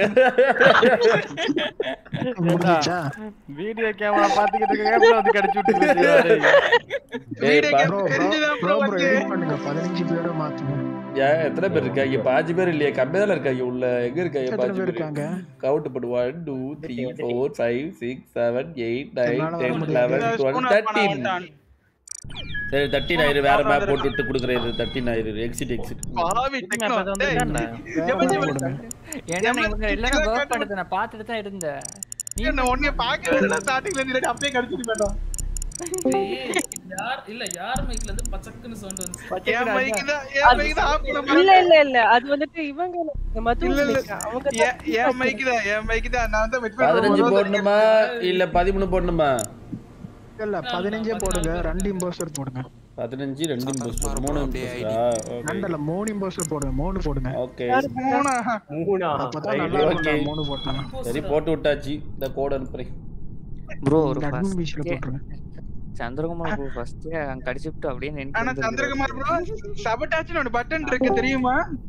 வீடியோ கேமரா பாத்துக்கிட்டு இருக்க கேமரா வந்து கடிச்சு விட்டு ஏய், பா- ப்ரோ ப்ரோ ப்ரோ எடிட் பண்ணுங்க பதினஞ்சு பேரை மாத்துங்க ஏன் எத்தனை பேர் இருக்காங்க பாஞ்சு பேர் இல்லையா கம்மியா தான் இருக்காங்க உள்ள எங்க இருக்காங்க எத்தனை பாஞ்சு பேர் பேர் இருக்காங்க? கவுண்ட் பண்ணு one two three four five six seven eight nine என்னால வர டென் முடியாது. லெவன் டுவெல் ஸ்பூன் தேர்ட்டீன் வந்துட்டான். சரி தேர்ட்டின் ஆயிரு வேற மேப் போட்டு விட்டு கொடுக்குறேன் தேர்ட்டின் ஆயிரு எக்ஸிட் எக்ஸிட் பாவி டெக்னோ டேய் எவன் இவன் ஏன்னா நான் இவங்க எல்லாரும் ஒர்க் பண்ணதை நான் பார்த்துட்டு தான் இருந்தேன் என்ன உன்னைய பார்க்கவே இல்ல ஸ்டார்டிங்ல இருந்து அப்படியே கடிச்சிட்டு போயிட்டோம் ஏய், யார் இல்ல யார் மைக்ல இருந்து பச்சக்குன்னு சவுண்ட் வந்துச்சு என் மைக்கு தான் என் மைக்கு தான் ஆஃப் பண்ண இல்ல இல்ல இல்ல அது வந்துட்டு இவங்க இந்த மது இல்ல இல்ல அவங்க என் என் மைக்கு தான் என் மைக்கு தான் நான் வந்து midfield பதினஞ்சு போடும்போது போடணுமா இல்ல பதிமூணு போடணுமா இல்ல பதினஞ்சே போடுங்க ரெண்டு இம்போஸ்டர் போடுங்க பதினஞ்சு ரெண்டு இம்போஸ்டர் மூணு இம்போஸ்டரா ரெண்டு இல்ல மூணு இம்போஸ்டர் போடுங்க மூணு போடுங்க ஓகே மூணா மூணா அப்பதான் நல்லா ஓகே இருக்கும் மூணு போட்டாங்க சரி போட்டு விட்டாச்சு இந்த கோட் அனுப்புறேன் ப்ரோ ஒரு இந்த admin first beach ல ஏ- போட்டுருங்க சந்திரகுமார் ப்ரோ ஃபர்ஸ்ட் அங்க கடிச்சுட்டு அப்படியே நின்று ஆனா சந்திரகுமார் ப்ரோ சபட்டாச்சுன்னு ஒரு பட்டன் இருக்கு தெரியுமா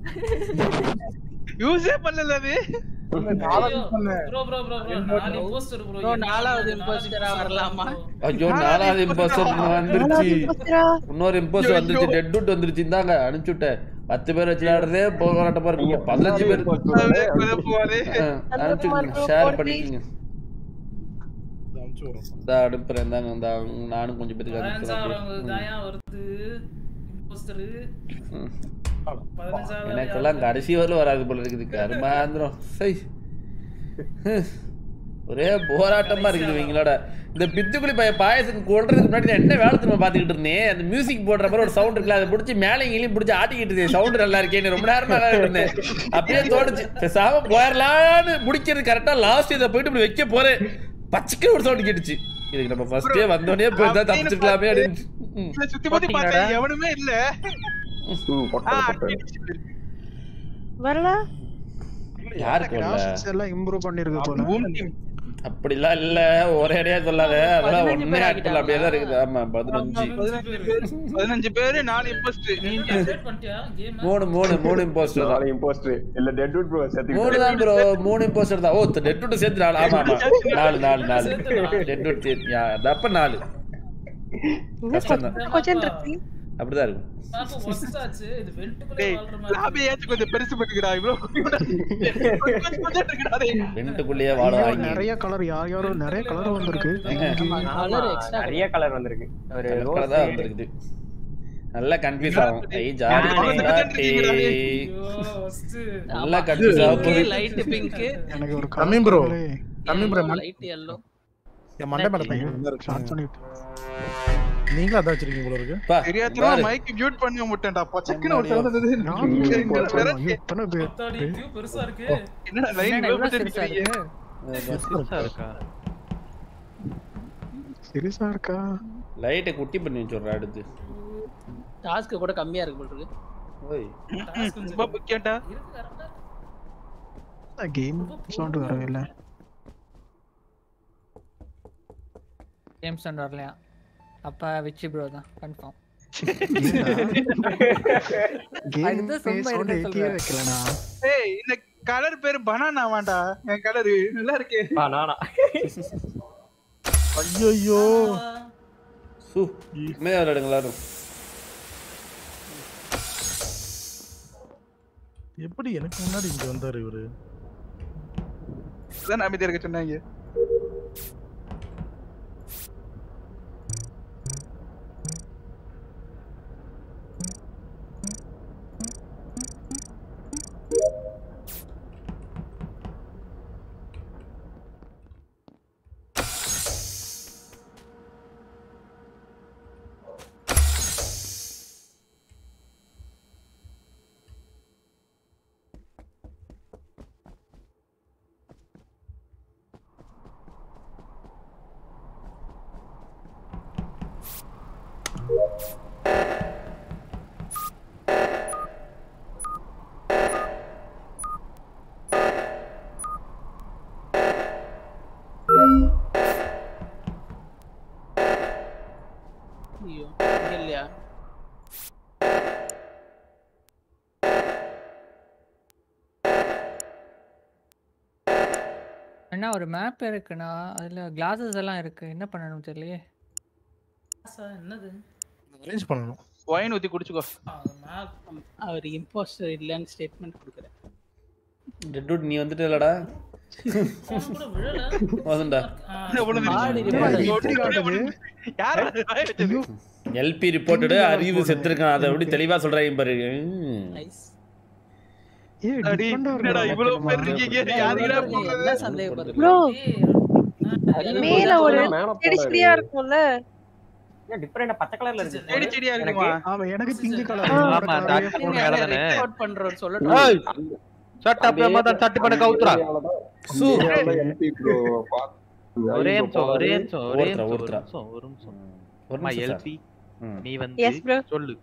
யூஸே பண்ணல அது ப்ரோ ப்ரோ ப்ரோ ப்ரோ நாலு இம்போஸ்டர் ப்ரோ Bro, நாலாவது imposter-ஆ வரலாமா? ஐயோ நாலாவது இம்போஸ்டர் வந்துருச்சு இன்னொரு இம்போஸ்டர் வந்துருச்சு டெட் டூட் வந்துருச்சு இந்தாங்க அனுப்பிச்சு விட்டேன் பத்து பேர் வச்சு விளையாடுறதே போராட்டமா இருக்கு பதினஞ்சு பேர் ஆ, அனுப்பிச்சு விடுங்க ஷேர் பண்ணிக்கோங்க இந்தா அனுப்புறேன் இந்தாங்க இந்த நானும் கொஞ்சம் பேருக்கு பதினஞ்சாவது அனுப்புறேன் தாயா வருது இம்போஸ்டர் ம். பதினஞ்சாவது எனக்கெல்லாம் கடைசி வரலும் வராது போல இருக்குது கருமாந்திரம் சை ஹம். ஒரே போராட்டமா இருக்குது இவங்களோட இந்த பித்துக்குளி பைய பாயசம் கொள்றதுக்கு முன்னாடி நான் என்ன வேலை திரும்ப பாத்துக்கிட்டு இருந்தேன் அந்த மியூசிக் போடுற மாதிரி ஒரு சவுண்ட் இருக்குல்ல அதை பிடிச்சி மேலே இங்கேயும் பிடிச்சி ஆட்டிக்கிட்டு இருந்தேன் சவுண்ட் நல்லா இருக்கேன்னு ரொம்ப நேரமா விளையாடிட்டு இருந்தேன் அப்படியே தோணுச்சு பேசாம போயிடலான்னு முடிக்கிறது கரெக்டா லாஸ்ட் இதை போயிட்டு இப்படி வைக்க போறேன் பச்சைக்கு ஒரு சவுண்ட் கேட்டுச்சு இதுக்கு நம்ம ஃபர்ஸ்டே வந்தோடனே போய் தான் தப்பிச்சிருக்கலாமே அப்படின்னு ம். இல்ல, சுத்தி பத்தி பார்த்தேன் எவனுமே இல்ல ஆ, வரல யாருக்கு வரல கிராஃபிக்ஸ் எல்லாம் இம்ப்ரூவ் பண்ணிருக்கு போல அப்படிலாம் இல்ல ஒரே அடியா சொல்லாத அதெல்லாம் பதினஞ்சு ஒன்னே பேர் ஆட்கள் அப்படியே தான் இருக்குது ஆமா பதினஞ்சு பதினஞ்சு பேர் பதினஞ்சு பேரு நாலு இம்போஸ்ட் மூணு மூணு மூணு இம்போஸ்டர் நாலு இம்போஸ்டர் இல்ல டெட் வுட் ப்ரோ மூணு தான் ப்ரோ மூணு இம்போஸ்டர் தான் ஓ டெட் வுட் சேர்த்து நாலு ஆமா ஆமா நாலு நாலு நாலு டெட் வுட் சேர்த்து யா, அது அப்ப நாலு கஷ்டம் தான் கொஞ்சம் இருக்கு அப்படிதான் இருக்கும் பாப்பா ஒஸ்ட் ஆச்சு இது வெல்ட்டுக்குள்ள டேய் வாழ்ற மாதிரி லாபியாச்சும் கொஞ்சம் பெருசு பண்ணிக்கிறா இவ்ளோ கொஞ்சம் கொஞ்சம் இருக்குடா டேய் வெண்ட்டுக்குள்ளேயே வாழ ஐயோ, வாங்கி நிறைய கலர் யார் யாரோ நிறைய கலர் வந்திருக்கு கலர் எக்ஸ்ட்ரா நிறைய கலர் வந்திருக்கு ஒரு கலர் தான் வந்திருக்குது நல்லா கன்ஃபியூஸ் ஆகும் ஐ ஜாலி நல்லா கன்ஃபியூஸ் ஆகும் போகுது. லைட் பிங்க் எனக்கு ஒரு Tamil bro Tamil bro light yellow என் மண்டை மேல பையன் இருந்தா ஸ்டார்ட் இருக்கு பண்ணிட்டு நீங்களும் அதான் வச்சிருக்கீங்க போல இருக்கு பா, தெரியாதமா பாரு. மைக் மியூட் பண்ணி விட்டேன்டா பச்சக்குன்னு ஒரு என்னடா சவுண்ட் வந்தது ஐயோ, எத்தனை பேர் அத்தாடி கியூ பெருசா இருக்கு என்னடா லைன் என்னடா இவ்வளவு இவ்வளவு பெருசா தெரியுது இருக்கு? இருக்கா சிரிசா இருக்கா லைட்டை குட்டி பண்ணி வச்சுடுறா அடுத்து டாஸ்க் கூட கம்மியா இருக்கு போல இருக்கு ஓய் ரொம்ப முக்கியம்டா கேம் சவுண்ட் வரவே இல்ல கேம் சவுண்ட் வரலையா அப்ப விச்சி ப்ரோ தான் கன்ஃபார்ம் கேம் அதுதான் சும்மா சவுண்ட் இருக்க ஏத்தியே சொல்றேன். வைக்கலனா ஏய் இந்த கலர் பேரு பனானா வாண்டா என் கலர் நல்லா இருக்கு நானா ஐயோ சு உண்மையா விளையாடுங்க எல்லாரும் எப்படி எனக்கு முன்னாடி இங்க வந்தாரு இவரு அதான் அமைதியா இருக்க சொன்னாங்க அண்ணா ஒரு மேப் இருக்குண்ணா அதுல கிளாஸஸ் எல்லாம் இருக்கு என்ன பண்ணணும் தெரியலையே சார் என்னது அரேஞ்ச் பண்ணணும் ஒயின் ஊத்தி குடிச்சுக்கோ அவர் இம்போஸ்டர் இல்லைன்னு ஸ்டேட்மெண்ட் கொடுக்குறேன் டெட் நீ வந்துட்டு இல்லடா வந்துடா எல்பி ரிப்போர்ட்டடு அறிவு செத்துருக்கான் அதை எப்படி தெளிவா சொல்றாங்க பாருங்க ம். அடி, என்னடா இவ்வளவு பேர் இருக்கீங்க யாருக்குடா என்ன சந்தேகப்படுறது ப்ரோ அது மேல ஒரு மேல செடி போனாரு. செடியா இருக்கும்ல டிஃபரெண்டா பச்சை கலர்ல இருக்கு செடி செடியா இருக்குமா ஆமா எனக்கு பிங்க் கலர் ஆமா டாக்டர் போன் மேல தானே ரிப்போர்ட் பண்றவர் ஏய் சொல்லட்டும் சட் அப் மதன் சட் பண்ண கவுத்ரா சூ. எம்பி ப்ரோ ஒரே நிமிஷம் ஒரே நிமிஷம் ஒரே ஒருத்தரா, நிமிஷம் ஒரு ஒருத்தரா. நிமிஷம் ஒரு நிமிஷம் ஒரு அம்மா நிமிஷம் எல்பி ம். நீ Yes, bro. வந்து சொல்லு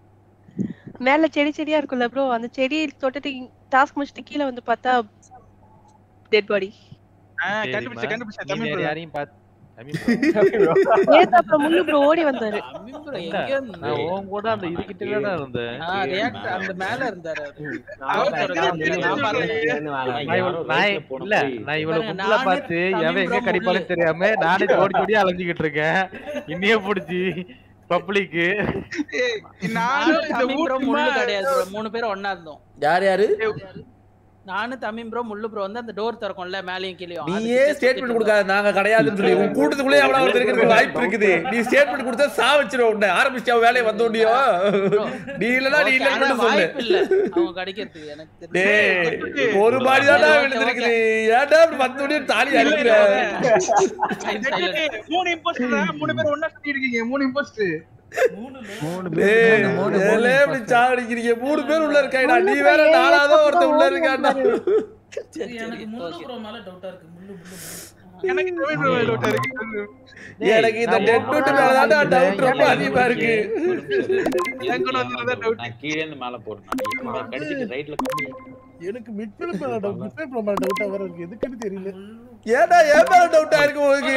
மேல செடி செடியா இருக்கும்ல ப்ரோ அந்த செடி தொட்டுட்டு டாஸ்க் முடிச்சிட்டு கீழே வந்து பார்த்தா டெட் பாடி கண்டுபிடிச்ச கண்டுபிடிச்ச நீ தமிழ் வேற bro. யாரையும் பார்த்து தமிழ் நேத்து அப்புறம் முள்ளு ப்ரோ ஓடி வந்தாரு தமிழ் bro எங்கேயோ இருந்தாரு. நான் உன் கூட அந்த இதுகிட்ட தான் இருந்தேன் ஆ, react அந்த மேல இருந்தாரு அவரு. அவர் அவரு தெரிஞ்சு நான் பார்த்தேன். நான் இவ்வளவு- நான் இல்ல நான் இவ்வளவு பாருங்க, முள்ள நானே பார்த்து தமிழ் எவன் எங்க bro கடிப்பாலும் முள்ளு. தெரியாம நானே ஜோடி ஜோடியா அலைஞ்சுக்கிட்டு இருக்கேன் இன்னையே புடிச்சு பப்ளிக்கு நானும் இந்த தமிழ் bro ஊர் முள்ளு சும்மா- கிடையாது bro. மூணு பேரும் ஒண்ணா இருந்தோம் யார் யாரு நானு தமிழ் ப்ரோ முள்ளு ப்ரோ வந்து அந்த டோர் திறக்கும்ல மேலேயும் கீழேயும் நீயே ஸ்டேட்மெண்ட் கொடுக்காத நாங்க கிடையாதுன்னு சொல்லி உன் கூட்டத்துக்குள்ளே எவ்வளவு ஒருத்தர் இருக்கிறதுக்கு வாய்ப்பு இருக்குது நீ ஸ்டேட்மெண்ட் கொடுத்தா சாவச்சிரும் உன்னை ஆரம்பிச்சா வேலையை வந்த உடனே நீ இல்லனா நீ இல்லன்னு மட்டும் சொல்லு வாய்ப்பு இல்ல அவங்க கடிக்கிறதுக்கு எனக்கு டேய் தெரிஞ்சு ஒரு பாடி தான்டா விழுந்திருக்குது ஏன்டா இப்படி வந்த உடனே தாலி அடிக்கிற டேய், மூணு இம்போஸ்டர் மூணு பேர் ஒண்ணா சுத்தி இருக்கீங்க மூணு இம்போஸ்டர் டேய் ஏலே இப்படி சாவடிக்கிறீங்க மூணு பேர் உள்ள இருக்காடா நீ வேற நாலாவதோ ஒருத்தன் உள்ள இருக்காடா எனக்கு முள்ளு ப்ரோ மேல டவுட்டா இருக்கு முள்ளு முள்ளு முள்ளு. எனக்கு தமிழ் bro மேல doubt இருக்கு எனக்கு இந்த டெட் நோட் மேல தான் டவுட் ரொம்ப அதிகமா இருக்கு எனக்கு கூட அதுல டவுட் நான் கீழே இருந்து மேல போறேன் கடிச்சிட்டு ரைட்ல கம்மி எனக்கு மிட்ஃபீல்ட் மேல டவுட் மிட்ஃபீல்ட் மேல டவுட்டா வேற இருக்கு எதுக்குன்னு தெரியல ஏன்டா ஏன் மேல டவுட்டா இருக்கு உங்களுக்கு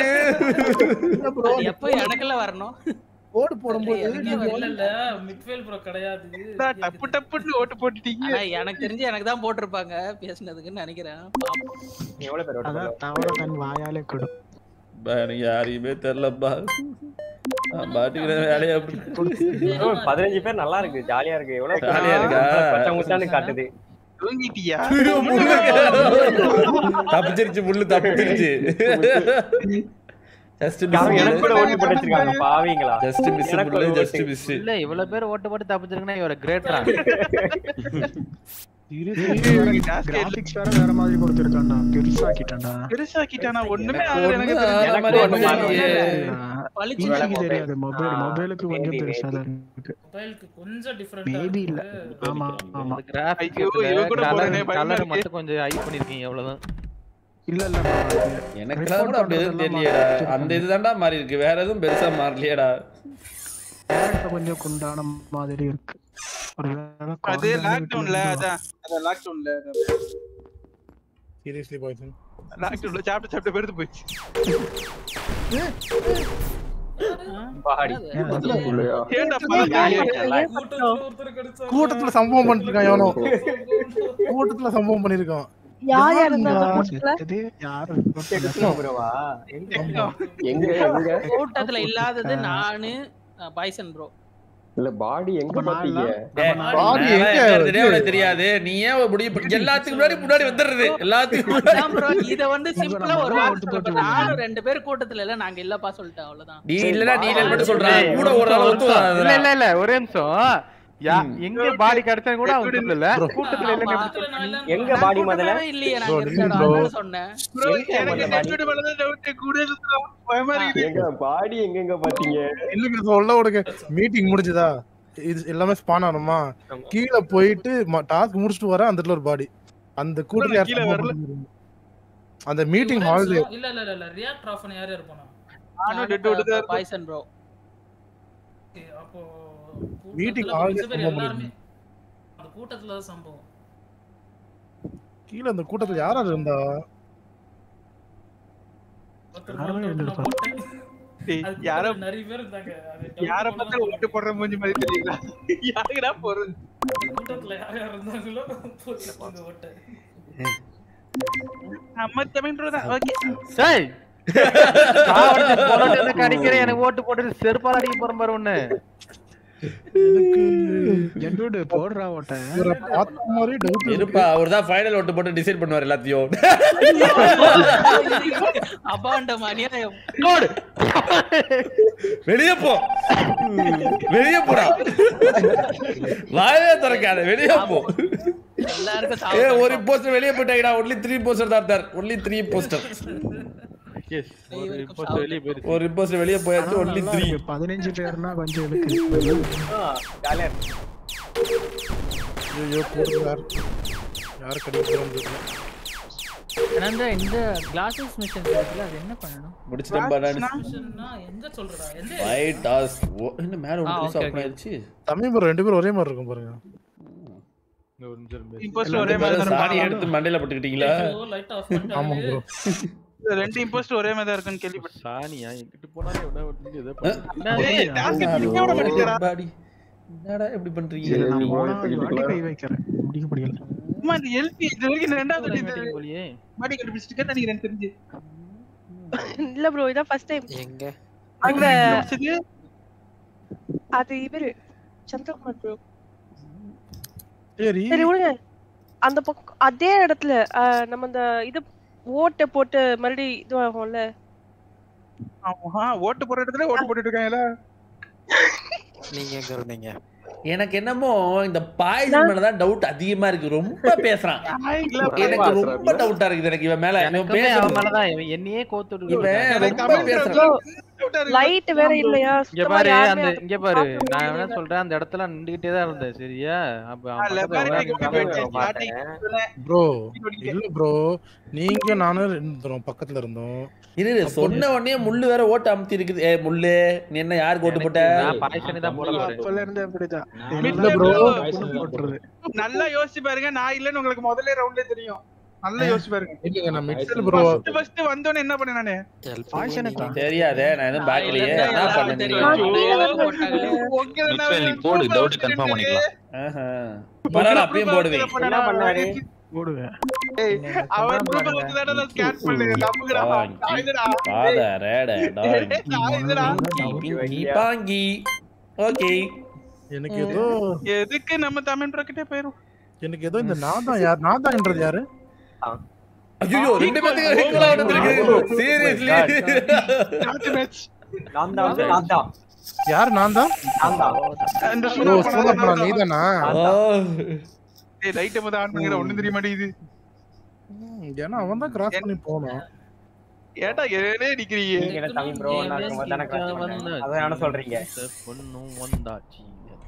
அது எப்போ எனக்கெல்லாம் வரணும் ஓடு போடும்போது இல்ல இல்ல இல்ல மிட்வேல் ப்ரோ கிடையாது டப்பு டப்புன்னு ஓட்டு போட்டுட்டீங்க ஆனா எனக்கு தெரிஞ்சு எனக்கு தான் போட்டிருப்பாங்க பேசுனதுக்குன்னு நினைக்கிறேன் பாப்போம். எவ்வளவு பேர் அதான் தவற தன் வாயாலே கொடு பா, எனக்கு யாரையுமே தெரியலப்பா நான் பாட்டுக்கு நான் வேலையை அப்படி Bro, பதினஞ்சு பேர் நல்லா இருக்கு ஜாலியா இருக்கு எவ்வளவு ஜாலியா இருக்கா? பச்சை முச்சான்னு காட்டுது தூங்கிட்டியா ஐயோ, முள்ளு. தப்பிச்சிருச்சு முள்ளு தப்பிச்சிருச்சு ஜஸ்ட் அவங்க எனக்கு கூட ஓட்டு போட்டு வச்சிருக்காங்க பாவீங்களா ஜஸ்ட் மிஸ் எனக்கு முள்ளு ஒரு ஜஸ்ட் ஓட்டு. மிஸ் இல்ல இவ்வளவு பேர் ஓட்டு போட்டு தப்பிச்சிருக்கா இவர கிரேட்ரா கிராபிக்ஸ் வேற வேற மாதிரி கொடுத்திருக்கான்டா பெருசாக்கிட்டான்டா பெருசாக்கிட்டானா ஒண்ணுமே ஆகல எனக்கு ஒண்ணும் ஆகாத தெரிஞ்சு. மாதிரி ஒண்ணும் இல்லையே. பளிச்சு ஈஸிக்கு தெரியாது மொபைல் ஆ, மொபைலுக்கு கொஞ்சம் maybe, பெருசா maybe. தான் இருக்கு மொபைலுக்கு கொஞ்சம் டிஃபரெண்டா மேபி இல்ல ஆமா ஆமா கிராபிக்ஸ் ஐயோ, இவ கூட போறேனே, பயமா கலர் இருக்கு. மட்டும் கொஞ்சம் ஹை பண்ணிருக்கீங்க அவ்வளவுதான் இல்ல இல்ல எனக்கு கூட அப்படி எதுவும் தெரியலையேடா அந்த இதுதான்டா மாறி இருக்கு வேற எதுவும் பெருசா மாறலையேடா கேரக்டர் கொஞ்சம் குண்டான மாதிரி இருக்கு ஒரு வேளை அது குழந்தை லாக்டவுன்ல வீட்டுல அதான் அதான் லாக்டவுன்ல சீரியஸ்லி பாய்சன் லாக்டவுன்ல சாப்பிட்டு சாப்பிட்டு பெருத்து போயிடுச்சு பாடி இல்லையா ஏன்டா பழக்கம் கூட்டத்துல சம்பவம் பண்ணிருக்கான் எவனோ கூட்டத்துல சம்பவம் பண்ணிருக்கான் யார் யார் யாருங்க? இருந்தாங்க கூட்டத்துல? செத்தது யாரு ப்ரோவா எங்க எங்க கூட்டத்துல இல்லாதது நானு பாய்சன் ப்ரோ இல்ல பாடி எங்க பாத்தீங்க டேய், பாடி நான் எங்க இருக்கிறதே உனக்கு தெரியாது நீ ஏன் முடிவு பண்ணி- எல்லாத்துக்கும் முன்னாடி முன்னாடி வந்துடுறது எல்லாத்துக்கும் முன்னாடி அதான் ப்ரோ இத வந்து சிம்பிளா ஒரு வார்த்தை சொல்ல போறேன். நானும் ரெண்டு பேர் கூட்டத்துல இல்ல நாங்க இல்லப்பா சொல்லிட்டேன் அவ்வளவுதான் நீ இல்லனா நீ இல்லன்னு மட்டும் சொல்ற கூட ஒரு நாள் ஒத்து இல்ல வராதுடா. இல்ல இல்ல ஒரே நிமிஷம் யா- எங்க பாடி கிடைச்சா கூட அவன் சொல்லல கூட்டத்துல இல்லைன்னு எப்படி கூட்டத்துல நான் இல்ல எங்க பாடி முதல்ல கூட்டமே இல்லையே Bro, நாங்க listen இருக்கடா bro. அதனால சொன்னேன் ப்ரோ எங்க எனக்கு முதல்ல நெட் வீடு மேல தான் டவுட் கூட சுத்தல பயமா இருக்குது எங்க பாடி எங்க எங்க பாத்தீங்க இல்லைங்க சொல்ல விடுங்க மீட்டிங் முடிஞ்சதா இது எல்லாமே ஸ்பான் ஆனோமா கீழே போயிட்டு டாஸ்க் முடிச்சுட்டு வரேன் அந்த இடத்துல ஒரு பாடி அந்த கூட்டத்துல யார் கீழே சம்பவம் வரல. பண்ணிருக்காங்க? அந்த மீட்டிங் ஹால் இல்ல இல்ல இல்ல இல்ல ரியாக்ட் ஆஃப் யார் யார் போனா நானும் டெட் விட்டு தான் பாய்சன் ப்ரோ Okay, அப்போ Meeting கூட்டத்துல ஆளே மிச்ச பேர் சம்பவம் எல்லாருமே அந்த கூட்டத்துல தான் சம்பவம் கீழே அந்த கூட்டத்துல யார் யார் இருந்தா ஒருத்தர் யாருமே போட்டு இல்ல நான் போட்டேன் டேய், அது யாரோ நிறைய பேர் இருந்தாங்க அது யார பார்த்தாலும் ஓட்டு போடுற மூஞ்சி மாதிரி தெரியல யாருக்குடா போறது கூட்டத்துல யார் யார் இருந்தாங்களோ போட்டு ஓட்டு நம்ம தமிழ் bro தான் ஓகே சரி சாவடிச்சு கொலைட்டு வந்து கடிக்கிறேன் எனக்கு ஓட்டு போட்டு செருப்பால் அடிக்க போறேன் பாரு ஒண்ணு என்னோட போடுறா ஓட்ட இவரை பார்த்த மாதிரி டவுட் இருப்பா அவர் தான் ஃபைனல் ஓட்டு போட்டு டிசைட் பண்ணுவார் எல்லாத்தையும் அபாண்டம் அநியாயம் வெளியே போ வெளியே போடா வாயே திறக்காத வெளியே போ எல்லாருக்கும் ஏ ஒரு போஸ்டர் வெளியே போயிட்டாங்கடா ஒன்லி த்ரீ போஸ்டர் தான் இருந்தார் ஒன்லி த்ரீ போஸ்டர் எஸ் ஒரு போஸ்ட் வெளியே போயிருச்சு ஒரு போஸ்டர் வெளியே போயாச்சு ஒன்லி த்ரீ பதினஞ்சு பேர்னா கொஞ்சம் இருக்கு ஜாலியா ஐயோ போடுறார் யார் கடிக்கிறான்னு தெரியல ஆனா இந்த கிளாஸஸ் மிஷன் இருக்குல்ல அது என்ன பண்ணணும் முடிச்சிட்டேன் பாடா மிஷன்னா எங்க சொல்றடா எந்த மை டாஸ்க் என்ன மேல ஆ, ஒன்று okay, ஓப்பன் okay. ஆயிருச்சு தமிழ் bro ரெண்டு பேரும் ஒரே மாதிரி இருக்கும் பாருங்க இந்த ஒரு நிமிஷம் இரு. இம்போஸ்ட் ஒரே ரெண்டு மாதிரி பேரும் தான் சாணி இருப்பாங்க. எடுத்து மண்டையில போட்டுக்கிட்டீங்களா லைட் ஆஃப் ஆமா ப்ரோ ரெண்டு இம்போஸ்ட் ஒரே மாதிரி தான் இருக்குன்னு கேள்விப்பட்டேன் சாணியா எங்கிட்டு போனாலும் எவனா வந்து ஏதோ அஹ், பண்ணிட்டு ஏய், task முடிக்க விட மாட்டேங்கிறா. பாடி என்னடா இப்படி பண்றீங்க சரி, நான் நீங்க? மூணாவது வாட்டி கை வைக்கிறேன் முடிக்க முடியல அம்மா இந்த எல்பி இது வரைக்கும் ரெண்டாவது வாட்டி இது போலியே மாடி கண்டுபிடிச்சிட்டு நினைக்கிறேன் தெரிஞ்சு இல்ல ப்ரோ இதான் ஃபர்ஸ்ட் டைம் எங்க அங்க கண்டுபிடிச்சது அது இவரு சந்திரகுமார் ப்ரோ சரி சரி விடுங்க அந்த பக்கம் அதே இடத்துல அஹ், நம்ம அந்த இது ஓட்டை போட்டு மறுபடியும் இதுவாகும்ல ஆமா ஓட்டு போடுற இடத்துல ஓட்டு போட்டுட்டு இருக்காங்கல்ல நீங்க எங்க இருந்தீங்க எனக்கு என்னமோ இந்த பாய்சன் மேலதான் டவுட் அதிகமா இருக்கு ரொம்ப பேசுறான் எனக்கு ரொம்ப டவுட்டா இருக்குது எனக்கு இவன் மேல இவன் எனக்குமே அவன் பேசுறது மேலதான் இவன் என்னையே கோத்துட்டு இவன் ரொம்ப பேசுறான் லைட் வேற இல்லையா இங்க சுத்தமா பாரு யாருமே அந்த அதை இங்க பாரு பார்க்க நான் என்ன முடியல. சொல்றேன் அந்த இடத்துல நின்னுகிட்டே தான் இருந்தேன் சரியா அப்ப அவன் அல்ல, பக்கத்துல பாரு, வராது. இங்க போய் பார்த்தேன். ப்ரோ இல்ல ப்ரோ நீங்க நானும் இருந்தோம் பக்கத்துல இருந்தோம் இரு இரு, சொன்ன உடனே முள்ளு வேற ஓட்டு அமுத்தி இருக்குது ஏ முள்ளு நீ என்ன யாருக்கு ஓட்டு போட்ட நான் பாய்சனே தான் போட போறேன் அப்பல இருந்து அப்படிதான் இல்ல ப்ரோ போட்டுறது நல்லா யோசிச்சு பாருங்க நான் இல்லன்னு உங்களுக்கு முதல்ல ரவுண்ட்ல தெரியும் நல்லா யோசிச்சு பாருங்க இல்லங்க நான் மிட்சல் ப்ரோ ஃபர்ஸ்ட் ஃபர்ஸ்ட் வந்தோனே என்ன பண்ணேன் நானு தெரியாதே நான் எதுவும் பேக்லயே என்ன பண்ண தெரியும் நீ போடு டவுட் கன்ஃபார்ம் பண்ணிக்கலாம் பரவாயில்ல அப்பயும் போடுவேன் என்ன பண்ணாரு போடுவேன் அவர் ப்ரூஃப் வந்து தான் நான் ஸ்கேன் பண்ணேன் நம்புங்கடா இதுடா பாத ரேட இதுடா டாங்கி பாங்கி ஓகே எனக்கு ஏதோ எதுக்கு நம்ம தமிழ் ப்ரோக்கிட்டே போயிரும் எனக்கு ஏதோ இந்த நான் தான் யார் நான் தான்ன்றது யாரு ஐயோ ரெண்டு பேத்துக்கு ஹெக்கலா வந்துருக்கு சீரியஸ்லி நான் தான் வந்து நான் தான் யார் நான் தான் நான் தான் இந்த ப்ரோ சோதா ப்ரோ நீதானா ஏய் லைட் மொத ஆன் பண்ணுங்க ஒண்ணும் தெரிய மாட்டேங்குது ஏன்னா அவன் தான் கிராஸ் பண்ணி போனான் ஏட்டா ஏனே அடிக்கிறீங்க நீங்க என்ன தமிழ் ப்ரோ நான் இருக்கும்போது தானே கிராஸ் பண்ணேன் அதான் என்ன சொல்றீங்க பொண்ணும் வந்தாச்சு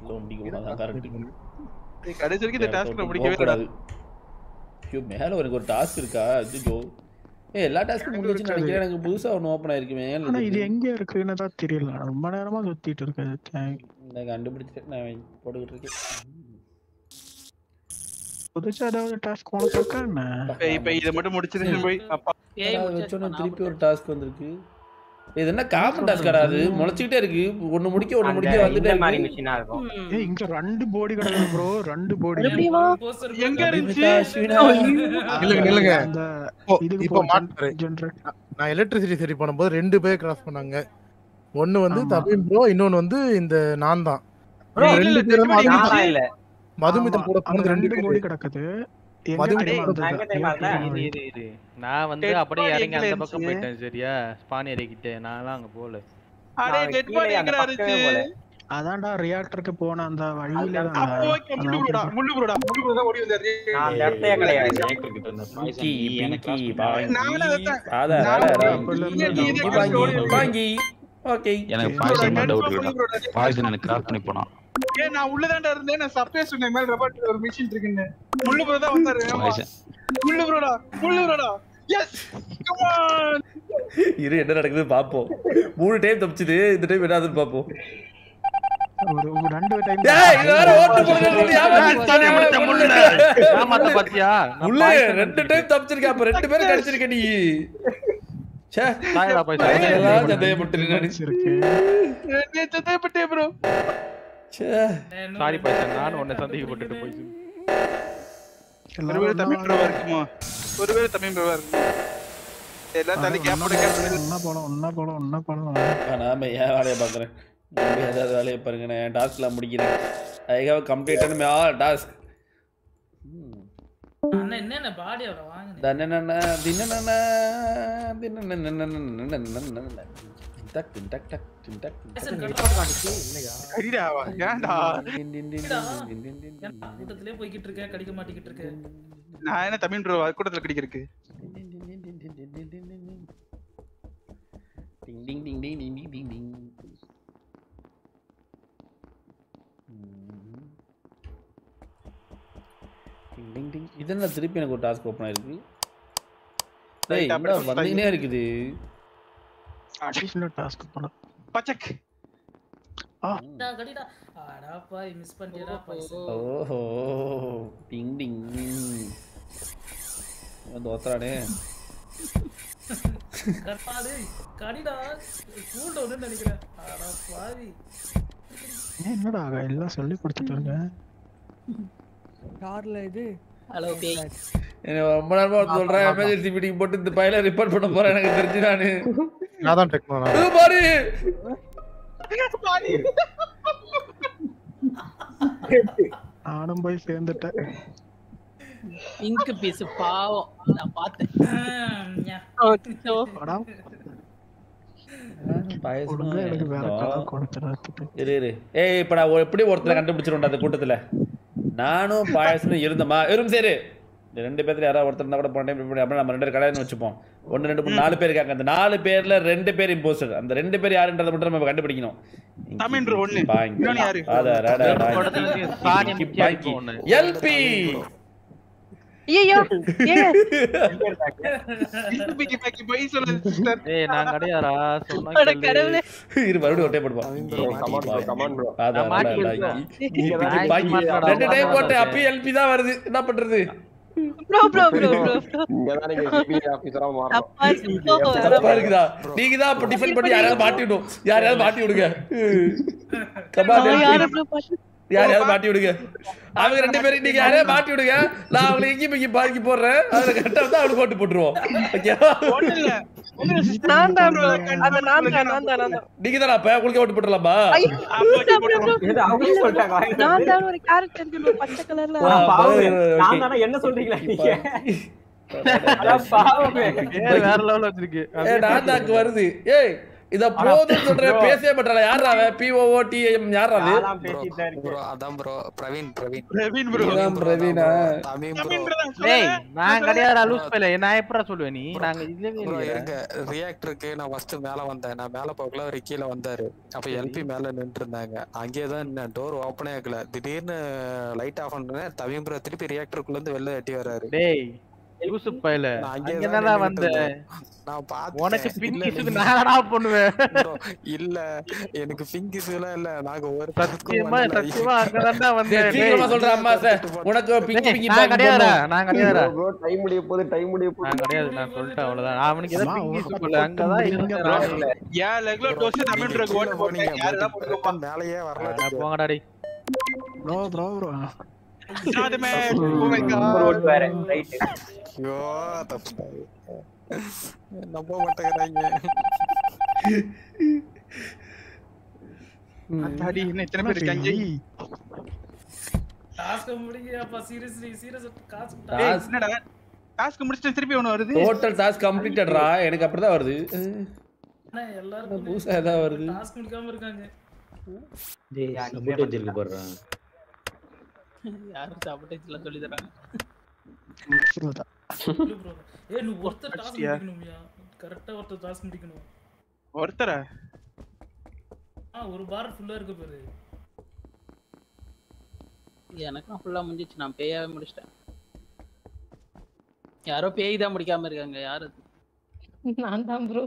ஏய், கடைசி வரைக்கும் இந்த டாஸ்க் நான் முடிக்கவே கூடாது ஐயோ மேல எனக்கு ஒரு டாஸ்க் இருக்கா ஐயோ ஏய் எல்லா டாஸ்க்கும் முடிஞ்சுன்னு நினைக்கிறேன் எனக்கு புதுசா ஒன்று ஓப்பன் ஆயிருக்கு மேல ஆனா இது எங்க இருக்குன்னு தான் தெரியல ரொம்ப நேரமா சுத்திட்டு இருக்கு நான் கண்டுபிடிச்சிட்டேன் நான் போட்டுக்கிட்டு இருக்கேன் புதுசா ஏதாவது டாஸ்க் உனக்கு இருக்கா என்ன இப்ப இப்ப இத மட்டும் முடிச்சிருந்தேன் போய் அப்பா அதாவது வச்சோன்னே திருப்பி ஒரு டாஸ்க் வந்திருக்கு இது என்ன காமன் டாஸ்க் அது முளைச்சிக்கிட்டே இருக்கு ஒண்ணு முடிக்க ஒண்ணு முடிக்க வந்துட்டே இந்த மாதிரி இருக்கு மிஷினா இருக்கும் ஏய் இங்க ரெண்டு போடி கிடக்குது ப்ரோ ரெண்டு போடி எப்படிமா எங்க இருந்துச்சு அபிமிதா, அஸ்வினா. இல்லங்க இல்லங்க அந்த இப்போ- இதுக்கு இப்போ போ, மாட்டுறேன் ஜென்ரேட் நான் எலக்ட்ரிசிட்டி சரி பண்ணும்போது ரெண்டு பேர் கிராஸ் பண்ணாங்க ஒன்னு வந்து தபின் ப்ரோ இன்னொன்னு வந்து இந்த நான் தான் Bro, ரெண்டு இல்ல, பேரும் இல்ல, நானா மதுமிதா இல்ல மதுமிதா கூட போனது ரெண்டு ரெண்டு பேர் போடி கிடக்குது எங்க மதுமிதா தெரியுமா கூட இருந்தது? எங்க தெரியுமா இருந்தேன்? இரு இரு இரு நான் வந்து Dead அப்படியே body இறங்கி அந்த எங்க பக்கம் இருந்துச்சு? போயிட்டேன் சரியா ஸ்பானியர் கிட்ட நான்லாம் அங்க போல அடே நான் டெட் கீழே பாடி அந்த எங்கடா பக்கமே இருந்துச்சு போல. அதான்டா ரியாக்டருக்கு போன அந்த வழியில அப்போ தான் ஓகே முள்ளு ப்ரோடா முள்ளு ப்ரோடா முள்ளு ப்ரோ தான் ஓடி வந்தாரு நான் அந்த இடத்தையே கிடையாது ஏக்கர் கிட்ட இருந்த பாய்சன் பிங்கி நீ எனக்கு பிங்கி cross பண்ண. நானும் அதைத்தான். பாத நானும் ரேட அதைத்தான். ராங்கி நீ இதே பாங்கி ஓடி வந்தாரு. பாங்கி ஓகே எனக்கு பாய்சன் மேல டவுட் இருக்கா பாய்சன் எனக்கு கிராஸ் பண்ணி போனான் ஏய் நான் உள்ளதான்டா இருந்தேன் நான் சப்பே சொன்னேன் மேல ரபாட் ஒரு மிஷின் இருக்குன்னு முள்ளு ப்ரோ தான் வந்தாரு ஆமா. பாய்சன் முள்ளு ப்ரோடா முள்ளு ப்ரோடா எஸ் கம் ஆன் இரு என்ன நடக்குது பாப்போம் மூணு டைம் தப்பிச்சுது இந்த டைம் என்னதுன்னு பாப்போம் ஒரு ஒரு ரெண்டு டைம் டேய் இது வேற ஓட்டு போடுறது சொல்லி ஏமாத்திட்டானே முள்ளு. ஏமாத்த பாத்தியா நான் முள்ளு பாய்சன் ரெண்டு டைம் தப்பிச்சிருக்க அப்ப ரெண்டு பேரும் கடிச்சிருக்க நீ ச்சே சாயடா போய் சாய். அதெல்லாம் சந்தேகப்பட்டு நானு. சந்தேகப்பட்டே ப்ரோ ச்சே சாரி பைசன் நானும் உன்னை சந்தேகப்பட்டுட்டு போய் ஒருவேளை தமிழ் ப்ரோவா இருக்குமோ ஒருவேளை தமிழ் ப்ரோவா இருக்குமோ எல்லாம் தள்ளி கேப் போட கேப் போட ஒன்னா போலாம் ஒன்னா போலாம் ஒன்னா போலாம் நாம ஏன் வேலையை பார்க்குறேன் நீங்க ஏதாவது வேலையை பாருங்க நான் என் டாஸ்க்லாம் முடிக்கிறேன் I have completed my all task அண்ணா என்னென்ன பாடி அவரை வாங்க தன்னன தின்னன தின்னன டக் டின் டக் டக் டின் டக் டின் டக் சரிடா ஏன்டா கூட்டத்திலே போய்கிட்டு இருக்க கடிக்க மாட்டிக்கிட்டு இருக்க நான் என்ன தமிழ் ப்ரோ கூட்டத்துல கிடைக்கிறதுக்கு டிங் டிங் டிங் டிங் டிங் டிங் டிங் டிங் டிங் டிங் டிங் இது என்ன திருப்பி எனக்கு ஒரு டாஸ்க் ஓப்பன் ஆயிருக்கு டேய் Right, அப்படியே என்ன வந்துனே இருக்குது அடிஷனல் டாஸ்க் போலாம் பச்சக் கடிடா கடிடா ஆடா பாய் மிஸ் பண்ணிட்டேடா பைசா ஓஹோ டிங் டிங் வந்து ஒத்தரானே கட்டாடு கடிடா கூல் டவுன் நினைக்கிறேன் ஆடா பாவி ஏன் என்னடா எல்லாம் சொல்லி கொடுத்துட்டாங்க கார்ல இது ஹலோ பேய் என்ன ரொம்ப நேரமா வந்து சொல்றேன் எமர்ஜென்சி மீட்டிங் போட்டு இந்த பையல ரிப்போர்ட் பண்ண போறேன் எனக்கு தெரிஞ்சு நானு நான் தான் டெக்னோ நான் இது பாரு நானும் போய் சேர்ந்துட்டேன் பிங்க் பீஸ் பாவம் நான் பார்த்தேன் அடா, பாயசமா ஒழுங்கா எனக்கு வேற இருக்கா? கலர் கொடுத்துடாதீங்க. இரு இரு ஏய் இப்ப நான் ஒரு- எப்படி ஒருத்தரை கண்டுபிடிச்சிருவோம் அந்த கூட்டத்துல நானும் பாயசமும் இருந்தமா இரும் சரி இந்த ரெண்டு பேர்த்துல யாராவது ஒருத்தர் இருந்தா கூட போன டைம் அப்படி நம்ம ரெண்டு பேர் கல்யாணம் வச்சுப்போம் ஒன்னு ரெண்டு மூணு நாலு பேர் இருக்காங்க அந்த நாலு பேர்ல ரெண்டு பேர் இம்போஸ்டர் அந்த ரெண்டு பேர் யாருன்றதை மட்டும் நம்ம கண்டுபிடிக்கணும் தமிழ் ப்ரோ ஒண்ணு பாங்கி. இன்னொன்னு யாரு அத, ரட, ரெண்டு பாங்கி. படத்துல இருந்து சாணி மிச்சம் பாங்கி. இருக்கும் ஒண்ணு. எல்பி ஐயோ பிக்கி பிக்கி போய் சொல்லுது சிஸ்டர் ஏய் நான் கிடையாதுடா சொன்னா அட கேளு. கடவுளே இரு மறுபடியும் ஒட்டே போடுவோம் bro, come on bro, come on bro. அத, நான் மாட்டி ரட, இருக்கோம். பாங்கி. இங்க தான் பாங்கி, பாங்கி. மாட்டடா, ரெண்டு டைம் மாட்டடா. போட்டேன் அப்பயும் எல்பி தான் வருது என்ன பண்றது ப்ரோ ப்ரோ ப்ரோ ப்ரோ இங்கதான் நீங்க சிபிஐ ஆபீசரா மாறணும் அப்பா இப்போ தப்பா இருக்குதா நீங்க தான் அப்ப டிஃபன் பண்ணி யாரையாவது மாட்டி விடும் யாரையாவது மாட்டி விடுங்க கமா நான் யாரை ப்ரோ பாத்து யாரையாவது மாட்டி விடுங்க அவங்க ரெண்டு பேரும் நீங்க யாரையாவது மாட்டி விடுங்க நான் அவங்களை எங்கேயும் இங்கே பாக்கி போடுறேன் அதுல கரெக்டா வந்து அவளுக்கு ஓட்டு போட்டுருவோம் ஓகேவா ஒண்ணு இல்ல ஒண்ணு இல்ல sister. நான் தான் ப்ரோ அந்த நான் தான் நான் தான் நான் தான் நீங்க தானே அப்ப உங்களுக்கு ஓட்டு போட்டுடலாமா ஐயோ, அப்பா bro, bro, bro. இது அவங்களே சொல்லிட்டாங்க வாங்க. நான் தான் ஒரு கேரக்டர் இருக்கு bro, பச்சை கலர்ல ஆ, பாவமே. okay. நான் தானே என்ன சொல்றீங்களா நீங்க அதான் பாவமே ஏய், வேற லெவல் வச்சிருக்கு ஏ நாதாக்கு வருது ஏய் இத போதும் சொல்றேன் பேசவே மாட்டாளா யாரா அவன் பிஓஓ டிஎம் யாரா அது நான்லாம் பேசிட்டு தான் இருக்கேன் ப்ரோ அதான் ப்ரோ பிரவீன் பிரவீன் பிரவீன் ப்ரோ இதான் பிரவீனா தமிழ் தமிழ் ப்ரோ bro தான் டேய் சொல்லுங்க. நான் கிடையாதுடா லூஸ் பையல நான் எப்படா சொல்லுவேன் நீ நாங்க இல்லவே ப்ரோ இல்லையா இருங்க ரியாக்டருக்கு நான் ஃபர்ஸ்ட் மேல வந்தேன் நான் மேல போகல அவர் கீழே வந்தாரு அப்ப எல்பி மேல நின்று இருந்தாங்க அங்கேயே தான் டோர் ஓப்பனே ஆகல திடீர்னு லைட் ஆஃப் பண்ணேன் தவியும் ப்ரோ திருப்பி ரியாக்டருக்குள்ள இருந்து வெளில எட்டி வராரு டேய் யூசுப் பையல நான் அங்கேயே அங்க தான் என்னடா நின்னுட்டு வந்த இருந்தேன். நான் பார்த்தேன். உனக்கு இல்ல, பின்கிஸுக்கு நீங்க- நானடா பண்ணுவேன் bro, இல்ல எனக்கு பிங்கிஸ் எல்லாம் இல்ல நாங்க ஒரு சத்தியமா சத்தியமா அங்கதான்டா வந்தேன் டேய், சீக்கிரமா டேய். சொல்றேன் அம்மா சார் உனக்கு பிங்கி டேய், பிங்கி நான் பாக்கி கிடையாதுடா போடணும். நான் கிடையாதுடா ப்ரோ டைம் முடிய போகுது டைம் முடிய போகுது நான் கிடையாது நான் சொல்லிட்டேன் அவ்வளவுதான் அவனுக்கு ஏதோ அம்மா, பிங்கிஸ் ஒரு போல அங்கதான் இருந்தேன் ஏன் லெக்ல டோஸ் தமிழ் ப்ரோ ஓட்டு போட்டீங்க யாரெல்லாம் போட்டுக்கோப்பா மேலேயே வரல போங்கடா டேய் ப்ரோ ப்ரோ ப்ரோ சாதமே ஓ மை நம்பர் காட் ஓட்டு வேற ரைட் ஐயோ தப்பு நம்ப மாட்டேங்கிறாங்க அத்தாடி என்ன இத்தனை பேர் இருக்காங்க டாஸ்க் முடிங்கப்பா சீரியஸ்லி சீரியஸ் காசு டேய் Task- என்னடா டாஸ்க் முடிச்சிட்டு திருப்பி ஒண்ணு வருது டோட்டல் டாஸ்க் கம்ப்ளீட்டட்ரா எனக்கு அப்படிதான் வருது அண்ணா எல்லாரும் புதுசா ஏதாவது வருது டாஸ்க் முடிக்காம இருக்காங்க டேய் சபோட்டேஜ் இருக்கு போடுறேன் யாரும் சாப்பிட்டேஜ்லாம் சொல்லி தராங்க இல்ல bro. ஏய் நீ ஒருத்தர் டாஸ்க் படிச்சிட்டியா? முடிக்கணும்யா கரெக்டா ஒருத்தர் டாஸ்க் முடிக்கணும் ஒருத்தரா ஆ ஒரு பார் ஃபுல்லா இருக்கு பாரு எனக்கும் ஃபுல்லா முடிஞ்சிச்சு நான் பேயாவே முடிச்சிட்டேன் யாரோ பேய் தான் முடிக்காம இருக்காங்க யாரு அது? நான் தான் ப்ரோ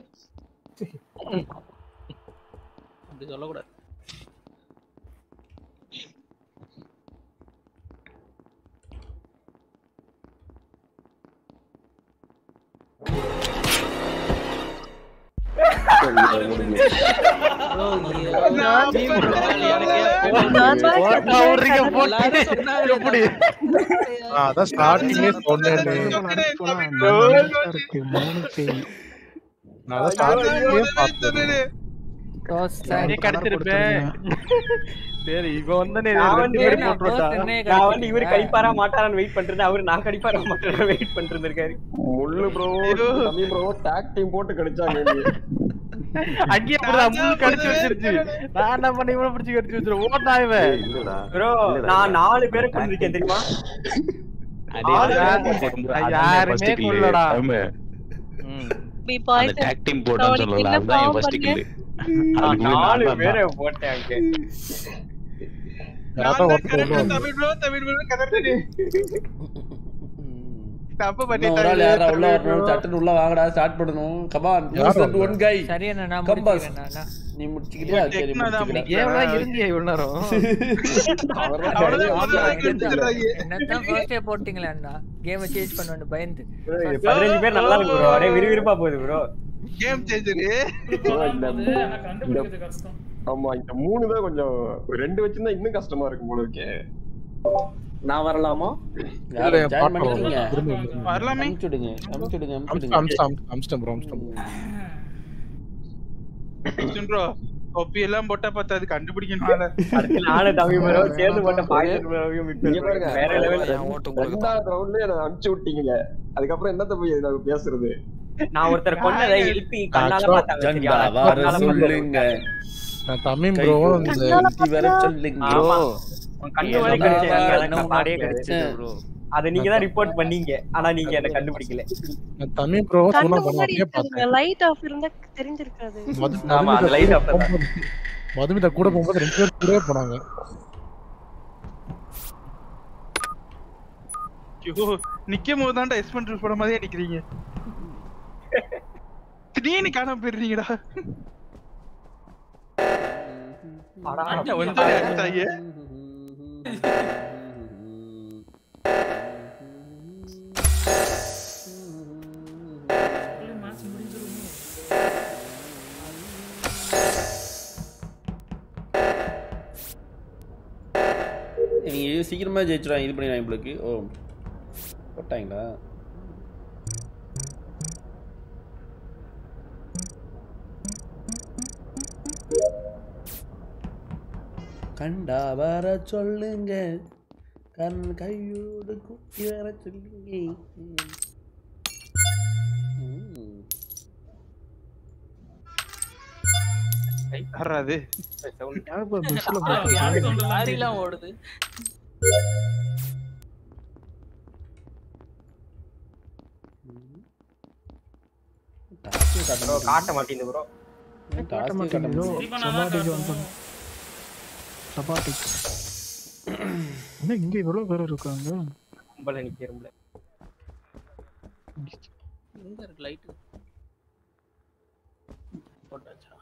அப்படி சொல்லக்கூடாது போட்டா விடுறீங்க, போட்டு. எப்படி? நான் அதான் ஸ்டார்டிங்கே சொன்னேன் நான் அதான் ஸ்டார்டிங்கே பார்த்தேன் நீ கிடைச்சிருப்பேன் சரி இப்ப வந்து நீ நான் ரெண்டு வந்து பேரும் நான் போட்டுட்டா. நான் வந்து இவரு கடிப்பாரா மாட்டாரான்னு வெயிட் பண்றேன் அவரு நான் கடிப்பாரா மாட்டாரா வெயிட் பண்ணிட்டு இருக்காரு முள்ளு ப்ரோ தம்பி ப்ரோ டாக் டீம் போட்டு கடிச்சாங்க என்னைய. அங்கேயே அப்படிதான் முள்ளு கடிச்சு வச்சிருச்சு நான் என்ன பண்ணி இவனை பிடிச்சு கடிச்சு வச்சிருவேன் ஓட்டா இவன் ப்ரோ நான் நாலு பேரை கொண்டிருக்கேன் தெரியுமா நாலு பேரை யாருமே கொல்லடா பி அந்த பாய்ஸ் டாக் டீம் போட்டான்னு சொல்லல அதுதான் என் ஃபர்ஸ்ட் கில் நான் நாலு பேரை போட்டேன் அங்க யாரோ ஒருத்தர் உள்ள வந்து- தமிழ் ப்ரோ தமிழ் ப்ரோ கதறி தப்பு இன்னும் ஒரு ஆள் யாரா உள்ள வரணும் பண்ணிட்டேன் சட்டுன்னு உள்ள வாங்கடா ஸ்டார்ட் பண்ணணும் கமான் யூ யார் செட் வந்தா? ஒன் கை சரி அண்ணா நான் கம் பாஸ் முடிச்சுக்கிறேன் அண்ணா. நீ முடிச்சுக்கிட்டியா சரி டெக்னா தான் முடிச்சுக்கிறேன் ஏன் இருந்தியா இவ்வளவு நேரம் என்னத்தான் ஃபர்ஸ்டே போட்டீங்களே அண்ணா கேமை சேஞ்ச் பண்ணுவேன்னு பயந்து பதினஞ்சு பேர் நல்லா இருக்கு ப்ரோ அப்படியே விறுவிறுப்பா போகுது ப்ரோ கேம் சேஞ்சரு bro, இந்த கண்டுபிடிக்கிறது கஷ்டம் ஆமா இந்த மூணு தான் கொஞ்சம் ஒரு ரெண்டு வச்சிருந்தா இன்னும் கஷ்டமா இருக்கும் போல இருக்கே நான் வரலாமா யாரு இல்ல, ஜாயின் பாட்டு பண்ணிக்கீங்க திரும்ப திரும்ப. வரலாமே அமுச்சுடுங்க அமுச்சுடுங்க அம்ஸ்டம், அமுச்சுடுங்க அம்ஸ்டம், அம்ஸ்டம் bro, அம்ஸ்டம். ப்ரோ கொப்பி எல்லாம் போட்டா பத்தாது கண்டுபிடிக்கணும் அடுத்து நானும் தம்பி ப்ரோ சேர்ந்து போட்ட பாக்கெட் ப்ரோவையும் இங்க பாருங்க வேற லெவல் ரெண்டாவது ரவுண்ட்லயே என்ன அனுப்பிச்சு விட்டீங்க அதுக்கப்புறம் என்னத்த போய் நாங்க பேசுறது நான் ஒருத்தர் கொன்னதை எழுப்பி கண்ணால Actual- பார்த்தாங்க சரியா? ஜண்டா வர கண்ணால பார்த்தாங்க. சொல்லுங்க நான் தமிழ் கை bro கொடுத்து இந்த சுத்தி வர சொல்லுங்க ஆமா. உன் கண்ணு வரை ஜண்டா கிடைச்சது, வர எனக்கு இன்னும் பாடியே கிடைச்சது கிடைச்சது. bro. அதை நீங்க தான் ரிப்போர்ட் பண்ணீங்க ஆனா நீங்க என்ன கண்டுபிடிக்கல நான் தமிழ் bro கண்ணு சொன்னா முன்னாடி அப்படியே பார்த்தேன் இருக்காதுங்க லைட் ஆஃப் இருந்தா தெரிஞ்சிருக்காது மது- ஆமா, அது மதுமிதா light கூட off தான். போகும்போது- மதுமிதா கூட போகும்போது ரெண்டு பேர் கூடவே போனாங்க ஐயோ நிக்கும் போது தான்டா எஸ் பண்ற படம் மாதிரியே நிக்கிறீங்க திடீர்னு காணாம போயிடுறீங்கடா வந்து அடிச்சாங்க மேட்ச் முடிஞ்சிருமே நீங்க சீக்கிரமா ஜெயிச்சிடும் இது பண்ணிடுறாங்க உங்களுக்கு ஓ போட்டாங்களா கண்டா வர சொல்லுங்க கண் கையோடு குட்டி வர சொல்லுங்க ம். வராது லாரிலாம் ஓடுது டாஸ்கே காட்ட ப்ரோ மாட்டேங்குது. காட்ட மாட்டேங்குது ப்ரோ டாஸ்கே காட்ட மாட்டேங்குது. சபாட்டிக்கு வந்து சபாட்டிக் என்ன இங்க இவ்வளவு பேர் இருக்காங்க கும்பல நிக்கிறோம்ல எங்க இருக்கு லைட் போட்டாச்சா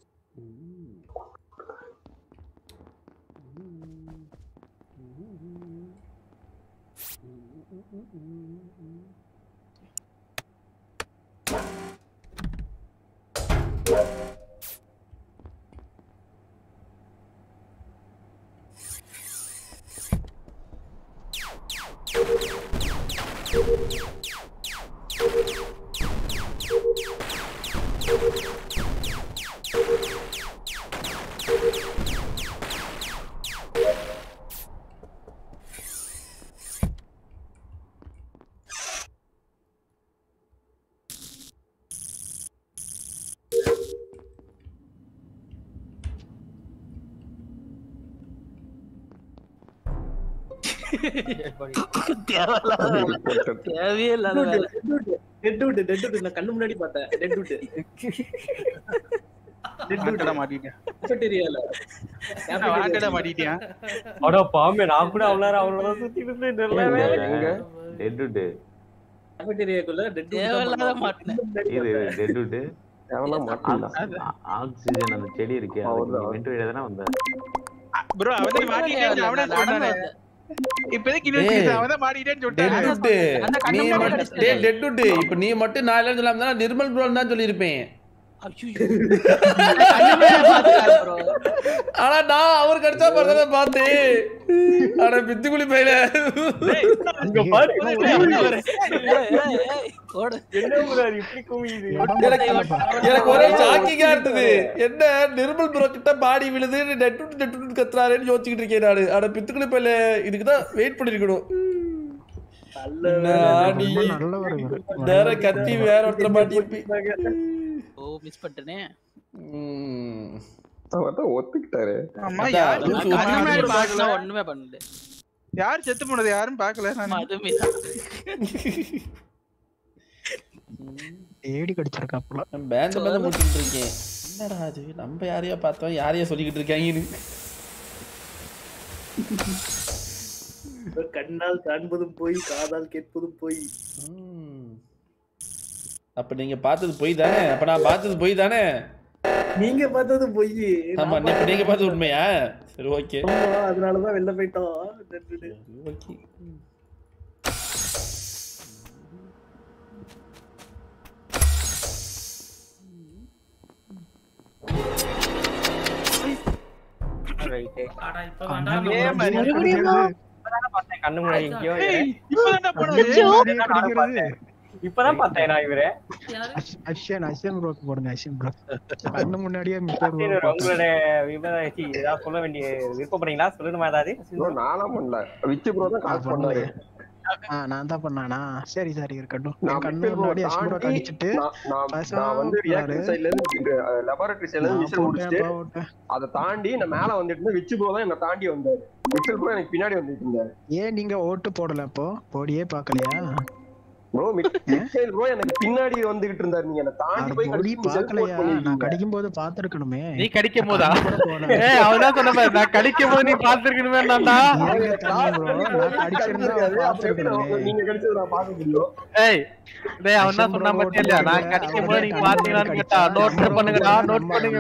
தேவையே இல்லாத வேலை டெட் விட்டு டெட் விட்டு நான் கண்ணு முன்னாடி பார்த்தேன் டெட் விட்டு வாக்கடா மாட்டிட்டேன் cafeteria-ல. வாக்கடா மாட்டிட்டேன் அட பாம்பே நான் கூட அவ்வளவு நேரம் அவளோட சுத்தி இருந்து நல்ல வேலை எங்க டெட்டுட்டு cafeteria-க்குள்ள dead wood தான் தேவையில்லாத பண்ணாங்க. மாட்டினேன் இது டெட்டுட்டு தேவலாம் மாட்டீங்களா ஆக்சிஜன் அந்த செடி இருக்கே அவர்தான். வெண்ட் வழியா தானே வந்த ப்ரோ அவனே மாட்டிட்டேன் அவனே சொன்னானே இப்போதைக்கு இன்னொரு அவன் தான் மாட்டிட்டேன்னு சொல்லிட்டான் டெட்டுட்டு நீ மட்டும் டேய் டெட்டுட்டு இப்போ நீ மட்டும் நான் இல்லைன்னு சொல்லாம தானே நிர்மல் ப்ரோ தான் சொல்லியிருப்பேன் ஆனா நான் அவர் கடிச்சா பார்த்தத பார்த்தேன் ஆனா பித்துக்குளி பையில இங்க பாரு ஓடு என்ன ஊராரு இப்படி குமியுது எனக்கு எனக்கு ஒரே ஷாக்கிங்கா இருந்தது என்ன நிர்மல் ப்ரோ கிட்ட பாடி விழுது நெட்டு நெட்டு கத்துறாருன்னு யோசிச்சுக்கிட்டு இருக்கேன் நானு ஆனா பித்துக்குளி பையில இதுக்கு தான் வெயிட் பண்ணிருக்கணும் நான் நீ வேற கத்தி வேற ஒருத்தர மாட்டியிருப்பி ஓ மிஸ் பண்ணிட்டேனே அவர் தான் ஒத்துக்கிட்டாரு ஆமா அதான், யார் லூசு கண்ணு மாதிரி முன்னாடி பார்க்கல. பார்க்கல ஒண்ணுமே பண்ணல யார் செத்து போனது யாரும் பார்க்கல நான் அதுமே ஏடி கடிச்சிருக்காப்புல பேந்த பேந்த முடிச்சுட்டு இருக்கேன் என்னடா அது நம்ம யாரையோ பார்த்தோம் யாரையோ சொல்லிக்கிட்டு இருக்காங்கன்னு கண்ணால் காண்பதும் போய் காதால் கேட்பதும் போய் அப்ப நீங்க பார்த்தது பொய் தானே அப்ப நான் பார்த்தது பொய் தானே நீங்க பார்த்ததும் போய் ஆமா நீ- இப்ப நீங்க பார்த்தது உண்மையா சரி ஓகே அதனாலதான் வெளில போயிட்டோம் ஓகே அடா இப்பதான்டா ஏய், நம்ம- மறுபடியுமா? இப்பதானே பார்த்தேன் கண்ணு முன்னாடி எங்கேயோ ஏய், இப்பதான்டா போனது. நானும் பார்த்தேன். இப்பதான் பார்த்தேன் நான் இவரு அஷ்யன் அஷ்யன் ப்ரோக்கு போடுங்க அஷ்யன் ப்ரோ கண்ணு முன்னாடியே மிஸ்டர் சரி, ப்ரோ உங்களுடைய விபதாச்சி ஏதாவது சொல்ல வேண்டிய விருப்பப்படுறீங்களா சொல்லணுமா ஏதாவது bro, நான்லாம் பண்ணல விச்சு ப்ரோ தான் கால் பண்ணாரு ஆ நான் தான் பண்ணானா சரி சரி இருக்கட்டும் நான் என் கண்ணு விச்சு bro முன்னாடி அஷ்யன் ப்ரோ தாண்டி கடிச்சிட்டு நான் நான் பேசாம நான் வந்து போனாரு. ரியாக்டர் சைடுல இருந்து லெபார்டரி சைடுல இருந்து நான் விசில் போட்டேன், முடிச்சுட்டு போட்டேன். அதை தாண்டி நான் மேல வந்துட்டு இருந்தேன் விச்சு ப்ரோ தான் என்ன தாண்டி வந்தாரு விச்சு ப்ரோ எனக்கு பின்னாடி வந்துட்டு இருந்தாரு ஏன் நீங்க ஓட்டு போடல அப்போ போடியே பாக்கலையா ப்ரோ மிச்சைல் ப்ரோ எனக்கு பின்னாடி வந்துகிட்டு இருந்தாரு நீங்க என்ன தாண்டி போய் போடி கடிச்சு self vote பாக்கலையா நான் பண்ணிருக்கீங்க. கடிக்கும் போது பாத்துருக்கணுமே நீ கடிக்கும் போதா ஏய் அவன் தான் சொன்ன பாரு, நான் கடிக்கும் போது நீ பாத்துருக்கணுமே நான்டா நீங்க கடிச்சது நான் பார்க்க முடியும் ஏய் டேய் அவன் தான் சொன்னா பத்தியா இல்லையா நான் கடிக்கும் போது நீங்க பாத்தீங்களான்னு கேட்டா நோட் பண்ணுங்கடா நோட் பண்ணுங்க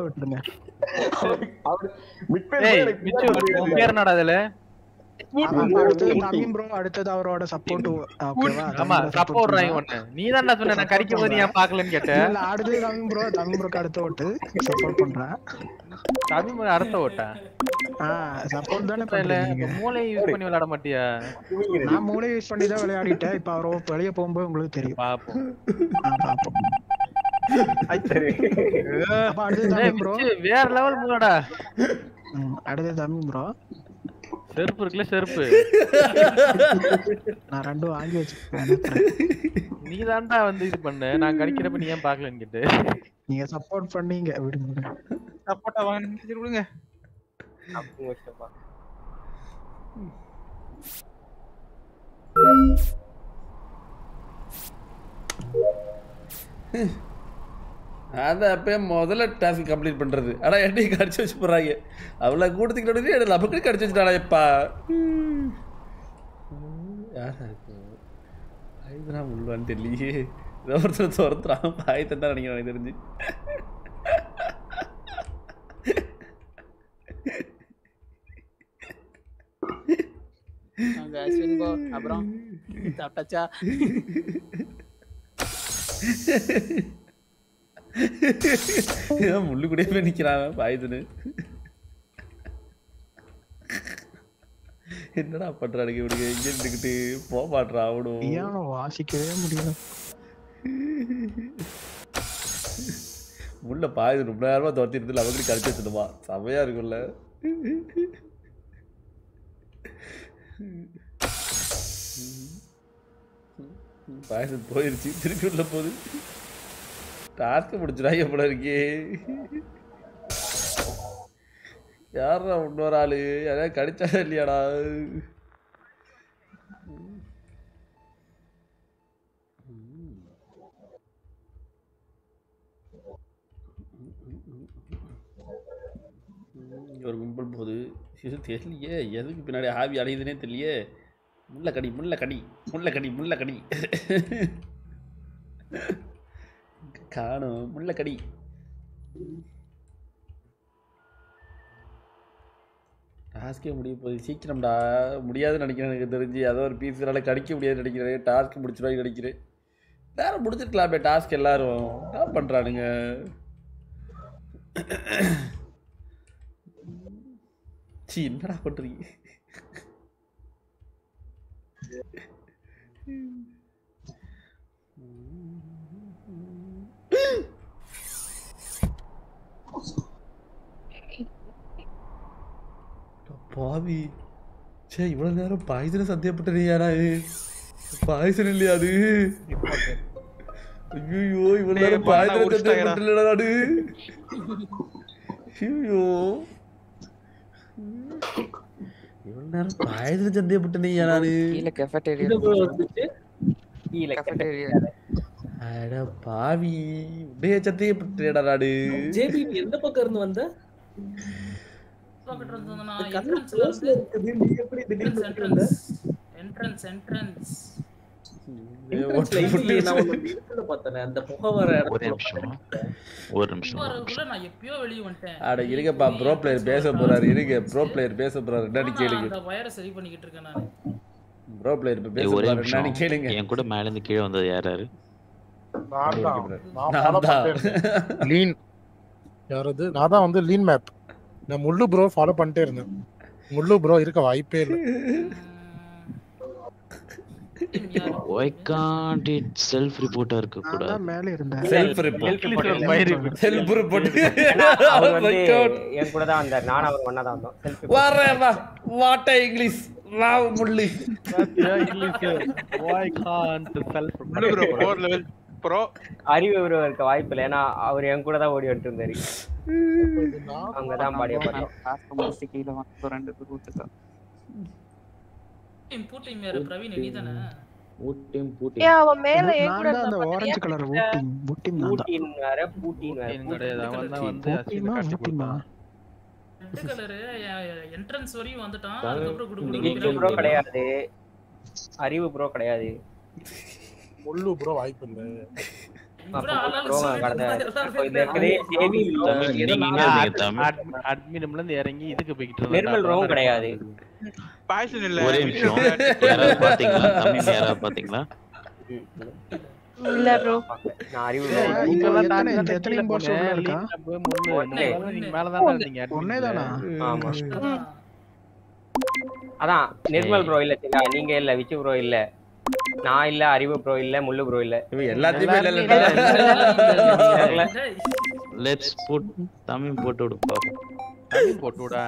ஏய் மிச்சு உன் பேர் என்னடா அதுல அடுத்தது தமிழ் ப்ரோ அடுத்தது அவரோட சப்போர்ட் ஓகேவா ஆமா சப்போர்ட்றாங்க ஒண்ணு நீ தான் சொன்ன நான் கடிக்கும் போது நீ ஏன் பாக்கலன்னு கேட்ட இல்ல அடுத்தது தமிழ் ப்ரோ தமிழ் ப்ரோக்கு அடுத்த ஓட்டு சப்போர்ட் பண்றேன் தமிழ் அடுத்த ஓட்டா ஆ சப்போர்ட் தானே இல்ல பண்றீங்க இப்ப மூளை யூஸ் பண்ணி விளையாட மாட்டியா நான் மூளை யூஸ் பண்ணி தான் விளையாடிட்டேன் இப்ப அவர் வெளிய போகும்போது உங்களுக்கு தெரியும் பாப்போம் பாப்போம் அப்ப அடுத்தது ஏய், தமிழ் ப்ரோ மிச்சு, வேற லெவல் மூடா அடுத்தது தமிழ் ப்ரோ செருப்பு இருக்குல்ல செருப்பு நான் ரெண்டும் வாங்கி வச்சிருக்கேன் நீ தான்டா வந்து இது பண்ண நான் கடிக்கிறப்ப நீ ஏன் பாக்கலன்னு கேட்டு நீங்க சப்போர்ட் பண்ணீங்க விடுங்க சப்போட்டா வாங்க சரி விடுங்க அதான் அப்பயே முதல்ல டாஸ்க் கம்ப்ளீட் பண்றது ஆனா என்னையும் கடிச்சு வச்சு போடுறாங்க அவ்வளோ கூட்டத்துக்கு எனக்கு நமக்கு கடிச்சு வச்சுட்டாடா எப்பா யாரா இருக்கு ஆயுதனா முள்வான்னு தெரியலையே ஏதோ ஒருத்தர் துரத்துறான் ஆயுதம் தான் நினைக்கிறேன் எனக்கு தெரிஞ்சு அங்க அஸ்வின் போ அப்புறம் சாப்பிட்டாச்சா ஏன் முள்ளு கூட போய் நிக்கிறான் பாயுதுன்னு என்னடா பண்றானுங்க இவனுங்க எங்க இருந்துக்கிட்டு போக மாட்றான் அவனும் பியானோ வாசிக்கவே முடியல முள்ள பாயுது ரொம்ப நேரமா துரத்தி இருந்து அவங்களுக்கு கடிச்சு வச்சிடுமா செமையா இருக்கும்ல பாயுது போயிருச்சு திருப்பி உள்ள போகுது டாஸ்க் முடிச்சிடாங்க போல இருக்கே யாரா இன்னொரு ஆளு யாரையா கடிச்சா இல்லையாடா ஒரு கும்பல் போகுது இது தெரியலையே எதுக்கு பின்னாடி ஆவி அடையுதுன்னே தெரியலையே முள்ள கடி முள்ள கடி முள்ள கடி முள்ள கடி காணும் முள்ள கடி டாஸ்க்கே முடிய போகுது சீக்கிரம்டா முடியாதுன்னு நினைக்கிறேன் எனக்கு தெரிஞ்சு ஏதோ ஒரு பீஸ்னால கடிக்க முடியாதுன்னு நினைக்கிறேன் டாஸ்க் முடிச்சிருவாங்க நினைக்கிறேன் வேற முடிச்சிருக்கலாமே டாஸ்க் எல்லாரும் என்ன பண்றானுங்க சீ என்னடா பண்றீங்க பாவி சே இவ்வளவு நேரம் பாய்சன சந்தேகப்பட்டது யாரா பாய்சன் இல்லையா அது ஐயோ இவ்வளவு டேய், நேரம் பண்ணா பாய்சன உரிச்சிட்டாங்கடா. சந்தேகப்பட்டல நாடு ஐயோ இவ்வளவு நேரம் பாய்சன சந்தேகப்பட்டனே யாராரு கீழே cafeteria இது இருக்கு. வந்துச்சு கீழே Cafeteria. அட பாவி உடைய சந்தேகப்பட்டேடா நாடு ஜேபி எந்த பக்கம் இருந்து வந்த பக்கத்துல இருந்து வந்தனா, இது கண்ணு entrance ல close ல இருந்து- இருக்குது, நீ எப்படி திடீர்னு entrance, entrance, entrance. Entrance ல இல்லையே, நான் உன்னை வீட்டுல பார்த்தேனே, அந்த புகை வர ஒரே இடத்துல நிமிஷம் ஒரு நிமிஷம் ஒரு வரதுக்குள்ள நான் எப்பயோ வெளிய வந்துட்டேன். அட இருங்கப்பா ப்ரோ பிளேயர் பேச போறாரு இருங்க ப்ரோ பிளேயர் பேச போறாரு என்னன்னு நான் கேளுங்க அந்த வயரை சரி பண்ணிக்கிட்டு இருக்கேன் நானு. ப்ரோ பிளேயர் இப்ப பேச ஏய், ஒரே போறாரு என்னன்னு நிமிஷம் கேளுங்க என் கூட மேல இருந்து கீழே வந்தது யார் யாரு நான் தான். நான் நான் follow தான். பண்ணிட்டே இருந்தேன். லீன் யாரது நான் தான் வந்து லீன் மேப் நான் முள்ளு ப்ரோ ஃபாலோ பண்ணிட்டே இருந்தேன் முள்ளு ப்ரோ இருக்க வாய்ப்பே இல்லை ஒய் காண்ட் இட் செல்ஃப் ரிப்போர்ட்டா இருக்க கூடாது மேல இருந்தேன் செல்ஃப் ரிப்போர்ட் செல்ஃப் ரிப்போர்ட் ஏன்னா, அவர் வந்து என் கூட தான் வந்தார் நானும் அவர் ஒண்ணா தான் வந்தோம் Selfie photo. வரேன் வா வாட்ட இங்கிலீஷ் ராவ் முள்ளி Why can't self bro four level bro அறிவு விவரம் இருக்க வாய்ப்பு இல்லை ஏன்னா அவர் என் கூட தான் ஓடி வந்துட்டு இருந்தாரு அங்கதான் பாடிய பார்த்தோம் task முடிச்சுட்டு கீழே வந்து ரெண்டு பேர் விட்டுட்டா. டீம் பூட்டிங் வேற பிரவீன் நீதானே? ஊட்டியும் ஏன் அவன் மேல என் கூட நான் தான் அந்த இருந்தான் orange பாத்தியா? color ஊட்டிங் ஊட்டிங் நான் தான் பூட்டின் வேற பூட்டின் வேற கிடையாது அவன் தான் வந்து ஊட்டிமா ஊட்டிமா ரெட் கலரு என்ட்ரன்ஸ் வரையும் வந்துட்டான் தமிழ் அதுக்கப்புறம் குடு குடு நிக்கி குடு ப்ரோ கிடையாது அறிவு ப்ரோ கிடையாது முள்ளு ப்ரோ வாய்ப்பு இல்லை இவ்வளவு ஆளாளு ப்ரோ சொல்லிட்டு கடந்த இருந்தா இப்போ இந்த இருக்கிறதே ஜேபி தமிழ் ஏதோ நீங்க நான் இருந்தீங்க தமிழ் அட்மின்ல இருந்து இறங்கி இதுக்கு போய்கிட்டு இருந்தா நிர்மல் ரோவும் கிடையாது பாய்சன் இல்ல ஒரே நிமிஷம் யாராவது பாத்தீங்களா தமிழ் யாராவது பாத்தீங்களா இல்ல ப்ரோ நான் அறிவு நீங்க எல்லாம் எத்தனை- தாண்டி தானே எத்தனை கீழே inbox போனேன். உள்ள இருக்கா? லீக்ல போய் முள்ளு. ஒண்ணே. நீங்க மேல தான் இருந்தீங்க admin ஒன்னே ல. தானா ஆமா அதான் நிர்மல் ப்ரோ இல்ல சரியா நீங்க இல்ல விச்சு ப்ரோ இல்ல நான் இல்ல அறிவு ப்ரோ இல்ல முள்ளு ப்ரோ இல்ல இவன் எல்லாத்தையுமே இல்ல இல்ல. டேய், லெட்ஸ் புட் தமிழ் போட்டு விடு பாப்போம் தமிழ் போட்டு விடா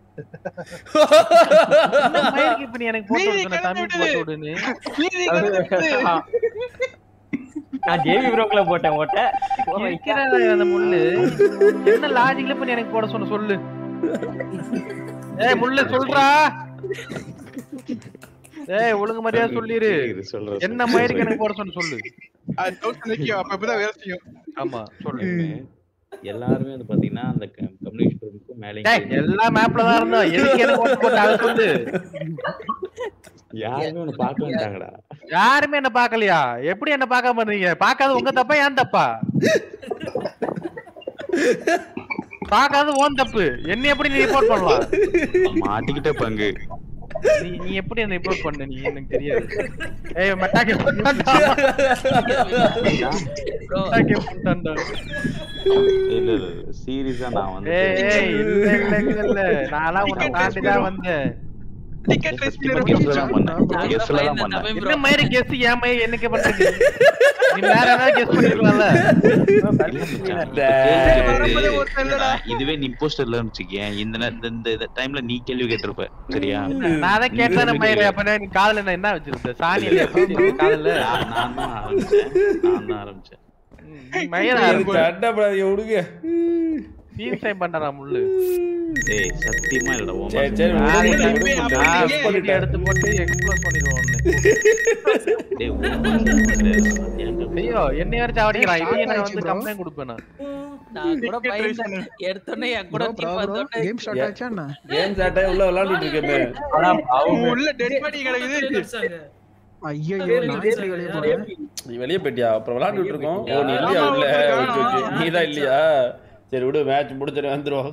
என்ன மயிருக்கு இப்ப நீ எனக்கு போட்டு நீ விடு சொன்ன, தமிழ் போட்டு விடுன்னு நீதி கலந்து நான் ஜேவி ப்ரோக்குள்ள போட்டேன் ஓட்ட இருக்கிறாரா அந்த முள்ளு என்ன லாஜிக்ல இப்ப நீ எனக்கு போட சொன்ன சொல்லு ஏய் முள்ளு சொல்றா ஏய் ஒழுங்கு மரியாதை சொல்லிரு இது சொல்ற என்ன மயிருக்கு எனக்கு போட சொன்ன சொல்லு அது டவுட் நிக்கும் அப்ப இப்பதான் வேலை செய்யும் ஆமா சொல்லு எல்லாருமே வந்து பாத்தீங்கன்னா அந்த கம்யூனிகேஷன் ரூமுக்கும் மேலே டேய் எல்லா மேப்ல தான் இருந்தோம் எதுக்கு எனக்கு போட்டு போட்ட அதை சொல்லு யாருமே ஒண்ணு பார்க்க மாட்டாங்கடா யாருமே என்ன பார்க்கலையா எப்படி என்ன பார்க்காம இருந்தீங்க பார்க்காத உங்க தப்பா ஏன் தப்பா பார்க்காத ஓன் தப்பு என்ன எப்படி நீ ரிப்போர்ட் பண்ணலாம் மாட்டிக்கிட்ட பங்கு நீ நீ எப்படி என்ன ரிப்போர்ட் பண்ண நீ எனக்கு தெரியாது ஏய் மெட்டாக்கே இல்ல இல்ல சீரியஸா நான் வந்து ஏய் ஏய் இல்ல இல்ல இல்ல இல்ல நான்லாம் உன்னை தாண்டி தான் வந்தேன் டிக்கெட் ட்ரேஸ் கெஸ்ல தான் பண்ணேன் கெஸ்ல தான் பண்ணேன் என்ன மாதிரி கெஸ் ஏன் மாதிரி என்னைக்கு பண்றது நீ வேற ஏதாவது கெஸ் பண்ணிருக்கலாம்ல நான் இதுவே நீ போஸ்டர்ல வச்சுக்கேன் இந்த நே- இந்த- இந்த இந்த டைம்ல நீ கேள்வி கேட்டிருப்ப சரியா நான் தான் கேட்டேன் மயிறு அப்ப நீ காதுல என்ன என்ன வச்சிருந்த சாணி இல்லையா குத்தி காதுல நான் நான் தான் ஆரம்பிச்சேன் நான் தான் ஆரம்பிச்சேன் நீ மயிரா சண்டை படாதீங்க விடுங்க டீம் டைம் பண்றா முள்ளு ஏய் சத்தியமா இல்லடா ஓ சரி சரி நான் விடுங்க, நான் விடுங்க, நான் விடுங்க. பண்ணிட்டு எடுத்து போட்டு எக்ஸ்ப்ளோஸ் பண்ணிடுவோம் ஒண்ணு. டேய் ஓ கிடையாது ஏன்டா ஐயோ என்னை வேற சாவடிக்கிறான் இது நான் வந்து கம்ப்ளைண்ட் கொடுப்பேன் நான் நான் கூட பயந்தேன் எடுத்தோடனே என் கூட ப்ரோ டீம் ப்ரோ வந்தோடனே கேம் ஸ்டார்ட் ஆச்சா என்ன கேம் சாட்டை உள்ள விளையாண்டுட்டு இருக்கேன்னு உள்ள டெட் பாடி கிடக்குது அடிச்சாங்க. ஐயோ நான் எப்படி வெளியே போறேன் நீ வெளியே போயிட்டியா அப்புறம் விளையாண்டுட்டு இருக்கோம் ஓ நீ இல்லையா உள்ள ஓகே ஓகே நீ தான் இல்லையா சரி விடு மேட்ச் முடிச்சிட்டு வந்துரும்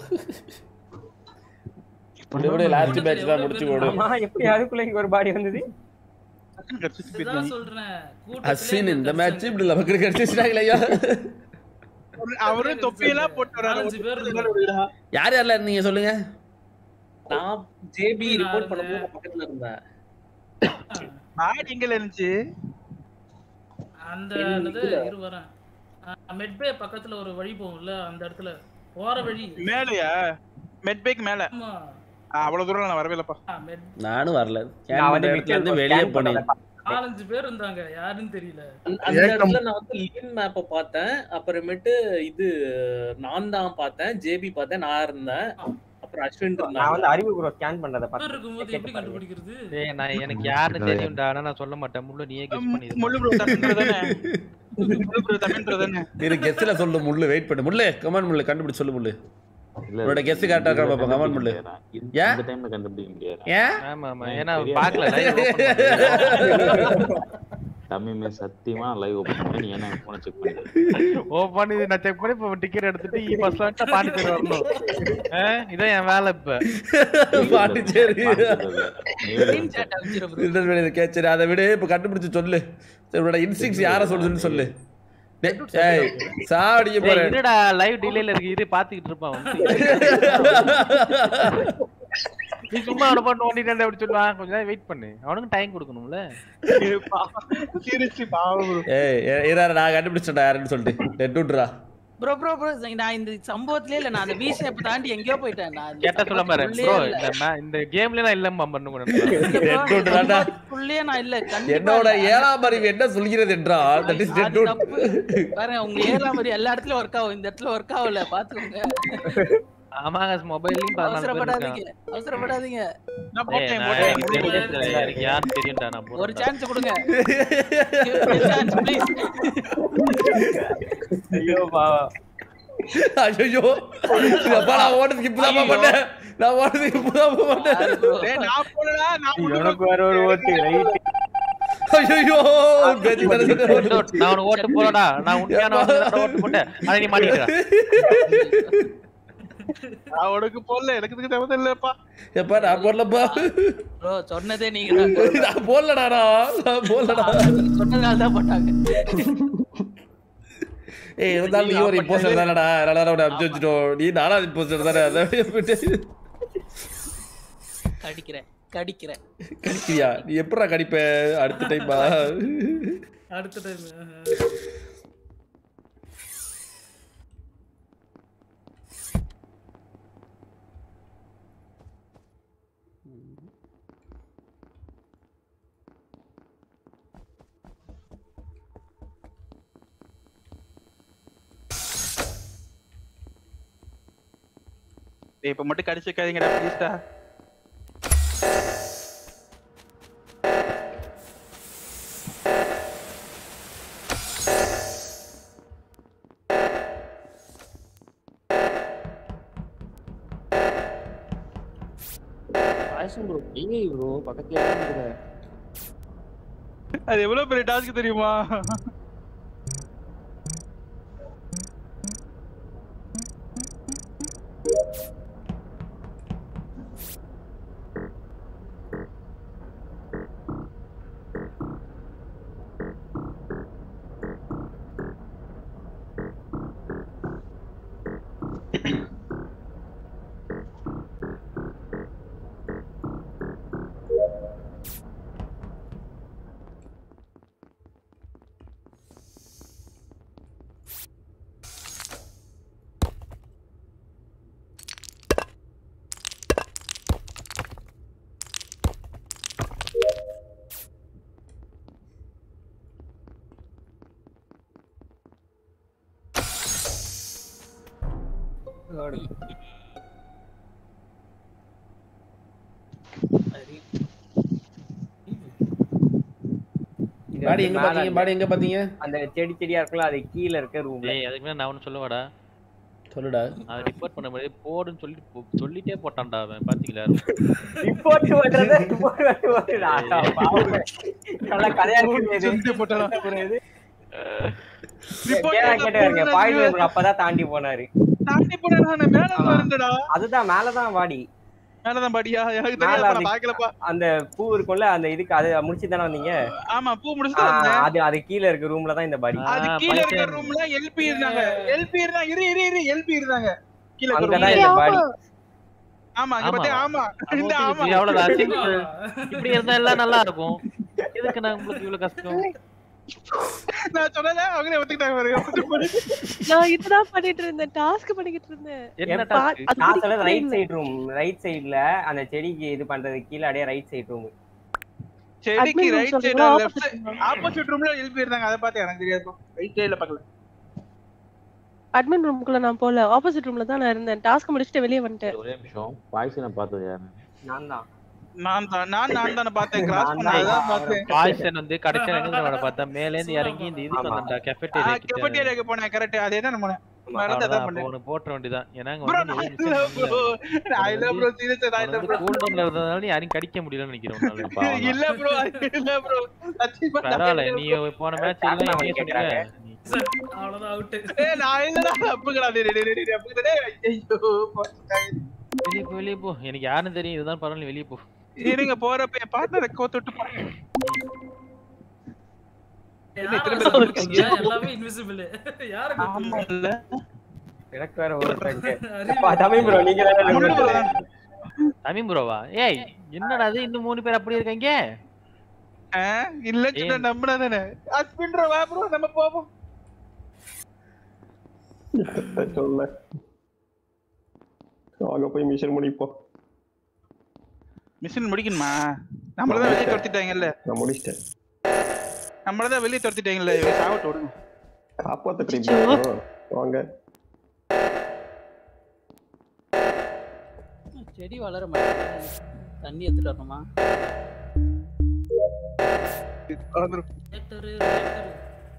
விடு விடு லாஸ்ட் மேட்ச் தான் முடிச்சு விடு ஆமா எப்படி அதுக்குள்ள இங்க ஒரு பாடி வந்தது டக்குன்னு கடிச்சிட்டு இதுதான் போயிருக்காங்க. சொல்றேன் அஸ்வின் இந்த மேட்ச் இப்படி நமக்கு கிடைச்சிட்டாங்களே ஐயா அவரு- அவரு தொப்பியெல்லாம் போட்டு வராரு நாலஞ்சு பேர் யார் யாரெல்லாம் இருந்தீங்க சொல்லுங்க நான் ஜேபி ரிப்போர்ட் பண்ணும்போது நான் பக்கத்துல இருந்தேன் மாடி எங்க இருந்துச்சு அந்த என்ன என்னது இதுல? இரு வரேன் மெட்பே பக்கத்துல ஒரு வழி போகும்ல அந்த இடத்துல போற வழி மேலயா மெட்பேக் மேல ஆமா ஆ, அவ்வளவு தூரம் நான் வரவே இல்லப்பா நானும் வரல நான் வந்து இடத்துல இருந்து விக்கெட் வெளியே scan போனேன் பண்ணதை நாலஞ்சு பேர் இருந்தாங்க யாருன்னு தெரியல அந்த- அந்த இடத்துல நான் வந்து லிவின் மேப்பை பார்த்தேன் அப்புறமேட்டு இது நான் தான் பார்த்தேன் ஜேபி பார்த்தேன் நான் இருந்தேன் அப்புறம் அஸ்வின் நான் இருந்தாங்க வந்து அறிவு ப்ரோ ஸ்கேன் பண்ணதை பேர் பார்த்து இருக்கும்போது எப்படி கண்டுபிடிக்கிறது டேய் நான் எனக்கு யாருன்னு தெரியும்டா ஆனா நான் சொல்ல மாட்டேன் முள்ள நீயே கெஸ் பண்ணி முள்ளு ப்ரோ தமிழ் தானே முள்ளு ப்ரோ தமிழ் தானே இரு கெஸ்ட்ல சொல்லு முள்ளு வெயிட் பண்ணு முள்ளு கமெண்ட் முள்ளு கண்டுபிடிச்சு சொல்லு முள்ளு இல்ல, உன்னோட கெஸ் கரெக்டா இருக்கா பாப்பா கமெண்ட் முள்ளு இந்த- ஏன் இந்த டைம்ல கண்டுபிடிக்க முடியாது ஏன் ஆமா ஆமா எனக்கு ஏன்னா தெரியாது. பாக்கல live open பண்ணல. தமிழ் சத்தியமா லைவ் ஓபன் பண்ணி நீ என்ன போன செக் பண்ணு ஓப்பன் இது நான் செக் பண்ணி இப்போ டிக்கெட் எடுத்துட்டு இ பஸ்ல வந்து பாண்டிச்சேரி வரணும் ஆ, இதான் என் வேலை இப்ப பாண்டிச்சேரி Screen chat அனுப்பிச்சிரு bro. இல்ல, இல்ல, இல்ல, கே- சரி அதை விட இப்ப கண்டுபிடிச்சு சொல்லு சரி உன்னோட இன்ஸ்டிங்ஸ் யார சொல்லுதுன்னு சொல்லு டேய், ஏய், சாவடிக்க ஏய், போறேன் இருடா லைவ் டிலேல இருக்கு இரு பாத்துக்கிட்டு இருப்பான் வந்து. நீ சும்மா அவனை போட்டு ஓடிட்டு அப்படி சொல்லுவான் கொஞ்ச நேரம் வெயிட் பண்ணு அவனுக்கு டைம் கொடுக்கணும்ல சிரிச்சு பாவம் bro. ஏய் ஏ- இராரு, நான் கண்டுபிடிச்சேன்டா யாருன்னு சொல்லிட்டு டெட் விட்றா ப்ரோ ப்ரோ ப்ரோ நான் இந்த சம்பவத்திலே இல்ல நான் அந்த வி ஷேப் தாண்டி எங்கேயோ போயிட்டேன் நான் இந்த கேட்டா சொல்ல பாரு சம்பவத்துக்குள்ளேயே ப்ரோ இல்ல. இந்த ma- இந்த கேம்ல நான் இல்லம்மா பண்ணு கூட டெட் விட்றாடா சம்பவத்துக்குள்ளேயே நான் இல்ல கண்டிப்பா என்னோட இல்ல. ஏழாம் அறிவு என்ன சொல்கிறது என்றால் தட் இஸ் அது டெட் தப்பு. பாருங்க உங்க ஏறா மாதிரி எல்லா இடத்துலயும் ஒர்க் ஆகும் இந்த இடத்துல ஒர்க் ஆகல பாத்துக்கோங்க ஆமாங்க மொபைல்லையும் பதினாலு பேர் அவசரப்படாதீங்க இருக்கான் அவசரப்படாதீங்க நான் ஏய், போட்டேன் நான் போட்டேன் எனக்கு தெரிஞ்சது எனக்கு யார் தெரியும்டா நான் ஒரு போறேன் சான்ஸ் கொடுங்க சான்ஸ் ப்ளீஸ் ஐயோ பாவா ஐயோ அப்பா நான் ஓடுறதுக்கு இப்பதான் பண்ணேன் நான் ஓடுறதுக்கு இப்பதான் பண்ணேன் டேய், நான் போடலடா நான் போடல. உனக்கு வேற ஒரு ஓட்டு ரைட் ஐயோ பேச்சு தானே சொன்னேன். நான் உனக்கு ஓட்டு போறடா நான் உண்மையான ஓட்டு போட்டேன் அதை நீ மாட்டிக்கிற நான் உனக்கு போடல எனக்கு இதுக்கு தேவை இல்லப்பா எப்பா நான் போடலப்பா ப்ரோ சொன்னதே நீங்க தான் நான் போடலடா நான் போடலடா சொன்னதால தான் போட்டாங்க ஏய் இருந்தாலும் நீ ஒரு இம்போஸ்டர் தானடா அதனால தான் உன்னை அனுப்பிச்சு வச்சுட்டோம் நீ நாலாவது இம்போஸ்டர் தானே அதை விட்டு கடிக்கிறேன் கடிக்கிறேன் கடிக்கிறியா நீ எப்படா கடிப்ப அடுத்த டைமா அடுத்த டைம் டேய் இப்ப மட்டும் கடிச்சு வைக்காதீங்கடா ப்ளீஸ்டா பாயசம் ப்ரோ ஏய் ப்ரோ பக்கத்துல இருக்கிற அது எவ்வளவு பெரிய டாஸ்க் தெரியுமா இது பாடி வந்து எங்க மேல பாத்தீங்க அந்த- பாடி எங்க பாத்தீங்க அந்த செடி செடியா இருக்குல்ல அது கீழ இருக்க ரூம்ல டேய் அதுக்கு மேல நான் ஒன்னு சொல்லவாடா சொல்லுடா அவன் ரிப்போர்ட் பண்ண முடியாது போடுன்னு சொல்லி போ- சொல்லிட்டே போட்டான்டா அவன் பாத்தீங்களா ரிப்போர்ட் பண்றது ரிப்போர்ட் பண்றது நல்லா கதையா இருக்கு சுத்தி போட்டலாம். இது Report கேட்டா பண்ண கேட்டாருங்க போனது பாயிண்ட் அது. நம்பர் அப்பதான் தாண்டி போனாரு தாண்டி போனா நான் மேல ஆமா. இருந்தடா அதுதான் மேலதான் வாடி மேலதான் பாடியா எனக்கு மேல தெரியாது அந்த- நான் பாக்கலப்பா அந்த பூ இருக்கும்ல அந்த இதுக்கு அது முடிச்சு தானே வந்தீங்க ஆமா பூ ஆ, முடிச்சுட்டு வந்தேன் அது அது கீழ இருக்க ரூம்ல தான் இந்த பாடி அது கீழ இருக்க ரூம்ல எல்பி இருந்தாங்க எல்பி இருந்தாங்க இரு இரு இரு எல்பி இருந்தாங்க கீழ இருக்க அங்கதான் roomல. இந்த பாடி ஆமா இங்க ஆமா. பாத்தியா ஆமா இந்த ஆமா இது அவ்வளவுதான் simple. இப்படி இருந்தா எல்லாம் நல்லா இருக்கும் எதுக்கு நான் உங்களுக்கு இவ்வளவு கஷ்டம் நான் சொன்னதே அவங்களே ஒத்துக்கிட்டாங்க பாருங்க நான் இதுதான் பண்ணிட்டு இருந்தேன் டாஸ்க் பண்ணிக்கிட்டு இருந்தேன் என்ன பா- task? அது நான் முடிக்கவே சொல்றது ரைட் இல்லை. சைடு ரூம் ரைட் சைடுல அந்த செடிக்கு இது பண்றது கீழ அப்படியே ரைட் சைடு ரூம் செடிக்கு Admin room ரைட் சைடு சொல்றீங்களா? லெஃப்ட் சைடு ஆப்போசிட் ரூம்ல எல்பி இருந்தாங்க அத பார்த்தா எனக்கு தெரியாது ரைட் சைடுல பார்க்கல அட்மின் ரூமுக்குள்ள நான் போல ஆப்போசிட் ரூம்ல தான் நான் இருந்தேன் டாஸ்க் முடிச்சுட்டு வெளியே வந்துட்டேன் ஒரே நிமிஷம் பாய்சனை பார்த்தது யாரு நான் தான் நான் தான் நான் நான் தான பார்த்தேன் கிராஸ் பண்ண அதான் பார்த்தேன் பாய்சன் வந்து கடைசியா எங்க தெரியுமா பார்த்தா மேல இருந்து இறங்கி இந்த இதுக்கு வந்தா கெஃபெட்டேரியா கிட்ட கெபட்டியாக்கு போனேன் கரெக்ட் அதே தான் நம்ம மேல அவ்வளவுதான், தான் அப்போ பண்ணேன் உனக்கு போட்டுற வேண்டியதான் ஏன்னா அங்க ப்ரோ வந்து நீ நான் வந்து இல்ல ப்ரோ நான் இல்ல ப்ரோ சீரியஸ் நான் இல்ல ப்ரோ கூல் டவுன்ல இருந்ததால நீ யாரையும் கடிக்க முடியலன்னு நினைக்கிறேன் உன்னால. இல்ல ப்ரோ இல்ல ப்ரோ சத்தியமா நான் பரவாயில்ல இல்ல நீ bro. போன மேட்ச் எல்லாம் நீ சொன்னீங்க அவ்வளவுதான் அவுட் ஏய் நான் இல்லடா அப்புங்கடா டேய் டேய் டேய் டேய் அப்புங்கடா டேய் ஐயோ போட்டாங்க. வெளிய போ வெளிய போ எனக்கு யாருன்னு தெரியும் இதுதான் பரவாயில்ல வெளிய போ இருங்க போறப்ப என் பார்ட்னரை கோத்துட்டு போறேன் யாரை திரும்ப சொல்றீங்க? எல்லாமே இன்விசிபிள் யாரை ஆமா இல்ல எனக்கு வேற ஒரு தமிழ் ப்ரோ நீங்க தானே தமிழ் ப்ரோவா ஏய் என்னடா அது இன்னும் மூணு பேர் அப்படி இருக்காங்க இல்ல சொன்ன நம்பினா தானே அஸ்பின் வா ப்ரோ நம்ம போவோம் சொல்ல அங்க போய் மிஷன் முடிப்போம் மிஷின் முடிக்கணுமா நம்மள தான் வெளியே துரத்திட்டாங்கல்ல நான் முடிச்சிட்டேன் நம்மள தான் வெளியே துரத்திட்டாங்கல்ல சாவட்டு விடுங்க காப்பாத்த வாங்க செடி வளர மாட்டேங்குது தண்ணி எடுத்துட்டு வரணுமா ரியாக்டர் ரியாக்டர்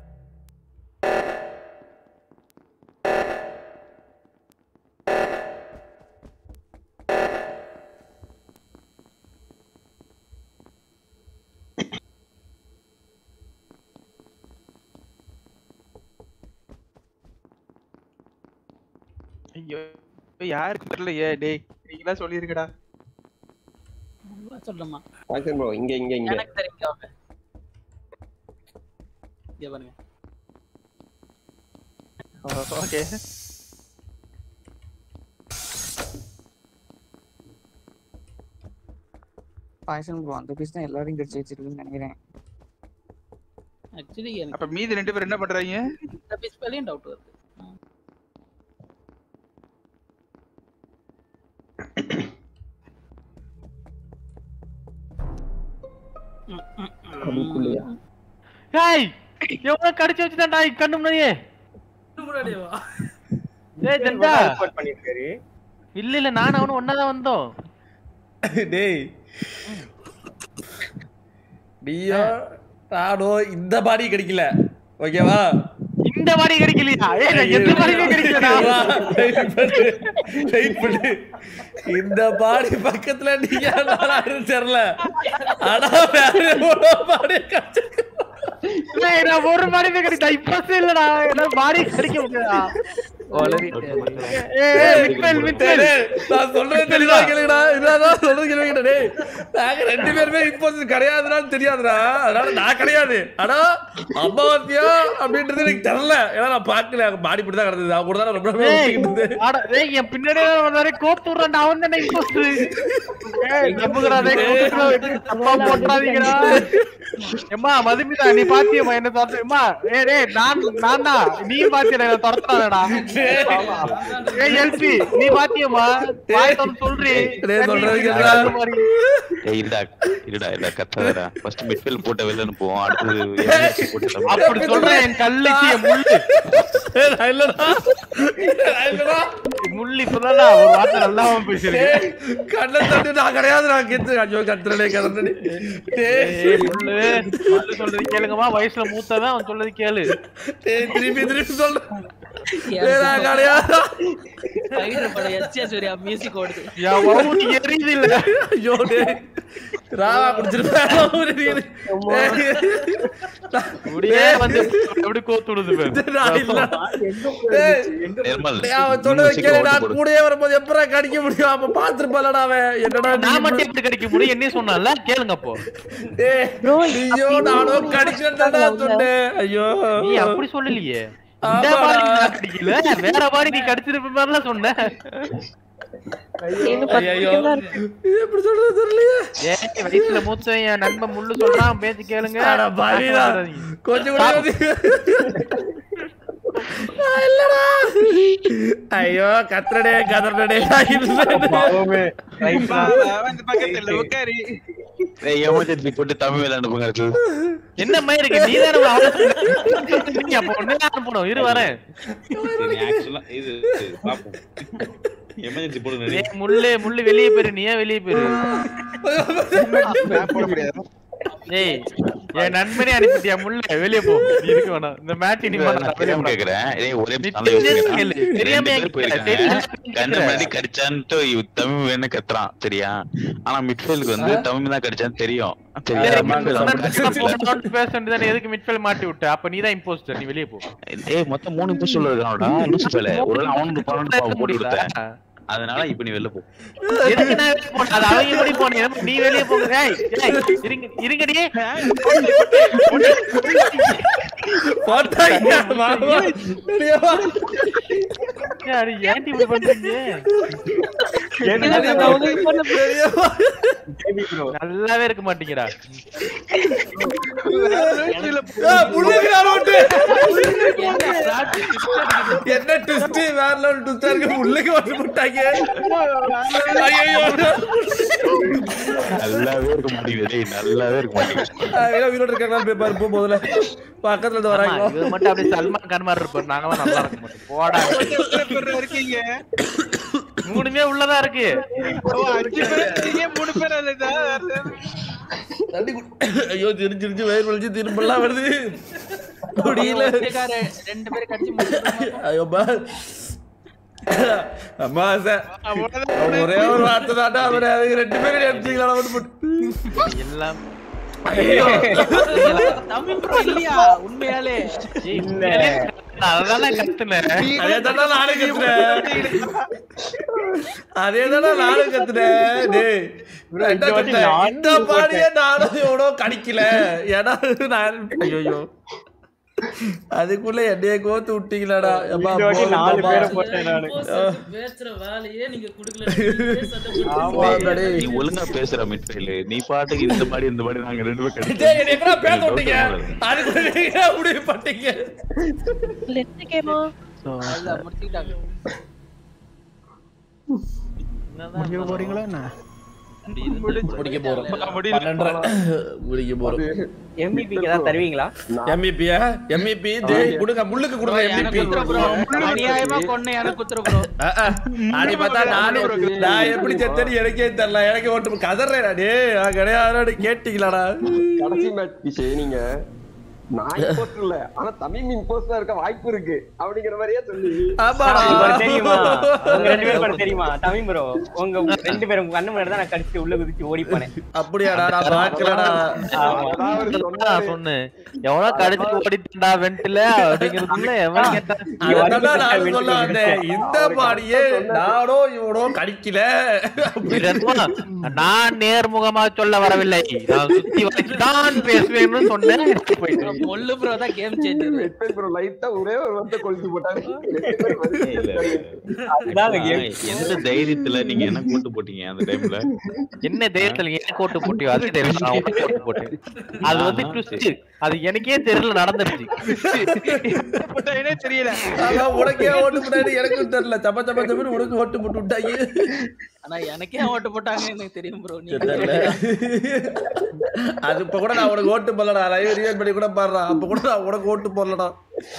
ஐயோ யாருக்கு தெரியலையே டேய் நீங்களா சொல்லிருக்கடா சொல்லுமா பாய்சன் ப்ரோ இங்க இங்க இங்க எனக்கு தெரியும் அவங்க இங்க பாருங்க ஓகே பாய்சன் ப்ரோ அந்த பீஸ் தான் எல்லாரையும் கடிச்சு வச்சிருக்குன்னு நினைக்கிறேன் ஆக்சுவலி எனக்கு அப்ப மீதி ரெண்டு பேர் என்ன பண்றாங்க இந்த பீஸ் மேலேயும் டவுட் வருது அதுக்குள்ளயா ஏய் எவ்வளவு கடிச்சு வச்சுதான்டா கண்ணு முன்னாடியே முன்னாடியேவா ஏய் ஜெண்டா ரிப்போர்ட் பண்ணிருக்காரு இல்ல இல்ல நானும் அவனும் ஒன்னாதான் வந்தோம் டேய் நீயோ நானோ இந்த பாடி கிடைக்கல ஓகேவா இந்த மாதிரி கிடைக்கலையா ஏய் நான் எந்த மாதிரியுமே கிடைக்கலடா வெயிட் பண்ணு இந்த பாடி பக்கத்துல நீங்க நானும் தெரியல ஆனா வேற ஒரு பாடி கிடைச்சிருக்கு ஏய் நான் ஒரு மாதிரியுமே கிடைக்கல இப்ப இல்லடா என்னால பாடி கிடைக்க முடியாதா ஏய் ஏய், மிட்வெல் மிட்வெல் டேய், நான் சொல்றது தெளிவா கேளுங்கடா இதான் சொல்றது கேளுங்க டேய் நாங்க ரெண்டு பேருமே இம்போசிட் கிடையாதுன்னு தெரியாதுடா அதனால நான் கிடையாது ஆனா அம்மாவத்தியா அப்படின்றது எனக்கு தெரியல ஏன்னா நான் பார்க்கல பாடி இப்படி தான் கிடந்தது அவங்க கூட தான் ரொம்ப நேரமா ஏய் ஒட்டிக்கிட்டு இருந்தது. ஆட ஏய் என் பின்னாடியே வந்தாரே கோத்து விடுறான்டா அவன் தானே இம்போஸ்டர் ஏய் நம்புங்கடா டேய் கோத்துடா வெட்டி தப்பா போட்றாதீங்கடா எம்மா மதுமிதா நீ பாத்தியம்மா என்ன தொரத்து எம்மா ஏய் டேய் நான் நான் தான் நீ பாத்தியடா என்ன தொரத்துறானடா ஏய் எல்பி நீ பாத்தியம்மா வாய் திறந்து சொல்றி டேய், சொல்றது கேளுடா. ஏய் இருடா இருடா இருடா கத்தாதடா ஃபர்ஸ்ட் மிட்ஃபீல்ட் போட்ட வெளில அனுப்புவோம் அடுத்தது எல்எஸ்சி போட்டு தள்ளு. அப்படி சொல்றேன் என் கல்லுக்கு என் முள்ளு ஏய், நான் இல்லடா நான் இல்லடா முள்ளு இப்பதான்டா ஒரு வார்த்தை நல்லாவும் பேசிருக்கு டேய், கண்ணை தட்டு நான் கிடையாது நான் கெத்து ஐயோ கத்துறலே கதறனே டேய் ஏய் முள்ளு முள்ளு சொல்றது கேளுங்கம்மா வயசுல மூத்தவன் அவன் சொல்றது கேளு டேய் திருப்பி திருப்பி சொல்றேன் வேறா கிடையாது ஸ்பைடர் படம் எஸ் எஸ் சூர்யா மியூசிக் ஓடுது என் வவுத்து எரியுது இல்ல ஐயோ டேய் ராவா குடிச்சிருப்பேன் அப்படியே வந்து எப்படி கோத்து விடுது பாரு. நான் இல்ல. ஏய், நிர்மல் டேய், அவன் சொன்னதை கேளு நான் கூடயே வரும்போது எப்படா கடிக்க முடியும் அப்ப பாத்துருப்பாலடா அவன் என்னடா நீ நான் மட்டும் எப்படி கிடைக்க முடியும் என்ன சொன்னால கேளுங்க அப்போ டேய், ஐயோ நானும் கடிச்சேன்டா சொன்னேன் ஐயோ நீ அப்படி சொல்லலையே இந்த ஆமாடா. மாதிரி நான் கடிக்கல வேற மாதிரி நீ கடிச்சிருப்ப மாதிரிலாம் சொன்ன ஐயோ எப்படி சொல்றது தெரியலையே ஏய் வயசுல மூத்தவன் என் நண்பன் முள்ளு சொல்றான் பேச்சு கேளுங்க அட பாவிடா. கொஞ்சம் கூட யோசி- நான் இல்லடா ஐயோ கத்துறடே கதறடே வந்து பக்கத்துல உட்காரு எமர்ஜென்சி போட்டு தமிழ் விளையாண்டு அடுத்து என்ன மாதிரி இருக்கு நீ தானே அவளை அப்ப ஒண்ணு அனுப்பணும் இரு வரேன் ஆக்சுவலா இது பாப்போம் எமர்ஜென்சி போட்டு ஏய், முள்ளு முள்ளு வெளியே போயிரு நீ ஏன் வெளியே போயிரு ஏய் என் நண்பனே அனுப்பிட்டியா முள்ள வெளியே போ நீ இருக்க வேணாம் இந்த மேட்ச் நீ நான் தெரியாம கேக்குறேன் ஏய் ஒரே நல்லா யோசிக்கிறேன் தெரியாம ரெண்டு பேர் போயிருக்காங்க கண்ணு முன்னாடி கடிச்சான்ட்டு இவ தமிழ் வேணும் கத்துறான் சரியா ஆனா மிட்ஃபீல்டுக்கு வந்து தமிழ் தான் கடிச்சான்னு தெரியும் சரியா midfield அப்படிதான் பேச வேண்டியதானே எதுக்கு மிட்ஃபீல்ட் மாட்டி விட்ட அப்ப நீ தான் இம்போஸ்டர் நீ வெளியே போ ஏய் மொத்தம் மூணு இம்போஸ்ட் இருக்கானடா லூசு பேல ஒரு நாள் அவனுக்கு பன்னெண்டு போட்டு கொடுத்தேன் அதனால இப்ப நீ வெளில போ எதுக்கு நான் வெளியே போனேன் அது அவங்க எப்படி போனீங்க நீ வெளியே போங்க ஏய் ஏய் இருங்க இருங்கடி போட்டாங்க மாமா வெளியே வா யாரு ஏன்டி இப்படி பண்றீங்க வெளியே வா நல்லாவே இருக்க மாட்டீங்கடா ஏய், முள்ளுக்கு நான் ஓட்டு. என்ன ட்விஸ்ட் வேற லெவல் ட்விஸ்டா இருக்கு முள்ளுக்கு வந்து போட்டாங்க ஐயோ நல்லாவே இருக்க மாட்டேங்குது டேய் நல்லாவே இருக்க மாட்டேங்குது வீரோட இருக்காங்க போய் பாரு போ முதல்ல பக்கத்துல இருந்து ஆமா, வராங்க இவர் மட்டும் அப்படியே சல்மான் கான் மாதிரி இருப்பாரு நாங்களாம் நல்லா இருக்க மாட்டோம் போடா இருக்கீங்க மூணுமே உள்ளதா இருக்கு ஓ, அஞ்சு பேர் இருக்கீங்க மூணு பேர் இல்லடா தண்ணி குடி ஐயோ திரிஞ்சு திரிஞ்சு வயிறு வலிச்சு திரும்பலாம் வருது முடியல ஒரேக்கார ரெண்டு பேரும் கடிச்சு முடிச்சிருப்பாங்க. ஐயோ பா அம்மா சார் ஒரே ஒரு வார்த்தை தாண்டா அவரை அதுக்கு ரெண்டு பேரும் எடுத்தீங்களா வந்து போட்டு எல்லாம் ஐயோ தமிழ் bro இல்லையா உண்மையாலே அதனால கத்துனேன் அதே தாண்டா நானும் கத்துனேன் அதே தாண்டா நானும் கத்துனேன் டேய் என்ன கத்துன? இந்த பாடியே நானும் எவ்வளோ கடிக்கல ஏன்னா நான் ஐயோ அதுக்குள்ள என்னைய கோத்து விட்டீங்களாடா எப்பா இந்த வாட்டி போதும் நாலு பாப்பா. பேரை போட்டேன் நானு. பேசுற வேலையே நீங்க குடுக்கல ஆமாடா டேய். நீ ஒழுங்கா பேசுற மிட்ஃபீல்டு நீ பாட்டுக்கு இந்த மாதிரி இந்த மாதிரி நாங்க ரெண்டு பேரும் டேய், என்னை எங்கடா பேச விட்டீங்க அதுக்குள்ள நீங்க முடிவு பண்ணீங்க லெஃப்ட் கேமா அதான் முடிச்சுக்கிட்டாங்க முடிய போறீங்களா என்ன முடிக்க போறோம் பன்னெண்டரை முடிக்க போறோம் எம்பிபிக்கு ஏதாவது தருவீங்களா எம்இபியா எம்இபி டேய் கொடுங்க முள்ளுக்கு கொடுங்க எனக்கு எம்இபி குத்துற bro அநியாயமா கொண்டு எனக்கு குத்துற bro ஆடி பார்த்தா நானே நான் எப்படி செத்தேன்னு எனக்கே தெரியல எனக்கு ஓட்டு கதறேடா டேய் நான் கிடையாது கேட்டீங்களாடா கடைசி மேட்ச் விஷயம் நீங்க நான் இம்போஸ்டர் இல்ல ஆனா தமிழ் இம்போஸ்டரா இருக்க வாய்ப்பு இருக்கு அப்படிங்கிற மாதிரியே சொல்லி ஆமாடா உங்களுக்கு தெரியுமா உங்க ரெண்டு பேரும் கூட தெரியுமா தமிழ் ப்ரோ உங்க ரெண்டு பேரும் உங்க கண்ணு முன்னாடி தான் நான் கடிச்சு உள்ள குதிச்சு ஓடி போனேன் அப்படியாடா நான் பார்க்கலடா நான் சொன்னேன் எவ்வளவு கடிச்சு ஓடிட்டுடா வெண்ட்ல அப்படிங்கிறதுல எவன் கேட்டான் அதான் நான் சொல்ல வந்தேன் இந்த பாடியே நானோ இவனோ கடிக்கல ரத்மா, நான் நேர்முகமா சொல்ல வரவில்லை நான் சுத்தி வளைச்சு தான் பேசுவேன்னு சொன்னேன் போயிட்டு மொல்லு ப்ரோ தான் கேம் சேஞ்சர் ப்ரோ லைட்டா ஒரே ஒரு வார்த்தை கொளுத்தி போட்டாங்க அதாங்க game. எந்த தைரியத்துல நீங்க என்ன கூட்டு போட்டீங்க அந்த டைம்ல என்ன தைரியத்துல நீ என்ன கோட்டு போட்டியோ அதே தைரியத்துல நான் உனக்கு கோட்டு போட்டேன் அது வந்து ட்விஸ்ட் அது எனக்கே தெரியல நடந்துருச்சு போட்டேனே தெரியல அதான் உனக்கே ஓட்டு போட்டாரு எனக்கும் தெரியல சப்ப சப்ப சப்பன்னு உனக்கு ஓட்டு போட்டு விட்டாங்க ஆனா எனக்கே ஓட்டு போட்டாங்க எனக்கு தெரியும் ப்ரோ நீ தெரியல அது இப்ப கூட நான் உனக்கு ஓட்டு போடலடா லைவ் ரிவைல் பண்ணி கூட பாடுறா அப்ப கூட நான் உனக்கு ஓட்டு போடலடா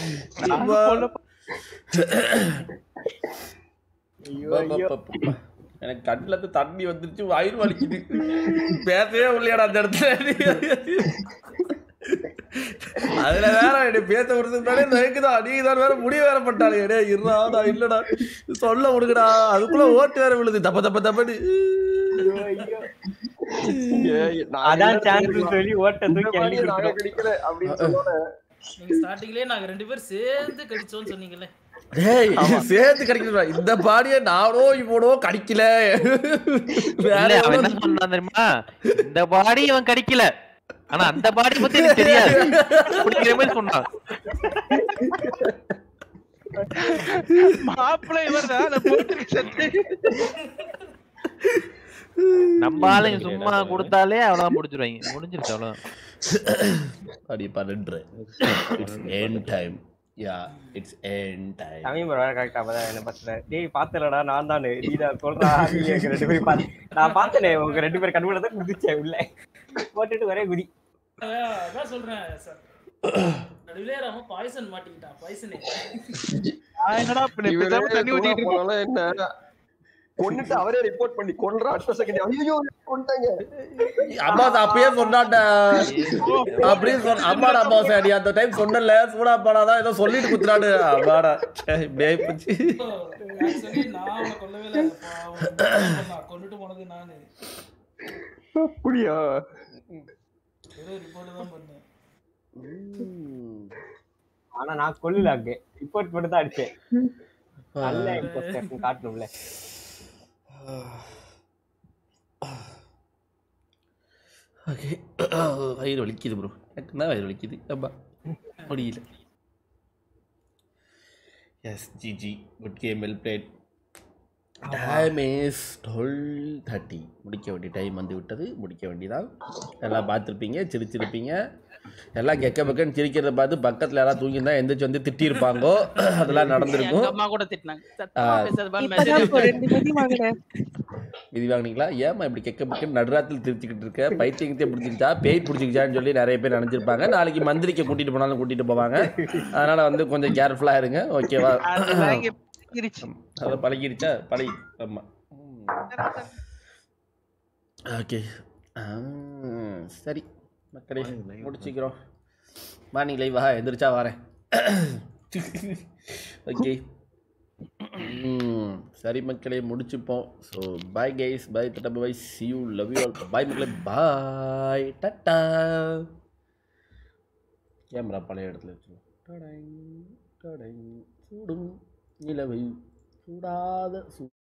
எனக்கு கண்ணுல இருந்து தண்ணி வந்துருச்சு வயிறு வலிக்குது பேசவே இல்லையாடா அந்த இடத்துல அதுல வேற என்னை பேச விடுறதுக்கு முன்னாடி நயக்குதான் நீங்க தான் வேற முடிவு வேற பண்ணிட்டாங்க டே இருடா நான் இல்லடா சொல்ல விடுங்கடா அதுக்குள்ள ஓட்டு வேற விழுது தப்ப தப்ப தப்பன்னு அதான் சான்ஸ் சொல்லி ஓட்ட இந்த தூக்கி மாதிரி எள்ளி நாங்க கொடுத்துரும். கிடைக்கல அப்படின்னு சொன்னோட நீங்க ஸ்டார்டிங்லயே நாங்க ரெண்டு பேரும் சேர்ந்து கடிச்சோம்னு சொன்னீங்களே டேய் சேர்த்து கிடைக்கல இந்த பாடிய நானோ இவனோ கடிக்கல வேற இல்ல, அவன் என்ன எவனோ- சொன்னான் தெரியுமா இந்த பாடி அவன் கிடைக்கல ஆனா அந்த பாடி பத்தி எனக்கு தெரியாது அப்படிங்கிற மாதிரி சொன்னான் மாப்பிள்ளை இவர் தான் நான் போட்டிருக்க சட்டை நம்ம ஆளுங்க சும்மா கொடுத்தாலே அவ்வளவுதான் முடிச்சிருவாங்க முடிஞ்சிருச்சு அவ்வளவுதான் அடி பன்னெண்டு இட்ஸ் என் டைம் யா இட்ஸ் என் டைம் தமிழ் bro கரெக்டா அப்பதான் என்ன பண்றேன் டேய் பாத்துலடா நான் தானே நீ தான் சொல்றா நீங்க எங்க ரெண்டு பேரும் பாத்து நான் பார்த்தனே உங்க ரெண்டு பேரும் கண்ணுல தான் குதிச்சேன் உள்ள போட்டுட்டு ஒரே குடி அதான் அதான் சொல்றேன் சார் நடுவிலே ராம பாய்சன் மாட்டிக்கிட்டான் பாய்சனே என்னடா பண்ண இவரே பேசாம தண்ணி கூட ஊத்திட்டு போனாலும் என்ன கொன்னுட்டு அவரே ரிப்போர்ட் பண்ணி கொன்ற அடுத்த செகண்ட் ஐயோ கொண்டாங்க அம்மா அது அப்பயே சொன்னான்டா அப்படின்னு சொன்ன அம்மாடா அம்மா சார் அந்த டைம் சொன்னல சூடா பாடாதான் ஏதோ சொல்லிட்டு குத்துறாடு அம்மாடா ச்சே, இப்படியே போச்சு ஆக்சுவலி நான் அவனை கொல்லவே இல்லை நான் கொண்டுட்டு போனது நானு அப்படியா வெறும் ரிப்போர்ட் தான் பண்ணேன் ஆனா நான் கொல்லல அங்க ரிப்போர்ட் மட்டும் தான் அடிச்சேன் நல்ல இம்போஸ்டர் காட்டணும்ல ஓகே வயிறு வலிக்குது ப்ரோ எனக்கு தான் வயிறு வலிக்குது அம்மா முடியல yes GG good game well played time is twelve thirty முடிக்க வேண்டிய டைம் வந்து விட்டது முடிக்க வேண்டியதான் எல்லாம் பார்த்துருப்பீங்க சிரிச்சிருப்பீங்க எல்லாம் கெக்க பக்கன்னு சிரிக்கிறத பார்த்து பக்கத்தில் யாராவது தூங்கியிருந்தா எந்திரிச்சு வந்து திட்டியிருப்பாங்கோ அதெல்லாம் நடந்திருக்கும் எங்க அம்மா கூட திட்டினாங்க சத்தமா ஆ. பேசாத பாரு இப்பதான் மெசேஜ் இப்போ ரெண்டு மதி வாங்கினேன் விதி வாங்குனீங்களா ஏமா இப்படி கெக்க பக்கன்னு நடுராத்தில் திருச்சிக்கிட்டு இருக்க பைத்தியங்கத்தையே பிடிச்சிக்கிச்சா பேய் பிடிச்சிக்கிச்சான்னு சொல்லி நிறைய பேர் நினைச்சிருப்பாங்க நாளைக்கு மந்திரிக்க கூட்டிட்டு போனாலும் கூட்டிட்டு போவாங்க அதனால வந்து கொஞ்சம் கேர்ஃபுல்லா இருங்க ஓகேவா அதெல்லாம் இங்க பழகிருச்சு. அதை பழகிடுச்சா பழகி ஆமா ஓகே சரி மக்களே முடிச்சுக்கிறோம் மார்னிங் லைவா எந்திரிச்சா வரேன் ஓகே சரி மக்களே முடிச்சுப்போம் so bye guys bye tata bye see you love you all bye மக்களே பாய் டட்டா கேமரா பழைய இடத்துல வச்சுருவோம் டடை டடை சூடும் நிலவை சூடாத சூ